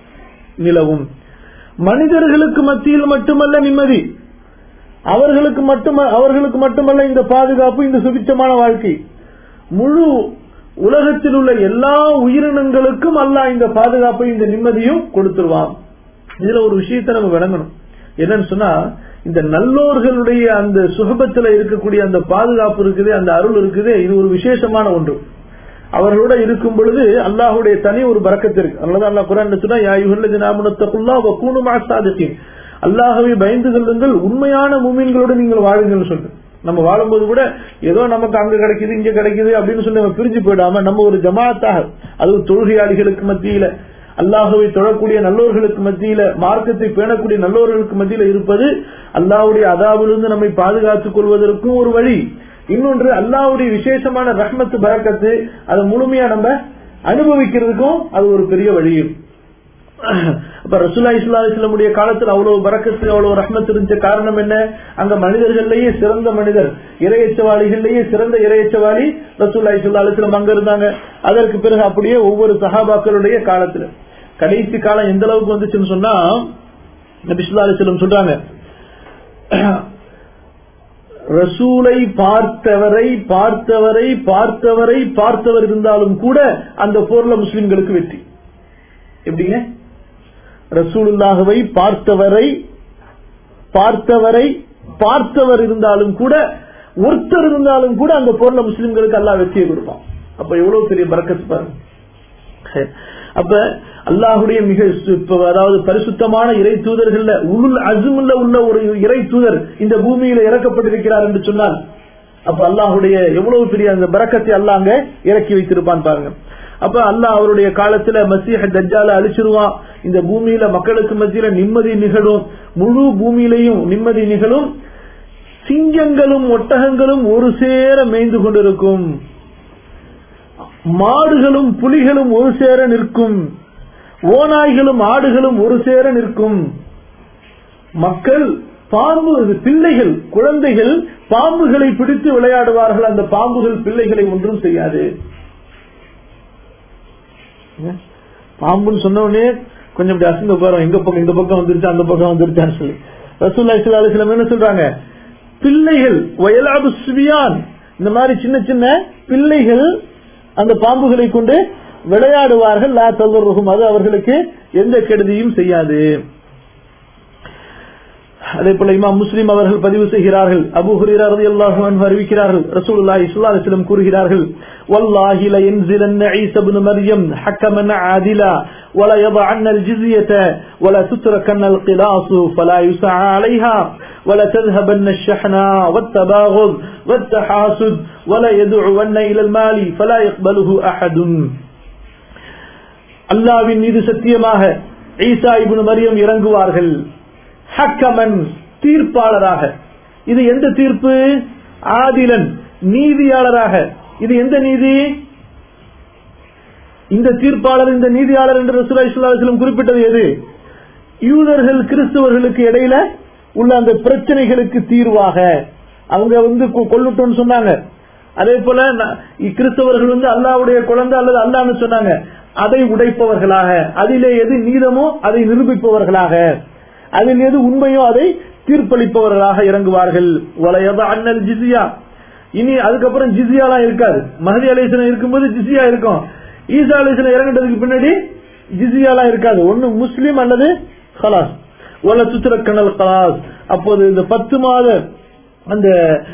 நிலவும் மனிதர்களுக்கு மத்தியில் மட்டுமல்ல நிம்மதி அவர்களுக்கு மட்டும் அவர்களுக்கு மட்டுமல்ல இந்த பாதுகாப்பு இந்த சுபிச்சமான வாழ்க்கை முழு உலகத்தில் உள்ள எல்லா உயிரினங்களுக்கும் அல்ல இந்த பாதுகாப்பை இந்த நிம்மதியும் கொடுத்துருவான் இதுல ஒரு விஷயத்தை நம்ம விளங்கணும் என்னன்னு சொன்னா இந்த நல்லோர்களுடைய அந்த சுகபத்துல இருக்கக்கூடிய அந்த பாதுகாப்பு இருக்குது அந்த அருள் இருக்குது இது ஒரு விசேஷமான ஒன்று அவர்களோட இருக்கும் பொழுது அல்லாஹுடைய தனி ஒரு பறக்கத்து இருக்கு அதனால அல்லா குரான் சொன்னா யாயுகல்லது நாமுனத்தகுல்லா கூணுமா சாதித்தீன் அல்லாஹவை பயந்து கொள்ளுங்கள் உண்மையான மூமின்களோடு நீங்கள் வாழுங்கள்னு சொல்லிட்டு நம்ம வாழும்போது கூட ஏதோ நமக்கு அங்க கிடைக்குது இங்க கிடைக்குது அப்படின்னு சொல்லி நம்ம பிரிஞ்சு போயிடாம நம்ம ஒரு ஜமாத்தாக அதுவும் தொழுகையாளிகளுக்கு மத்தியில அல்லாஹுவை தொழக்கூடிய நல்லோர்களுக்கு மத்தியில மார்க்கத்தை பேணக்கூடிய நல்லோர்களுக்கு மத்தியில இருப்பது அல்லாஹுடைய அதாவிலிருந்து நம்மை பாதுகாத்துக் கொள்வதற்கும் ஒரு வழி இன்னொன்று அல்லாஹுடைய விசேஷமான ரஹ்மத்து பறக்கத்து அதை முழுமையா நம்ம அனுபவிக்கிறதுக்கும் அது ஒரு பெரிய வழி அப்ப ரசூல்லா இஸ்லா இஸ்லாமுடைய காலத்தில் அவ்வளவு பறக்கத்து அவ்வளவு ரஹ்மத் இருந்த காரணம் என்ன அங்க மனிதர்கள்லயே சிறந்த மனிதர் இரையச்சவாளிகள்லயே சிறந்த இரையச்சவாளி ரசூல்லா இஸ்லா அலிஸ்லாம் அங்க இருந்தாங்க அதற்கு பிறகு அப்படியே ஒவ்வொரு சஹாபாக்களுடைய காலத்துல கடைசி காலம் எந்த அளவுக்கு வந்துச்சுன்னு சொன்னா நபிசுல்லா அலிஸ்லம் சொல்றாங்க ரசூலை பார்த்தவரை பார்த்தவரை பார்த்தவரை பார்த்தவர் இருந்தாலும் கூட அந்த போர்ல முஸ்லிம்களுக்கு வெற்றி எப்படிங்க ரசூலுல்லாஹுவை பார்த்தவரை பார்த்தவரை பார்த்தவர் இருந்தாலும் கூட ஒருத்தர் இருந்தாலும் கூட அந்த போர்ல முஸ்லிம்களுக்கு அல்லா வெற்றியை கொடுப்பான் அப்ப எவ்வளவு பெரிய பறக்கத்து பாருங்க அப்ப அல்லாஹுடைய மிக அதாவது பரிசுத்தமான இறை தூதர்கள்ல உள் அசுமுல்ல உள்ள ஒரு இறை தூதர் இந்த பூமியில இறக்கப்பட்டிருக்கிறார் என்று சொன்னால் அப்ப அல்லாஹுடைய எவ்வளவு பெரிய அந்த பரக்கத்தை அல்லாஹ் அங்க இறக்கி வைத்திருப்பான் பாருங்க அப்ப அல்லாஹ் அவருடைய காலத்துல மசீஹ தஜ்ஜால அழிச்சிருவான் இந்த பூமியில மக்களுக்கு மத்தியில நிம்மதி நிகழும் முழு பூமியிலையும் நிம்மதி நிகழும் சிங்கங்களும் ஒட்டகங்களும் ஒரு சேர மேய்ந்து கொண்டிருக்கும் மாடுகளும் புலிகளும் ஒரு சேர நிற்கும் ஓநாய்களும் ஆடுகளும் ஒரு சேர நிற்கும் மக்கள் பாம்பு பிள்ளைகள் குழந்தைகள் பாம்புகளை பிடித்து விளையாடுவார்கள் அந்த பாம்புகள் பிள்ளைகளை ஒன்றும் செய்யாது பாம்புன்னு சொன்ன உடனே கொஞ்சம் இப்படி அசந்து போறோம் எங்க பக்கம் இந்த பக்கம் வந்துருச்சு அந்த பக்கம் வந்துருச்சான்னு சொல்லி ரசூல்லா இஸ்லா அலிஸ்லாம் என்ன சொல்றாங்க பிள்ளைகள் வயலாபு சுவியான் இந்த மாதிரி சின்ன சின்ன பிள்ளைகள் அந்த பாம்புகளை கொண்டு விளையாடுவார்கள் லா தல்வருகும் அது அவர்களுக்கு எந்த கெடுதியும் செய்யாது அதே போல இமாம் முஸ்லிம் அவர்கள் பதிவு செய்கிறார்கள் அபு ஹுரேரா ரலியல்லாஹு அன்ஹு அறிவிக்கிறார்கள் ரசூலுல்லாஹி ஸல்லல்லாஹு அலைஹி வஸல்லம் கூறுகிறார்கள் வல்லாஹி ல யன்சிலன்ன ஈஸா இப்னு மர்யம் ஹக்கமன் ஆதிலா ولا يضعن الجزية ولا تتركن القلاص فلا يسعى عليها ولا تذهبن الشحناء والتباغض والتحاسد ولا يدعون إلى المال فلا يقبله أحد அல்லாவின் மீது சத்தியமாக ஈசா இப்னு மரியம் இறங்குவார்கள் ஹக்கமன் தீர்ப்பாளராக இது எந்த தீர்ப்பு ஆதிலன் நீதியாளராக இது எந்த நீதி இந்த தீர்ப்பாளர் இந்த நீதியாளர் என்று ரசூலா இஸ்லாம் குறிப்பிட்டது எது யூதர்கள் கிறிஸ்தவர்களுக்கு இடையில உள்ள அந்த பிரச்சனைகளுக்கு தீர்வாக அவங்க வந்து கொ- கொல்லட்டோம்னு சொன்னாங்க அதே போல ந- கிறிஸ்தவர்கள் வந்து அல்லாவுடைய குழந்தை அல்லது அல்லான்னு சொன்னாங்க அதை உடைப்பவர்களாக அதிலே எது நீதமோ அதை நிரூபிப்பவர்களாக அதில் எது உண்மையோ அதை தீர்ப்பளிப்பவர்களாக இறங்குவார்கள் வளையத அண்ணல் ஜிசியா இனி அதுக்கப்புறம் ஜிசியாலாம் இருக்காது மஹதி அலேசனம் இருக்கும்போது ஜிசியா இருக்கும் ஈசா அலேசனம் இறங்கிட்டதுக்கு பின்னாடி ஜிசியாலாம் இருக்காது ஒன்னு முஸ்லீம் அல்லது ஹலாஸ் ஒல சுத்திரக்கணல் கலாஸ் அப்போது இந்த பத்து மாத அந்த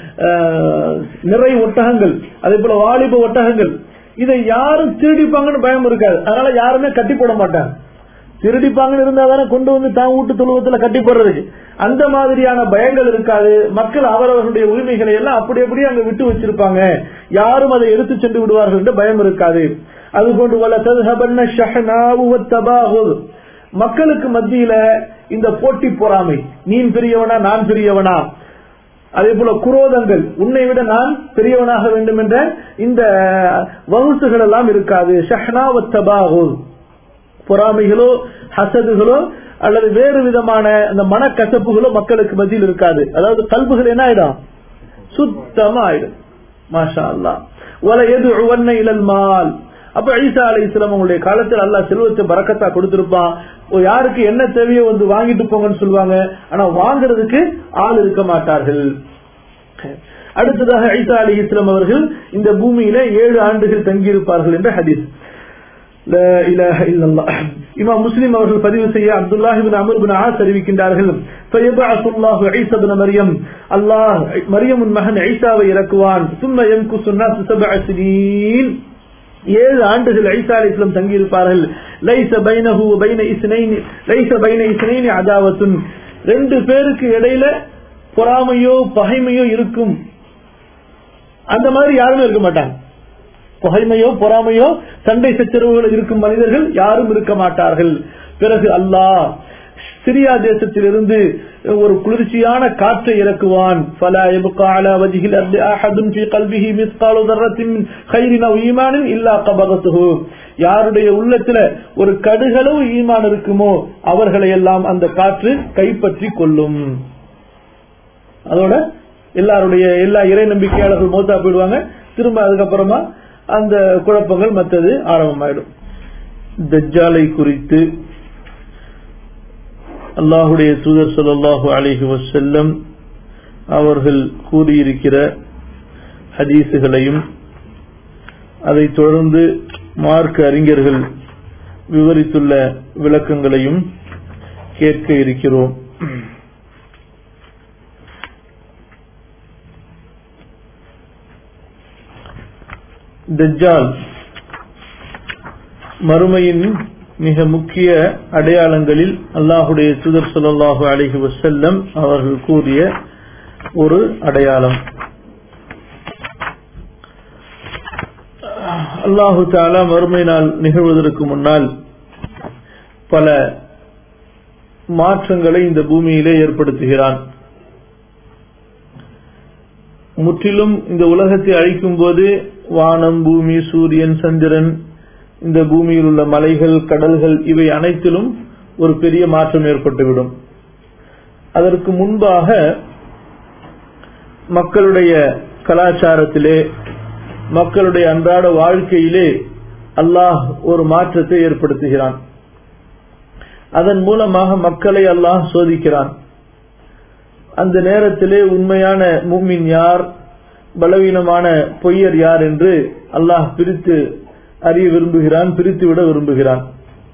அஹ், நிறை ஒட்டகங்கள் அதே போல வாலிப ஒட்டகங்கள் இதை யாரும் திருடிப்பாங்கன்னு பயம் இருக்காது அதனால யாருமே கட்டி போட மாட்டாங்க திருடிப்பாங்கன்னு இருந்தா தானே கொண்டு வந்து தான் வீட்டு தொழுவத்துல கட்டி போடுறதுக்கு அந்த மாதிரியான பயங்கள் இருக்காது மக்கள் அவரவர்களுடைய உரிமைகளை எல்லாம் அப்படி அப்படியே அங்க விட்டு வச்சிருப்பாங்க யாரும் அதை எடுத்து சென்று விடுவார்கள் என்று பயம் இருக்காது அதுபோன்று வல ததுஹபன்ன ஷஹனாவு வத்தபாகுல். மக்களுக்கு மத்தியில இந்த போட்டி பொறாமை நீ பெரியவனா நான் பெரியவனா அதே போல குரோதங்கள் உன்னை விட நான் பெரியவனாக வேண்டும் என்ற இந்த வகுசுகள் எல்லாம் இருக்காது ஷஹ்னா வத்தபாகுல். பொறாமைகளோ ஹசதுகளோ அல்லது வேறு விதமான அந்த மனக்கசப்புகளோ மக்களுக்கு மத்தியில் இருக்காது அதாவது கல்புகள் என்ன ஆயிடும் சுத்தமா ஆயிடும் மாஷா அல்லா வல எது உவன்ன இழல் மால் அப்ப ஈசா அலி இஸ்லாம் உங்களுடைய காலத்தில் அல்லாஹ் செல்வத்தை பறக்கத்தா கொடுத்திருப்பான் ஓ, யாருக்கு என்ன தேவையோ வந்து வாங்கிட்டு போங்கன்னு சொல்லுவாங்க ஆனா வாங்குறதுக்கு ஆள் இருக்க மாட்டார்கள் அடுத்ததாக ஐசா அலி இஸ்லாம் அவர்கள் இந்த பூமியில ஏழு ஆண்டுகள் தங்கியிருப்பார்கள் என்ற ஹதீஸ் லா இலாஹ இல்லல்லாஹ். இமாம் முஸ்லிம் அவர்கள் பதிவு செய்ய Abdullah ibn Amr ibn As அறிவிக்கின்றார்கள் فيبعث الله عيسى ابن مريم அல்லாஹ் மரியமின் மகன் ஈசாவை இறக்குவான் ثم يمكث الناس سبع سنين ஏழு ஆண்டுகள் ஐசா அலி இஸ்லாம் தங்கியிருப்பார்கள் லைச பைனஹு பைன இஸ்னைன் லைச பைன இஸ்னைன் அதாவத்துன் ரெண்டு பேருக்கு இடையில பொறாமையோ பகைமையோ இருக்கும் அந்த மாதிரி யாருமே இருக்க மாட்டாங்க பகைமையோ பொறாமையோ சண்டை சச்சரவுகள் இருக்கும் மனிதர்கள் யாரும் இருக்க மாட்டார்கள் பிறகு அல்லாஹ் சிரியா தேசத்திலிருந்து ஒரு குளிர்ச்சியான காற்றை இறக்குவான் فلا يبقى على وجه الارض احد في قلبه مثقال ذره من خير او ايمان الا قبضته யாருடைய உள்ளத்துல ஒரு கடுகளவு ஈமான் இருக்குமோ அவர்களை எல்லாம் அந்த காற்று கைப்பற்றி கொள்ளும் அதோட எல்லாருடைய எல்லா இறை நம்பிக்கையாளர்கள் மௌத்தா போயிடுவாங்க திரும்ப அதுக்கப்புறமா அந்த குழப்பங்கள் மற்றது ஆரம்பமாயிடும் தஜ்ஜாலை குறித்து அல்லாஹுடைய தூதர் ஸல்லல்லாஹு அலைஹி வஸல்லம் அவர்கள் கூறியிருக்கிற ஹதீஸுகளையும் அதைத் தொடர்ந்து மார்க்க அறிஞர்கள் விவரித்துள்ள விளக்கங்களையும் கேட்க இருக்கிறோம் தஜ்ஜால் மறுமையின் மிக முக்கிய அடையாளங்களில் அல்லாஹுடைய தூதர் ஸல்லல்லாஹு அலைஹி வஸல்லம் அவர்கள் கூறிய ஒரு அடையாளம் அல்லாஹு தாலா மறுமை நாள் நிகழ்வதற்கு முன்னால் பல மாற்றங்களை இந்த பூமியிலே ஏற்படுத்துகிறான் முற்றிலும் இந்த உலகத்தை அழிக்கும் போது வானம் பூமி சூரியன் சந்திரன் இந்த பூமியில் உள்ள மலைகள் கடல்கள் இவை அனைத்திலும் ஒரு பெரிய மாற்றம் ஏற்பட்டுவிடும் அதற்கு முன்பாக மக்களுடைய கலாச்சாரத்திலே மக்களுடைய அன்றாட வாழ்க்கையிலே அல்லாஹ் ஒரு மாற்றத்தை ஏற்படுத்துகிறான் அதன் மூலமாக மக்களை அல்லாஹ் சோதிக்கிறான் அந்த நேரத்திலே உண்மையான மூமின் யார் பலவீனமான பொய்யர் யார் என்று அல்லாஹ் பிரித்து அறிய விரும்புகிறான் பிரித்து விட விரும்புகிறான்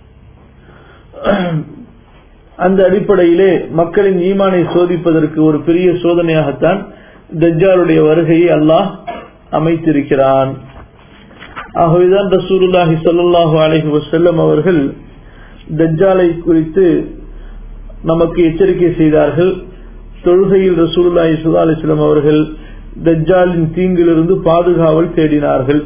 அந்த அடிப்படையிலே மக்களின் ஈமானை சோதிப்பதற்கு ஒரு பெரிய சோதனையாகத்தான் தஜ்ஜாலுடைய வருகையை அல்லாஹ் அமைத்திருக்கிறான் ஆகவேதான் ரசூலுல்லாஹி ஸல்லல்லாஹு அலைஹி வஸல்லம் அவர்கள் தஜ்ஜாலை குறித்து நமக்கு எச்சரிக்கை செய்தார்கள் தொழுகையில் ரசூலுல்லாஹி ஸல்லல்லாஹு அலைஹி வஸல்லம் அவர்கள் தஜ்ஜாலின் தீங்கிலிருந்து பாதுகாவல் தேடினார்கள்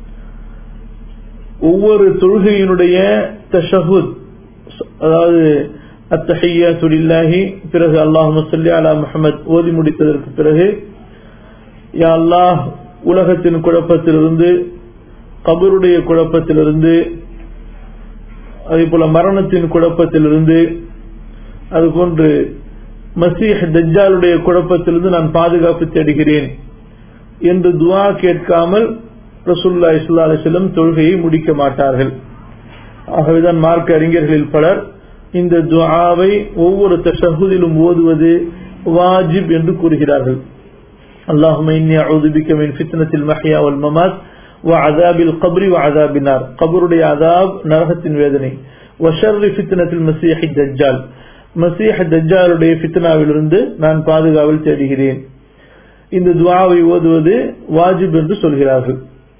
ஒவ்வொரு தொழுகையினுடைய தஷஹுத் அதாவது அத்தஹியாத்து லில்லாஹி பிறகு அல்லாஹும்ம ஸல்லி அலா முஹம்மத் ஓதி முடித்ததற்கு பிறகு யா அல்லாஹ் உலகத்தின் குழப்பத்திலிருந்து கபருடைய குழப்பத்திலிருந்து அதே போல மரணத்தின் குழப்பத்திலிருந்து அதுபோன்று மசீஹ் தஜ்ஜாலுடைய குழப்பத்திலிருந்து நான் பாதுகாப்பு தேடுகிறேன் என்று துவா கேட்காமல் ரசூல்லா இஸ்லா அலிஸ்லம் தொழுகையை முடிக்க மாட்டார்கள் ஆகவேதான் மார்க்க அறிஞர்களில் பலர் இந்த துவாவை ஒவ்வொரு தஷகுதிலும் ஓதுவது வாஜிப் என்று கூறுகிறார்கள் اللهم إني أعوذ بك من فتنة المحيا والممات وعذاب القبر وعذاب النار قبر عذاب نرهة வேதனை وشر فتنة المسيح الدجال மசீஹ் தஜ்ஜாலுடைய ஃபித்னாவிலிருந்து நான் பாதுகாவல் தேடுகிறேன் இந்த துவாவை ஓதுவது வாஜிப் என்று சொல்கிறார்கள்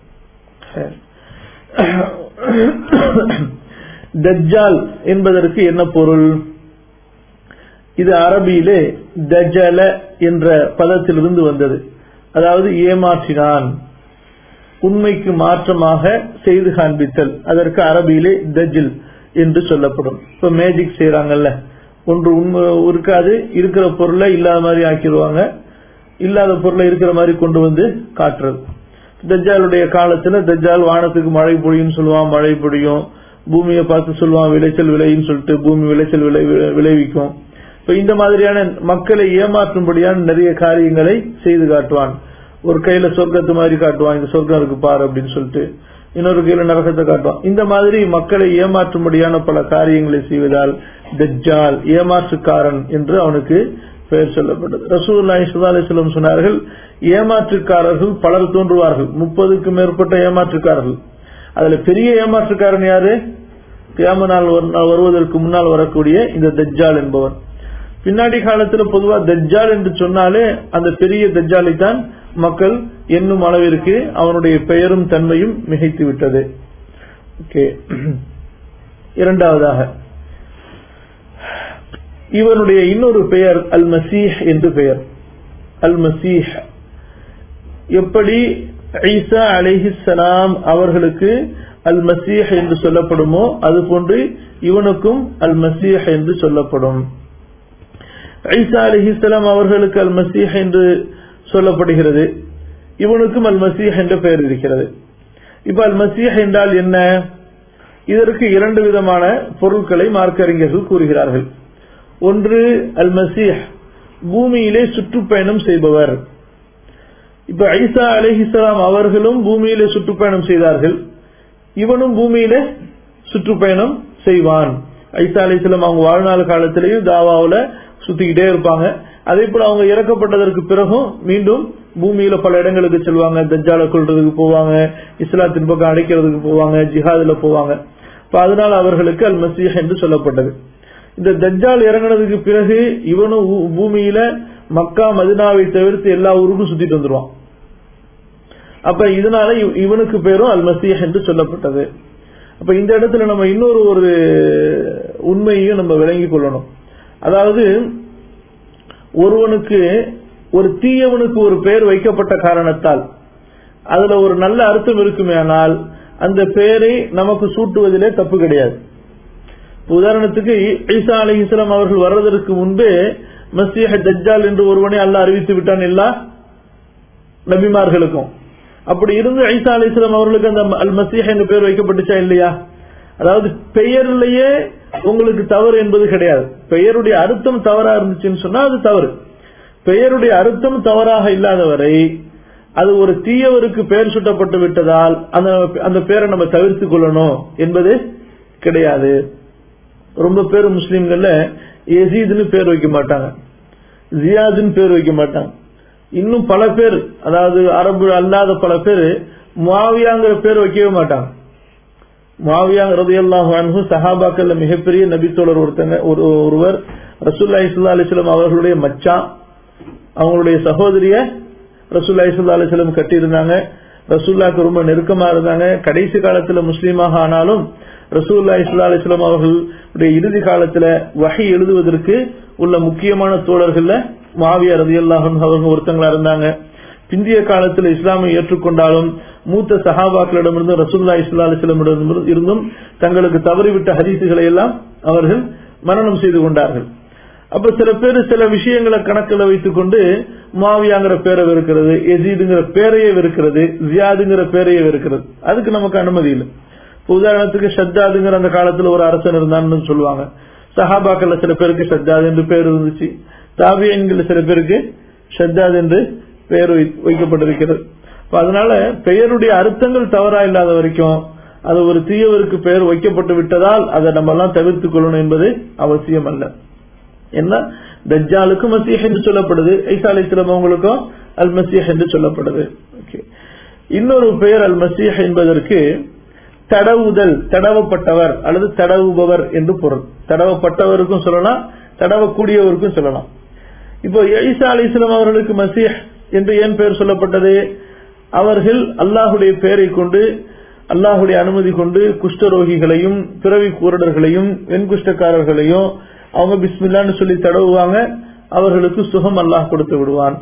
தஜ்ஜால் என்பதற்கு என்ன பொருள் இது அரபியிலே தஜல என்ற பதத்திலிருந்து வந்தது அதாவது ஏமாற்றினான் உண்மைக்கு மாற்றமாக செய்து காண்பித்தல் அதற்கு அரபியிலே தஜில் என்று சொல்லப்படும் இப்ப மேஜிக் செய்யறாங்கல்ல ஒன்று உண்மை இருக்காது இருக்கிற பொருளை இல்லாத மாதிரி ஆக்கிடுவாங்க இல்லாத பொருளை இருக்கிற மாதிரி கொண்டு வந்து காட்டுறது தஜ்ஜாலுடைய காலத்துல தஜ்ஜால் வானத்துக்கு மழை பொழியும் சொல்லுவான் மழை பொழியும் பூமியை பார்த்து சொல்லுவான் விளைச்சல் விளைன்னு சொல்லிட்டு பூமி விளைச்சல் விளை விளைவிக்கும் இப்ப இந்த மாதிரியான மக்களை ஏமாற்றும்படியான நிறைய காரியங்களை செய்து காட்டுவான் ஒரு கையில சொர்க்கத்து மாதிரி காட்டுவான் இந்த சொர்க்கம் இருக்கு பாரு அப்படின்னு சொல்லிட்டு இன்னொரு கையில நரகத்தை காட்டுவான் இந்த மாதிரி மக்களை ஏமாற்றும்படியான பல காரியங்களை செய்வதால் தஜ்ஜால் ஏமாற்றுக்காரன் என்று அவனுக்கு பெயர் சொல்லப்பட்டது ரசூல்லாய் சுதாலிஸ்லம் சொன்னார்கள் ஏமாற்றுக்காரர்கள் பலர் தோன்றுவார்கள் முப்பதுக்கும் மேற்பட்ட ஏமாற்றுக்காரர்கள் அதுல பெரிய ஏமாற்றுக்காரன் யாரு கியாம நாள் வருவதற்கு முன்னால் வரக்கூடிய இந்த தஜ்ஜால் என்பவன் பின்னாடி காலத்துல பொதுவா தஜ்ஜால் என்று சொன்னாலே அந்த பெரிய தஜ்ஜாலை தான் மக்கள் என்னும் அளவிற்கு அவனுடைய பெயரும் தன்மையும் மிகைத்து விட்டது ஓகே இரண்டாவதாக இவனுடைய இன்னொரு பெயர் அல் மசீஹ் என்று பெயர் அல் மசீஹ் எப்படி ஐசா அலிஹிசலாம் அவர்களுக்கு அல் மசீஹ் என்று சொல்லப்படுமோ அதுபோன்று இவனுக்கும் அல் மசீஹ் என்று சொல்லப்படும் ஐசா அலிஹிசலாம் அவர்களுக்கு அல் மசீஹ் என்று சொல்லப்படுகிறது இவனுக்கும் அல் மசீஹ் என்ற பெயர் இருக்கிறது இப்ப அல் மசீஹ் என்றால் என்ன இதற்கு இரண்டு விதமான பொருட்களை மார்க்கறிஞர்கள் கூறுகிறார்கள் ஒன்று அல் மசீஹ் பூமியிலே சுற்றுப்பயணம் செய்பவர் இப்ப ஐசா அலிஹிசலாம் அவர்களும் பூமியிலே சுற்றுப்பயணம் செய்தார்கள் இவனும் பூமியிலே சுற்றுப்பயணம் செய்வான் ஐசா அலிஸ்லாம் அவங்க வாழ்நாள் காலத்திலேயும் தாவாவில சுத்திக்கிட்டே இருப்பாங்க அதே போல அவங்க இறக்கப்பட்டதற்கு பிறகும் மீண்டும் பூமியில பல இடங்களுக்கு செல்வாங்க தஜ்ஜால கொள்றதுக்கு போவாங்க இஸ்லாத்தின் பக்கம் அடைக்கிறதுக்கு போவாங்க ஜிஹாதுல போவாங்க அதனால் அவர்களுக்கு அல் மசீஹ் என்று சொல்லப்பட்டது இந்த தஜ்ஜால் இறங்கினதுக்கு பிறகு இவனும் பூமியில மக்கா மதினாவை தவிர்த்து எல்லா ஊருக்கும் சுத்திட்டு வந்துருவான் அப்ப இதனால இவனுக்கு பேரும் அல் மசீஹ் என்று சொல்லப்பட்டது அப்ப இந்த இடத்துல நம்ம இன்னொரு ஒரு உண்மையையும் நம்ம விளங்கிக் கொள்ளணும் அதாவது ஒருவனுக்கு ஒரு தீயவனுக்கு ஒரு பெயர் வைக்கப்பட்ட காரணத்தால் அதுல ஒரு நல்ல அர்த்தம் இருக்குமே ஆனால் அந்த பெயரை நமக்கு சூட்டுவதிலே தப்பு கிடையாது உதாரணத்துக்கு ஈசா அலி இஸ்லாம் அவர்கள் வர்றதற்கு முன்பே மசீஹ தஜ்ஜால் என்று ஒருவனை அல்லாஹ் அறிவித்து விட்டான் எல்லா நபிமார்களுக்கும் அப்படி இருந்து ஐசா அலி இஸ்லாம் அவர்களுக்கு அந்த அல் மசீஹ் என்ற பெயர் வைக்கப்பட்டுச்சா இல்லையா அதாவது பெயர்லயே உங்களுக்கு தவறு என்பது கிடையாது பெயருடைய அர்த்தம் தவறா இருந்துச்சுன்னு சொன்னா அது தவறு பெயருடைய அர்த்தம் தவறாக இல்லாதவரை அது ஒரு தீயவருக்கு பெயர் சுட்டப்பட்டு விட்டதால் அந்த அந்த பெயரை நம்ம தவிர்த்துக் கொள்ளணும் என்பது கிடையாது ரொம்ப பேர் முஸ்லீம்கள்ல எசீதுன்னு பேர் வைக்க மாட்டாங்க ஜியாதுன்னு பேர் வைக்க மாட்டாங்க இன்னும் பல பேர் அதாவது அரபு அல்லாத பல பேர் மாவியாங்கிற பேர் வைக்கவே மாட்டாங்க மாவியா ரதியல்லாஹு அன்ஹு சஹாபாக்கள்ல மிகப்பெரிய நபித்தோழர் ஒருத்தங்க ஒரு ஒருவர் ரசூல்லா இஸ்லா அலிஸ்லாம் அவர்களுடைய மச்சான் அவங்களுடைய சகோதரிய ரசூல்லா இஸ்லா அலிஸ்லாம் கட்டியிருந்தாங்க ரசூல்லாக்கு ரொம்ப நெருக்கமா இருந்தாங்க கடைசி காலத்துல முஸ்லீமாக ஆனாலும் ரசூல்லா இஸ்லா அலிஸ்லாம் அவர்களுடைய இறுதி காலத்துல வகை எழுதுவதற்கு உள்ள முக்கியமான தோழர்கள்ல மாவியா ரதியல்லாஹன் அவர்கள் ஒருத்தங்களா இருந்தாங்க பிந்திய காலத்தில் இஸ்லாமை ஏற்றுக்கொண்டாலும் மூத்த சஹாபாக்களிடமிருந்து ரசூல்லா இஸ்லா அலிஸ்லமிடம் இருந்தும் தங்களுக்கு தவறிவிட்ட ஹதீசுகளை எல்லாம் அவர்கள் மரணம் செய்து கொண்டார்கள் அப்ப சில பேர் சில விஷயங்களை கணக்கில் வைத்துக் கொண்டு மாவியாங்கிற பேரை வெறுக்கிறது எசீதுங்கிற பேரையே வெறுக்கிறது ஜியாதுங்கிற பேரையே வெறுக்கிறது அதுக்கு நமக்கு அனுமதி இல்லை உதாரணத்துக்கு ஷத்தாதுங்கிற அந்த காலத்துல ஒரு அரசன் இருந்தான்னு சொல்லுவாங்க சஹாபாக்கள்ல சில பேருக்கு ஷத்தாத் என்று பேர் இருந்துச்சு தாபியன்கள் சில பேருக்கு ஷத்தாத் என்று பெயர் வைக்கப்பட்டிருக்கிறது அதனால பெயருடைய அர்த்தங்கள் தவறா இல்லாத வரைக்கும் அது ஒரு தீயவருக்கு பெயர் வைக்கப்பட்டு விட்டதால் அதை நம்ம எல்லாம் தவிர்த்துக் கொள்ளணும் என்பது அவசியம் அல்ல என்ன தஜ்ஜாலுக்கு மசீஹ் என்று சொல்லப்படுது ஐசா அலிஸ்லாம் அவங்களுக்கும் அல் மசீஹ் என்று சொல்லப்படுது இன்னொரு பெயர் அல் மசீஹ் என்பதற்கு தடவுதல் தடவப்பட்டவர் அல்லது தடவுபவர் என்று பொருள் தடவப்பட்டவருக்கும் சொல்லலாம் தடவக்கூடியவருக்கும் சொல்லலாம் இப்போ ஈசா அலி இஸ்லாம் அவர்களுக்கு மசீஹ் என்று ஏன் பெயர் சொல்லப்பட்டது அவர்கள் அல்லாஹுடைய பெயரை கொண்டு அல்லாஹுடைய அனுமதி கொண்டு குஷ்டரோகிகளையும் பிறவி கூரடர்களையும் வெண்குஷ்டக்காரர்களையும் அவங்க பிஸ்மில்லான்னு சொல்லி தடவுவாங்க அவர்களுக்கு சுகம் அல்லாஹ் கொடுத்து விடுவான்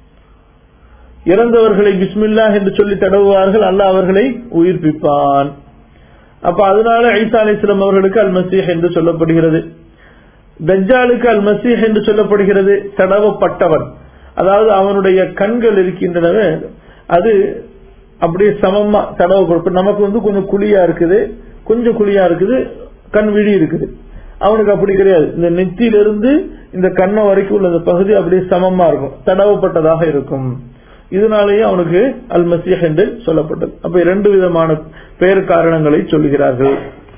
இறந்தவர்களை பிஸ்மில்லா என்று சொல்லி தடவுவார்கள் அல்லாஹ் அவர்களை உயிர்ப்பிப்பான் அப்ப அதனால ஐசா அலிஸ்லாம் அவர்களுக்கு அல் மசீஹ் என்று சொல்லப்படுகிறது தஜ்ஜாலுக்கு அல் மசீஹ் என்று சொல்லப்படுகிறது தடவப்பட்டவன் அதாவது அவனுடைய கண்கள் இருக்கின்றனவே அது அப்படியே சமமா தடவை கொடுப்ப நமக்கு வந்து கொஞ்சம் குழியா இருக்குது கொஞ்சம் குழியா இருக்குது கண் விழி இருக்குது அவனுக்கு அப்படி கிடையாது இந்த நெத்தியிலிருந்து இந்த கண்ணை வரைக்கும் உள்ள இந்த பகுதி அப்படியே சமமா இருக்கும் தடவப்பட்டதாக இருக்கும் இதனாலேயே அவனுக்கு அல் மசீஹ் என்று சொல்லப்பட்டது அப்ப இரண்டு விதமான பெயர் காரணங்களை சொல்லுகிறார்கள்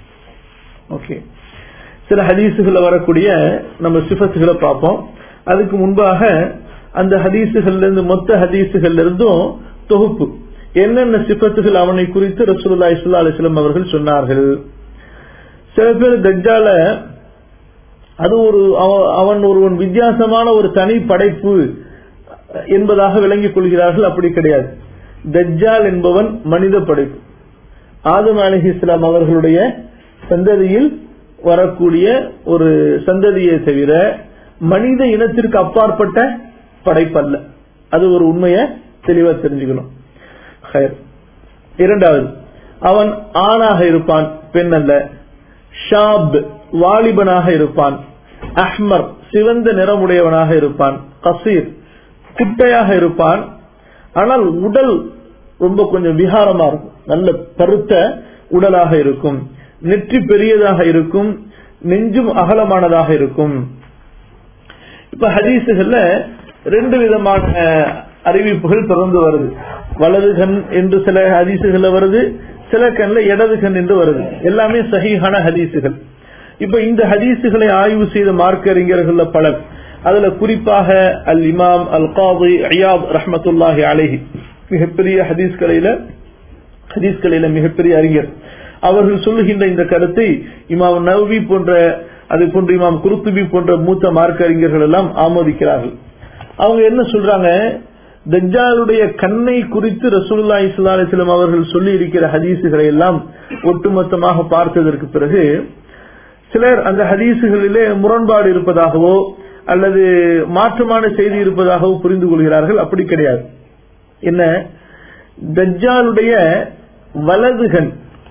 ஓகே சில ஹதீசுகளை வரக்கூடிய நம்ம சிஃபத்துகளை பார்ப்போம் அதுக்கு முன்பாக அந்த ஹதீசுகள்ல இருந்து மொத்த ஹதீசுகள்ல இருந்தும் தொகுப்பு என்னென்ன சிபத்துகள் அவனை குறித்து ரசூலுல்லா இஸ்லா அலிஸ்லாம் அவர்கள் சொன்னார்கள் சில பேர் தஜ்ஜால அது ஒரு அவன் ஒருவன் வித்தியாசமான ஒரு தனி படைப்பு என்பதாக விளங்கிக் கொள்கிறார்கள் அப்படி கிடையாது தஜ்ஜால் என்பவன் மனித படைப்பு ஆதம் அலி இஸ்லாம் அவர்களுடைய சந்ததியில் வரக்கூடிய ஒரு சந்ததியை தவிர மனித இனத்திற்கு அப்பாற்பட்ட படைப்பல்ல அது ஒரு உண்மையை தெளிவா தெரிஞ்சுக்கணும் இரண்டாவது அவன் ஆணாக இருப்பான் பெண் அல்ல ஷாப் வாலிபனாக இருப்பான் அஹ்மர் சிவந்த நிறமுடையவனாக இருப்பான் கசீர் குட்டையாக இருப்பான் ஆனால் உடல் ரொம்ப கொஞ்சம் விகாரமா இருக்கும் நல்ல பருத்த உடலாக இருக்கும் நெற்றி பெரியதாக இருக்கும் நெஞ்சும் அகலமானதாக இருக்கும் இப்ப ஹதீசுகள்ல ரெண்டு விதமான அறிவிப்புகள் தொடர்ந்து வருது வலது கண் என்று சில ஹதீசுகள்ல வருது சில கண்ல இடது கண் என்று வருது எல்லாமே சகிஹான ஹதீசுகள் இப்ப இந்த ஹதீசுகளை ஆய்வு செய்த மார்க்க அறிஞர்கள் பலர் அதுல குறிப்பாக அல் இமாம் அல் காது அயாப் ரஹமத்துல்லாஹி அலேஹி மிகப்பெரிய ஹதீஸ் கலையில ஹதீஸ் கலையில மிகப்பெரிய அறிஞர் அவர்கள் சொல்லுகின்ற இந்த கருத்தை இமாம் நவவி போன்ற அதே போன்று இமாம் குருத்துபி போன்ற மூத்த மார்க்க அறிஞர்கள் எல்லாம் ஆமோதிக்கிறார்கள் அவங்க என்ன சொல்றாங்க தஜ்ஜாலுடைய கண்ணை குறித்து ரசூல்லா இஸ்லா அலிஸ்லாம் அவர்கள் சொல்லி இருக்கிற ஹதீசுகளை எல்லாம் ஒட்டுமொத்தமாக பார்த்ததற்கு பிறகு சிலர் அந்த ஹதீசுகளிலே முரண்பாடு இருப்பதாகவோ அல்லது மாற்றமான செய்தி இருப்பதாகவோ புரிந்து கொள்கிறார்கள் அப்படி கிடையாது என்ன தஜ்ஜாலுடைய வலதுகன்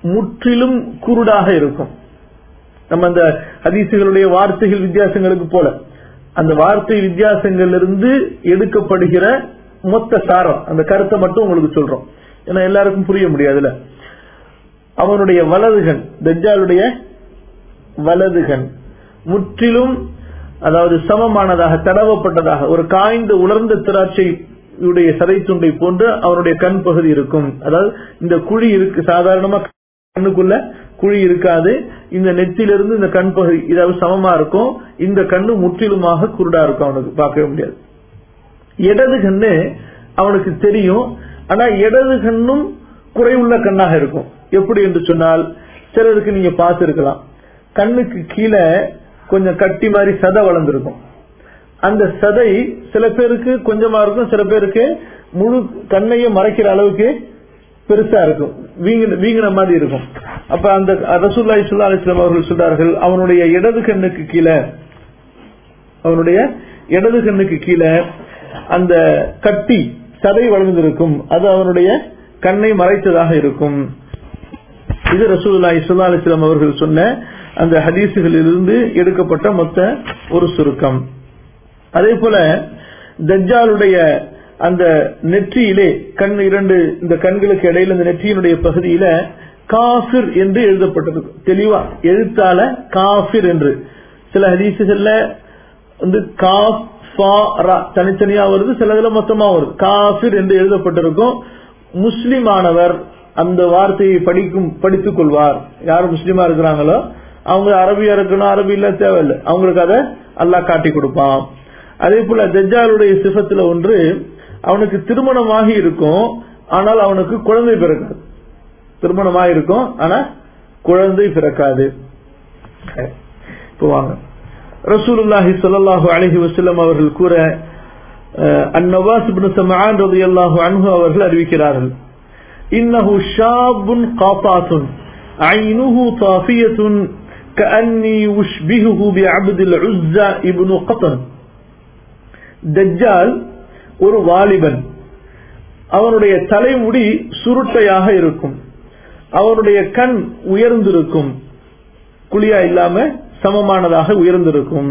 முற்றிலும் குருடாக இருக்கும் நம்ம அந்த ஹதீசுகளுடைய வார்த்தைகள் வித்தியாசங்களுக்கு போல அந்த வார்த்தை வித்தியாசங்களிலிருந்து எடுக்கப்படுகிற மொத்த சாரம் அந்த கருத்தை மட்டும் உங்களுக்கு சொல்றோம் ஏன்னா எல்லாருக்கும் புரிய முடியாதுல அவனுடைய வலதுகன் தஜ்ஜாலுடைய வலதுகன் முற்றிலும் அதாவது சமமானதாக தடவப்பட்டதாக ஒரு காய்ந்த உலர்ந்த திராட்சை உடைய சதை துண்டை போன்று அவனுடைய கண் பகுதி இருக்கும் அதாவது இந்த குழி இருக்கு சாதாரணமா கண்ணுக்குள்ள குழி இருக்காது இந்த நெத்திலிருந்து இந்த கண் பகுதி இதாவது சமமா இருக்கும் இந்த கண்ணு முற்றிலுமாக குருடா இருக்கும் அவனுக்கு பார்க்கவே முடியாது இடது கண்ணு அவனுக்கு தெரியும் ஆனா இடது கண்ணும் குறைவுள்ள கண்ணாக இருக்கும் எப்படி என்று சொன்னால் சிலருக்கு நீங்க பார்த்திருக்கலாம் கண்ணுக்கு கீழே கொஞ்சம் கட்டி மாதிரி சதை வளர்ந்துருக்கும் அந்த சதை சில பேருக்கு கொஞ்சமா இருக்கும் சில பேருக்கு முழு கண்ணையும் மறைக்கிற அளவுக்கு பெருசா இருக்கும் வீங்கின வீங்கின மாதிரி இருக்கும் அப்ப அந்த ரசூல்லாய் சுல்லா அலிஸ்லாம் அவர்கள் சொல்றார்கள் அவனுடைய இடது கண்ணுக்கு கீழே அவனுடைய இடது கண்ணுக்கு கீழே அந்த கட்டி சதை வளர்ந்திருக்கும் அது அவனுடைய கண்ணை மறைத்ததாக இருக்கும் இது ரசூல்லாய் சுல்லா அலிஸ்லாம் அவர்கள் சொன்ன அந்த ஹதீசுகளிலிருந்து எடுக்கப்பட்ட மொத்த ஒரு சுருக்கம் அதே போல தஜ்ஜாலுடைய அந்த நெற்றியிலே கண் இரண்டு இந்த கண்களுக்கு இடையில இந்த நெற்றியினுடைய பகுதியில காஃபிர் என்று எழுதப்பட்டது தெளிவா எழுத்தால காஃபிர் என்று சில ஹதீசுகள்ல வந்து காஃப் தனித்தனியா வருது சிலதுல மொத்தமா வருது காஃபிர் என்று எழுதப்பட்டிருக்கும் முஸ்லிமானவர் அந்த வார்த்தையை படிக்கும் படித்துக் கொள்வார் யார் முஸ்லீமா இருக்கிறாங்களோ அவங்க அரபியா இருக்கணும் அரபி இல்ல தேவையில்லை அவங்களுக்கு அதை அல்லாஹ் காட்டி கொடுப்பான் அதே போல தஜ்ஜாலுடைய சிஃபத்துல ஒன்று அவனுக்கு திருமணமாகி இருக்கும் ஆனால் அவனுக்கு குழந்தை பிறக்காது திருமணமாக இருக்கும் ஆனா குழந்தை பிறக்காது இப்போ வாங்க ரசூலுல்லாஹி ஸல்லல்லாஹு அலைஹி வஸல்லம் அவர்கள் கூற அந்நவாஸ் இப்னு சமஆன் ரலியல்லாஹு அன்ஹு அவர்கள் அறிவிக்கிறார்கள் இன்னஹு ஷாபுன் காபாத்துன் عينه طافية كأني أشبهه بعبد العزى ابن قطن தஜ்ஜால் ஒரு வாலிபன் அவனுடைய தலைமுடி சுருட்டையாக இருக்கும் அவனுடைய கண் உயர்ந்திருக்கும் குழியா இல்லாம சமமானதாக உயர்ந்திருக்கும்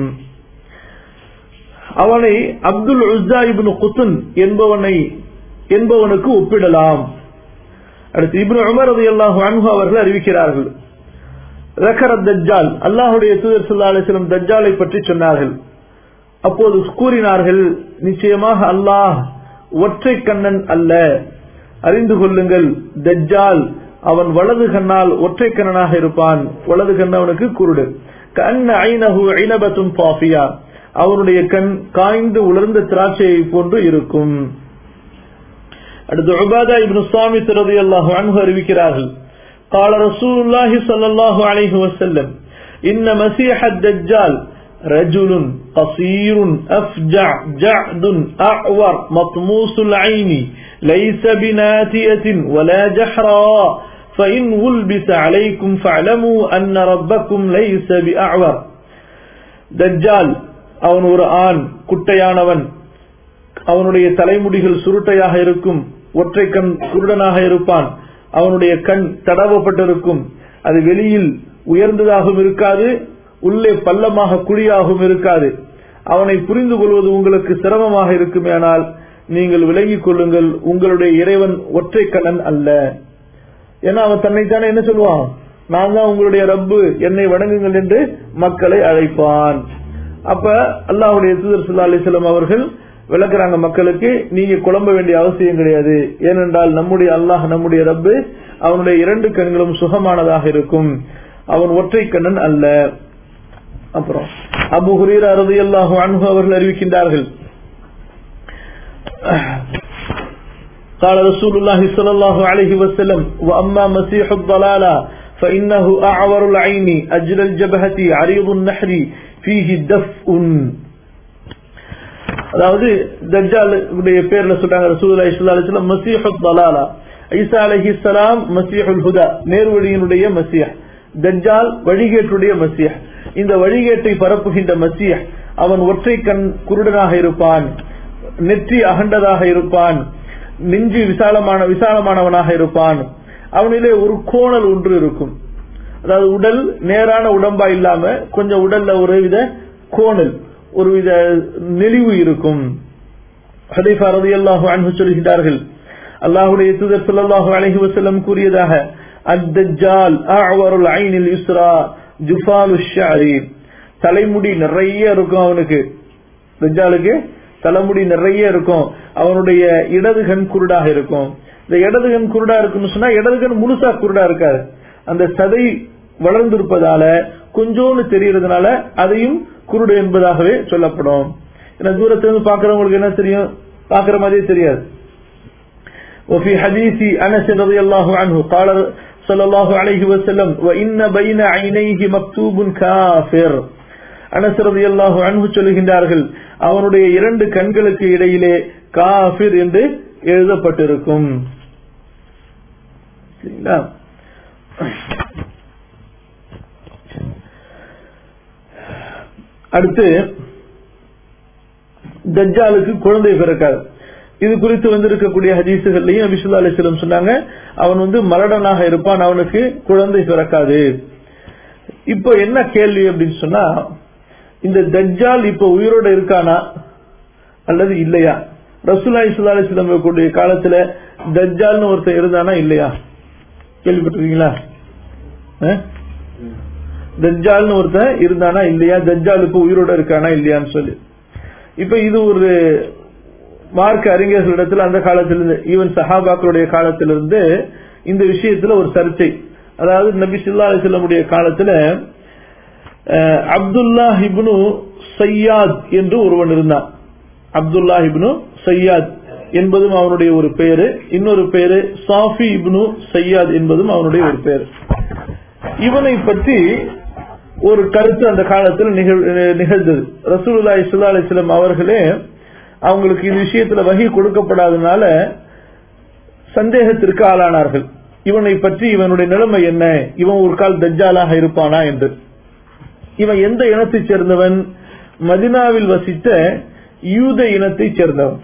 அவனை அப்துல் உஸ்தா இப்னு குத்துன் என்பவனை என்பவனுக்கு ஒப்பிடலாம் அடுத்து இப்னு உமர் ரதி அல்லாஹு அன்ஹு அவர்கள் அறிவிக்கிறார்கள் ரக்கரத் தஜ்ஜால் அல்லாஹுடைய தூதர் சல்லா அலிஸ்லம் தஜ்ஜாலை பற்றி சொன்னார்கள் அப்போது கூறினார்கள் நிச்சயமாக அல்லாஹ் ஒற்றை கண்ணன் அல்ல அறிந்து கொள்ளுங்கள் தஜ்ஜால் அவன் வலது கண்ணால் ஒற்றை கண்ணனாக இருப்பான் வலது கண் அவனுக்கு குருடு கண் ஐநகு ஐனபத்தும் பாஃபியா அவனுடைய கண் காய்ந்து உலர்ந்த திராட்சையை போன்று இருக்கும் அடுத்து உபாதா இப்னு சுவாமி ரதி அல்லாஹு அன்ஹு அறிவிக்கிறார்கள் قال رسول الله صلى الله عليه وسلم إن مسيح الدجال رجل قصير أفجع جعد أعور مطموس العين ليس بناتئة ولا جحراء فإن غلبس عليكم فاعلموا أن ربكم ليس بأعور دجال அவன் ஒரு ஆண் குட்டையானவன் அவனுடைய தலைமுடிகள் சுருட்டையாக இருக்கும் ஒற்றை கண் குருடனாக இருப்பான் அவனுடைய கண் தடவப்பட்டிருக்கும் அது வெளியில் உயர்ந்ததாகவும் இருக்காது உள்ளே பள்ளமாக குழியாகவும் இருக்காது அவனை புரிந்து கொள்வது உங்களுக்கு சிரமமாக இருக்குமேனால் நீங்கள் விலகிக் கொள்ளுங்கள் உங்களுடைய இறைவன் ஒற்றை கண்ணன் அல்ல ஏன்னா அவன் தன்னைத்தானே என்ன சொல்லுவான் நான் தான் உங்களுடைய ரப்பு என்னை வணங்குங்கள் என்று மக்களை அழைப்பான் அப்ப அல்லாஹுடைய தூதர் சுல்லா அலிஸ்லாம் அவர்கள் விளக்குறாங்க மக்களுக்கு நீங்க குழம்ப வேண்டிய அவசியம் கிடையாது ஏனென்றால் நம்முடைய அல்லாஹ் நம்முடைய ரப்பு அவனுடைய இரண்டு கண்களும் சுகமானதாக இருக்கும் அவன் ஒற்றை கண்ணன் அல்ல அப்புறம் அபு ஹுரீரா ரலியல்லாஹு அன்ஹு அவர்கள் அறிவிக்கின்றார்கள் قال رسول الله صلى الله عليه وسلم وأما مسيح الضلالة فإنه أعور العين أجل الجبهة عريض النحر فيه دفء அதாவது தஜ்ஜாலுடைய பேர்ல சொல்றாங்க ரசூலுல்லாஹி ஸல்லல்லாஹு அலைஹி வஸல்லம் மஸீஹுத் தலாலா ஈசா அலைஹிஸ்ஸலாம் மஸீஹுல் ஹுதா நேர்வழியினுடைய மஸீஹ் தஜ்ஜால் வழிகேட்டுடைய மஸீஹ் இந்த வழிகேட்டை பரப்புகின்ற மஸீஹ் அவன் ஒற்றை கண் குருடனாக இருப்பான் நெற்றி அகண்டதாக இருப்பான் நெஞ்சு விசாலமான விசாலமானவனாக இருப்பான் அவனிலே ஒரு கோணல் ஒன்று இருக்கும் அதாவது உடல் நேரான உடம்பா இல்லாம கொஞ்சம் உடல்ல ஒரு வித கோணல் ஒரு வித நெளிவு இருக்கும் ஹதீஃபா ரலியல்லாஹு அன்ஹு சொல்கிறார்கள் அல்லாஹ்வுடைய தூதர் ஸல்லல்லாஹு அலைஹி வஸல்லம் கூறியதாக அத்-தஜ்ஜால் அஅவருல் ஐனில் யுஸ்ரா ஜுஃபாலு ஷஅரி தலைமுடி நிறைய இருக்கும் அவனுக்கு தஜ்ஜாலுக்கு தலைமுடி நிறைய இருக்கும் அவனுடைய இடது கண் குருடாக இருக்கும் இந்த இடது கண் குருடா இருக்குன்னு சொன்னா இடது கண் முழுசா குருடா இருக்காது அந்த சதை வளர்ந்திருப்பதால கொஞ்சோன்னு தெரியறதுனால அதையும் குருடு என்பதாகவே சொல்லப்படும் ஏன்னா தூரத்திலிருந்து பாக்குறவங்களுக்கு என்ன தெரியும் பாக்குற மாதிரியே தெரியாது وفي حديث أنس رضي الله عنه قال صلى الله عليه وسلم وإن بين عينيه مكتوب كافر அனஸ் ரலியல்லாஹு அன்ஹு சொல்லுகின்றார்கள் அவனுடைய இரண்டு கண்களுக்கு இடையிலே காஃபிர் என்று எழுதப்பட்டிருக்கும் சரிங்களா அடுத்து தஜ்ஜாலுக்கு குழந்தை பிறக்காது இது குறித்து வந்திருக்கக்கூடிய ஹதீசுகள்லையும் அபிசுல்லா அலிஸ்லம் சொன்னாங்க அவன் வந்து மலடனாக இருப்பான் அவனுக்கு குழந்தை பிறக்காது இப்போ என்ன கேள்வி அப்படின்னு சொன்னா இந்த தஜ்ஜால் இப்ப உயிரோட இருக்கானா அல்லது இல்லையா ரசூல்லா இஸ்லா அலிஸ்லம் கூடிய காலத்துல தஜ்ஜால்னு ஒருத்தர் இருந்தானா இல்லையா கேள்விப்பட்டிருக்கீங்களா அஹ்? தஜ்ஜால்னு ஒருத்தன் இருந்தானா இல்லையா தஜ்ஜால் இப்ப உயிரோட இருக்கானா இல்லையான்னு சொல்லி இப்ப இது ஒரு மார்க் அறிஞர்களிடத்துல அந்த காலத்திலிருந்து ஈவன் சஹாபாக்களுடைய காலத்திலிருந்து இந்த விஷயத்துல ஒரு சர்ச்சை அதாவது நபி சொல்லா அலிஸ்லமுடைய காலத்துல அஹ், அப்துல்லா இப்னு சையாத் என்று ஒருவன் இருந்தான் அப்துல்லா இப்னு சையாத் என்பதும் அவனுடைய ஒரு பெயரு இன்னொரு பெயரு சாஃபி இப்னு சையாத் என்பதும் அவனுடைய ஒரு பெயர் இவனை பற்றி ஒரு கருத்து அந்த காலத்தில் நிகழ்- நிகழ்ந்தது ரசூலுல்லாஹி ஸல்லல்லாஹு அலைஹி வஸல்லம் அவர்களே அவங்களுக்கு இந்த விஷயத்துல வகி கொடுக்கப்படாதனால சந்தேகத்திற்கு ஆளானார்கள் இவனை பற்றி இவனுடைய நிலைமை என்ன இவன் ஒரு கால் தஜ்ஜாலாக இருப்பானா என்று இவன் எந்த இனத்தைச் சேர்ந்தவன் மதினாவில் வசித்த யூத இனத்தைச் சேர்ந்தவன்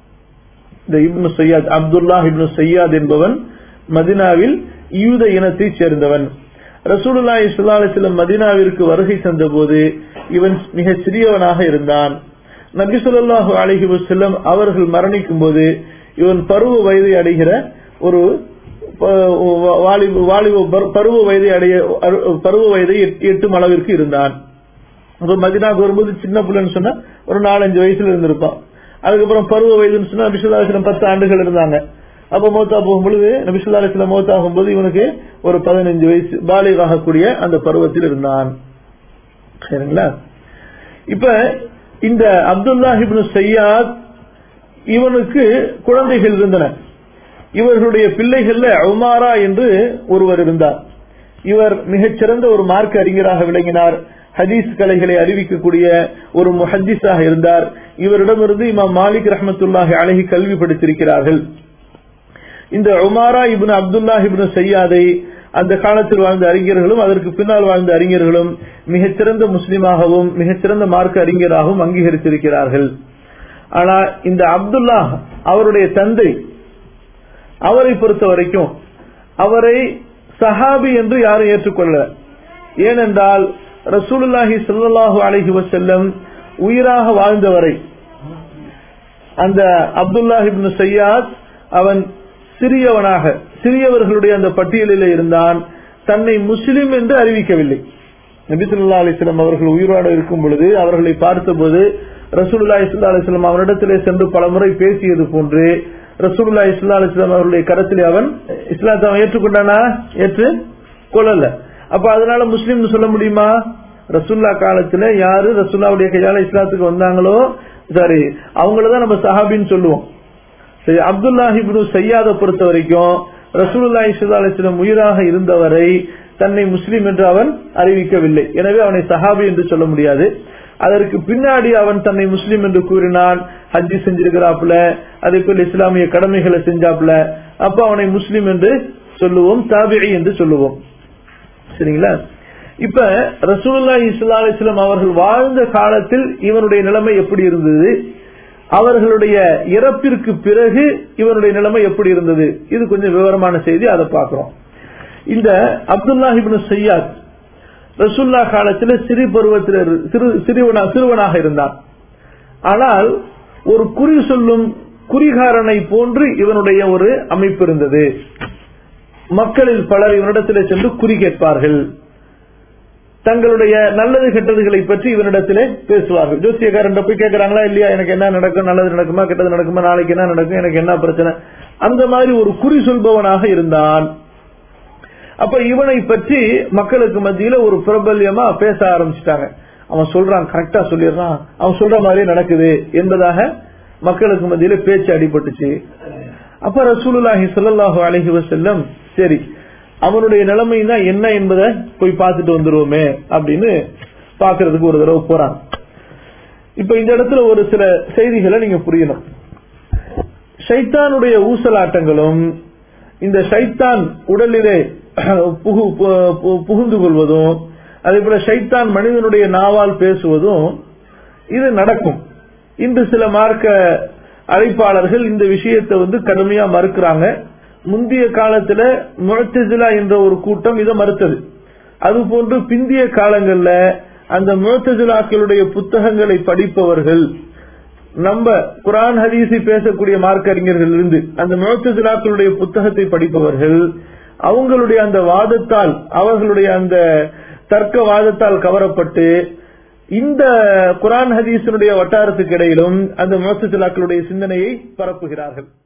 இந்த இப்னு சையாத் அப்துல்லா இப்னு சையாத் என்பவன் மதினாவில் யூத இனத்தைச் சேர்ந்தவன் ரசூலுல்லாஹி ஸல்லல்லாஹு அலைஹி வஸல்லம் மதீனாவிற்கு வருகை தந்தபோது இவன் மிக சிறியவனாக இருந்தான் நபி ஸல்லல்லாஹு அலைஹி வஸல்லம் அவர்கள் மரணிக்கும் போது இவன் பருவ வயதை அடைகிற ஒரு ப- வாலிப வாலிப பரு- பருவ வயதை அடைய அரு- பருவ வயதை எட்டு- எட்டும் அளவிற்கு இருந்தான் அப்ப மதினாவுக்கு வரும்போது சின்ன பிள்ளைன்னு சொன்னா ஒரு நாலஞ்சு வயசுல இருந்திருப்பான் அதுக்கப்புறம் பருவ வயதுன்னு சொன்னா நபிசுல்லாஸ்லம் பத்து ஆண்டுகள் இருந்தாங்க அப்ப மௌத்தா போகும்பொழுது நபிசுல்லாஸ்லம் மௌத்தாகும் போது இவனுக்கு ஒரு பதினஞ்சு வயசு பாலிகாகக்கூடிய அந்த பருவத்தில் இருந்தான் சரிங்களா இப்ப இந்த அப்துல்லா இப்னு சையாத் இவனுக்கு குழந்தைகள் இருந்தன இவர்களுடைய பிள்ளைகள்ல உமாரா என்று ஒருவர் இருந்தார் இவர் மிகச்சிறந்த ஒரு மார்க் அறிஞராக விளங்கினார் ஹதீஸ் கலைகளை அறிவிக்கக்கூடிய ஒரு முஹத்திஸாக இருந்தார் இவரிடமிருந்து இமாம் மாலிக் ரஹமத்துல்லாஹி அழகி கல்வி படித்திருக்கிறார்கள் இந்த உமாரா இப்னு அப்துல்லா இப்னு சையாதை அந்த காலத்தில் வாழ்ந்த அறிஞர்களும் அதற்கு பின்னால் வாழ்ந்த அறிஞர்களும் மிகச்சிறந்த முஸ்லிமாகவும் மிகச்சிறந்த மார்க்க அறிஞராகவும் அங்கீகரித்திருக்கிறார்கள் ஆனா இந்த அப்துல்லா அவருடைய தந்தை அவரை பொறுத்த வரைக்கும் அவரை சஹாபி என்று யாரும் ஏற்றுக்கொள்ள ஏனென்றால் ரசூலுல்லாஹி ஸல்லல்லாஹு அலைஹி வஸல்லம் உயிராக வாழ்ந்தவரை அந்த அப்துல்லா இப்னு சையாத் அவன் சிறியவனாக சிறியவர்களுடைய அந்த பட்டியலில் இருந்தான் தன்னை முஸ்லிம் என்று அறிவிக்கவில்லை நபிசுல்லா அலிஸ்லாம் அவர்கள் உயிரோடு இருக்கும் பொழுது அவர்களை பார்த்தபோது ரசூலுல்லா இஸ்லா அலிஸ்லாம் அவனிடத்திலே சென்று பலமுறை பேசியது போன்று ரசூலுல்லா இஸ்லா அலிஸ்லாம் அவர்களுடைய கரத்திலே அவன் இஸ்லாத்தை அவன் ஏற்றுக்கொண்டானா ஏற்று கொள்ளல அப்ப அதனால முஸ்லீம்னு சொல்ல முடியுமா ரசூல்லா காலத்துல யாரு ரசூல்லாவுடைய கையால இஸ்லாத்துக்கு வந்தாங்களோ சாரி அவங்களதான் நம்ம சஹாபின்னு சொல்லுவோம் சரி அப்துல்லாஹி இப்னு சையாதை பொறுத்த வரைக்கும் ரசூலுல்லாஹி ஸல்லல்லாஹு அலைஹி வஸல்லம் உயிராக இருந்தவரை தன்னை முஸ்லிம் என்று அவன் அறிவிக்கவில்லை எனவே அவனை சஹாபி என்று சொல்ல முடியாது அதற்கு பின்னாடி அவன் தன்னை முஸ்லிம் என்று கூறினான் ஹஜ்ஜி செஞ்சிருக்கிறாப்புல அதே போல இஸ்லாமிய கடமைகளை செஞ்சாப்புல அப்ப அவனை முஸ்லிம் என்று சொல்லுவோம் தாபிஇ என்று சொல்லுவோம் சரிங்களா இப்ப ரசூலுல்லாஹி ஸல்லல்லாஹு அலைஹி வஸல்லம் அவர்கள் வாழ்ந்த காலத்தில் இவனுடைய நிலைமை எப்படி இருந்தது அவர்களுடைய இறப்பிற்கு பிறகு இவனுடைய நிலைமை எப்படி இருந்தது இது கொஞ்சம் விவரமான செய்தி அதை பார்க்கிறோம் இந்த அப்துல்லாஹிபின் சையாத் ரசுல்லா காலத்தில் சிறு பருவத்தில் இரு- சிறு சிறுவனா சிறுவனாக இருந்தான் ஆனால் ஒரு குறி சொல்லும் குறிகாரனை போன்று இவனுடைய ஒரு அமைப்பு இருந்தது மக்களில் பலர் இவனிடத்தில் சென்று குறி கேட்பார்கள் தங்களுடைய நல்லது கெட்டதுகளை பற்றி இவனிடத்திலே பேசுவார்கள் ஜோசியக்காரன் போய் கேட்கறாங்களா இல்லையா எனக்கு என்ன நடக்கும் நல்லது நடக்குமா கெட்டது நடக்குமா நாளைக்கு என்ன நடக்கும் எனக்கு என்ன பிரச்சனை அந்த மாதிரி ஒரு குறி சொல்பவனாக இருந்தான் அப்ப இவனை பற்றி மக்களுக்கு மத்தியில ஒரு பிரபல்யமா பேச ஆரம்பிச்சிட்டாங்க அவன் சொல்றான் கரெக்டா சொல்லிடுறான் அவன் சொல்ற மாதிரியே நடக்குது என்பதாக மக்களுக்கு மத்தியில பேச்சு அடிபட்டுச்சு அப்ப ரசூலுல்லாஹி ஸல்லல்லாஹு அலைஹி வஸல்லம் சரி அவனுடைய நிலைமை தான் என்ன என்பதை போய் பார்த்துட்டு வந்துருவோமே அப்படின்னு பாக்குறதுக்கு ஒரு தடவை போறான் இப்ப இந்த இடத்துல ஒரு சில செய்திகளை நீங்க புரியணும் ஷைத்தானுடைய ஊசலாட்டங்களும் இந்த ஷைத்தான் உடலிலே புகு- பு- பு- புகுந்து கொள்வதும் அதே போல ஷைத்தான் மனிதனுடைய நாவால் பேசுவதும் இது நடக்கும் இன்று சில மார்க்க அழைப்பாளர்கள் இந்த விஷயத்தை வந்து கடுமையா மறுக்கிறாங்க முந்தைய காலத்துல முழத்தசிலா என்ற ஒரு கூட்டம் இதை மறுத்தது அதுபோன்று பிந்திய காலங்கள்ல அந்த முழத்தசிலாக்களுடைய புத்தகங்களை படிப்பவர்கள் நம்ம குரான் ஹதீஸை பேசக்கூடிய மார்க்க அறிஞர்கள் இருந்து அந்த முழத்தசிலாக்களுடைய புத்தகத்தை படிப்பவர்கள் அவங்களுடைய அந்த வாதத்தால் அவர்களுடைய அந்த தர்க்க வாதத்தால் கவரப்பட்டு இந்த குரான் ஹதீஸினுடைய வட்டாரத்துக்கு இடையிலும் அந்த முழத்தசிலாக்களுடைய சிந்தனையை பரப்புகிறார்கள்